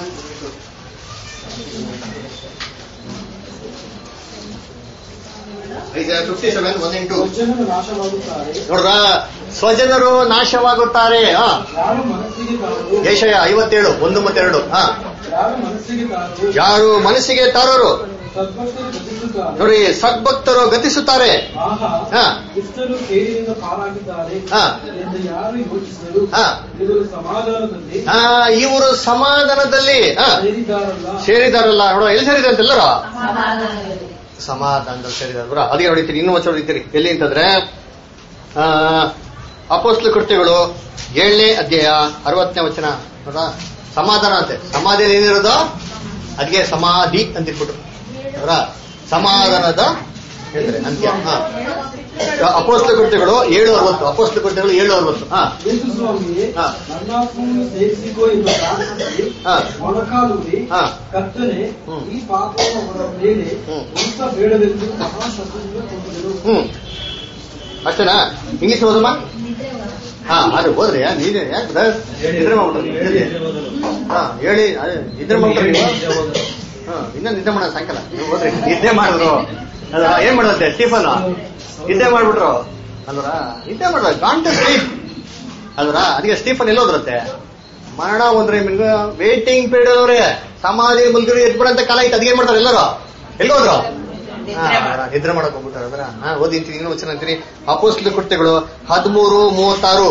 ಫಿಫ್ಟಿ ಸೆವೆನ್ ಒನ್ ಇಂಟು ಸ್ವಜನರು ನಾಶವಾಗುತ್ತಾರೆ ನೋಡ್ರ ಸ್ವಜನರು ನಾಶವಾಗುತ್ತಾರೆ ಹಾ ಯಾರು ಮನಸ್ಸಿಗೆ ತಾರು ಏಷಯ ಐವತ್ತೇಳು ಒಂದು ಮತ್ತೆ ಎರಡು ಹಾ ಯಾರು ಮನಸ್ಸಿಗೆ ತಾರು ಯಾರು ಮನಸ್ಸಿಗೆ ತಾರೋರು ಸದ್ಭಕ್ತರು ಗತಿಸುತ್ತಾರೆ ನೋಡಿ ಸದ್ಭಕ್ತರು ಗತಿಸುತ್ತಾರೆ ಆಹಾ ಹಾ. ಕ್ರಿಸ್ತರು ಕೇರಿನಿಂದ ಪಾರಾಗಿದ್ದಾರೆ ಹಾ. ಎಂದು ಯಾರು ಯೋಚಿಸಿದರು ಹಾ. ಇವರು ಸಮಾಧಾನದಲ್ಲಿ ಆ, ಇವರು ಸಮಾಧಾನದಲ್ಲಿ ಹಾ ಸೇರಿದ್ದಾರಲ್ಲ ಸೇರಿದಾರಲ್ಲ ನೋಡ ಎಲ್ಲಿ ಸೇರಿದೆ ಅಂತ ಎಲ್ಲರೂ ಸಮಾಧಾನದಲ್ಲಿ ಸಮಾಧಾನದಲ್ಲಿ ಸೇರಿದಾರ ಬರ ಅದಕ್ಕೆ ಹೊಡಿತೀರಿ ಇನ್ನೂ ವರ್ಷ ಹೊಡಿತೀರಿ ಎಲ್ಲಿ ಅಂತಂದ್ರೆ ಆ, ಅಪೋಸ್ಲ ಕೃತ್ಯಗಳು ಏಳನೇ ಅಧ್ಯಾಯ ಅರವತ್ತನೇ ವಚನ ನೋಡ ಸಮಾಧಾನ ಅಂತೆ ಸಮಾಧಿಯಲ್ಲಿ ಏನಿರೋದು ಅದಕ್ಕೆ ಸಮಾಧಿ ಅಂತ ಇಟ್ಬಿಟ್ಟು ಅವರ ಸಮಾಧಾನದ ಹೇಳಿದ್ರೆ ಅಂತ್ಯ ಹಾ ಅಪೋಸ್ಲ ಕೃತ್ಯಗಳು ಏಳು ಅರವತ್ತು ಅಪೋಸ್ಲ ಕೃತ್ಯಗಳು ಏಳು ಅರವತ್ತು ಹಾ ಯೇಸು ಸ್ವಾಮಿಯೇ ಹಾ. ನನ್ನಾತ್ಮವನ್ನು ಸೇರಿಸಿಕೋ ಎಂಬ ಪ್ರಾರ್ಥನೆಯಲ್ಲಿ ಹಾ. ಮೊಣಕಾಲೂರಿ ಹಾ. ಕರ್ತನೆ ಹ್ಮ್. ಈ ಪಾಪವನ್ನು ಅವರ ಮೇಲೆ ಹ್ಮ್. ಉಂಟ ಬೇಡವೆಂದು ಮಹಾಶಬ್ದದಿಂದ ಕೊಂದರು ಹ್ಮ್ ಅಷ್ಟೇನಾ ಇಂಗ್ಲಿಷ್ ಓದಮ್ಮ ಹಾ ಅದು ಹೋದ್ರಿ ನೀನೇ ಯಾಕೆ ಬ್ರದರ್? ನಿದ್ರೆ ಮಾಡ್ಬಿಟ್ರು ಹೇಳಿ ಹಾ ಹೇಳಿ ಅದೇ ನಿದ್ರೆ ಮಾಡ್ಬಿಟ್ರು ನೀವು ಹಾ ಇನ್ನ ನಿದ್ದೆ ಮಾಡೋದು ಸಾಯಂಕಾಲ ನೀವು ಹೋದ್ರಿ ನಿದ್ದೆ ಮಾಡಿದ್ರು ಅಲ್ಲ ಏನ್ ಮಾಡೋದಂತೆ ಟಿಫನ್ ನಿದ್ದೆ ಮಾಡ್ಬಿಟ್ರು ಅಲ್ವರ ನಿದ್ದೆ ಮಾಡೋದು ಗಾಂಟ್ ಸ್ಲೀಪ್ ಅಲ್ವರ ಅದಕ್ಕೆ ಸ್ಟೀಫನ್ ಎಲ್ಲೋದ್ರಂತೆ ಮರಣ ಒಂದ್ರೆ ನಿಮ್ಗೆ ವೇಟಿಂಗ್ ಪೀರಿಯಡ್ ಅವ್ರೆ ಸಮಾಧಿ ಮುಲ್ಗರಿ ಎದ್ಬಿಡಂತ ಕಾಲ ಐತೆ ಅದಕ್ಕೆ ಏನ್ ಮಾಡ್ತಾರೆ ಎಲ್ಲರೂ ಎಲ್ಲೋದ್ರು ಹಾ, ಅವರ ನಿದ್ರೆ ಮಾಡಕ್ ಹೋಗ್ಬಿಟ್ಟಾರೆ ಅದರ ಹಾ ಓದಿ ಅಂತೀನಿ ಇನ್ನೂ ವಚನ ಅಂತೀನಿ ಅಪೋಸ್ಲ ಕೃತ್ಯಗಳು ಹದಿಮೂರು ಮೂವತ್ತಾರು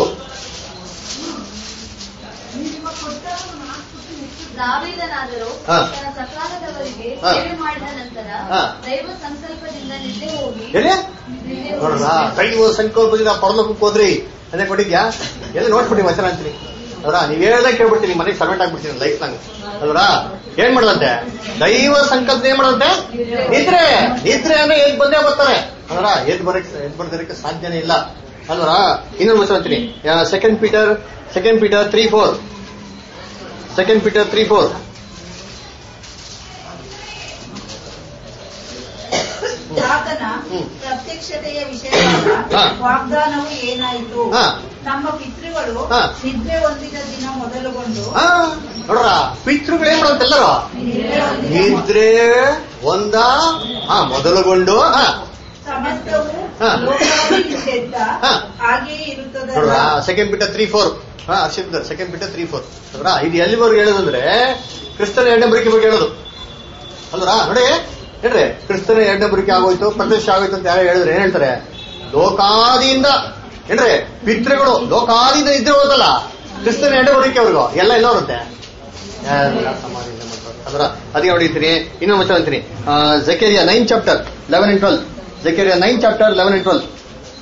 ನಿಮ್ಮ ಕೊಟ್ಟವನು ಮಾತುಕತೆ ಹೆಚ್ಚು ದಾವೀದನಾದರೂ ಹಾ. ತನ್ನ ಸಕಾಲದವರಿಗೆ ಹಾ. ಸೇವೆ ಮಾಡಿದ ನಂತರ ಹಾ. ದೈವ ಸಂಕಲ್ಪದಿಂದ ನಿದ್ದೆ ಹೋಗಿ ಎಲ್ಲಿ ನಿದ್ದೆ ನೋಡ್ರ ಹೋಗಿ ದೈವ ಸಂಕಲ್ಪದಿಂದ ಪರಲೋಕಕ್ಕೆ ಹೋದ್ರಿ ಅದೇ ಕೊಟ್ಟಿದ್ಯಾ ಎಲ್ಲ ನೋಡ್ಬಿಡಿ ವಚನ ಅಂತೀನಿ ಅದರ ನೀವ್ ಹೇಳ್ದ ಕೇಳ್ಬಿಡ್ತೀನಿ ಮನೆಗೆ ಸರ್ವೆಂಟ್ ಆಗ್ಬಿಡ್ತೀನಿ ಲೈಫ್ ನಂಗೆ ಅದರ ಏನ್ ಮಾಡದಂತೆ ದೈವ ಸಂಕಲ್ಪ ಏನ್ ಮಾಡದಂತೆ ನಿದ್ರೆ ನಿದ್ರೆ ಅಂದ್ರೆ ಎದ್ ಬಂದೇ ಬರ್ತಾರೆ ಅದರ ಎದ್ ಬರಕ್ ಎದ್ ಬರ್ದಿರಕ್ಕೆ ಸಾಧ್ಯನೇ ಇಲ್ಲ ಅಲ್ವರ ಇನ್ನೊಂದು ವಚನ ಅಂತೀನಿ second Peter second Peter three four second Peter three four ಆತನ ಹ್ಮ್. ಪ್ರತ್ಯಕ್ಷತೆಯ ವಿಷಯವಾದ ಹಾ. ವಾಗ್ದಾನವು ಏನಾಯಿತು ಹಾ. ನಮ್ಮ ಪಿತೃಗಳು ಹಾ. ನಿದ್ರೆ ಹೊಂದಿದ ದಿನ ಮೊದಲುಗೊಂಡು ಹಾ ನೋಡ್ರ ಪಿತೃಗಳು ಏನ್ ಮಾಡೋದು ಎಲ್ಲರೂ ನಿದ್ರೆ ಹೊಂದಿದ ನಿದ್ರೆ ಒಂದ ಹಾ ಮೊದಲುಗೊಂಡು ಹಾ ಸಮಸ್ತವು ಹಾ. ಲೋಕಾಭಿವೃದ್ಧಿಯತ್ತ ಹಾ. ಹಾಗೆಯೇ ಇರುತ್ತದೆ ನೋಡ್ರ ಸೆಕೆಂಡ್ ಬಿಟ್ಟ ತ್ರೀ ಫೋರ್ ಹಾ ಹರ್ಷಿತ್ ಸೆಕೆಂಡ್ ಬಿಟ್ಟ ತ್ರೀ ಫೋರ್ ನೋಡ್ರ ಇದು ಎಲ್ಲಿವರೆಗೂ ಹೇಳೋದಂದ್ರೆ ಕ್ರಿಸ್ತನ ಎರಡನೇ ಬರಿಕೆ ಬಗ್ಗೆ ಹೇಳೋದು ಅಲ್ವರ ನೋಡಿ ಹೇಳ್ರಿ ಕ್ರಿಸ್ತನ ಎರಡನೇ ಬರಿಕೆ ಆಗೋಯ್ತು ಪ್ರತಿಷ್ಠೆ ಆಗೋಯ್ತು ಅಂತ ಯಾರು ಹೇಳಿದ್ರೆ ಏನ್ ಹೇಳ್ತಾರೆ ಲೋಕಾದಿಯಿಂದ ಏನ್ರಿ ಪಿತೃಗಳು ಲೋಕಾದಿಯಿಂದ ಇದ್ರೆ ಹೋದಲ್ಲ ಕ್ರಿಸ್ತನ ಎರಡನೇ ಬರಿಕೆ ಅವ್ರಿಗೂ ಎಲ್ಲ ಎಲ್ಲ ಬರುತ್ತೆ ಎಲ್ಲ ಸಮಾಧಿಯಿಂದ ಮಾಡ್ತಾರೆ. ಅದ್ರ ಅದಕ್ಕೆ ಹೊಡಿತೀನಿ ಇನ್ನೊಂದು ವಚನ ಅಂತೀನಿ Zechariah nine chapter eleven and twelve Zechariah nine chapter eleven and twelve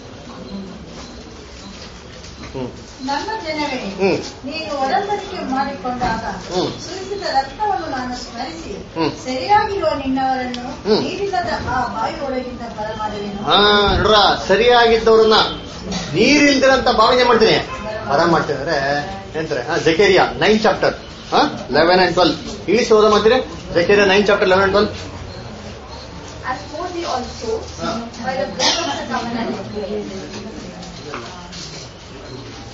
ಹ್ಮ್ ನನ್ನ ಜನವೇ ಹ್ಮ್ ನೀನು ಒಡಂಬಡಿಕೆ ಮಾಡಿಕೊಂಡಾಗ ಹ್ಮ್. ಸುರಿಸಿದ ರಕ್ತವನ್ನು ನಾನು ಸ್ಮರಿಸಿ ಹ್ಮ್. ಸರಿಯಾಗಿರುವ ನಿನ್ನವರನ್ನು ಹ್ಮ್. ನೀರಿಲ್ಲದ ಆ ಬಾಯಿಯೊಳಗಿಂದ ಬರಮಾಡುವೆನು ಹಾ ನೋಡ್ರ ಸರಿಯಾಗಿದ್ದವ್ರನ್ನ ನೀರಿಲ್ದಿರಂತ ಭಾವನೆ ಮಾಡ್ತೀನಿ ಬರ ಮಾಡ್ತೀನಿ ಅಂದ್ರೆ ಎಂತಾರೆ ಹಾ ಜಕೇರಿಯಾ ನೈನ್ ಚಾಪ್ಟರ್ ಹಾ ಲೆವೆನ್ ಅಂಡ್ ಟ್ವೆಲ್ ಇಂಗ್ಲಿಷ್ ಓದ ಮಾಡ್ತೀರಿ Zechariah nine chapter eleven and twelve As for thee also, ಹಾ. by the blood of the covenant,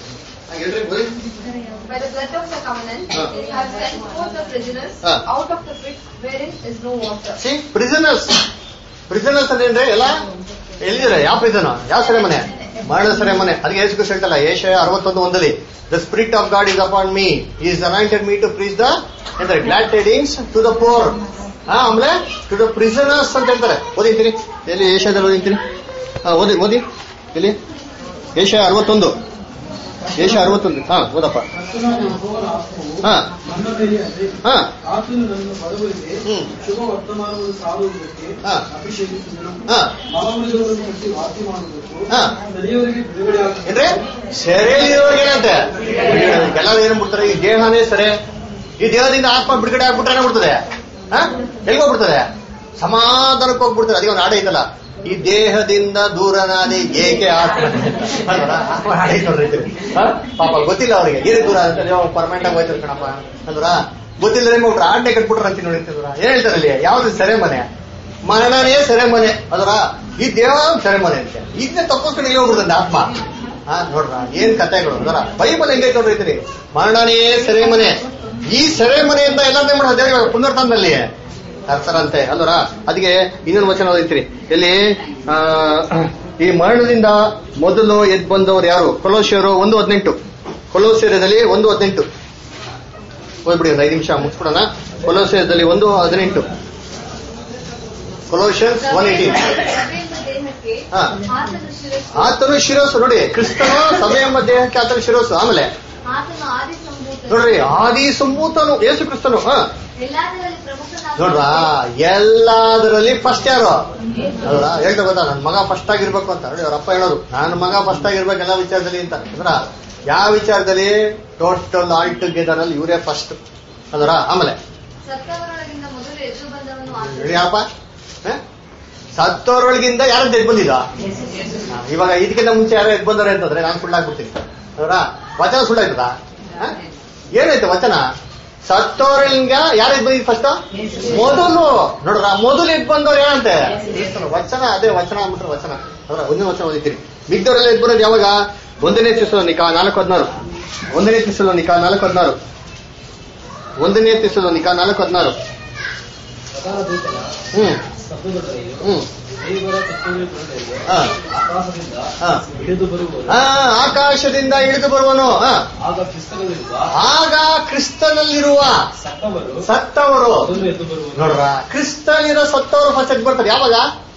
ಹೇಳ್ರಿ ಬರೀ By the blood of the covenant, Ah. you have sent forth the prisoners Ah. out of the pit wherein is no water. See prisoners prisoners ಅಂದ್ರೆ ಎಲ್ಲ ಎಲ್ಲಿದ್ದಾರೆ ಯಾವ prison ಯಾವ ಸೆರೆಮನೆ ಮರಣ ಸೆರೆಮನೆ ಅದಕ್ಕೆ ಯೇಸು ಕ್ರಿಸ್ತ ಹೇಳ್ತಲ್ಲ ಏಷ್ಯ ಅರವತ್ತೊಂದು ಒಂದಲ್ಲಿ the spirit of God is upon me he's anointed me to preach the ಎಂತಾರೆ glad tidings to the poor ಹಾ ಆಮೇಲೆ ಟು ದ ಪ್ರಿಸನರ್ಸ್ ಅಂತ ಹೇಳ್ತಾರೆ ಓದಿಂತೀರಿ ಎಲ್ಲಿ ಏಷ್ಯಾದಲ್ಲಿ ಓದಿಂತೀರಿ ಹಾ ಓದಿ ಓದಿ ಎಲ್ಲಿ ಏಷ್ಯ ಅರವತ್ತೊಂದು ಏಷ್ಯ ಅರವತ್ತೊಂದು ಹಾ ಓದಪ್ಪ ಕರ್ತನಾದ ಯೆಹೋವನ ಆತ್ಮವು ಹಾ ನನ್ನ ಮೇಲೆ ಇದೆ ಹಾ ಆತನು ನನ್ನ ಬಡವರಿಗೆ ಹ್ಮ್. ಶುಭ ವರ್ತಮಾನವನ್ನು ಸಾರುವುದಕ್ಕೆ ಹಾ. ಅಭಿಷೇಕಿಸಿದನು ಹಾ ಮಹಾಮೃಗಗಳನ್ನು ಕಟ್ಟಿ ವಾಸಿ ಮಾಡುವುದಕ್ಕೂ ಹಾ. ಸರಿಯವರಿಗೆ ಬಿಡುಗಡೆ ಏನ್ರಿ ಸೆರೆಯಲ್ಲಿರೋರ್ಗೆ ಏನಂತೆ ಎಲ್ಲರೂ ಏನ್ ಬಿಡ್ತಾರೆ ಈ ದೇಹನೇ ಸೆರೆ ಈ ದೇಹದಿಂದ ಆತ್ಮ ಬಿಡುಗಡೆ ಆಗ್ಬಿಟ್ರೆ ಏನಾಗ್ಬಿಡ್ತದೆ ಹಾ ಎಲ್ಲಿಗೆ ಹೋಗ್ಬಿಡ್ತದೆ ಸಮಾಧಾನಕ್ಕೆ ಹೋಗ್ಬಿಡ್ತದೆ ಅದಕ್ಕೆ ಒಂದು ಹಾಡು ಐತಲ್ಲ ಈ ದೇಹದಿಂದ ದೂರನಾದಿ ಏಕೆ ಆತ್ಮ ಅಲ್ವಾ? ಆತ್ಮ ಹಾಡು ಐತೆ ನೋಡ್ರಿ ಇದು. ಹಾ? ಪಾಪ ಗೊತ್ತಿಲ್ಲ ಅವ್ರಿಗೆ ಏನೇ ದೂರ ಅಂತ ಪರ್ಮನೆಂಟ್ ಆಗಿ ಹೋಯ್ತಾರೆ ಕಣಪ್ಪ ಅಂದ್ರ ಗೊತ್ತಿಲ್ಲ ಹೋಗ್ಬಿಟ್ರೆ ಆಡ್ನೆ ಕಟ್ಬಿಟ್ರ ಅಂತ ನೋಡಿ ಅಂತಿದ್ರ ಏನ್ ಹೇಳ್ತಾರೆ ಅಲ್ಲಿ ಯಾವ್ದು ಸೆರೆಮನೆ ಮರಣನೇ ಸೆರೆಮನೆ ಅದರ ಈ ದೇಹ ಸೆರೆಮನೆ ಅಂತ ಇದನ್ನ ತಪ್ಪಿಸ್ಕೊಂಡು ಇಲ್ಲಿ ಹೋಗ್ಬಿಡ್ತದೆ ಆತ್ಮ ಹಾ ನೋಡ್ರ ಏನ್ ಕಥೆಗಳು ಅದರ ಬೈಬಲ್ ಹೆಂಗೈತೆ ನೋಡ್ರಿ ಮರಣನೇ ಸೆರೆಮನೆ ಈ ಸೆರೆಮನೆಯಿಂದ ಎಲ್ಲಾದ್ನೇ ಮಾಡೋದು ದೇವ್ರ ಪುನರ್ತನದಲ್ಲಿ ತರ್ತಾರಂತೆ ಅಲ್ವರ ಅದಕ್ಕೆ ಇನ್ನೊಂದು ವಚನ ಓದಿರ್ತೀರಿ ಎಲ್ಲಿ ಆ, ಈ ಮರಣದಿಂದ ಮೊದಲು ಎದ್ ಬಂದವರು ಯಾರು ಕೊಲೋಶಿಯರು ಒಂದು ಹದಿನೆಂಟು ಕೊಲೋಸಿಯರದಲ್ಲಿ ಒಂದು ಹದಿನೆಂಟು ಹೋಗ್ಬಿಡಿ ಒಂದು ಐದು ನಿಮಿಷ ಮುಗಿಸ್ಬಿಡೋಣ ಕೊಲೋಸಿಯರದಲ್ಲಿ ಒಂದು ಹದಿನೆಂಟು ಕೊಲೋಷಿಯನ್ಸ್ ಒನ್ ಏಯ್ಟೀನ್ ಸಭೆಯೆಂಬ ದೇಹಕ್ಕೆ ಹಾ. ಆತನ ಶಿರಸ್ಸು ಆತನು ಶಿರೋಸು ನೋಡಿ ಕ್ರಿಸ್ತನು ಸಭೆ ಎಂಬ ದೇಹಕ್ಕೆ ಆತನ ಶಿರೋಸು ಆಮೇಲೆ ಆತನು ಆದಿ ಸಂಭೂತನು ನೋಡ್ರಿ ಆದಿ ಸಂಭೂತನು ಯೇಸು ಕ್ರಿಸ್ತನು ಹಾ ಎಲ್ಲದರಲ್ಲಿ ಪ್ರಮುಖನಾದ ನೋಡ್ರ ಎಲ್ಲದರಲ್ಲಿ ಫಸ್ಟ್ ಯಾರು ಅಲ್ವಾ ಹೇಳ್ತಾ ಗೊತ್ತಾ ನನ್ ಮಗ ಫಸ್ಟ್ ಆಗಿರ್ಬೇಕು ಅಂತ ನೋಡಿ ಅವ್ರ ಅಪ್ಪ ಹೇಳೋದು ನನ್ನ ಮಗ ಫಸ್ಟ್ ಆಗಿರ್ಬೇಕು ಎಲ್ಲ ವಿಚಾರದಲ್ಲಿ ಅಂತ ಅಂದ್ರ ಯಾವ ವಿಚಾರದಲ್ಲಿ ಟೋಟಲ್ ಆಲ್ ಟುಗೆದರ್ ಅಲ್ಲಿ ಇವರೇ ಫಸ್ಟ್ ಅಂದ್ರ ಆಮೇಲೆ ಸತ್ತವರೊಳಗಿಂದ ಮೊದಲು ಎದ್ದು ಬಂದವನು ಆತನು. ಹೇಳಿ ಯಾರಪ್ಪ ಹ? ಸತ್ತೋರೊಳಗಿಂದ ಯಾರು ಎದ್ದು ಬಂದಿದ ಇವಾಗ ಇದಕ್ಕಿಂತ ಮುಂಚೆ ಯಾರು ಎದ್ದು ಬಂದವ್ರೆ ಅಂತಂದ್ರೆ ನಾನು ಸುಳ್ಳಾಗ್ಬಿಡ್ತೀನಿ ಅವರ ವಚನ ಸುಳ್ಳಾಯ್ತದ ಏನಾಯ್ತು ವಚನ ಸತ್ತೋರಳಿಂಗ ಯಾರು ಎದ್ದು ಬಂದಿದ್ ಫಸ್ಟ್ ಮೊದಲು ನೋಡ್ರ ಮೊದಲು ಎದ್ದು ಬಂದವ್ರು ಏನಂತೆ ವಚನ ಅದೇ ವಚನ ಅಂದ್ಬಿಟ್ರೆ ವಚನ ಅದರ ಒಂದನೇ ವಚನ ಓದಿದ್ದೀರಿ ಮಿಗ್ದವರೆಲ್ಲ ಎದ್ದು ಬರೋದು ಯಾವಾಗ ಒಂದನೇ ತಿಸಲು ನಿಕಾ ನಾಲ್ಕು ಹದಿನಾರು ಒಂದನೇ ತಿಸಲು ನಿಕಾ ನಾಲ್ಕು ಹದಿನಾರು ಒಂದನೇ ತಿಸಲು ನಿಕಾ ನಾಲ್ಕು ಹದಿನಾರು ಸದಾದೂತನ ಹ್ಮ್ ಶಬ್ದದೊಡನೆಯೂ ಹ್ಮ್ ದೇವರ ಕರ್ತವ್ಯದೊಡನೆಯೂ ಹಾ. ಆಕಾಶದಿಂದ ಹಾ. ಇಳಿದು ಬರುವರು ಆ, ಆಕಾಶದಿಂದ ಇಳಿದು ಬರುವನು ಆ, ಆಗ ಕ್ರಿಸ್ತನಲ್ಲಿರುವ ಆಗ ಕ್ರಿಸ್ತನಲ್ಲಿರುವ ಸತ್ತವರು ಸತ್ತವರು ಮೊದಲು ಎದ್ದು ಬರುವರು ನೋಡ್ರ ಕ್ರಿಸ್ತನಿರೋ ಸತ್ತವರು ಫಸ್ಟ್ ಎದ್ದು ಬರ್ತಾರೆ ಯಾವಾಗ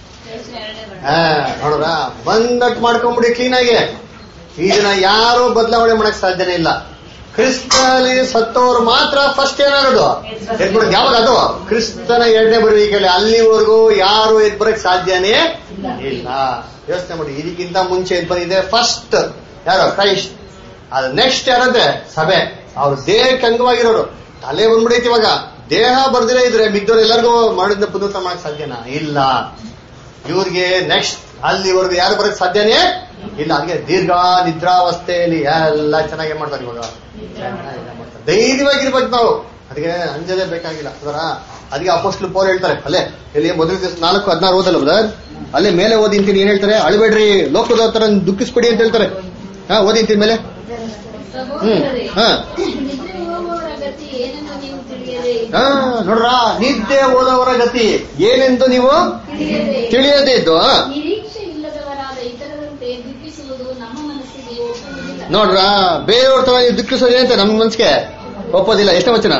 ಆ, ನೋಡ್ರ ಬಂದಟ್ ಮಾಡ್ಕೊಂಬಿಡಿ ಕ್ಲೀನ್ ಆಗಿ ಇದನ್ನ ಯಾರು ಬದಲಾವಣೆ ಮಾಡಕ್ ಸಾಧ್ಯನೇ ಇಲ್ಲ ಕ್ರಿಸ್ತನಲ್ಲಿ ಸತ್ತವರು ಮಾತ್ರ ಫಸ್ಟ್ ಏನಾಗೋದು ಎದ್ಬಿಡೋದು ಯಾವಾಗ ಅದು ಕ್ರಿಸ್ತನ ಎರಡನೇ ಬರುವಿಕೆಯಲ್ಲಿ ಅಲ್ಲಿವರೆಗೂ ಯಾರು ಎದ್ ಬರಕ್ ಸಾಧ್ಯನೇ ಇಲ್ಲ ಯೋಚನೆ ಮಾಡಿ ಇದಕ್ಕಿಂತ ಮುಂಚೆ ಎದ್ ಬಂದಿದೆ ಫಸ್ಟ್ ಯಾರು ಕ್ರೈಸ್ಟ್ ಅದು ನೆಕ್ಸ್ಟ್ ಯಾರಂದ್ರೆ ಸಭೆ ಅವ್ರು ದೇಹಕ್ಕೆ ಅಂಗವಾಗಿರೋರು ತಲೆ ಬಂದ್ಬಿಡೈತಿ ಇವಾಗ ದೇಹ ಬರ್ದಿರೇ ಇದ್ರೆ ಮಿಗ್ದವ್ರು ಎಲ್ಲರಿಗೂ ಮಾಡಿದ ಪುನರುತ್ಥಾನ ಮಾಡಕ್ ಸಾಧ್ಯನಾ ಇಲ್ಲ ಇವ್ರಿಗೆ ನೆಕ್ಸ್ಟ್ ಅಲ್ಲಿವರೆಗೂ ಯಾರು ಬರಕ್ ಸಾಧ್ಯನೇ ಇಲ್ಲ ಅದಕ್ಕೆ ದೀರ್ಘ ನಿದ್ರಾವಸ್ಥೆಯಲ್ಲಿ ಎಲ್ಲ ಚೆನ್ನಾಗಿ ಮಾಡ್ತಾರೆ ಇವಾಗ ಚೆನ್ನಾಗಿ ಮಾಡ್ತಾರೆ. ಧೈರ್ಯವಾಗಿರ್ಬೇಕು ನಾವು ಅದಕ್ಕೆ ಅಂಜದೇ ಬೇಕಾಗಿಲ್ಲ ಅದರ ಅದಕ್ಕೆ ಅಪೋಸ್ಟ್ಲು ಪೌಲ್ ಹೇಳ್ತಾರೆ ಅಲ್ಲೇ ಇಲ್ಲಿ ಮೊದಲ ದಿವಸ ನಾಲ್ಕು ಹದಿನಾರು ಓದಲ್ಲ ಬ್ರದರ್ ಅಲ್ಲೇ ಮೇಲೆ ಓದಿಂತೀನಿ ಏನ್ ಹೇಳ್ತಾರೆ ಅಳಬೇಡ್ರಿ ಲೋಕದ ತರ ದುಃಖಿಸ್ಬೇಡಿ ಅಂತ ಹೇಳ್ತಾರೆ ಹಾ ಓದಿಂತೀನಿ ಮೇಲೆ ಹ್ಮ್ ಸಹೋದರರೇ, ಹಾ ನಿದ್ರೆ ಹೋಗುವವರ ಗತಿ ಏನೆಂದು ನೀವು ತಿಳಿಯದೆ ಹಾ ನೋಡ್ರ ನಿದ್ದೆ ಓದವರ ಗತಿ ಏನೆಂದು ನೀವು ತಿಳಿಯದೆ ತಿಳಿಯದೇ ಇದ್ದು ಹಾ. ನಿರೀಕ್ಷೆ ಇಲ್ಲದವರಾದ ಇತರರಂತೆ ದುಃಖಿಸುವುದು ನಮ್ಮ ಮನಸ್ಸಿಗೆ ಒಪ್ಪುವುದಿಲ್ಲ ನೋಡ್ರ ಬೇರೆಯವ್ರ ತರ ನೀವು ದುಃಖಿಸೋದು ಏನಂತ ನಮ್ಮ ಮನ್ಸಿಗೆ ಒಪ್ಪೋದಿಲ್ಲ ಎಷ್ಟೇ ವಚನ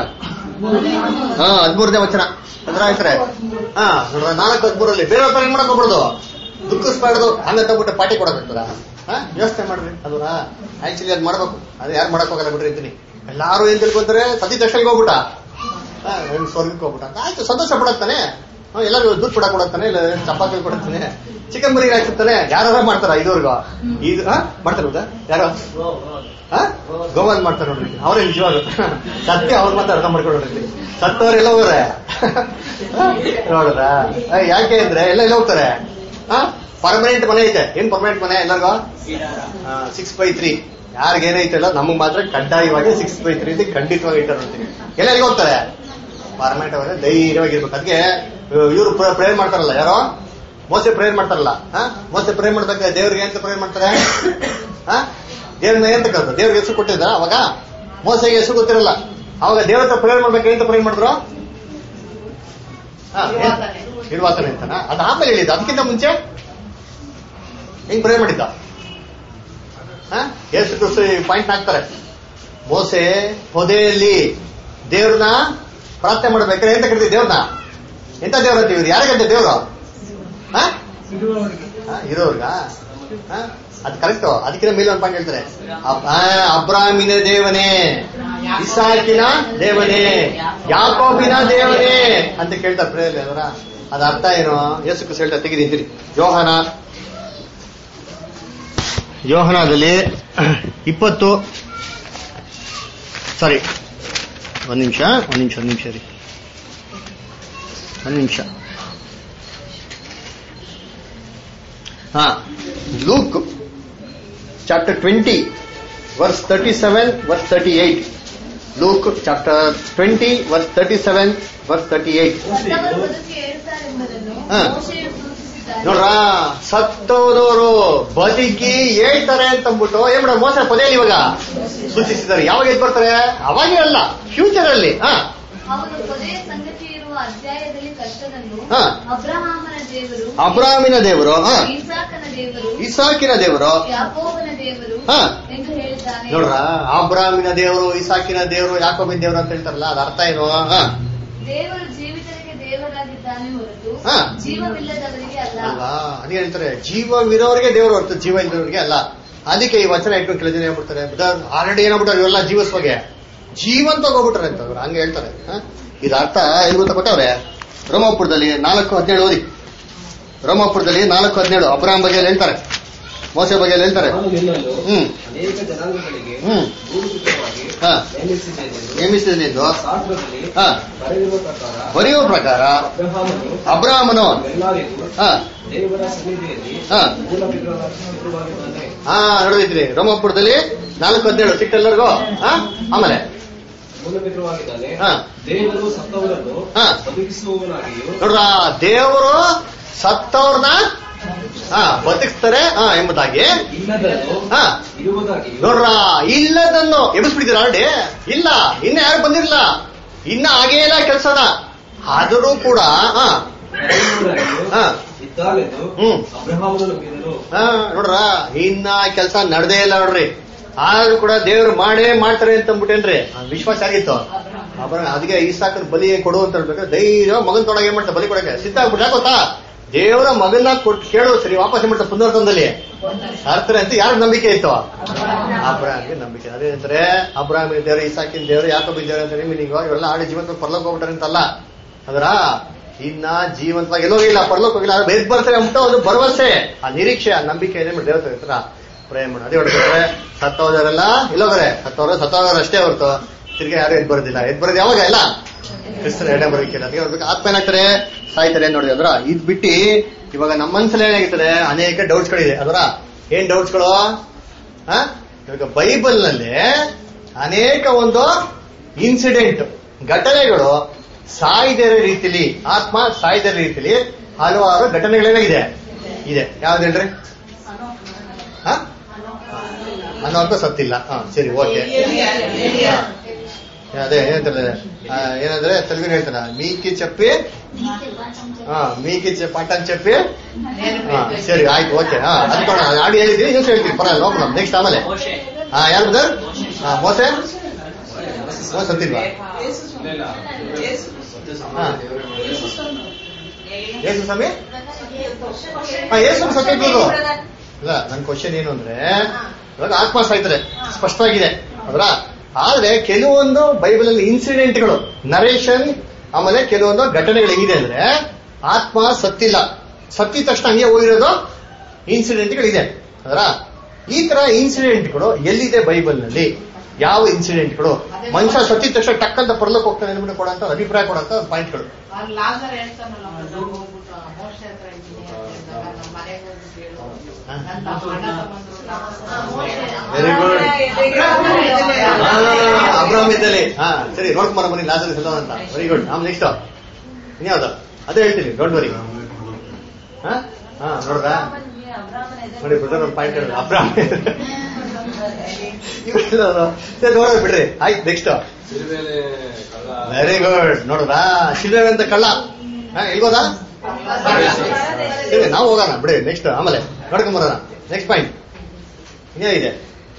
ಹಾ ಹದ್ಮೂರನೇ ವಚನ ಅದ್ರ ಆಯ್ತಾರೆ ಹಾ ನೋಡ್ರ ನಾಲ್ಕು ಹದ್ಮೂರಲ್ಲಿ ಬೇರೆಯವ್ರ ತರ ಏನ್ ಮಾಡಕ್ ಹೋಗ್ಬಿಡ್ದು ದುಃಖಿಸ್ಬಾರ್ದು ಹಂಗ ತಗ್ಬಿಟ್ಟು ಪಾರ್ಟಿ ಕೊಡೋದಂತದ ಹಾ ಯೋಚನೆ ಮಾಡ್ರಿ ಅದರ ಆಕ್ಚುಲಿ ಅದ್ ಮಾಡ್ಬೇಕು ಅದು ಯಾರು ಮಾಡಕ್ ಹೋಗಲ್ಲ ಬಿಡ್ರಿ ಅಂತೀನಿ ಎಲ್ಲಾರು ಏನ್ ತಿಳ್ಕೊಂತಾರೆ ಸತಿ ದರ್ಶನಕ್ಕೆ ಹೋಗ್ಬಿಟ್ಟ ಹಾ ನನ್ ಸ್ವರ್ಗಕ್ಕೆ ಹೋಗ್ಬಿಟ್ಟ ಅಂತ ಆಯ್ತು ಸಂತೋಷ ಪಡತ್ತಾನೆ ಎಲ್ಲರೂ ದುಡ್ಡು ಕೊಡಕ್ ಕೊಡತ್ತಾನೆ ಇಲ್ಲ ಚಪಾತಿ ಕೊಡತ್ತಾನೆ ಚಿಕನ್ ಬರಿ ಹಾಕ್ತಾನೆ ಯಾರು ಮಾಡ್ತಾರ ಇದುವರೆಗೂ ಇದು ಹಾ ಮಾಡ್ತಾರ ಹೌದಾ ಯಾರು ಹಾ ಗೋವಾಲ್ ಮಾಡ್ತಾರೆ ನೋಡ್ರಿ ಅವ್ರೇ ನಿಜವಾಗ್ಲು ಸತ್ಯ ಅವ್ರ ಮಾತ್ರ ಅರ್ಥ ಮಾಡ್ಕೊಂಡು ನೋಡ್ರಿ ಸತ್ತವರೆಲ್ಲ ಹೋಗ್ರೆ ನೋಡ್ರ ಯಾಕೆ ಅಂದ್ರೆ ಎಲ್ಲ ಎಲ್ಲ ಹೋಗ್ತಾರೆ ಹಾ ಪರ್ಮನೆಂಟ್ ಮನೆ ಐತೆ ಏನ್ ಪರ್ಮನೆಂಟ್ ಮನೆ ಎಲ್ಲರಿಗೂ ಸಿಕ್ಸ್ ಬೈ ತ್ರೀ ಯಾರಿಗೆ ಏನೈತೆ ಅಲ್ಲ ನಮಗ್ ಮಾತ್ರ ಕಡ್ಡಾಯವಾಗಿ ಸಿಕ್ಸ್ ಬೈ ತ್ರೀ ಖಂಡಿತವಾಗಿ ಇಟ್ಟಾರೆ ನೋಡ್ತೀನಿ ಎಲ್ಲ ಎಲ್ಲಿಗೆ ಹೋಗ್ತಾರೆ ಪರ್ಮನೆಂಟ್ ಅವರೇ ಧೈರ್ಯವಾಗಿರ್ಬೇಕು ಅದಕ್ಕೆ ಇವರು ಪ್ರೇಯರ್ ಮಾಡ್ತಾರಲ್ಲ ಯಾರೋ ಮೋಸೆ ಪ್ರೇಯರ್ ಮಾಡ್ತಾರಲ್ಲ ಹಾ ಮೋಸೆ ಪ್ರೇಯರ್ ಮಾಡ್ಬೇಕಾದ್ರೆ ದೇವ್ರಿಗೆ ಅಂತ ಪ್ರೇಯರ್ ಮಾಡ್ತಾರೆ ಹಾ ದೇವ್ರನ್ನ ಏನ್ ಕರೆದ್ರು ದೇವ್ರಿಗೆ ಹೆಸರು ಕೊಟ್ಟಿದ್ರ ಅವಾಗ ಮೋಸಗೆ ಹೆಸರು ಗೊತ್ತಿರಲ್ಲ ಅವಾಗ ದೇವ್ರ ಹತ್ರ ಪ್ರೇಯರ್ ಮಾಡ್ಬೇಕು ಎಂತ ಪ್ರೇಯರ್ ಮಾಡಿದ್ರು ಹಾ, ಏನ್? ಇರುವಾತನೆ ಅಂತನಾ ಅದು ಆಮೇಲೆ ಹೇಳಿದ್ದು ಅದಕ್ಕಿಂತ ಮುಂಚೆ ಹೆಂಗ್ ಪ್ರೇಯರ್ ಮಾಡಿದ್ದ ಹಾ ಯೇಸು ಕ್ರಿಸ್ತು ಪಾಯಿಂಟ್ ಹಾಕ್ತಾರೆ ಮೋಸೆ ಹೊದೆಯಲ್ಲಿ ದೇವ್ರನ್ನ ಪ್ರಾರ್ಥನೆ ಮಾಡ್ಬೇಕಾದ್ರೆ ಎಂತ ಕರಿತೀವಿ ದೇವ್ರನ್ನ ಎಂತ ದೇವ್ರ ಅಂತೀವಿ ಯಾರಿಗಂತ ದೇವ್ರು ಹಾ ಹಾ, ಇರೋರ್ಗ ಹಾ? ಅದ್ ಕರೆಕ್ಟ್ ಅದಕ್ಕಿಂತ ಮೇಲೆ ಒಂದು ಪಾಯಿಂಟ್ ಹೇಳ್ತಾರೆ ಅಬ್- ಆ, ಅಬ್ರಾಮಿನ ದೇವನೇ ಇಸಾಕಿನ ದೇವನೇ ಯಾಕೋಬಿನ ದೇವನೇ ಅಂತ ಕೇಳ್ತಾರೆ ಪ್ರೇಯರ್ ಅವರ ಅದ ಅರ್ಥ ಏನು ಯೇಸು ಕ್ರಿಸ್ತು ಹೇಳ್ತಾರೆ ತೆಗೆದಿದ್ದೀರಿ ಯೋಹನ ಯೋಹನದಲ್ಲಿ ಇಪ್ಪತ್ತು ಸಾರಿ ಒಂದ್ ನಿಮಿಷ ಒಂದ್ ನಿಮಿಷ ಒಂದ್ ನಿಮಿಷ ರೀ ಒಂದ್ ನಿಮಿಷ ಹಾ Luke chapter twenty verse thirty seven verse thirty eight Luke chapter twenty verse thirty seven verse thirty eight ಸತ್ತವರು ಬದುಕಿ ಏಳ್ತಾರೆಂಬುದನ್ನು ಹಾ. ಮೋಶೆಯು ಸೂಚಿಸಿದ್ದಾನೆ. ನೋಡ್ರ ಸತ್ತೋದವರು ಬದುಕಿ ಹೇಳ್ತಾರೆ ಅಂತ ಅಂದ್ಬಿಟ್ಟು ಏನ್ ಮಾಡ ಮೋಸ ಪದೇಲಿ ಇವಾಗ ಸೂಚಿಸಿದ್ದಾರೆ ಯಾವಾಗ ಎದ್ದು ಬರ್ತಾರೆ ಅವಾಗೇ ಅಲ್ಲ ಫ್ಯೂಚರ್ ಅಲ್ಲಿ ಹಾ ಅವನು ಕೊನೆಯ ಸಂಗತಿ ಇರುವ ಅಧ್ಯಾಯದಲ್ಲಿ ಕರ್ತನನ್ನು ಹಾ. ಅಬ್ರಹಾಮನ ದೇವರು ಅಬ್ರಾಮಿನ ದೇವರು ಹಾ ಇಸಾಕನ ದೇವರು ಇಸಾಕಿನ ದೇವರು ಯಾಕೋಬನ ದೇವರು ಹಾ. ಎಂದು ಹೇಳಿದ್ದಾನೆ ನೋಡ್ರ ಅಬ್ರಾಮಿನ ದೇವರು ಇಸಾಕಿನ ದೇವರು ಯಾಕೋಬಿನ ದೇವರು ಅಂತ ಹೇಳ್ತಾರಲ್ಲ ಅದ ಅರ್ಥ ಏನು ಹಾ ದೇವರು ಜೀವಿತರಿಗೆ ದೇವರಾಗಿದ್ದಾನೆ ಹೊರತು ಹಾ. ಜೀವವಿಲ್ಲದವರಿಗೆ ಅಲ್ಲ ಅಲ್ವಾ ಅದೇ ಹೇಳ್ತಾರೆ ಜೀವವಿರೋರಿಗೆ ದೇವರು ಹೊರತು ಜೀವ ಇಲ್ಲದವರಿಗೆ ಅಲ್ಲ ಅದಕ್ಕೆ ಈ ವಚನ ಇಟ್ಕೊಂಡು ಕೆಲ ಜನ ಹೇಳ್ಬಿಡ್ತಾರೆ ಆಲ್ರೆಡಿ ಏನಾಗ್ಬಿಟ್ಟಾರೆ ಇವೆಲ್ಲ ಜೀವಸ್ವಗೆ ಜೀವಂತ ಹೋಗ್ಬಿಟ್ರೆ ಅಂತ ಅವ್ರು ಹಂಗೆ ಹೇಳ್ತಾರೆ ಹ? ಇದು ಅರ್ಥ ಎಲ್ಲಿ ಗೊತ್ತಾ ಕೊಟ್ಟವ್ರೆ ರೋಮಾಪುರದಲ್ಲಿ ನಾಲ್ಕು ಹದಿನೇಳು ಓದಿ ರೋಮಾಪುರದಲ್ಲಿ ನಾಲ್ಕು ಹದಿನೇಳು ಅಬ್ರಾಹಂ ಬಗ್ಗೆ ಹೇಳ್ತಾರೆ ಮೋಸೆ ಬಗ್ಗೆ ಹೇಳ್ತಾರೆ ನಾನು ನಿನ್ನನ್ನು ಹ್ಮ್ ಅನೇಕ ಜನಾಂಗಗಳಿಗೆ ಹ್ಮ್. ಭೂಮಿಕವಾಗಿ ಹಾ. ನೇಮಿಸಿದ್ದೇನೆಂದು ನೇಮಿಸಿದನೆಂದು ಶಾಸ್ತ್ರದಲ್ಲಿ ಹಾ. ಬರೆದಿರುವ ಪ್ರಕಾರ ಬರೆಯುವ ಪ್ರಕಾರ ಅಬ್ರಹಾಮನು ಅಬ್ರಾಹ್ಮನು ಎಲ್ಲರಿಗೂ ಹಾ ದೇವರ ಸನ್ನಿಧಿಯಲ್ಲಿ ಹಾ. ಮೂಲ ಪಿತೃವಾಗಿದ್ದಾನೆ ಹಾ ನೋಡಿದ್ರಿ ರೋಮಾಪುರದಲ್ಲಿ ನಾಲ್ಕು ಹದಿನೇಳು ಸಿಕ್ಕೆಲ್ಲರಿಗೂ ಹಾ ಆಮೇಲೆ ಮೂಲ ಪಿತೃವಾಗಿದ್ದಾನೆ ಹಾ. ದೇವರು ಸತ್ತವರನ್ನು ಹಾ. ಬದುಕಿಸುವವನಾಗಿಯೂ ನೋಡ್ರ ದೇವರು ಸತ್ತವ್ರನ್ನ ಹಾ ಬದುಕಿಸ್ತಾರೆ ಹಾ ಎಂಬುದಾಗಿ ಇಲ್ಲದನ್ನು ಹಾ ಇರುವುದಾಗಿಯೂ ನೋಡ್ರ ಇಲ್ಲದನ್ನು ಎಬ್ಬಿಸ್ಬಿಟ್ಟಿದ್ರ ಆಲ್ರೆಡಿ ಇಲ್ಲ ಇನ್ನ ಯಾರು ಬಂದಿರಲಿಲ್ಲ ಇನ್ನ ಆಗೇ ಇಲ್ಲ ಕೆಲಸನ ಆದರೂ ಕೂಡ ಹಾ ಬರೆಯುವುದಾಗಿಯೂ ಹಾ ಇದ್ದಾನೆಂದು ಹ್ಮ್. ಅಬ್ರಹಾಮನು ನಂಬಿದನು ಹಾ ನೋಡ್ರ ಇನ್ನ ಕೆಲಸ ನಡೆದೇ ಇಲ್ಲ ನೋಡ್ರಿ ಆದ್ರೂ ಕೂಡ ದೇವ್ರು ಮಾಡೇ ಮಾಡ್ತಾರೆ ಅಂತ ಅಂದ್ಬಿಟ್ಟೇನ್ರಿ ಆ ವಿಶ್ವಾಸ ಆಗಿತ್ತು ಅಬ್ರ- ಅದಕ್ಕೆ ಈ ಸಾಕನ್ ಬಲಿ ಕೊಡು ಅಂತ ಹೇಳ್ಬೇಕು ಧೈರ್ಯ ಮಗನ್ ತೊಡಗ ಏನ್ ಮಾಡ್ತಾರೆ ಬಲಿ ಕೊಡಕ್ಕೆ ಸಿದ್ಧ ಆಗ್ಬಿಟ್ಟು ಯಾಕೆ ಗೊತ್ತಾ ದೇವರ ಮಗನ ಕೊಟ್ಟು ಕೇಳು ಸರಿ ವಾಪಸ್ ಏನ್ ಮಾಡ್ತಾರೆ ಪುನರ್ತನದಲ್ಲಿ ಅರ್ಥನೆ ಅಂತ ಯಾರ ನಂಬಿಕೆ ಇತ್ತು ಅಬ್ರಾಹ್ಮಿಗೆ ನಂಬಿಕೆ ಅದೇಂದ್ರೆ ಅಬ್ರಾಹ್ಮಿನ ದೇವರು ಇಸಾಕಿನ ದೇವರು ಯಾಕೊಬ್ಬ ದೇವರು ಅಂತ ಮೀನಿಂಗ್ ಇವೆಲ್ಲ ಆಡಿ ಜೀವಂತ ಪರ್ಲೋಕ ಹೋಗ್ಬಿಟ್ಟಾರೆ ಅಂತಲ್ಲ ಅದರ ಇನ್ನ ಜೀವಂತವಾಗಿ ಎಲ್ಲೋ ಇಲ್ಲ ಪರ್ಲೋಕ ಹೋಗಿಲ್ಲ ಅದು ಬೇದ್ ಬರ್ತಾರೆ ಅಂತ ಒಂದು ಭರವಸೆ ಆ ನಿರೀಕ್ಷೆ ಆ ನಂಬಿಕೆ ಏನೇ ಮಾಡಿ ದೇವರ ಹತ್ರ ಪ್ರೇ ಮಾಡಿ ಅದೇ ಹೊಡ್ತಾರೆ ಸತ್ತೋದರೆಲ್ಲ ಇಲ್ಲೋಗ್ರೆ ಸತ್ತವ್ರು ಸತ್ತೋದ್ರ ಅಷ್ಟೇ ಹೊರತು ತಿರ್ಗಿ ಯಾರು ಎದ್ ಬರೋದಿಲ್ಲ ಎದ್ ಬರೋದು ಯಾವಾಗ ಇಲ್ಲ ಕ್ರಿಸ್ತನ ಎಡೆ ಬರೋಕ್ಕಿಲ್ಲ ಅದಕ್ಕೆ ಹೇಳ್ಬೇಕು ಆತ್ಮ ಏನಾಗ್ತಾರೆ ಸಾಯ್ತಾರೆ ನೋಡಿ ಅದ್ರ ಇದ್ ಬಿಟ್ಟು ಇವಾಗ ನಮ್ಮ ಮನ್ಸಲ್ಲಿ ಏನಾಗಿರ್ತಾರೆ ಅನೇಕ ಡೌಟ್ಸ್ಗಳಿದೆ ಅದರ ಏನ್ ಡೌಟ್ಸ್ಗಳು ಆ? ಇವಾಗ ಬೈಬಲ್ ನಲ್ಲಿ ಅನೇಕ ಒಂದು ಇನ್ಸಿಡೆಂಟ್ ಘಟನೆಗಳು ಸಾಯ್ದೇ ಇರೋ ರೀತಿಲಿ ಆತ್ಮ ಸಾಯ್ದೇ ಇರೋ ರೀತಿಲಿ ಹಲವಾರು ಘಟನೆಗಳೇನಾಗಿದೆ ಇದೆ ಯಾವ್ದೇನ್ರಿ ಹಾ ಅನ್ನೋರ್ಥ ಸತ್ತಿಲ್ಲ ಹಾ ಸರಿ ಓಕೆ ಅದೇ ಏನಂತಾರೆ ಆ, ಏನಂದ್ರೆ ತೆಲುಗಿನ ಹೇಳ್ತಾರ ಮೀಕಿ ಚಪ್ಪಿ ಹಾ ಮೀಕಿ ಚ ಪಟನ್ ಚಪ್ಪಿ ಹಾ ಸರಿ ಆಯ್ತು ಓಕೆ ಹಾ ಅದ್ಕೊಂಡು ಆಡಿ ಹೇಳಿದ್ರಿ ನೀವು ಹೇಳ್ತೀರಿ ಪರವಾಗಿಲ್ಲ ನೋಡೋಣ ನೆಕ್ಸ್ಟ್ ಆಮೇಲೆ ಮೋಶೆ ಹಾ ಯಾರು ಬ್ರದರ್ ಹಾ ಮೋಸೆ ಮೋಸ ಸತ್ತಿಲ್ವಾ ಹಾ ಯೇಸು ಸ್ವಾಮಿ ಹಾ ಯೇಸು ಸತ್ತಿದ್ದು ಇಲ್ಲ ನನ್ ಕ್ವಶನ್ ಏನು ಅಂದ್ರೆ ಇವಾಗ ಆತ್ಮ ಸಾಯ್ತಾರೆ ಸ್ಪಷ್ಟವಾಗಿದೆ ಅದರ ಆದ್ರೆ ಕೆಲವೊಂದು ಬೈಬಲ್ ಅಲ್ಲಿ ಇನ್ಸಿಡೆಂಟ್ಗಳು ನರೇಶನ್ ಆಮೇಲೆ ಕೆಲವೊಂದು ಘಟನೆಗಳು ಹೆಂಗಿದೆ ಅಂದ್ರೆ ಆತ್ಮ ಸತ್ತಿಲ್ಲ ಸತ್ತಿದ ತಕ್ಷಣ ಹಂಗೆ ಹೋಗಿರೋದು ಇನ್ಸಿಡೆಂಟ್ಗಳಿದೆ ಅದರ ಈ ತರ ಇನ್ಸಿಡೆಂಟ್ಗಳು ಎಲ್ಲಿದೆ ಬೈಬಲ್ ನಲ್ಲಿ ಯಾವ ಇನ್ಸಿಡೆಂಟ್ಗಳು ಮನುಷ್ಯ ಸತ್ತಿದ ತಕ್ಷಣ ಟಕ್ ಅಂತ ಪರ್ಲಕ್ಕೆ ಹೋಗ್ತಾನೆ ಅಂದ್ಬಿಟ್ಟು ಕೊಡಂತ ಅಭಿಪ್ರಾಯ ಕೊಡಂತ ಪಾಯಿಂಟ್ಗಳು ಲಾಜರ್ ಹೇಳ್ತಾನಲ್ಲ ಮೊದಲು ಹೋಗ್ಬಿಟ್ಟು ಮೋಶೆ ಹತ್ರ ಇದ್ದೀನಿ ಅಂತ ಹೇಳಿದಾಗ ನಮ್ಮ ಮನೆಗೆ ಹೋಗ್ಬಿಟ್ಟು ಹೇಳು ನನ್ನ ಹಣ ತಗೊಂಡ್ರು ವೆರಿ ಗುಡ್ ಅಬ್ರಾಮ್ ಇದ್ದಲ್ಲಿ ಹಾ ಸರಿ ನೋಡ್ಕೊಂಬರ ಬನ್ನಿ ಲಾಸರ್ ಸೆಲ್ಲೋನ್ ಅಂತ ವೆರಿ ಗುಡ್ ಆಮ್ ನೆಕ್ಸ್ಟ್ ಇನ್ಯಾವ್ದು ಅದೇ ಹೇಳ್ತೀನಿ ಡೋಂಟ್ ವರಿ ಹಾ ಹಾ ನೋಡ್ರಾ ಅಬ್ರಾಹ್ಮನಿಗೆ ಅಬ್ರಾಹ್ಮನ ಎದೆ ನೋಡಿ ಬ್ರದರ್ ಒಂದು ಪಾಯಿಂಟ್ ಹೇಳಿದ್ರು ಅಬ್ರಾಮ್ ಇವ್ರು ಸರಿ ನೋಡೋಣ ಬಿಡ್ರಿ ಆಯ್ತು ನೆಕ್ಸ್ಟ್ ಸಿರಿಬೇಲೆ ಕಳ್ಳ ವೆರಿ ಗುಡ್ ನೋಡ್ರಾ ಶಿಲ್ವೆ ಅಂತ ಕಳ್ಳ ಹಾ ಎಲ್ಗೋದಾ ಸರಿ ನಾವು ಹೋಗೋಣ ಬಿಡಿ ನೆಕ್ಸ್ಟ್ ಆಮೇಲೆ ನೋಡ್ಕೊಂಡ್ ಬರೋಣ ನೆಕ್ಸ್ಟ್ ಪಾಯಿಂಟ್ ಇದೆ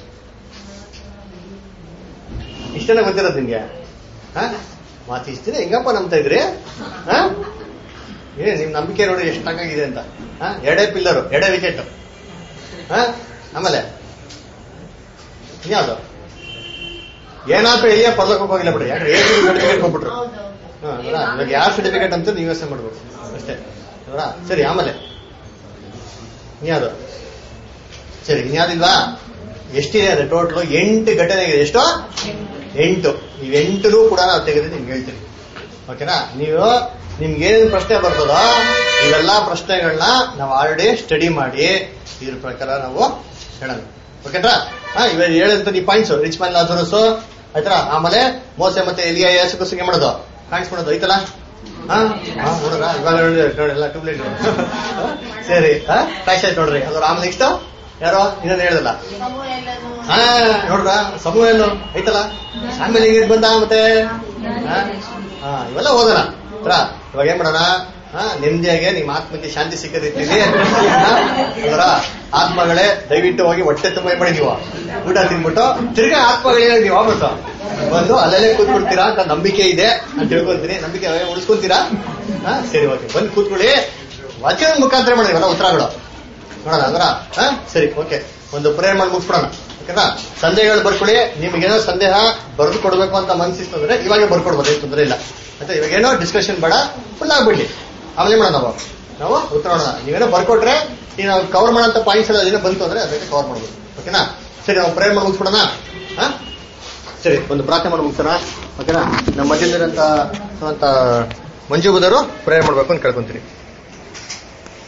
ಇಷ್ಟನ ಗೊತ್ತಿರೋದು ನಿಮ್ಗೆ ಹಾ ಮಾತು ಇಷ್ಟಿನ ಹೆಂಗಪ್ಪ ನಂಬ್ತಾ ಇದ್ರಿ ಹಾ ಏ ನಿಮ್ ನಂಬಿಕೆ ನೋಡಿ ಎಷ್ಟು ಆಗಿದೆ ಅಂತ ಹಾ ಎರಡೇ ಪಿಲ್ಲರು ಎರಡೇ ವಿಕೆಟ್ ಹಾ ಆಮೇಲೆ ಇನ್ಯಾವುದು ಏನಾದ್ರೂ ಎಲ್ಲಿಯ ಪರ್ಲಕ್ಕೆ ಹೋಗಿಲ್ಲ ಬಿಡಿ ಯಾಕಂದ್ರೆ ಏ ಸರ್ಟಿಫಿಕೇಟ್ ಹೋಗ್ಬಿಟ್ರು ಹಾ, ಅಲ್ವಾ? ಇವಾಗ ಯಾವ ಸರ್ಟಿಫಿಕೇಟ್ ಅಂತ ನೀವು ಯೋಚನೆ ಮಾಡ್ಬೇಕು ಅಷ್ಟೇ ಅಲ್ವಾ? ಸರಿ ಆಮೇಲೆ ಇನ್ಯಾವುದು ಸರಿ ಇನ್ಯಾವುದಿಲ್ವಾ ಎಷ್ಟಿದೆ ಅದು ಟೋಟಲ್ ಎಂಟು ಘಟನೆ ಇದೆ ಎಷ್ಟು ಎಂಟು ನೀವು ಎಂಟು ಕೂಡ ನಾವು ತೆಗೆದು ನಿಮ್ಗೆ ಹೇಳ್ತೀನಿ ಓಕೆನಾ ನೀವು ನಿಮ್ಗೆ ಏನೇನು ಪ್ರಶ್ನೆ ಬರ್ತದೋ ಇವೆಲ್ಲ ಪ್ರಶ್ನೆಗಳನ್ನ ನಾವು ಆಲ್ರೆಡಿ ಸ್ಟಡಿ ಮಾಡಿ ಇದ್ರ ಪ್ರಕಾರ ನಾವು ಹೇಳೋಣ ಓಕೆನಾ ಹಾ ಇವಾಗ ಹೇಳಂತ ಈ ಪಾಯಿಂಟ್ಸ್ ರಿಚ್ ಮ್ಯಾನ್ ಲಾಜರಸ್ ಆಯ್ತಾ ಆಮೇಲೆ ಮೋಸೆ ಮತ್ತೆ ಎಲಿಯ ಯೇಸುಕ್ರಿಸ್ತಂಗೆ ಮಾಡೋದು ಕಾಣಿಸ್ಕೊಳೋದು ಐತಲ್ಲ ಹಾ ಹಾ, ನೋಡ್ರಾ ಇವಾಗ ನೋಡಿದ್ರೆ ನೋಡಿ ಎಲ್ಲ ಟ್ಯೂಬ್ಲೈಟ್ ಸರಿ ಹಾ ಫ್ಲಾಶ್ ಆಯ್ತು ನೋಡ್ರಿ ಅದ್ರ ಆಮೇಲೆ ನೆಕ್ಸ್ಟ್ ಯಾರೋ ಇನ್ನೊಂದು ಹೇಳ್ದಲ್ಲ ಹಾ ನೋಡ್ರ ಸಮೂಹ ಏನು ಐತಲ್ಲ ಆಮೇಲೆ ಈಗ ಬಂದ ಮತ್ತೆ ಹಾ? ಹಾ ಇವೆಲ್ಲ ಓದೋಣ ಹತ್ರ ಇವಾಗ ಏನ್ ಮಾಡೋಣ ಹಾ ನೆಮ್ಮದಿಯಾಗಿ ನಿಮ್ಮ ಆತ್ಮಕ್ಕೆ ಶಾಂತಿ ಸಿಕ್ಕದಿರ್ತೀವಿ ಅದರ ಆತ್ಮಗಳೇ ದಯವಿಟ್ಟು ಹೋಗಿ ಹೊಟ್ಟೆ ತುಂಬ ಏನ್ ಮಾಡಿ ನೀವು ಊಟ ತಿನ್ಬಿಟ್ಟು ತಿರ್ಗಾ ಆತ್ಮಗಳೇ ನೀವು ವಾಪಸ್ ಬಂದು ಅಲ್ಲಲ್ಲೇ ಕೂತ್ಕೊಳ್ತೀರಾ ಅಂತ ನಂಬಿಕೆ ಇದೆ ಅಂತ ತಿಳ್ಕೊಂತೀನಿ ನಂಬಿಕೆ ಉಳಿಸ್ಕೊಂತೀರಾ ಹಾ ಸರಿ ಓಕೆ ಬಂದು ಕೂತ್ಕೊಳ್ಳಿ ವಚನದ ಮುಖಾಂತರ ಮಾಡಿ ಇವೆಲ್ಲ ಉತ್ತರಗಳು ನೋಡೋಣ ಅಂದ್ರ ಹಾ ಸರಿ ಓಕೆ ಒಂದು ಪ್ರೇಯರ್ ಮಾಡಿ ಮುಗಿಸ್ಬಿಡೋಣ ಓಕೆನಾ ಸಂದೇಹಗಳು ಬರ್ಕೊಳ್ಳಿ ನಿಮ್ಗೇನೋ ಸಂದೇಹ ಬರೆದು ಕೊಡ್ಬೇಕು ಅಂತ ಮನ್ಸಿತ್ತು ಅಂದ್ರೆ ಇವಾಗೆ ಬರ್ಕೊಡ್ಬೋದು ಏನು ತೊಂದರೆ ಇಲ್ಲ ಆಯ್ತಾ ಇವಾಗೇನೋ ಡಿಸ್ಕಷನ್ ಬೇಡ ಫುಲ್ ಆಗ್ಬಿಡ್ಲಿ ಆಮೇಲೆ ಮಾಡೋಣ ನಾವು ನಾವು ಉತ್ತರ ಮಾಡೋಣ ನೀವೇನೋ ಬರ್ಕೊಟ್ರೆ ಈ ನಾವು ಕವರ್ ಮಾಡೋಂಥ ಪಾಯಿಂಟ್ಸ್ ಎಲ್ಲ ಏನೋ ಬಂತು ಅಂದ್ರೆ ಅದಕ್ಕೆ ಕವರ್ ಮಾಡ್ಬೋದು ಓಕೆನಾ ಸರಿ ನಾವು ಪ್ರೇಯರ್ ಮಾಡಿ ಮುಗಿಸ್ಬಿಡೋಣ ಹಾ ಸರಿ ಒಂದು ಪ್ರಾರ್ಥನೆ ಮಾಡಿ ಮುಗಿಸೋಣ ಓಕೆನಾ ನಮ್ಮ ಮಧ್ಯದಲ್ಲಿರೋಂಥ ಮಂಜು ಬುಧರು ಪ್ರೇಯರ್ ಮಾಡ್ಬೇಕು ಅಂತ ಕೇಳ್ಕೊಂತೀನಿ